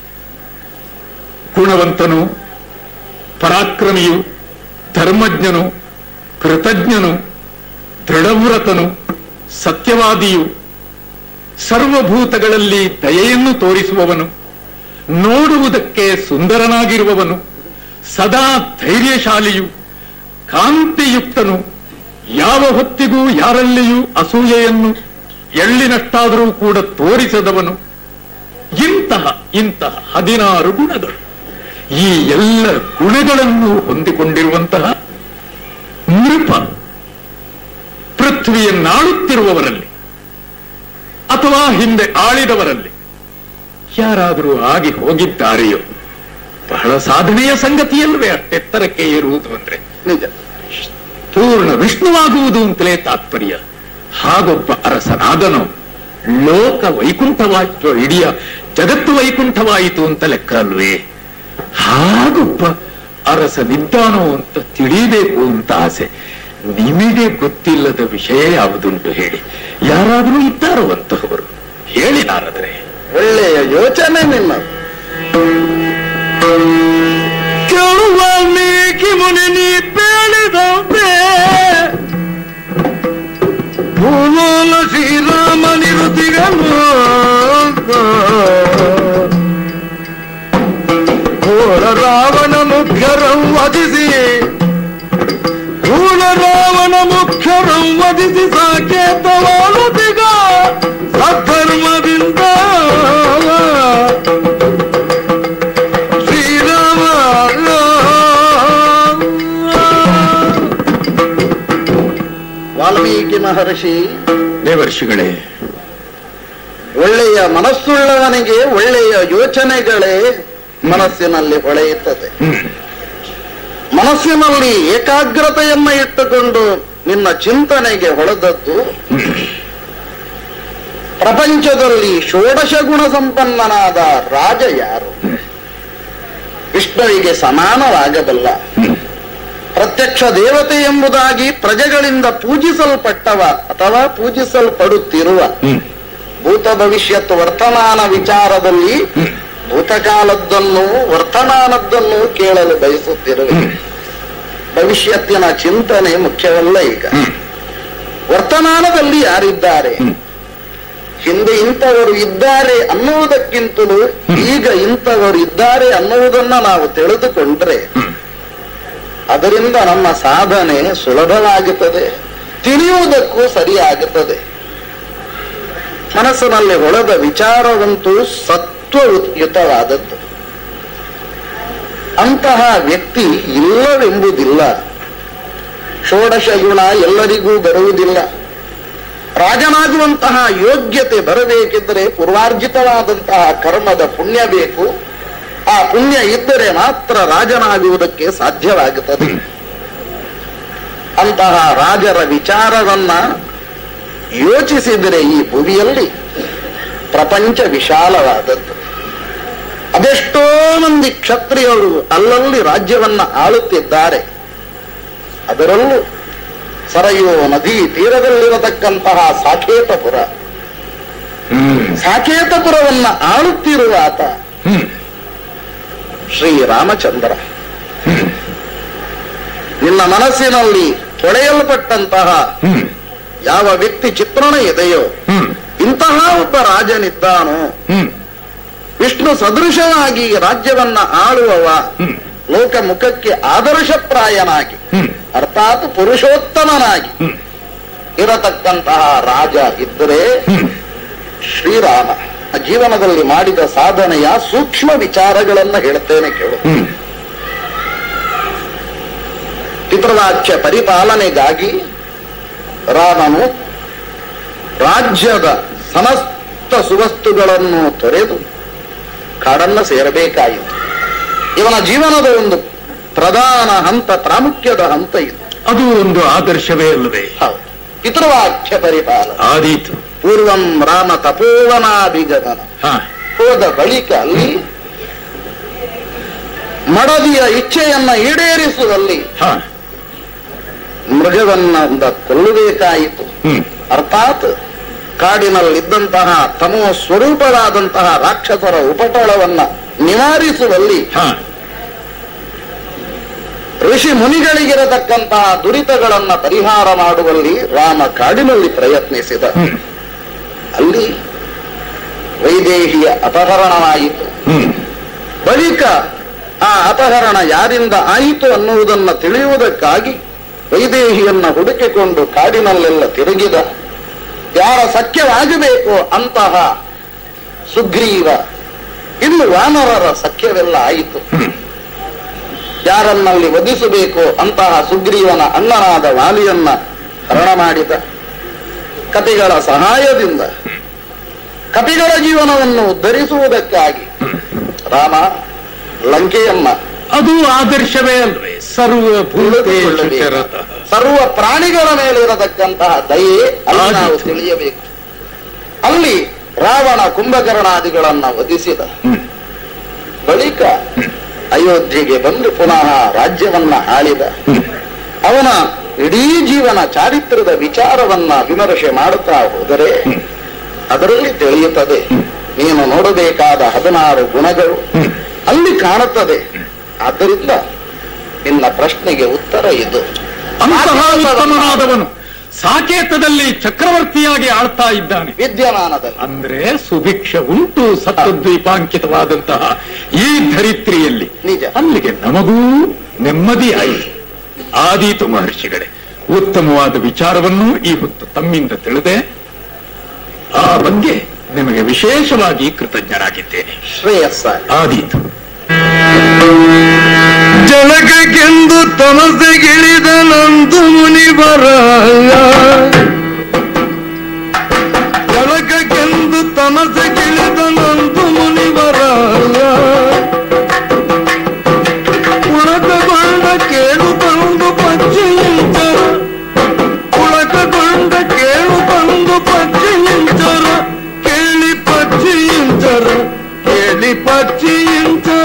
ಗುಣವಂತನು ಪರಾಕ್ರಮಿಯು ಧರ್ಮಜ್ಞನು ಕೃತಜ್ಞನು ದೃಢವ್ರತನು ಸತ್ಯವಾದಿಯು ಸರ್ವಭೂತಗಳಲ್ಲಿ ದಯೆಯನ್ನು ತೋರಿಸುವವನು ನೋಡುವುದಕ್ಕೆ ಸುಂದರನಾಗಿರುವವನು ಸದಾ ಧೈರ್ಯಶಾಲಿಯು ಕಾಂತಿಯುಕ್ತನು ಯಾವ ಹೊತ್ತಿಗೂ ಯಾರಲ್ಲಿಯೂ ಅಸೂಯೆಯನ್ನು ಎಳ್ಳಿನಷ್ಟಾದರೂ ಕೂಡ ತೋರಿಸದವನು ಇಂತಹ ಇಂತಹ ಹದಿನಾರು ಗುಣಗಳು ಈ ಎಲ್ಲ ಗುಣಗಳನ್ನು ಹೊಂದಿಕೊಂಡಿರುವಂತಹ ನೃಪ ಪೃಥ್ವಿಯನ್ನಾಳುತ್ತಿರುವವರಲ್ಲಿ ಅಥವಾ ಹಿಂದೆ ಆಳಿದವರಲ್ಲಿ ಯಾರಾದರೂ ಆಗಿ ಹೋಗಿದ್ದಾರೆಯೋ ಬಹಳ ಸಾಧನೆಯ ಸಂಗತಿಯಲ್ವೇ ಅಷ್ಟೆತ್ತರಕ್ಕೆ ಏರುವುದು ಅಂದ್ರೆ ನಿಜ ಪೂರ್ಣ ವಿಷ್ಣುವಾಗುವುದು ಅಂತಲೇ ತಾತ್ಪರ್ಯ ಹಾಗೊಬ್ಬ ಅರಸನಾದನು ಲೋಕ ವೈಕುಂಠವಾಯಿತು ಇಡೀ ಜಗತ್ತು ವೈಕುಂಠವಾಯಿತು ಅಂತ ಲೆಕ್ಕ ಅಲ್ವೇ ಹಾಗೊಬ್ಬ ಅರಸನಿದ್ದಾನೋ ಅಂತ ತಿಳಿಬೇಕು ಅಂತ ಆಸೆ ನಿಮಗೆ ಗೊತ್ತಿಲ್ಲದ ವಿಷಯ ಯಾವುದುಂಟು ಹೇಳಿ ಯಾರಾದರೂ ಇದ್ದಾರೋ ಅಂತಹವರು ಹೇಳಿ ನಾರದ್ರೆ ಒಳ್ಳೆಯ ಯೋಚನೆ ನಿನ್ನ ಕೇಳುವ ಮೇಕಿ ಮುನಿ ನೀ ಬೇಳಿದಂತೆ ಭೂಲೋಲ ಶ್ರೀರಾಮ ನಿರುತಿಗನು ಘೋರ ರಾವಣ ಮುಖ್ಯರಂ ವಧಿಸಿ ಘೋರ ರಾವಣ ಮುಖ್ಯರಂ ವಧಿಸಿ ಸಾಕೇತವಾಲುತಿಗ ಸದ್ಧರ್ಮದಿಂದ ಶ್ರೀರಾಮ ವಾಲ್ಮೀಕಿ ಮಹರ್ಷಿ ದೇವರ್ಷಿಗಳೇ ಒಳ್ಳೆಯ ಮನಸ್ಸುಳ್ಳವನಿಗೆ ಒಳ್ಳೆಯ ಯೋಚನೆಗಳೇ ಮನಸ್ಸಿನಲ್ಲಿ ಹೊಳೆಯುತ್ತದೆ ಮನಸ್ಸಿನಲ್ಲಿ ಏಕಾಗ್ರತೆಯನ್ನ ಇಟ್ಟುಕೊಂಡು ನಿನ್ನ ಚಿಂತನೆಗೆ ಹೊಳೆದದ್ದು ಪ್ರಪಂಚದಲ್ಲಿ ಷೋಡಶ ಗುಣ ಸಂಪನ್ನನಾದ ರಾಜ ಯಾರು ವಿಷ್ಣುವಿಗೆ ಸಮಾನವಾಗಬಲ್ಲ ಪ್ರತ್ಯಕ್ಷ ದೇವತೆ ಎಂಬುದಾಗಿ ಪ್ರಜೆಗಳಿಂದ ಪೂಜಿಸಲ್ಪಟ್ಟವ ಅಥವಾ ಪೂಜಿಸಲ್ಪಡುತ್ತಿರುವ ಭೂತ ಭವಿಷ್ಯತ್ ವರ್ತಮಾನ ವಿಚಾರದಲ್ಲಿ ಭೂತಕಾಲದ್ದನ್ನು ವರ್ತಮಾನದ್ದನ್ನು ಕೇಳಲು ಬಯಸುತ್ತಿರುವೆ ಭವಿಷ್ಯತ್ತಿನ ಚಿಂತನೆ ಮುಖ್ಯವಲ್ಲ ಈಗ ವರ್ತಮಾನದಲ್ಲಿ ಯಾರಿದ್ದಾರೆ ಹಿಂದೆ ಇಂಥವರು ಇದ್ದಾರೆ ಅನ್ನುವುದಕ್ಕಿಂತಲೂ ಈಗ ಇಂಥವರು ಇದ್ದಾರೆ ಅನ್ನುವುದನ್ನ ನಾವು ತಿಳಿದುಕೊಂಡ್ರೆ ಅದರಿಂದ ನಮ್ಮ ಸಾಧನೆ ಸುಲಭವಾಗುತ್ತದೆ ತಿಳಿಯುವುದಕ್ಕೂ ಸರಿಯಾಗುತ್ತದೆ ಮನಸ್ಸಿನಲ್ಲಿ ಹೊಳೆದ ವಿಚಾರವಂತೂ ಸತ್ವಯುತವಾದದ್ದು ಅಂತಹ ವ್ಯಕ್ತಿ ಇಲ್ಲವೆಂಬುದಿಲ್ಲ ಷೋಡಶ ಗುಣ ಎಲ್ಲರಿಗೂ ಬರುವುದಿಲ್ಲ ರಾಜನಾಗುವಂತಹ ಯೋಗ್ಯತೆ ಬರಬೇಕಿದ್ದರೆ ಪೂರ್ವಾರ್ಜಿತವಾದಂತಹ ಕರ್ಮದ ಪುಣ್ಯ ಬೇಕು ಆ ಪುಣ್ಯ ಇದ್ದರೆ ಮಾತ್ರ ರಾಜನಾಗುವುದಕ್ಕೆ ಸಾಧ್ಯವಾಗುತ್ತದೆ ಅಂತಹ ರಾಜರ ವಿಚಾರವನ್ನ ಯೋಚಿಸಿದರೆ ಈ ಭುವಿಯಲ್ಲಿ ಪ್ರಪಂಚ ವಿಶಾಲವಾದದ್ದು ಅದೆಷ್ಟೋ ಮಂದಿ ಕ್ಷತ್ರಿಯರು ಅಲ್ಲಲ್ಲಿ ರಾಜ್ಯವನ್ನ ಆಳುತ್ತಿದ್ದಾರೆ ಅದರಲ್ಲೂ ಸರಯೋ ನದಿ ತೀರದಲ್ಲಿರತಕ್ಕಂತಹ ಸಾಕೇತಪುರ ಸಾಕೇತಪುರವನ್ನ ಆಳುತ್ತಿರುವ ಆತ ಶ್ರೀರಾಮಚಂದ್ರ ನಿನ್ನ ಮನಸ್ಸಿನಲ್ಲಿ ಹೊಳೆಯಲ್ಪಟ್ಟಂತಹ ಯಾವ ವ್ಯಕ್ತಿ ಚಿತ್ರಣ ಇದೆಯೋ ಇಂತಹ ಒಬ್ಬ ರಾಜನಿದ್ದಾನೋ ವಿಷ್ಣು ಸದೃಶವಾಗಿ ರಾಜ್ಯವನ್ನ ಆಳುವವ ಲೋಕ ಮುಖಕ್ಕೆ ಆದರ್ಶಪ್ರಾಯನಾಗಿ ಅರ್ಥಾತ್ ಪುರುಷೋತ್ತಮನಾಗಿ ಇರತಕ್ಕಂತಹ ರಾಜ ಇದ್ದರೆ ಶ್ರೀರಾಮ ಜೀವನದಲ್ಲಿ ಮಾಡಿದ ಸಾಧನೆಯ ಸೂಕ್ಷ್ಮ ವಿಚಾರಗಳನ್ನ ಹೇಳ್ತೇನೆ ಕೇಳು ಪಿತೃವಾಕ್ಯ ಪರಿಪಾಲನೆಗಾಗಿ ರಾಮನು ರಾಜ್ಯದ ಸಮಸ್ತ ಸುವಸ್ತುಗಳನ್ನು ತೊರೆದು ಕಾಡನ್ನ ಸೇರಬೇಕಾಯಿತು ಇವನ ಜೀವನದ ಒಂದು ಪ್ರಧಾನ ಹಂತ ಪ್ರಾಮುಖ್ಯದ ಹಂತ ಇದು ಅದು ಒಂದು ಆದರ್ಶವೇ ಅಲ್ಲವೇ ಹೌದು ಪಿತೃವಾಕ್ಯ ಪರಿಪಾಲನೆ ಆದೀತು ಪೂರ್ವಂ ರಾಮ ತಪೋವನಾಭಿಗಮನ ಹ ಹೋದ ಬಳಿಕ ಅಲ್ಲಿ ಮಡದಿಯ ಇಚ್ಛೆಯನ್ನ ಈಡೇರಿಸುವಲ್ಲಿ ಹ ಮೃಗವನ್ನ ಒಂದ ಕೊಲ್ಲಬೇಕಾಯಿತು ಹ್ಮ್ ಅರ್ಥಾತ್ ಕಾಡಿನಲ್ಲಿದ್ದಂತಹ ತಮೋ ಸ್ವರೂಪವಾದಂತಹ ರಾಕ್ಷಸರ ಉಪಟಳವನ್ನ ನಿವಾರಿಸುವಲ್ಲಿ ಹ ಋಷಿ ಮುನಿಗಳಿಗಿರತಕ್ಕಂತಹ ದುರಿತಗಳನ್ನ ಪರಿಹಾರ ಮಾಡುವಲ್ಲಿ ರಾಮ ಕಾಡಿನಲ್ಲಿ ಪ್ರಯತ್ನಿಸಿದ ಅಲ್ಲಿ ವೈದೇಹಿಯ ಅಪಹರಣವಾಯಿತು ಹ್ಮ್ ಬಳಿಕ ಆ ಅಪಹರಣ ಯಾರಿಂದ ಆಯಿತು ಅನ್ನುವುದನ್ನ ತಿಳಿಯುವುದಕ್ಕಾಗಿ ವೈದೇಹಿಯನ್ನ ಹುಡುಕಿಕೊಂಡು ಕಾಡಿನಲ್ಲೆಲ್ಲ ತಿರುಗಿದ ಯಾರ ಸಖ್ಯವಾಗಬೇಕು ಅಂತಹ ಸುಗ್ರೀವ ಇನ್ನು ವಾನರರ ಸಖ್ಯವೆಲ್ಲ ಆಯಿತು ಯಾರನ್ನಲ್ಲಿ ವಧಿಸಬೇಕು ಅಂತಹ ಸುಗ್ರೀವನ ಅಣ್ಣನಾದ ವಾಲಿಯನ್ನ ಹರಣ ಮಾಡಿದ ಕಪಿಗಳ ಸಹಾಯದಿಂದ ಕಪಿಗಳ ಜೀವನವನ್ನು ಉದ್ಧರಿಸುವುದಕ್ಕಾಗಿ ರಾಮ ಲಂಕೆಯನ್ನ ಅದು ಆದರ್ಶವೇ ಅಲ್ವೇ ಸರ್ವ ಭೂತೇಶು ಚರತಃ. ಸರ್ವ ಪ್ರಾಣಿಗಳ ಮೇಲೆ ಇರತಕ್ಕಂತಹ ದಯೆ ಅಲ್ಲಿ ನಾವು ಆದೀತು. ತಿಳಿಯಬೇಕು ಅಲ್ಲಿ ರಾವಣ ಕುಂಭಕರ್ಣಾದಿಗಳನ್ನ ವಧಿಸಿದ ಬಳಿಕ ಅಯೋಧ್ಯೆಗೆ ಬಂದು ಪುನಃ ರಾಜ್ಯವನ್ನ ಆಳಿದ ಅವನ ಇಡೀ ಜೀವನ ಚಾರಿತ್ರದ ವಿಚಾರವನ್ನ ವಿಮರ್ಶೆ ಮಾಡುತ್ತಾ ಹೋದರೆ ಅದರಲ್ಲಿ ತಿಳಿಯುತ್ತದೆ ನೀನು ನೋಡಬೇಕಾದ ಹದಿನಾರು ಗುಣಗಳು ಅಲ್ಲಿ ಕಾಣುತ್ತದೆ ಆದ್ದರಿಂದ ನಿನ್ನ ಪ್ರಶ್ನೆಗೆ ಉತ್ತರ ಇದು ಅಂತಹ ಉತ್ತಮನಾದವನು ಸಾಕೇತದಲ್ಲಿ ಚಕ್ರವರ್ತಿಯಾಗಿ ಆಳ್ತಾ ಇದ್ದಾನೆ ವಿದ್ಯಮಾನದಲ್ಲಿ ಅಂದ್ರೆ ಸುಭಿಕ್ಷ ಉಂಟು ಸತ್ವದ್ವೀಪಾಂಕಿತವಾದಂತಹ ಈ ಧರಿತ್ರಿಯಲ್ಲಿ ನಿಜ. ಅಲ್ಲಿಗೆ ನಮಗೂ ನೆಮ್ಮದಿ ಆಯಿತು ಆದೀತು ಮಹರ್ಷಿಗಳೇ ಉತ್ತಮವಾದ ವಿಚಾರವನ್ನು ಈ ಹೊತ್ತು ತಮ್ಮಿಂದ ತಿಳಿದೆ ಆ ಬಗ್ಗೆ ನಿಮಗೆ ವಿಶೇಷವಾಗಿ ಕೃತಜ್ಞನಾಗಿದ್ದೇನೆ ಶ್ರೇಯಸ್ಸ ಆದೀತು ಜನಕಕ್ಕೆಂದು ತಮಸೆಗಿಳಿದ ನಂದು ಮುನಿವರ ಜನಕಕ್ಕೆಂದು ತಮಸೆಗಿಳಿದ ನಂದು ಮುನಿವರ ಉಳಕಗೊಂಡ ಕೇಳು ಬಂದು ಪಚ್ಚೆಯಿಂಚರ ಉಳಕಗೊಂಡ ಕೇಳು ಬಂದು ಪಚ್ಚೆಯಿಂಚರ ಕೇಳಿ ಪಚ್ಚೆಯಿಂಚರ ಕೇಳಿ ಪಚ್ಚೆಯಿಂಚರ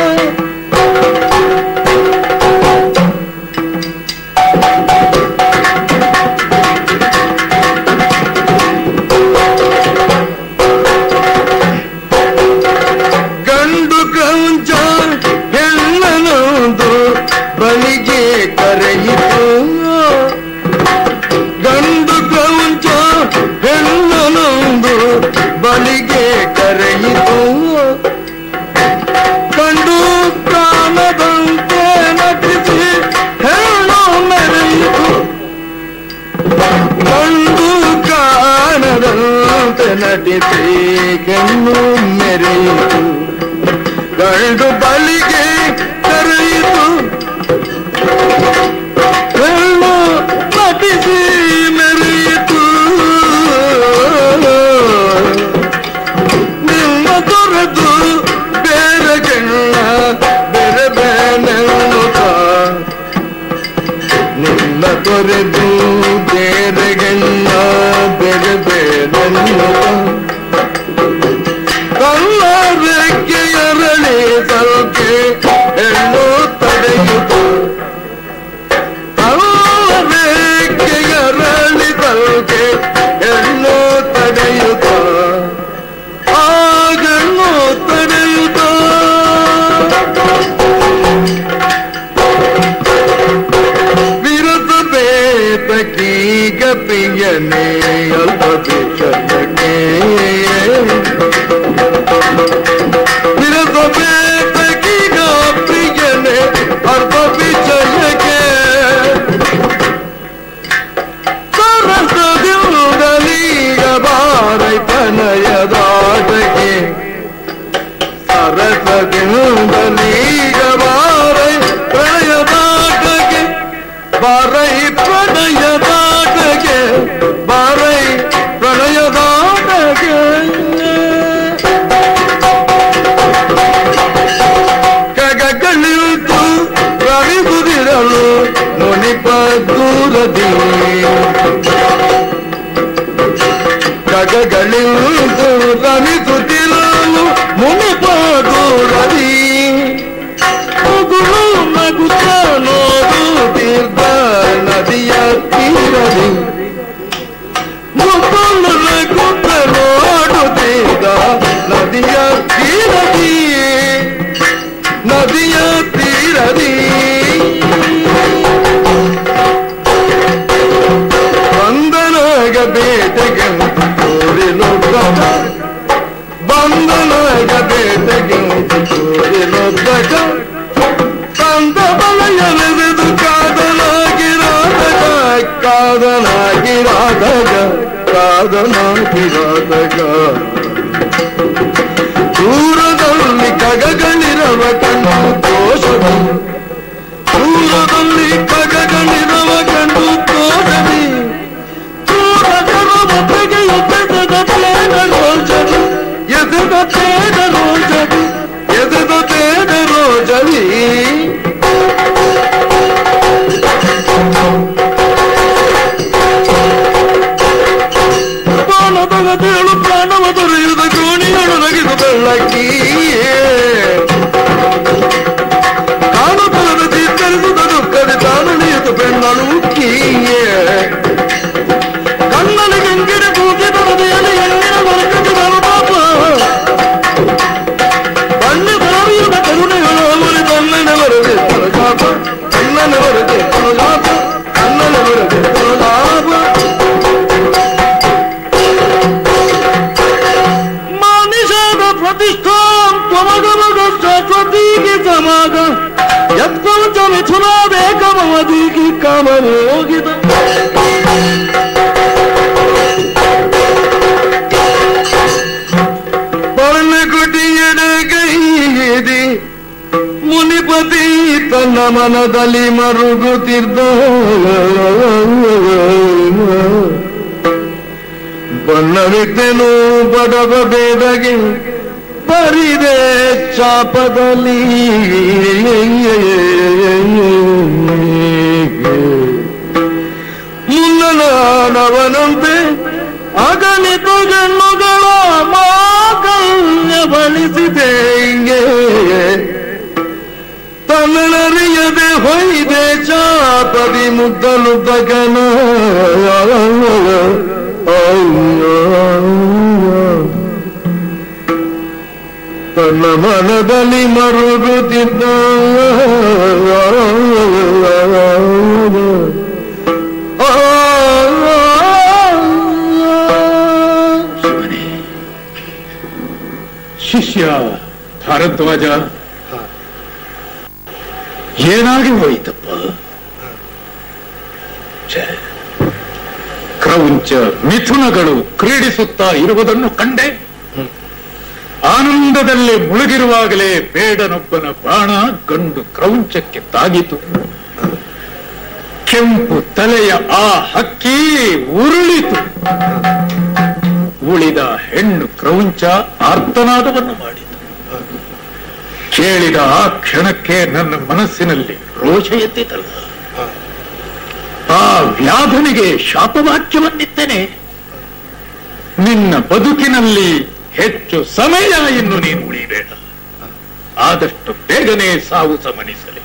ಗಂಡು ಕಂಚ ಹೆಣ್ಣನೊಂದು ಬಲಿಗೆ ಕರೆಯಿತು ಗಂಡು ಕಂಚ ಹೆಣ್ಣನೊಂದು ಬಲಿಗೆ ಕರೆಯಿತು ಕಂಡು ಪ್ರಾಣದಂತೆ ನಟಿಸಿ ಹೆಣ್ಣು ಮೆರೆಯಿತು ಕಂಡು ಕಾಣದಂತೆ ನಟಿಸಿ ಹೆಣ್ಣು ಮೆರೆಯಿತು ಗಂಡು ಬಲಿಗೆ ಕರೆಯಿತು ಹೆಣ್ಣು ನಟಿಸಿ ಮೆರೆಯಿತು ನಿನ್ನ ತೊರೆದು ಬೇರೆ ಗಣ್ಣ ಬೇರೆ ಬೇನೆನ್ನುತ್ತ ನಿನ್ನ ತೊರೆದು ಬೇರೆ ಗಣ್ಣ ಬೇರೆ ಬೇರೆನ್ನುತ್ತ ಕಲ್ಲರೆಕ್ಕೆ ಎರಳಿ ಸಲ್ಕೆ ಹೆಣ್ಣು ತಡೆಯುತ್ತು ಕಲ್ಲರೆಕ್ಕೆ ಎರಳಿ ಸಲ್ಕೆ ಹೆಣ್ಣು ತಡೆಯುತ್ತ ಆಗಣ್ಣು ತಡೆಯುತ್ತ ವಿರತ ಬೇತಕೀಗ ಪ್ರಿಯನೇ ಅಲ್ಪ ಬಿಚ್ಚಕ್ಕೆ ವಿರತ ಬೇತಕೀಗ ಪ್ರಿಯನೇ ಅಲ್ಪ ಬಿಚ್ಚಕ್ಕೆ ಸರಸದಿಂದಲೀಗ ಬಾರೈ ಪನಯದಾಟಕ್ಕೆ ಸರಸದಿಂದಲೀಗ ಬಾರೈ ಪ್ರಣಯದಾಟಕ್ಕೆ ಬಾರೈ ಪ್ರಣಯದಾಟಕ್ಕೆ ಬಾರೈ ಪ್ರಣಯದಾಟಕ್ಕೆ ಕಗಗಳಿಲ್ತು ರವಿಗುದಿರಲು ಮುನಿಪ ದೂರದಿ ಕಗಗಳಿಲ್ತು ರವಿಸುತ್ತಿರಲು ಮುನಿಪ ದೂರದಿ ಮೋದಿಗೆ ಸಮಾಗ ಯತ್ಪಂಚ ಮಿಥುನಾದೇಕಮವಧಿಗೆ ಕಾಮಮೋಗಿದ ಪರ್ಣಕುಟಿಯಡೆ ಕೈಯಿದಿ ಮುನಿಪತಿ ತನ್ನ ಮನದಲ್ಲಿ ಮರುಗುತ್ತಿದ್ದ ಬಣ್ಣವಿದ್ದೆನು ಬಡವ ಬೇಡಗೆ ಬರಿದೆ ಚಾಪದಲ್ಲಿ ಮುನ್ನನಾನವನಂತೆ ಅಗಣಿತು ಗಣ್ಣುಗಳ ಮಾಕಲ್ಯ ಬಲಿಸಿದೆ ಹಿಂಗೆ ತನ್ನರಿಯದೆ ಹೊಯ್ದೆ ಚಾಪದಿ ಮುದ್ದಲು ತಗನ ತನ್ನ ಮನದಲ್ಲಿ ಮರುಗುತ್ತಿದ್ದ ಶಿಷ್ಯ ಭಾರದ್ವಾಜ ಏನಾಗಿ ಹೋಯಿತಪ್ಪ ಛೆ, ಕ್ರೌಂಚ ಮಿಥುನಗಳು ಕ್ರೀಡಿಸುತ್ತಾ ಇರುವುದನ್ನು ಕಂಡೆ ಆನಂದದಲ್ಲಿ ಮುಳುಗಿರುವಾಗಲೇ ಬೇಡನೊಬ್ಬನ ಬಾಣ ಗಂಡು ಕ್ರೌಂಚಕ್ಕೆ ತಾಗಿತು ಕೆಂಪು ತಲೆಯ ಆ ಹಕ್ಕಿ ಉರುಳಿತು ಉಳಿದ ಹೆಣ್ಣು ಕ್ರೌಂಚ ಆರ್ತನಾದವನ್ನು ಮಾಡಿತು ಕೇಳಿದ ಆ ಕ್ಷಣಕ್ಕೆ ನನ್ನ ಮನಸ್ಸಿನಲ್ಲಿ ರೋಷ ಎದ್ದಿತಲ್ಲ ಆ ವ್ಯಾಧನಿಗೆ ಶಾಪವಾಕ್ಯವನ್ನಿತ್ತೇನೆ ನಿನ್ನ ಬದುಕಿನಲ್ಲಿ ಹೆಚ್ಚು ಸಮಯ ಇನ್ನು ನೀನು ಉಳಿಬೇಡ ಆದಷ್ಟು ಬೇಗನೆ ಸಾವು ಸಮನಿಸಲಿ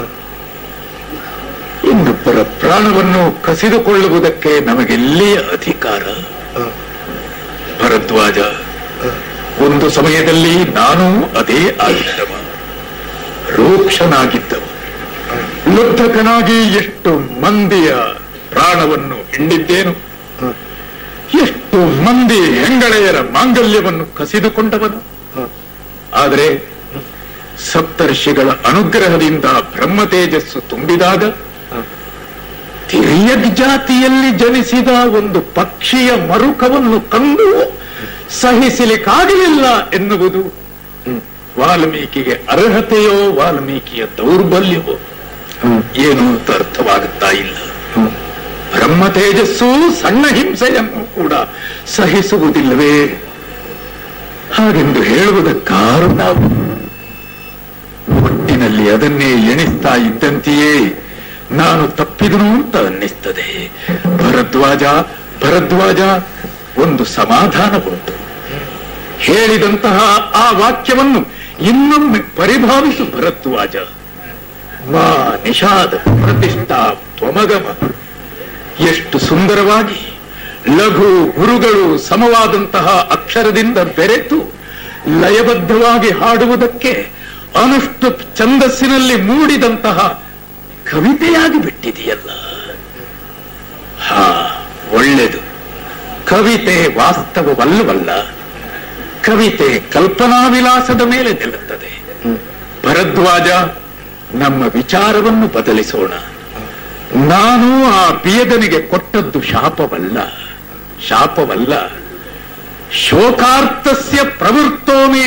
ಇನ್ನೊಬ್ಬರ ಪ್ರಾಣವನ್ನು ಕಸಿದುಕೊಳ್ಳುವುದಕ್ಕೆ ನಮಗೆಲ್ಲಿಯ ಅಧಿಕಾರ ಭರದ್ವಾಜ ಒಂದು ಸಮಯದಲ್ಲಿ ನಾನು ಅದೇ ಆಗಿದ್ದವ ರೂಕ್ಷನಾಗಿದ್ದವ ಲುಬ್ಧಕನಾಗಿ ಎಷ್ಟು ಮಂದಿಯ ಪ್ರಾಣವನ್ನು ಹಿಂಡಿದ್ದೇನು ಎಷ್ಟು ಮಂದಿ ಹೆಂಗಳೆಯರ ಮಾಂಗಲ್ಯವನ್ನು ಕಸಿದುಕೊಂಡವನು ಆದರೆ ಸಪ್ತರ್ಷಿಗಳ ಅನುಗ್ರಹದಿಂದ ಬ್ರಹ್ಮ ತೇಜಸ್ಸು ತುಂಬಿದಾಗ ತಿರಿಯಗ್ ಜಾತಿಯಲ್ಲಿ ಜನಿಸಿದ ಒಂದು ಪಕ್ಷಿಯ ಮರುಕವನ್ನು ಕಂಡು ಸಹಿಸಲಿಕ್ಕಾಗಲಿಲ್ಲ ಎನ್ನುವುದು ವಾಲ್ಮೀಕಿಗೆ ಅರ್ಹತೆಯೋ ವಾಲ್ಮೀಕಿಯ ದೌರ್ಬಲ್ಯವೋ ಏನು ಅಂತ ಅರ್ಥವಾಗುತ್ತಾ ಇಲ್ಲ ಬ್ರಹ್ಮ ತೇಜಸ್ಸು ಸಣ್ಣ ಹಿಂಸೆಯನ್ನು ಕೂಡ ಸಹಿಸುವುದಿಲ್ಲವೇ ಹಾಗೆಂದು ಹೇಳುವುದಕ್ಕಾರು ನಾವು ಒಟ್ಟಿನಲ್ಲಿ ಅದನ್ನೇ ಎಣಿಸ್ತಾ ಇದ್ದಂತೆಯೇ ನಾನು ತಪ್ಪಿದನು ಅಂತ ಅನ್ನಿಸ್ತದೆ ಭರದ್ವಾಜ ಭರದ್ವಾಜ ಒಂದು ಸಮಾಧಾನ ಉಂಟು ಹೇಳಿದಂತಹ ಆ ವಾಕ್ಯವನ್ನು ಇನ್ನೊಮ್ಮೆ ಪರಿಭಾವಿಸು ಭರದ್ವಾಜ ಮಾ ನಿಷಾದ ಪ್ರತಿಷ್ಠಾ ತ್ವಮಗಮ ಎಷ್ಟು ಸುಂದರವಾಗಿ ಲಘು ಗುರುಗಳು ಸಮವಾದಂತಹ ಅಕ್ಷರದಿಂದ ಬೆರೆತು ಲಯಬದ್ಧವಾಗಿ ಹಾಡುವುದಕ್ಕೆ ಅನುಷ್ಟು ಛಂದಸ್ಸಿನಲ್ಲಿ ಮೂಡಿದಂತಹ ಕವಿತೆಯಾಗಿ ಬಿಟ್ಟಿದೆಯಲ್ಲ ಹಾ ಒಳ್ಳೆದು ಕವಿತೆ ವಾಸ್ತವವಲ್ಲವಲ್ಲ ಕವಿತೆ ಕಲ್ಪನಾ ವಿಲಾಸದ ಮೇಲೆ ನಿಲ್ಲುತ್ತದೆ ಭರದ್ವಾಜ ನಮ್ಮ ವಿಚಾರವನ್ನು ಬದಲಿಸೋಣ ನಾನು ಆ ಬಿಯದನಿಗೆ ಕೊಟ್ಟದ್ದು ಶಾಪವಲ್ಲ ಶಾಪವಲ್ಲ ಶೋಕಾರ್ಥಸ್ಯ ಪ್ರವೃತ್ತೋಮೆ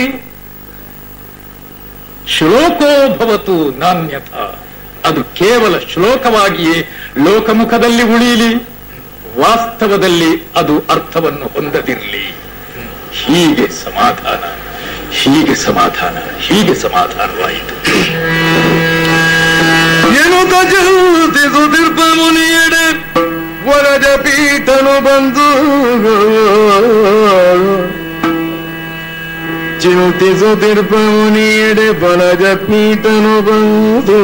ಶ್ಲೋಕೋ ಭವತು ನಾಣ್ಯಥ ಅದು ಕೇವಲ ಶ್ಲೋಕವಾಗಿಯೇ ಲೋಕಮುಖದಲ್ಲಿ ಉಳಿಯಲಿ ವಾಸ್ತವದಲ್ಲಿ ಅದು ಅರ್ಥವನ್ನು ಹೊಂದದಿರಲಿ ಹೀಗೆ ಸಮಾಧಾನ ಹೀಗೆ ಸಮಾಧಾನ ಹೀಗೆ ಸಮಾಧಾನವಾಯಿತು ಏನು ಚಿಂತಿಸುತ್ತಿರ್ಪ ಮುನಿಯಡೆ ವರಜ ಪೀಠನು ಬಂದು ಚಿಂತಿಸುತ್ತಿರ್ಪ ಮುನಿಯಡೆ ಬಲಜ ಪೀಠನು ಬಂದು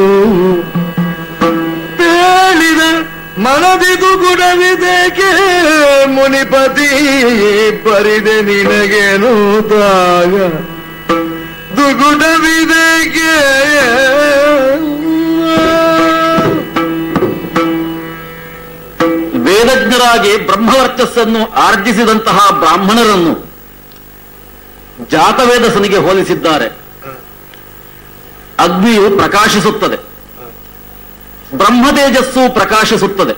ಹೇಳಿದ ಮನದಿದು ಗುಣವಿದೇಕೆ ಮುನಿಪತಿ ಪರಿದೆ ನಿನಗೇನು ದಾಗ ದುಗುಡವಿದೇಕೆ ವೇದಜ್ಞರಾಗಿ ಬ್ರಹ್ಮವರ್ಚಸ್ಸನ್ನು ಆರ್ಜಿಸಿದಂತಹ ಬ್ರಾಹ್ಮಣರನ್ನು ಜಾತವೇದಸನಿಗೆ ಹೋಲಿಸಿದ್ದಾರೆ ಅಗ್ನಿಯು ಪ್ರಕಾಶಿಸುತ್ತದೆ ಬ್ರಹ್ಮ ತೇಜಸ್ಸು ಪ್ರಕಾಶಿಸುತ್ತದೆ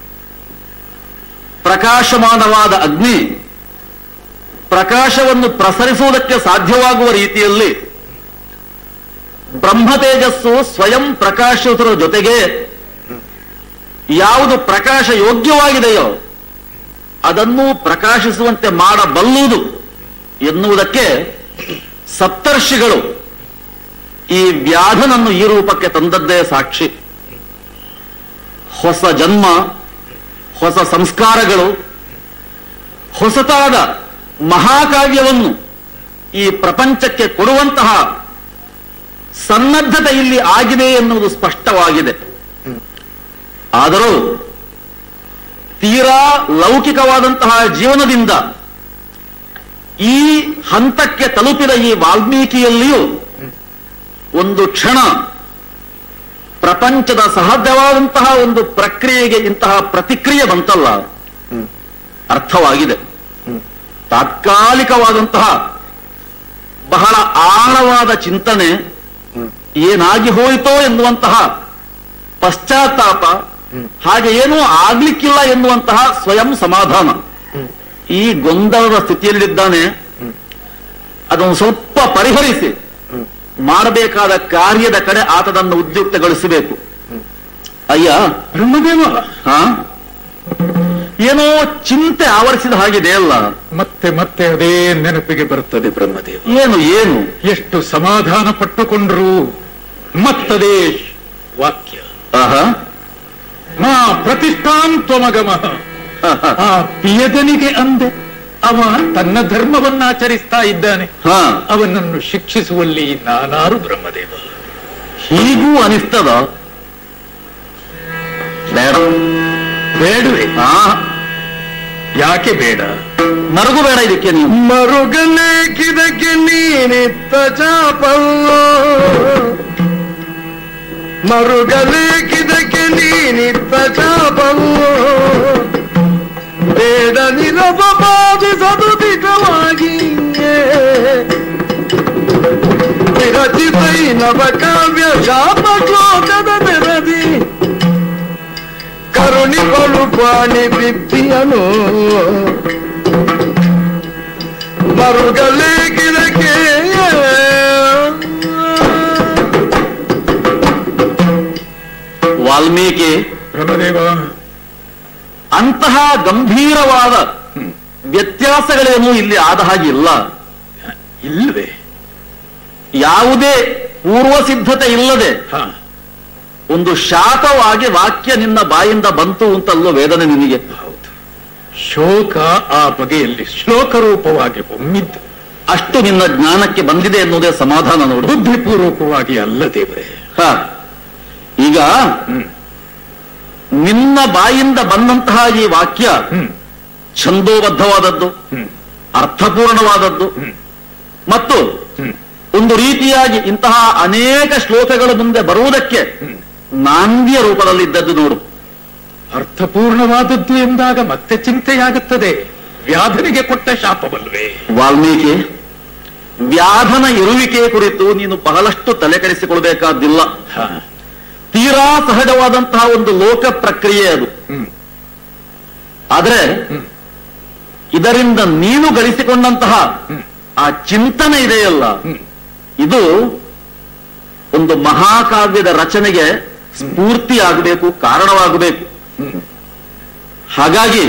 ಪ್ರಕಾಶಮಾನವಾದ ಅಗ್ನಿ ಪ್ರಕಾಶವನ್ನು ಪ್ರಸರಿಸುವುದಕ್ಕೆ ಸಾಧ್ಯವಾಗುವ ರೀತಿಯಲ್ಲಿ ಬ್ರಹ್ಮ ತೇಜಸ್ಸು ಸ್ವಯಂ ಪ್ರಕಾಶಿಸುವುದರ ಜೊತೆಗೆ ಯಾವುದು ಪ್ರಕಾಶ ಯೋಗ್ಯವಾಗಿದೆಯೋ ಅದನ್ನು ಪ್ರಕಾಶಿಸುವಂತೆ ಮಾಡಬಲ್ಲುವುದು ಎನ್ನುವುದಕ್ಕೆ ಸಪ್ತರ್ಷಿಗಳು ಈ ವ್ಯಾಧನನ್ನು ಈ ರೂಪಕ್ಕೆ ತಂದದ್ದೇ ಸಾಕ್ಷಿ ಹೊಸ ಜನ್ಮ ಹೊಸ ಸಂಸ್ಕಾರಗಳು ಹೊಸತಾದ ಮಹಾಕಾವ್ಯವನ್ನು ಈ ಪ್ರಪಂಚಕ್ಕೆ ಕೊಡುವಂತಹ ಸನ್ನದ್ಧತೆ ಇಲ್ಲಿ ಆಗಿದೆ ಎನ್ನುವುದು ಸ್ಪಷ್ಟವಾಗಿದೆ ಆದರೂ ತೀರಾ ಲೌಕಿಕವಾದಂತಹ ಜೀವನದಿಂದ ಈ ಹಂತಕ್ಕೆ ತಲುಪಿದ ಈ ವಾಲ್ಮೀಕಿಯಲ್ಲಿಯೂ ಒಂದು ಕ್ಷಣ ಪ್ರಪಂಚದ ಸಹಜವಾದಂತಹ ಒಂದು ಪ್ರಕ್ರಿಯೆಗೆ ಇಂತಹ ಪ್ರತಿಕ್ರಿಯೆ ಬಂತಲ್ಲ ಅರ್ಥವಾಗಿದೆ ತಾತ್ಕಾಲಿಕವಾದಂತಹ ಬಹಳ ಆಳವಾದ ಚಿಂತನೆ ಏನಾಗಿ ಹೋಯಿತೋ ಎನ್ನುವಂತಹ ಪಶ್ಚಾತ್ತಾಪ ಹಾಗೆ ಏನೂ ಆಗ್ಲಿಕ್ಕಿಲ್ಲ ಎನ್ನುವಂತಹ ಸ್ವಯಂ ಸಮಾಧಾನ ಈ ಗೊಂದಲದ ಸ್ಥಿತಿಯಲ್ಲಿದ್ದಾನೆ ಅದನ್ನು ಸ್ವಲ್ಪ ಪರಿಹರಿಸಿ ಮಾಡಬೇಕಾದ ಕಾರ್ಯದ ಕಡೆ ಆತನನ್ನು ಉದ್ಯುಕ್ತಗೊಳಿಸಬೇಕು ಅಯ್ಯ ಬ್ರಹ್ಮದೇವ ಹಾ ಏನೋ ಚಿಂತೆ ಆವರಿಸಿದ ಹಾಗಿದೆ ಅಲ್ಲ ಮತ್ತೆ ಮತ್ತೆ ಅದೇ ನೆನಪಿಗೆ ಬರುತ್ತದೆ ಬ್ರಹ್ಮದೇವ ಏನು ಏನು ಎಷ್ಟು ಸಮಾಧಾನ ಪಟ್ಟುಕೊಂಡ್ರು ಮತ್ತದೇ ವಾಕ್ಯ ಆಹಾ ಮಾ ಪ್ರತಿಷ್ಠಾನ್ ತ್ವಮಗಮಃ ಆಹಾ. ಆ ಪಿಯದನಿಗೆ ಅಂದೆ ಅವ ತನ್ನ ಧರ್ಮವನ್ನಾಚರಿಸ್ತಾ ಇದ್ದಾನೆ ಹಾ ಅವನನ್ನು ಶಿಕ್ಷಿಸುವಲ್ಲಿ ನಾನಾರು ಬ್ರಹ್ಮದೇವ ಹೀಗೂ ಅನಿಸ್ತದ ಬೇಡ ಬೇಡವೇ ಹಾ ಯಾಕೆ ಬೇಡ ನರಗು ಬೇಡ ಇದಕ್ಕೆ ನೀವು ಮರುಗಲೇಕಿದಕ್ಕೆ ನೀನಿತ್ತ ಚಾಪಲ್ಲೋ ಮರುಗಲೇಕಿದಕ್ಕೆ ನೀನಿತ್ತ ಚಾಪಲ್ಲೋ ಬೇಡ ನಿರವ ಬಾಧಿಸದು ದಿಟವಾಗಿ ವಿರಚಿತೈ ನವ ಕಾವ್ಯ ಶಾಪ ಶ್ಲೋಕದ ನೆರದಿ ಕರುಣಿಗಳು ಪಾಣಿ ಬಿಪ್ಪಿಯನು ಮರುಗಲೇಕಿದಕ್ಕೆ ವಾಲ್ಮೀಕಿ ಬ್ರಹ್ಮದೇವ ಅಂತಹ ಗಂಭೀರವಾದ ವ್ಯತ್ಯಾಸಗಳೇನೂ ಇಲ್ಲಿ ಆದ ಹಾಗಿಲ್ಲ ಇಲ್ಲವೇ ಯಾವುದೇ ಪೂರ್ವ ಸಿದ್ಧತೆ ಇಲ್ಲದೆ ಹಾ ಒಂದು ಶಾಪವಾಗಿ ವಾಕ್ಯ ನಿನ್ನ ಬಾಯಿಂದ ಬಂತು ಅಂತಲ್ಲೋ ವೇದನೆ ನಿನಗೆ ಹೌದು ಶೋಕ ಆ ಬಗೆಯಲ್ಲಿ ಶ್ಲೋಕ ರೂಪವಾಗಿ ಒಮ್ಮಿದ್ದು ಅಷ್ಟು ನಿನ್ನ ಜ್ಞಾನಕ್ಕೆ ಬಂದಿದೆ ಎನ್ನುವುದೇ ಸಮಾಧಾನ ನೋಡು ಬುದ್ಧಿಪೂರ್ವಕವಾಗಿ ಅಲ್ಲ ದೇವರೇ ಹ. ಈಗ ಹ್ಮ್ ನಿನ್ನ ಬಾಯಿಂದ ಬಂದಂತಹ ಈ ವಾಕ್ಯ ಹ್ಮ್ ಛಂದೋಬದ್ಧವಾದದ್ದು ಹ್ಮ್ ಅರ್ಥಪೂರ್ಣವಾದದ್ದು ಹ್ಮ್ ಮತ್ತು ಹ್ಮ್ ಒಂದು ರೀತಿಯಾಗಿ ಇಂತಹ ಅನೇಕ ಶ್ಲೋಕಗಳ ಮುಂದೆ ಬರುವುದಕ್ಕೆ ಹ್ಮ್ ನಾಂದಿಯ ರೂಪದಲ್ಲಿ ಇದ್ದದ್ದು ನೋಡು ಅರ್ಥಪೂರ್ಣವಾದದ್ದು ಎಂದಾಗ ಮತ್ತೆ ಚಿಂತೆಯಾಗುತ್ತದೆ ವ್ಯಾಧನಿಗೆ ಕೊಟ್ಟ ಶಾಪವಲ್ವೇ ವಾಲ್ಮೀಕಿ ವ್ಯಾಧನ ಇರುವಿಕೆ ಕುರಿತು ನೀನು ಬಹಳಷ್ಟು ತಲೆ ಕೆಡಿಸಿಕೊಳ್ಬೇಕಾದ್ದಿಲ್ಲ ಹಾ ತೀರಾ ಸಹಜವಾದಂತಹ ಒಂದು ಲೋಕ ಪ್ರಕ್ರಿಯೆ ಅದು ಹ್ಮ್ ಆದ್ರೆ ಹ್ಮ್. ಇದರಿಂದ ನೀನು ಗಳಿಸಿಕೊಂಡಂತಹ ಹ್ಮ್. ಆ ಚಿಂತನೆ ಇದೆಯಲ್ಲ ಹ್ಮ್ ಇದು ಒಂದು ಮಹಾಕಾವ್ಯದ ರಚನೆಗೆ ಸ್ಫೂರ್ತಿ ಆಗಬೇಕು ಕಾರಣವಾಗಬೇಕು ಹ್ಮ್ ಹಾಗಾಗಿ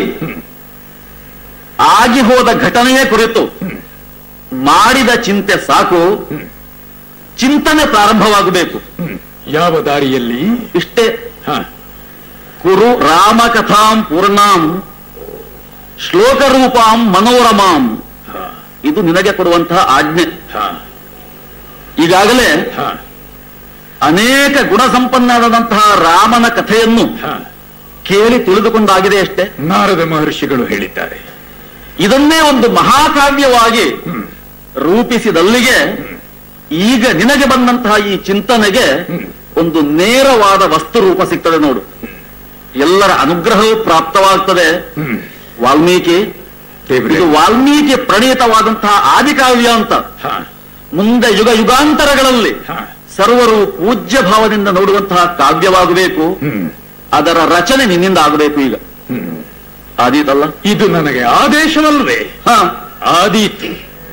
ಆಗಿ ಹೋದ ಘಟನೆಯ ಕುರಿತು ಮಾಡಿದ ಚಿಂತೆ ಸಾಕು ಹ್ಮ್. ಚಿಂತನೆ ಪ್ರಾರಂಭವಾಗಬೇಕು ಹ್ಮ್ ಯಾವ ದಾರಿಯಲ್ಲಿ ಇಷ್ಟೇ ಹಾ ಕುರು ರಾಮಕಥಾಂ ಪೂರ್ಣಾಂ ಶ್ಲೋಕ ರೂಪಾಂ ಮನೋರಮಾಂ ಹಾ ಇದು ನಿನಗೆ ಕೊಡುವಂತಹ ಆಜ್ಞೆ ಹಾ ಈಗಾಗಲೇ ಹಾ ಅನೇಕ ಗುಣ ಸಂಪನ್ನರಾದಂತಹ ರಾಮನ ಕಥೆಯನ್ನು ಹಾ ಕೇಳಿ ತಿಳಿದುಕೊಂಡಾಗಿದೆ ಅಷ್ಟೇ ನಾರದ ಮಹರ್ಷಿಗಳು ಹೇಳಿದ್ದಾರೆ ಇದನ್ನೇ ಒಂದು ಮಹಾಕಾವ್ಯವಾಗಿ ಹ್ಮ್ ರೂಪಿಸಿದಲ್ಲಿಗೆ ಈಗ ನಿನಗೆ ಬಂದಂತಹ ಈ ಚಿಂತನೆಗೆ ಹ್ಮ್. ಒಂದು ನೇರವಾದ ವಸ್ತು ರೂಪ ಸಿಗ್ತದೆ ನೋಡು ಎಲ್ಲರ ಅನುಗ್ರಹವೂ ಪ್ರಾಪ್ತವಾಗ್ತದೆ ಹ್ಮ್ ವಾಲ್ಮೀಕಿ ದೇವ್ರೆ ಇದು ವಾಲ್ಮೀಕಿ ಪ್ರಣೀತವಾದಂತಹ ಆದಿಕಾವ್ಯ ಅಂತ ಹಾ ಮುಂದೆ ಯುಗ ಯುಗಾಂತರಗಳಲ್ಲಿ ಹಾ ಸರ್ವರು ಪೂಜ್ಯ ಭಾವದಿಂದ ನೋಡುವಂತಹ ಕಾವ್ಯವಾಗಬೇಕು ಹ್ಮ್ ಅದರ ರಚನೆ ನಿನ್ನಿಂದ ಆಗಬೇಕು ಈಗ ಹ್ಮ್ ಆದೀತಲ್ಲ ಇದು ನನಗೆ ಆದೇಶವಲ್ವೇ ಹಾ ಆದೀತು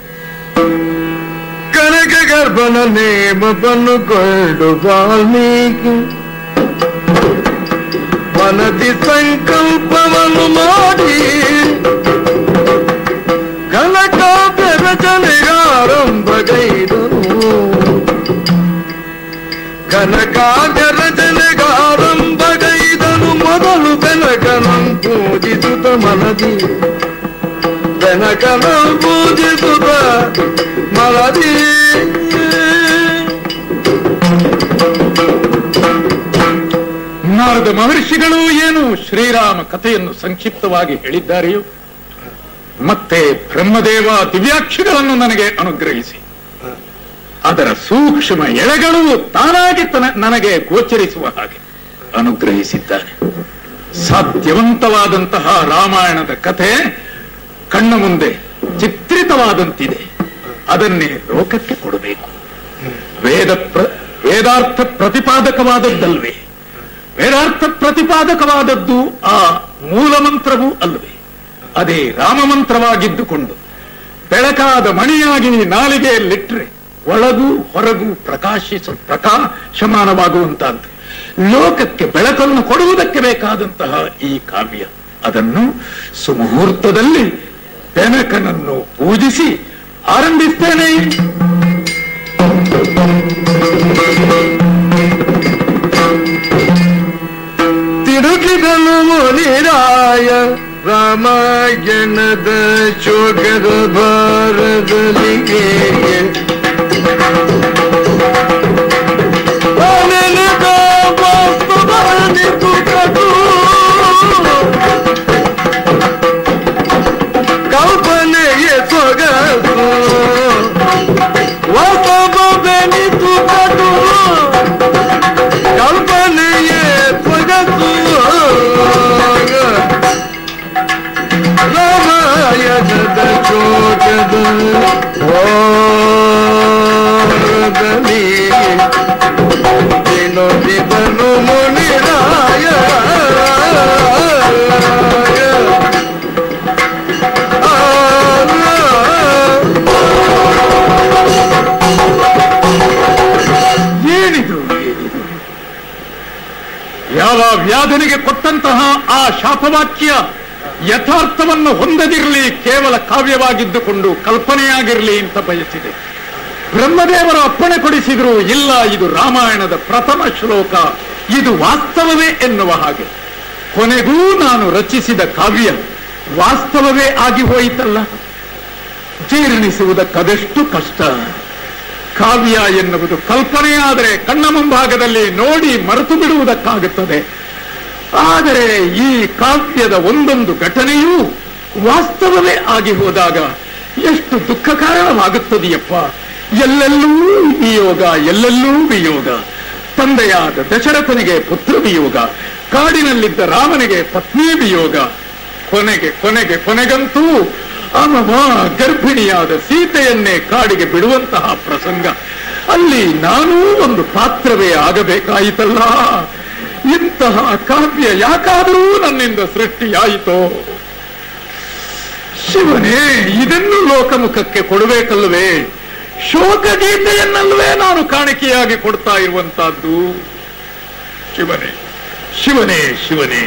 ಕನಕ ಗರ್ಭನ ನೇಮವನ್ನು ಕೊಂಡು ವಾಲ್ಮೀಕಿ ಮನದಿ ಸಂಕಲ್ಪವನ್ನು ಮಾಡಿ ಕನಕಾವ್ಯ ರಚನೆಗಾರಂಭಗೈದನು ಕನಕಾವ್ಯ ರಚನೆಗಾರಂಭಗೈದನು ಮೊದಲು ಬೆನಕನಂ ಪೂಜಿಸುತ್ತ ಮನದಿ ಬೆನಕನ ಪೂಜಿಸುತ್ತ ಮಲದಿ ನಾರದ ಮಹರ್ಷಿಗಳು ಏನು ಶ್ರೀರಾಮ ಕಥೆಯನ್ನು ಸಂಕ್ಷಿಪ್ತವಾಗಿ ಹೇಳಿದ್ದಾರೆಯೋ ಮತ್ತೆ ಬ್ರಹ್ಮದೇವ ದಿವ್ಯಾಕ್ಷಗಳನ್ನು ನನಗೆ ಅನುಗ್ರಹಿಸಿ ಅದರ ಸೂಕ್ಷ್ಮ ಎಳೆಗಳು ತಾನಾಗಿ ತನ- ನನಗೆ ಗೋಚರಿಸುವ ಹಾಗೆ ಅನುಗ್ರಹಿಸಿದ್ದಾನೆ ಸಾಧ್ಯವಂತವಾದಂತಹ ರಾಮಾಯಣದ ಕಥೆ ಕಣ್ಣ ಮುಂದೆ ಚಿತ್ರಿತವಾದಂತಿದೆ ಅದನ್ನೇ ಲೋಕಕ್ಕೆ ಕೊಡಬೇಕು ವೇದ ಪ್ರ- ವೇದಾರ್ಥ ಪ್ರತಿಪಾದಕವಾದದ್ದಲ್ವೇ ವೇದಾರ್ಥ ಪ್ರತಿಪಾದಕವಾದದ್ದು ಆ ಮೂಲ ಮಂತ್ರವೂ ಅಲ್ವೇ ಅದೇ ರಾಮ ಮಂತ್ರವಾಗಿದ್ದುಕೊಂಡು ಬೆಳಕಾದ ಮಣಿಯಾಗಿ ನಾಲಿಗೆಯಲ್ಲಿಟ್ರೆ ಒಳಗೂ ಹೊರಗೂ ಪ್ರಕಾಶಿಸ ಪ್ರಕಾಶಮಾನವಾಗುವಂತಹದ್ದು ಲೋಕಕ್ಕೆ ಬೆಳಕನ್ನು ಕೊಡುವುದಕ್ಕೆ ಬೇಕಾದಂತಹ ಈ ಕಾವ್ಯ ಅದನ್ನು ಸುಮುಹೂರ್ತದಲ್ಲಿ ಬೆನಕನನ್ನು ಪೂಜಿಸಿ ಆರಂಭಿಸ್ತೇನೆ ತಿರುಗಿದನು ಮುನಿರಾಯ ರಾಮಾಯಣದ ಶೋಕದ ಭಾರದಲ್ಲಿಗೆ ಅನೆನೆದ ವಾಸ್ತವನಿತು ಕಟು. ಕಲ್ಪನೆಯ ಸೊಗಸು ವಾಸ್ತವವೆನಿತು ಕಟು ಕಲ್ಪನೆಯೇ ಸೊಗಸು ರಾಮಾಯಣದ ಚೋಟದ ಓರದಲ್ಲಿ ವಿನೋದಿದನು ಮುನಿರಾಯ ಏನಿದು ಏನಿದು ಯಾವ ವ್ಯಾಧನಿಗೆ ಕೊಟ್ಟಂತಹ ಆ ಶಾಪವಾಕ್ಯ ಯಥಾರ್ಥವನ್ನು ಹೊಂದದಿರಲಿ ಕೇವಲ ಕಾವ್ಯವಾಗಿದ್ದುಕೊಂಡು ಕಲ್ಪನೆಯಾಗಿರಲಿ ಅಂತ ಬಯಸಿದೆ ಬ್ರಹ್ಮದೇವರು ಅಪ್ಪಣೆ ಕೊಡಿಸಿದ್ರು ಇಲ್ಲ ಇದು ರಾಮಾಯಣದ ಪ್ರಥಮ ಶ್ಲೋಕ ಇದು ವಾಸ್ತವವೇ ಎನ್ನುವ ಹಾಗೆ ಕೊನೆಗೂ ನಾನು ರಚಿಸಿದ ಕಾವ್ಯ ವಾಸ್ತವವೇ ಆಗಿ ಹೋಯಿತಲ್ಲ ಜೀರ್ಣಿಸುವುದಕ್ಕದೆಷ್ಟು ಕಷ್ಟ ಕಾವ್ಯ ಎನ್ನುವುದು ಕಲ್ಪನೆಯಾದರೆ ಕಣ್ಣ ಮುಂಭಾಗದಲ್ಲಿ ನೋಡಿ ಮರೆತು ಬಿಡುವುದಕ್ಕಾಗುತ್ತದೆ ಆದರೆ ಈ ಕಾವ್ಯದ ಒಂದೊಂದು ಘಟನೆಯೂ ವಾಸ್ತವವೇ ಆಗಿ ಹೋದಾಗ ಎಷ್ಟು ದುಃಖ ಕಾರಣವಾಗುತ್ತದೆಯಪ್ಪ ಎಲ್ಲೆಲ್ಲೂ ವಿಯೋಗ ಎಲ್ಲೆಲ್ಲೂ ವಿಯೋಗ ತಂದೆಯಾದ ದಶರಥನಿಗೆ ಪುತ್ರ ವಿಯೋಗ ಕಾಡಿನಲ್ಲಿದ್ದ ರಾಮನಿಗೆ ಪತ್ನಿ ವಿಯೋಗ ಕೊನೆಗೆ ಕೊನೆಗೆ ಕೊನೆಗಂತೂ ಅಮಮ ಗರ್ಭಿಣಿಯಾದ ಸೀತೆಯನ್ನೇ ಕಾಡಿಗೆ ಬಿಡುವಂತಹ ಪ್ರಸಂಗ ಅಲ್ಲಿ ನಾನೂ ಒಂದು ಪಾತ್ರವೇ ಆಗಬೇಕಾಯಿತಲ್ಲ ಇಂತಹ ಕಾವ್ಯ ಯಾಕಾದರೂ ನನ್ನಿಂದ ಸೃಷ್ಟಿಯಾಯಿತೋ ಶಿವನೇ ಇದನ್ನು ಲೋಕಮುಖಕ್ಕೆ ಕೊಡಬೇಕಲ್ವೇ ಶೋಕಗೀತೆಯನ್ನಲ್ವೇ ನಾನು ಕಾಣಿಕೆಯಾಗಿ ಕೊಡ್ತಾ ಇರುವಂತಹದ್ದು ಶಿವನೇ ಶಿವನೇ ಶಿವನೇ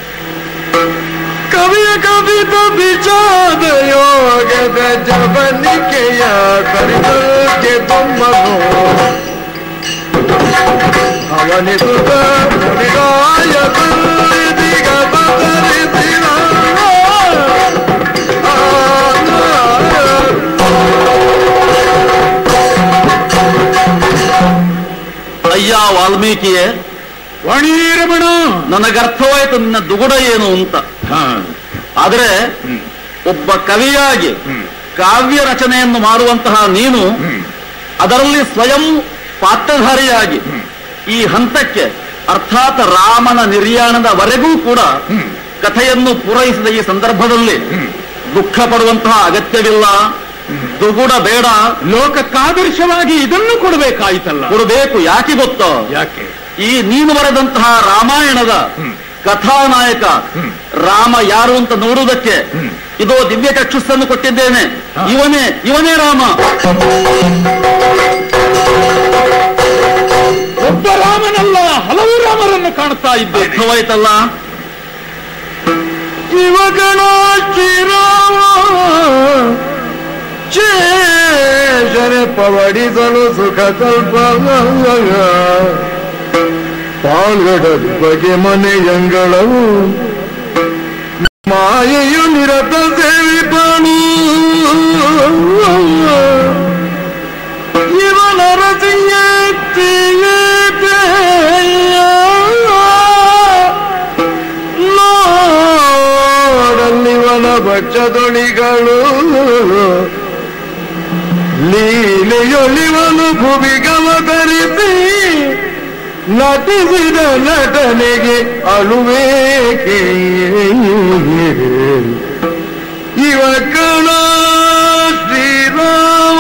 ಕವಿಯ ಕವಿತ ವಿಚಾದ ಯೋಗದ ಜವನಿಕೆಯ ಕರಿದಕ್ಕೆ ಬೊಮ್ಮನು ಅವನಿಸುತ್ತ ಮುನಿರಾಯ ದಿಗ ಬದಲಿಸಿದ ಅಯ್ಯ ವಾಲ್ಮೀಕಿಯೇ ವಾಣಿರಮಣ ನನಗರ್ಥವಾಯಿತು ನಿನ್ನ ದುಗುಡ ಏನು ಅಂತ ಹಾ ಆದರೆ ಹ್ಮ್. ಒಬ್ಬ ಕವಿಯಾಗಿ ಹ್ಮ್. ಕಾವ್ಯ ರಚನೆಯನ್ನು ಮಾಡುವಂತಹ ನೀನು ಹ್ಮ್. ಅದರಲ್ಲಿ ಸ್ವಯಂ ಪಾತ್ರಧಾರಿಯಾಗಿ ಹ್ಮ್. ಈ ಹಂತಕ್ಕೆ ಅರ್ಥಾತ್ ರಾಮನ ನಿರ್ಯಾಣದವರೆಗೂ ಕೂಡ ಹ್ಮ್. ಕಥೆಯನ್ನು ಪೂರೈಸಿದ ಈ ಸಂದರ್ಭದಲ್ಲಿ ಹ್ಮ್. ದುಃಖ ಪಡುವಂತಹ ಅಗತ್ಯವಿಲ್ಲ ದುಗುಡ ಬೇಡ ಲೋಕಕ್ಕಾದರ್ಶವಾಗಿ ಇದನ್ನು ಕೊಡಬೇಕಾಯ್ತಲ್ಲ ಕೊಡಬೇಕು ಯಾಕೆ ಗೊತ್ತೋ ಯಾಕೆ ಈ ನೀನು ಬರೆದಂತಹ ರಾಮಾಯಣದ ಕಥಾನಾಯಕ ರಾಮ ಯಾರು ಅಂತ ನೋಡುವುದಕ್ಕೆ ಇದೋ ದಿವ್ಯ ಚಕ್ಷುಸ್ಸನ್ನು ಕೊಟ್ಟಿದ್ದೇನೆ ಇವನೇ ಇವನೇ ರಾಮ ಒಬ್ಬ ರಾಮನಲ್ಲ ಹಲವು ರಾಮರನ್ನು ಕಾಣ್ತಾ ಇದ್ದೇನೆ ಅರ್ಥವಾಯ್ತಲ್ಲ ಶಿವಗಣ ಶ್ರೀರಾಮ ಶೇಷನೆ ಪವಡಿಸಲು ಸುಖ ಸ್ವಲ್ಪ ಪಾಲ್ಗಡ ಬಗೆ ಮನೆಯಂಗಳವು ಮಾಯೆಯು ನಿರತ ಸೇವಿಪಣು ಇವನ ನೋಡಲ್ಲಿವನ ಭಕ್ಷದೊಳಿಗಳು ಲೀಲೆಯೊಲಿವನು ಭುವಿಗವತರಿಸಿ ನಟಿಸಿದ ನಟನೆಗೆ ಅಳುವೇಕೆ ಇವ ಕಣ ಶ್ರೀರಾಮ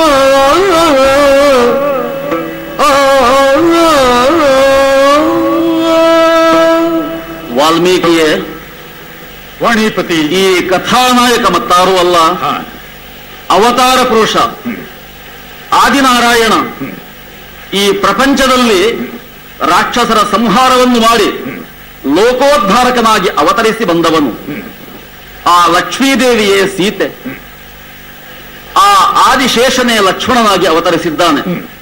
ವಾಲ್ಮೀಕಿಯೇ ವಾಣಿಪತಿ ಈ ಕಥಾನಾಯಕ ಮತ್ತಾರೂ ಅಲ್ಲ ಹಾ, ಅವತಾರ ಪುರುಷ ಆದಿನಾರಾಯಣ ಈ ಪ್ರಪಂಚದಲ್ಲಿ ರಾಕ್ಷಸರ ಸಂಹಾರವನ್ನು ಮಾಡಿ ಲೋಕೋದ್ಧಾರಕನಾಗಿ ಅವತರಿಸಿ ಬಂದವನು ಆ ಲಕ್ಷ್ಮೀದೇವಿಯೇ ಸೀತೆ ಆ ಆದಿಶೇಷನೇ ಲಕ್ಷ್ಮಣನಾಗಿ ಅವತರಿಸಿದ್ದಾನೆ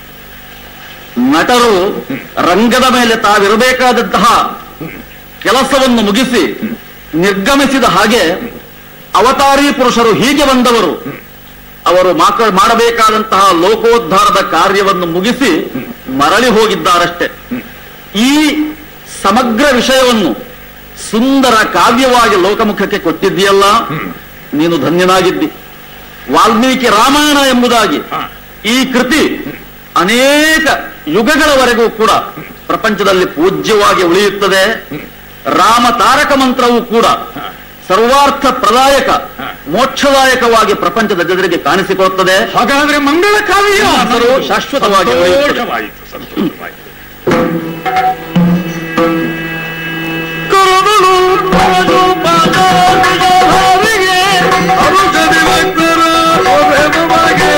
ನಟರು ರಂಗದ ಮೇಲೆ ತಾವಿರಬೇಕಾದಂತಹ ಕೆಲಸವನ್ನು ಮುಗಿಸಿ ನಿರ್ಗಮಿಸಿದ ಹಾಗೆ ಅವತಾರಿ ಪುರುಷರು ಹೀಗೆ ಬಂದವರು ಅವರು ಮಾಕ ಮಾಡಬೇಕಾದಂತಹ ಲೋಕೋದ್ಧಾರದ ಕಾರ್ಯವನ್ನು ಮುಗಿಸಿ ಮರಳಿ ಹೋಗಿದ್ದಾರಷ್ಟೆ ಈ ಸಮಗ್ರ ವಿಷಯವನ್ನು ಸುಂದರ ಕಾವ್ಯವಾಗಿ ಲೋಕಮುಖಕ್ಕೆ ಕೊಟ್ಟಿದ್ದೀಯಲ್ಲ ನೀನು ಧನ್ಯನಾಗಿದ್ದಿ ವಾಲ್ಮೀಕಿ ರಾಮಾಯಣ ಎಂಬುದಾಗಿ ಈ ಕೃತಿ ಅನೇಕ ಯುಗಗಳವರೆಗೂ ಕೂಡ ಪ್ರಪಂಚದಲ್ಲಿ ಪೂಜ್ಯವಾಗಿ ಉಳಿಯುತ್ತದೆ ರಾಮ ತಾರಕ ಮಂತ್ರವು ಕೂಡ ಸರ್ವಾರ್ಥ ಪ್ರದಾಯಕ ಮೋಕ್ಷದಾಯಕವಾಗಿ ಪ್ರಪಂಚದ ಜನರಿಗೆ ಕಾಣಿಸಿಕೊಳ್ಳುತ್ತದೆ ಹಾಗಾದ್ರೆ ಮಂಗಳ ಕಾವ್ಯ ಹೆಸರು ಶಾಶ್ವತವಾಗಿ ಉಳಿಯುತ್ತದೆ. ಸಂತೋಷವಾಯಿತು ಸಂತೋಷವಾಯಿತು ಕರದಳು ಪರದು ಪಾದಾರಿಗೆ ಔಷಧಿ ಭಕ್ತರ ಒಬ್ಬೆಬ್ಬಗೆ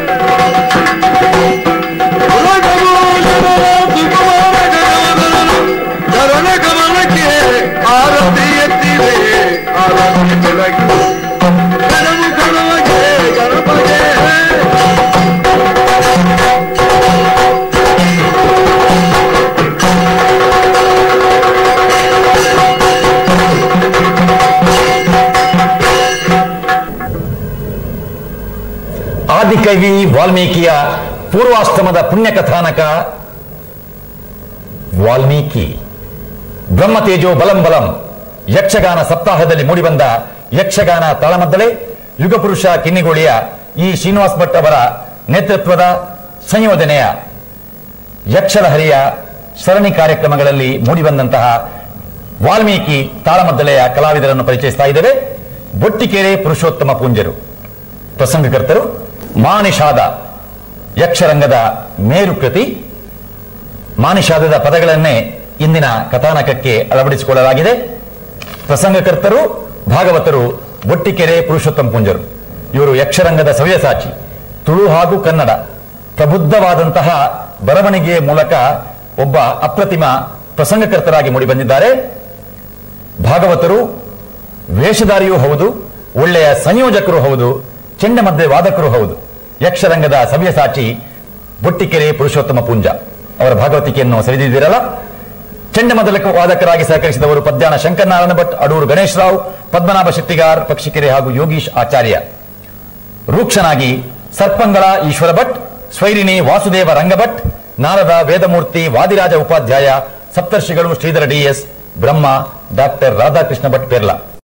ಉಲಗವು ಜನರ ಸುಕುಮಾರ ಗಣವದನು ಚರಣ ಕಮಲಕ್ಕೆ ಆರತಿ ಎತ್ತಿದೆ ಆರತಿ ಬೆಳಗಿ ಗಣವು ಗಣವಗೆ ಗಣಪಗೆ ಆದಿಕವಿ ವಾಲ್ಮೀಕಿಯ ಪೂರ್ವಾಶ್ರಮದ ಪುಣ್ಯಕಥಾನಕ ವಾಲ್ಮೀಕಿ ಬ್ರಹ್ಮತೇಜೋ ಬಲಂ ಬಲಂ ಯಕ್ಷಗಾನ ಸಪ್ತಾಹದಲ್ಲಿ ಮೂಡಿಬಂದ ಯಕ್ಷಗಾನ ತಾಳಮದ್ದಳೆ ಯುಗಪುರುಷ ಕಿನ್ನಿಗೋಳಿಯ ಈ ಶ್ರೀನಿವಾಸ್ ಭಟ್ ಅವರ ನೇತೃತ್ವದ ಸಂಯೋಜನೆಯ ಯಕ್ಷಲಹರಿಯ ಸರಣಿ ಕಾರ್ಯಕ್ರಮಗಳಲ್ಲಿ ಮೂಡಿಬಂದಂತಹ ವಾಲ್ಮೀಕಿ ತಾಳಮದ್ದಳೆಯ ಕಲಾವಿದರನ್ನು ಪರಿಚಯಿಸ್ತಾ ಇದ್ದೇವೆ ಬೊಟ್ಟಿಕೆರೆ ಪುರುಷೋತ್ತಮ ಪೂಂಜರು ಪ್ರಸಂಗಕರ್ತರು ಮಾನಿಷಾದ ಯಕ್ಷರಂಗದ ಮೇರು ಕೃತಿ ಮಾನಿಷಾದದ ಪದಗಳನ್ನೇ ಇಂದಿನ ಕಥಾನಕಕ್ಕೆ ಅಳವಡಿಸಿಕೊಳ್ಳಲಾಗಿದೆ ಪ್ರಸಂಗಕರ್ತರು ಭಾಗವತರು ಬೊಟ್ಟಿಕೆರೆ ಪುರುಷೋತ್ತಮ ಪುಂಜರು ಇವರು ಯಕ್ಷರಂಗದ ಸವ್ಯಸಾಚಿ ತುಳು ಹಾಗೂ ಕನ್ನಡ ಪ್ರಬುದ್ಧವಾದಂತಹ ಬರವಣಿಗೆಯ ಮೂಲಕ ಒಬ್ಬ ಅಪ್ರತಿಮ ಪ್ರಸಂಗಕರ್ತರಾಗಿ ಮೂಡಿಬಂದಿದ್ದಾರೆ ಭಾಗವತರು ವೇಷಧಾರಿಯೂ ಹೌದು ಒಳ್ಳೆಯ ಸಂಯೋಜಕರು ಹೌದು ಚೆಂಡಮದ್ದೆ ವಾದಕರು ಹೌದು ಯಕ್ಷರಂಗದ ಸವ್ಯಸಾಚಿ ಬೊಟ್ಟಿಕೆರೆ ಪುರುಷೋತ್ತಮ ಪುಂಜ ಅವರ ಭಾಗವತಿಕೆಯನ್ನು ಸರಿದಿದ್ದೀರಲ್ಲ ಚೆಂಡಮದ್ದಲ ವಾದಕರಾಗಿ ಸಹಕರಿಸಿದವರು ಪದ್ಯಾಣ ಶಂಕರನಾರಾಯಣ ಭಟ್ ಅಡೂರು ಗಣೇಶ್ ರಾವ್ ಪದ್ಮನಾಭ ಶೆಟ್ಟಿಗಾರ್ ಪಕ್ಷಿಕೆರೆ ಹಾಗೂ ಯೋಗೀಶ್ ಆಚಾರ್ಯ ರೂಕ್ಷನಾಗಿ ಸರ್ಪಂಗಳ ಈಶ್ವರ ಭಟ್ ಸ್ವೈರಿಣಿ ವಾಸುದೇವ ರಂಗಭಟ್ ನಾರದ ವೇದಮೂರ್ತಿ ವಾದಿರಾಜ ಉಪಾಧ್ಯಾಯ ಸಪ್ತರ್ಷಿಗಳು ಶ್ರೀಧರ ಡಿಎಸ್ ಬ್ರಹ್ಮ ಡಾಕ್ಟರ್ ರಾಧಾಕೃಷ್ಣ ಭಟ್ ಪೆರ್ಲಾ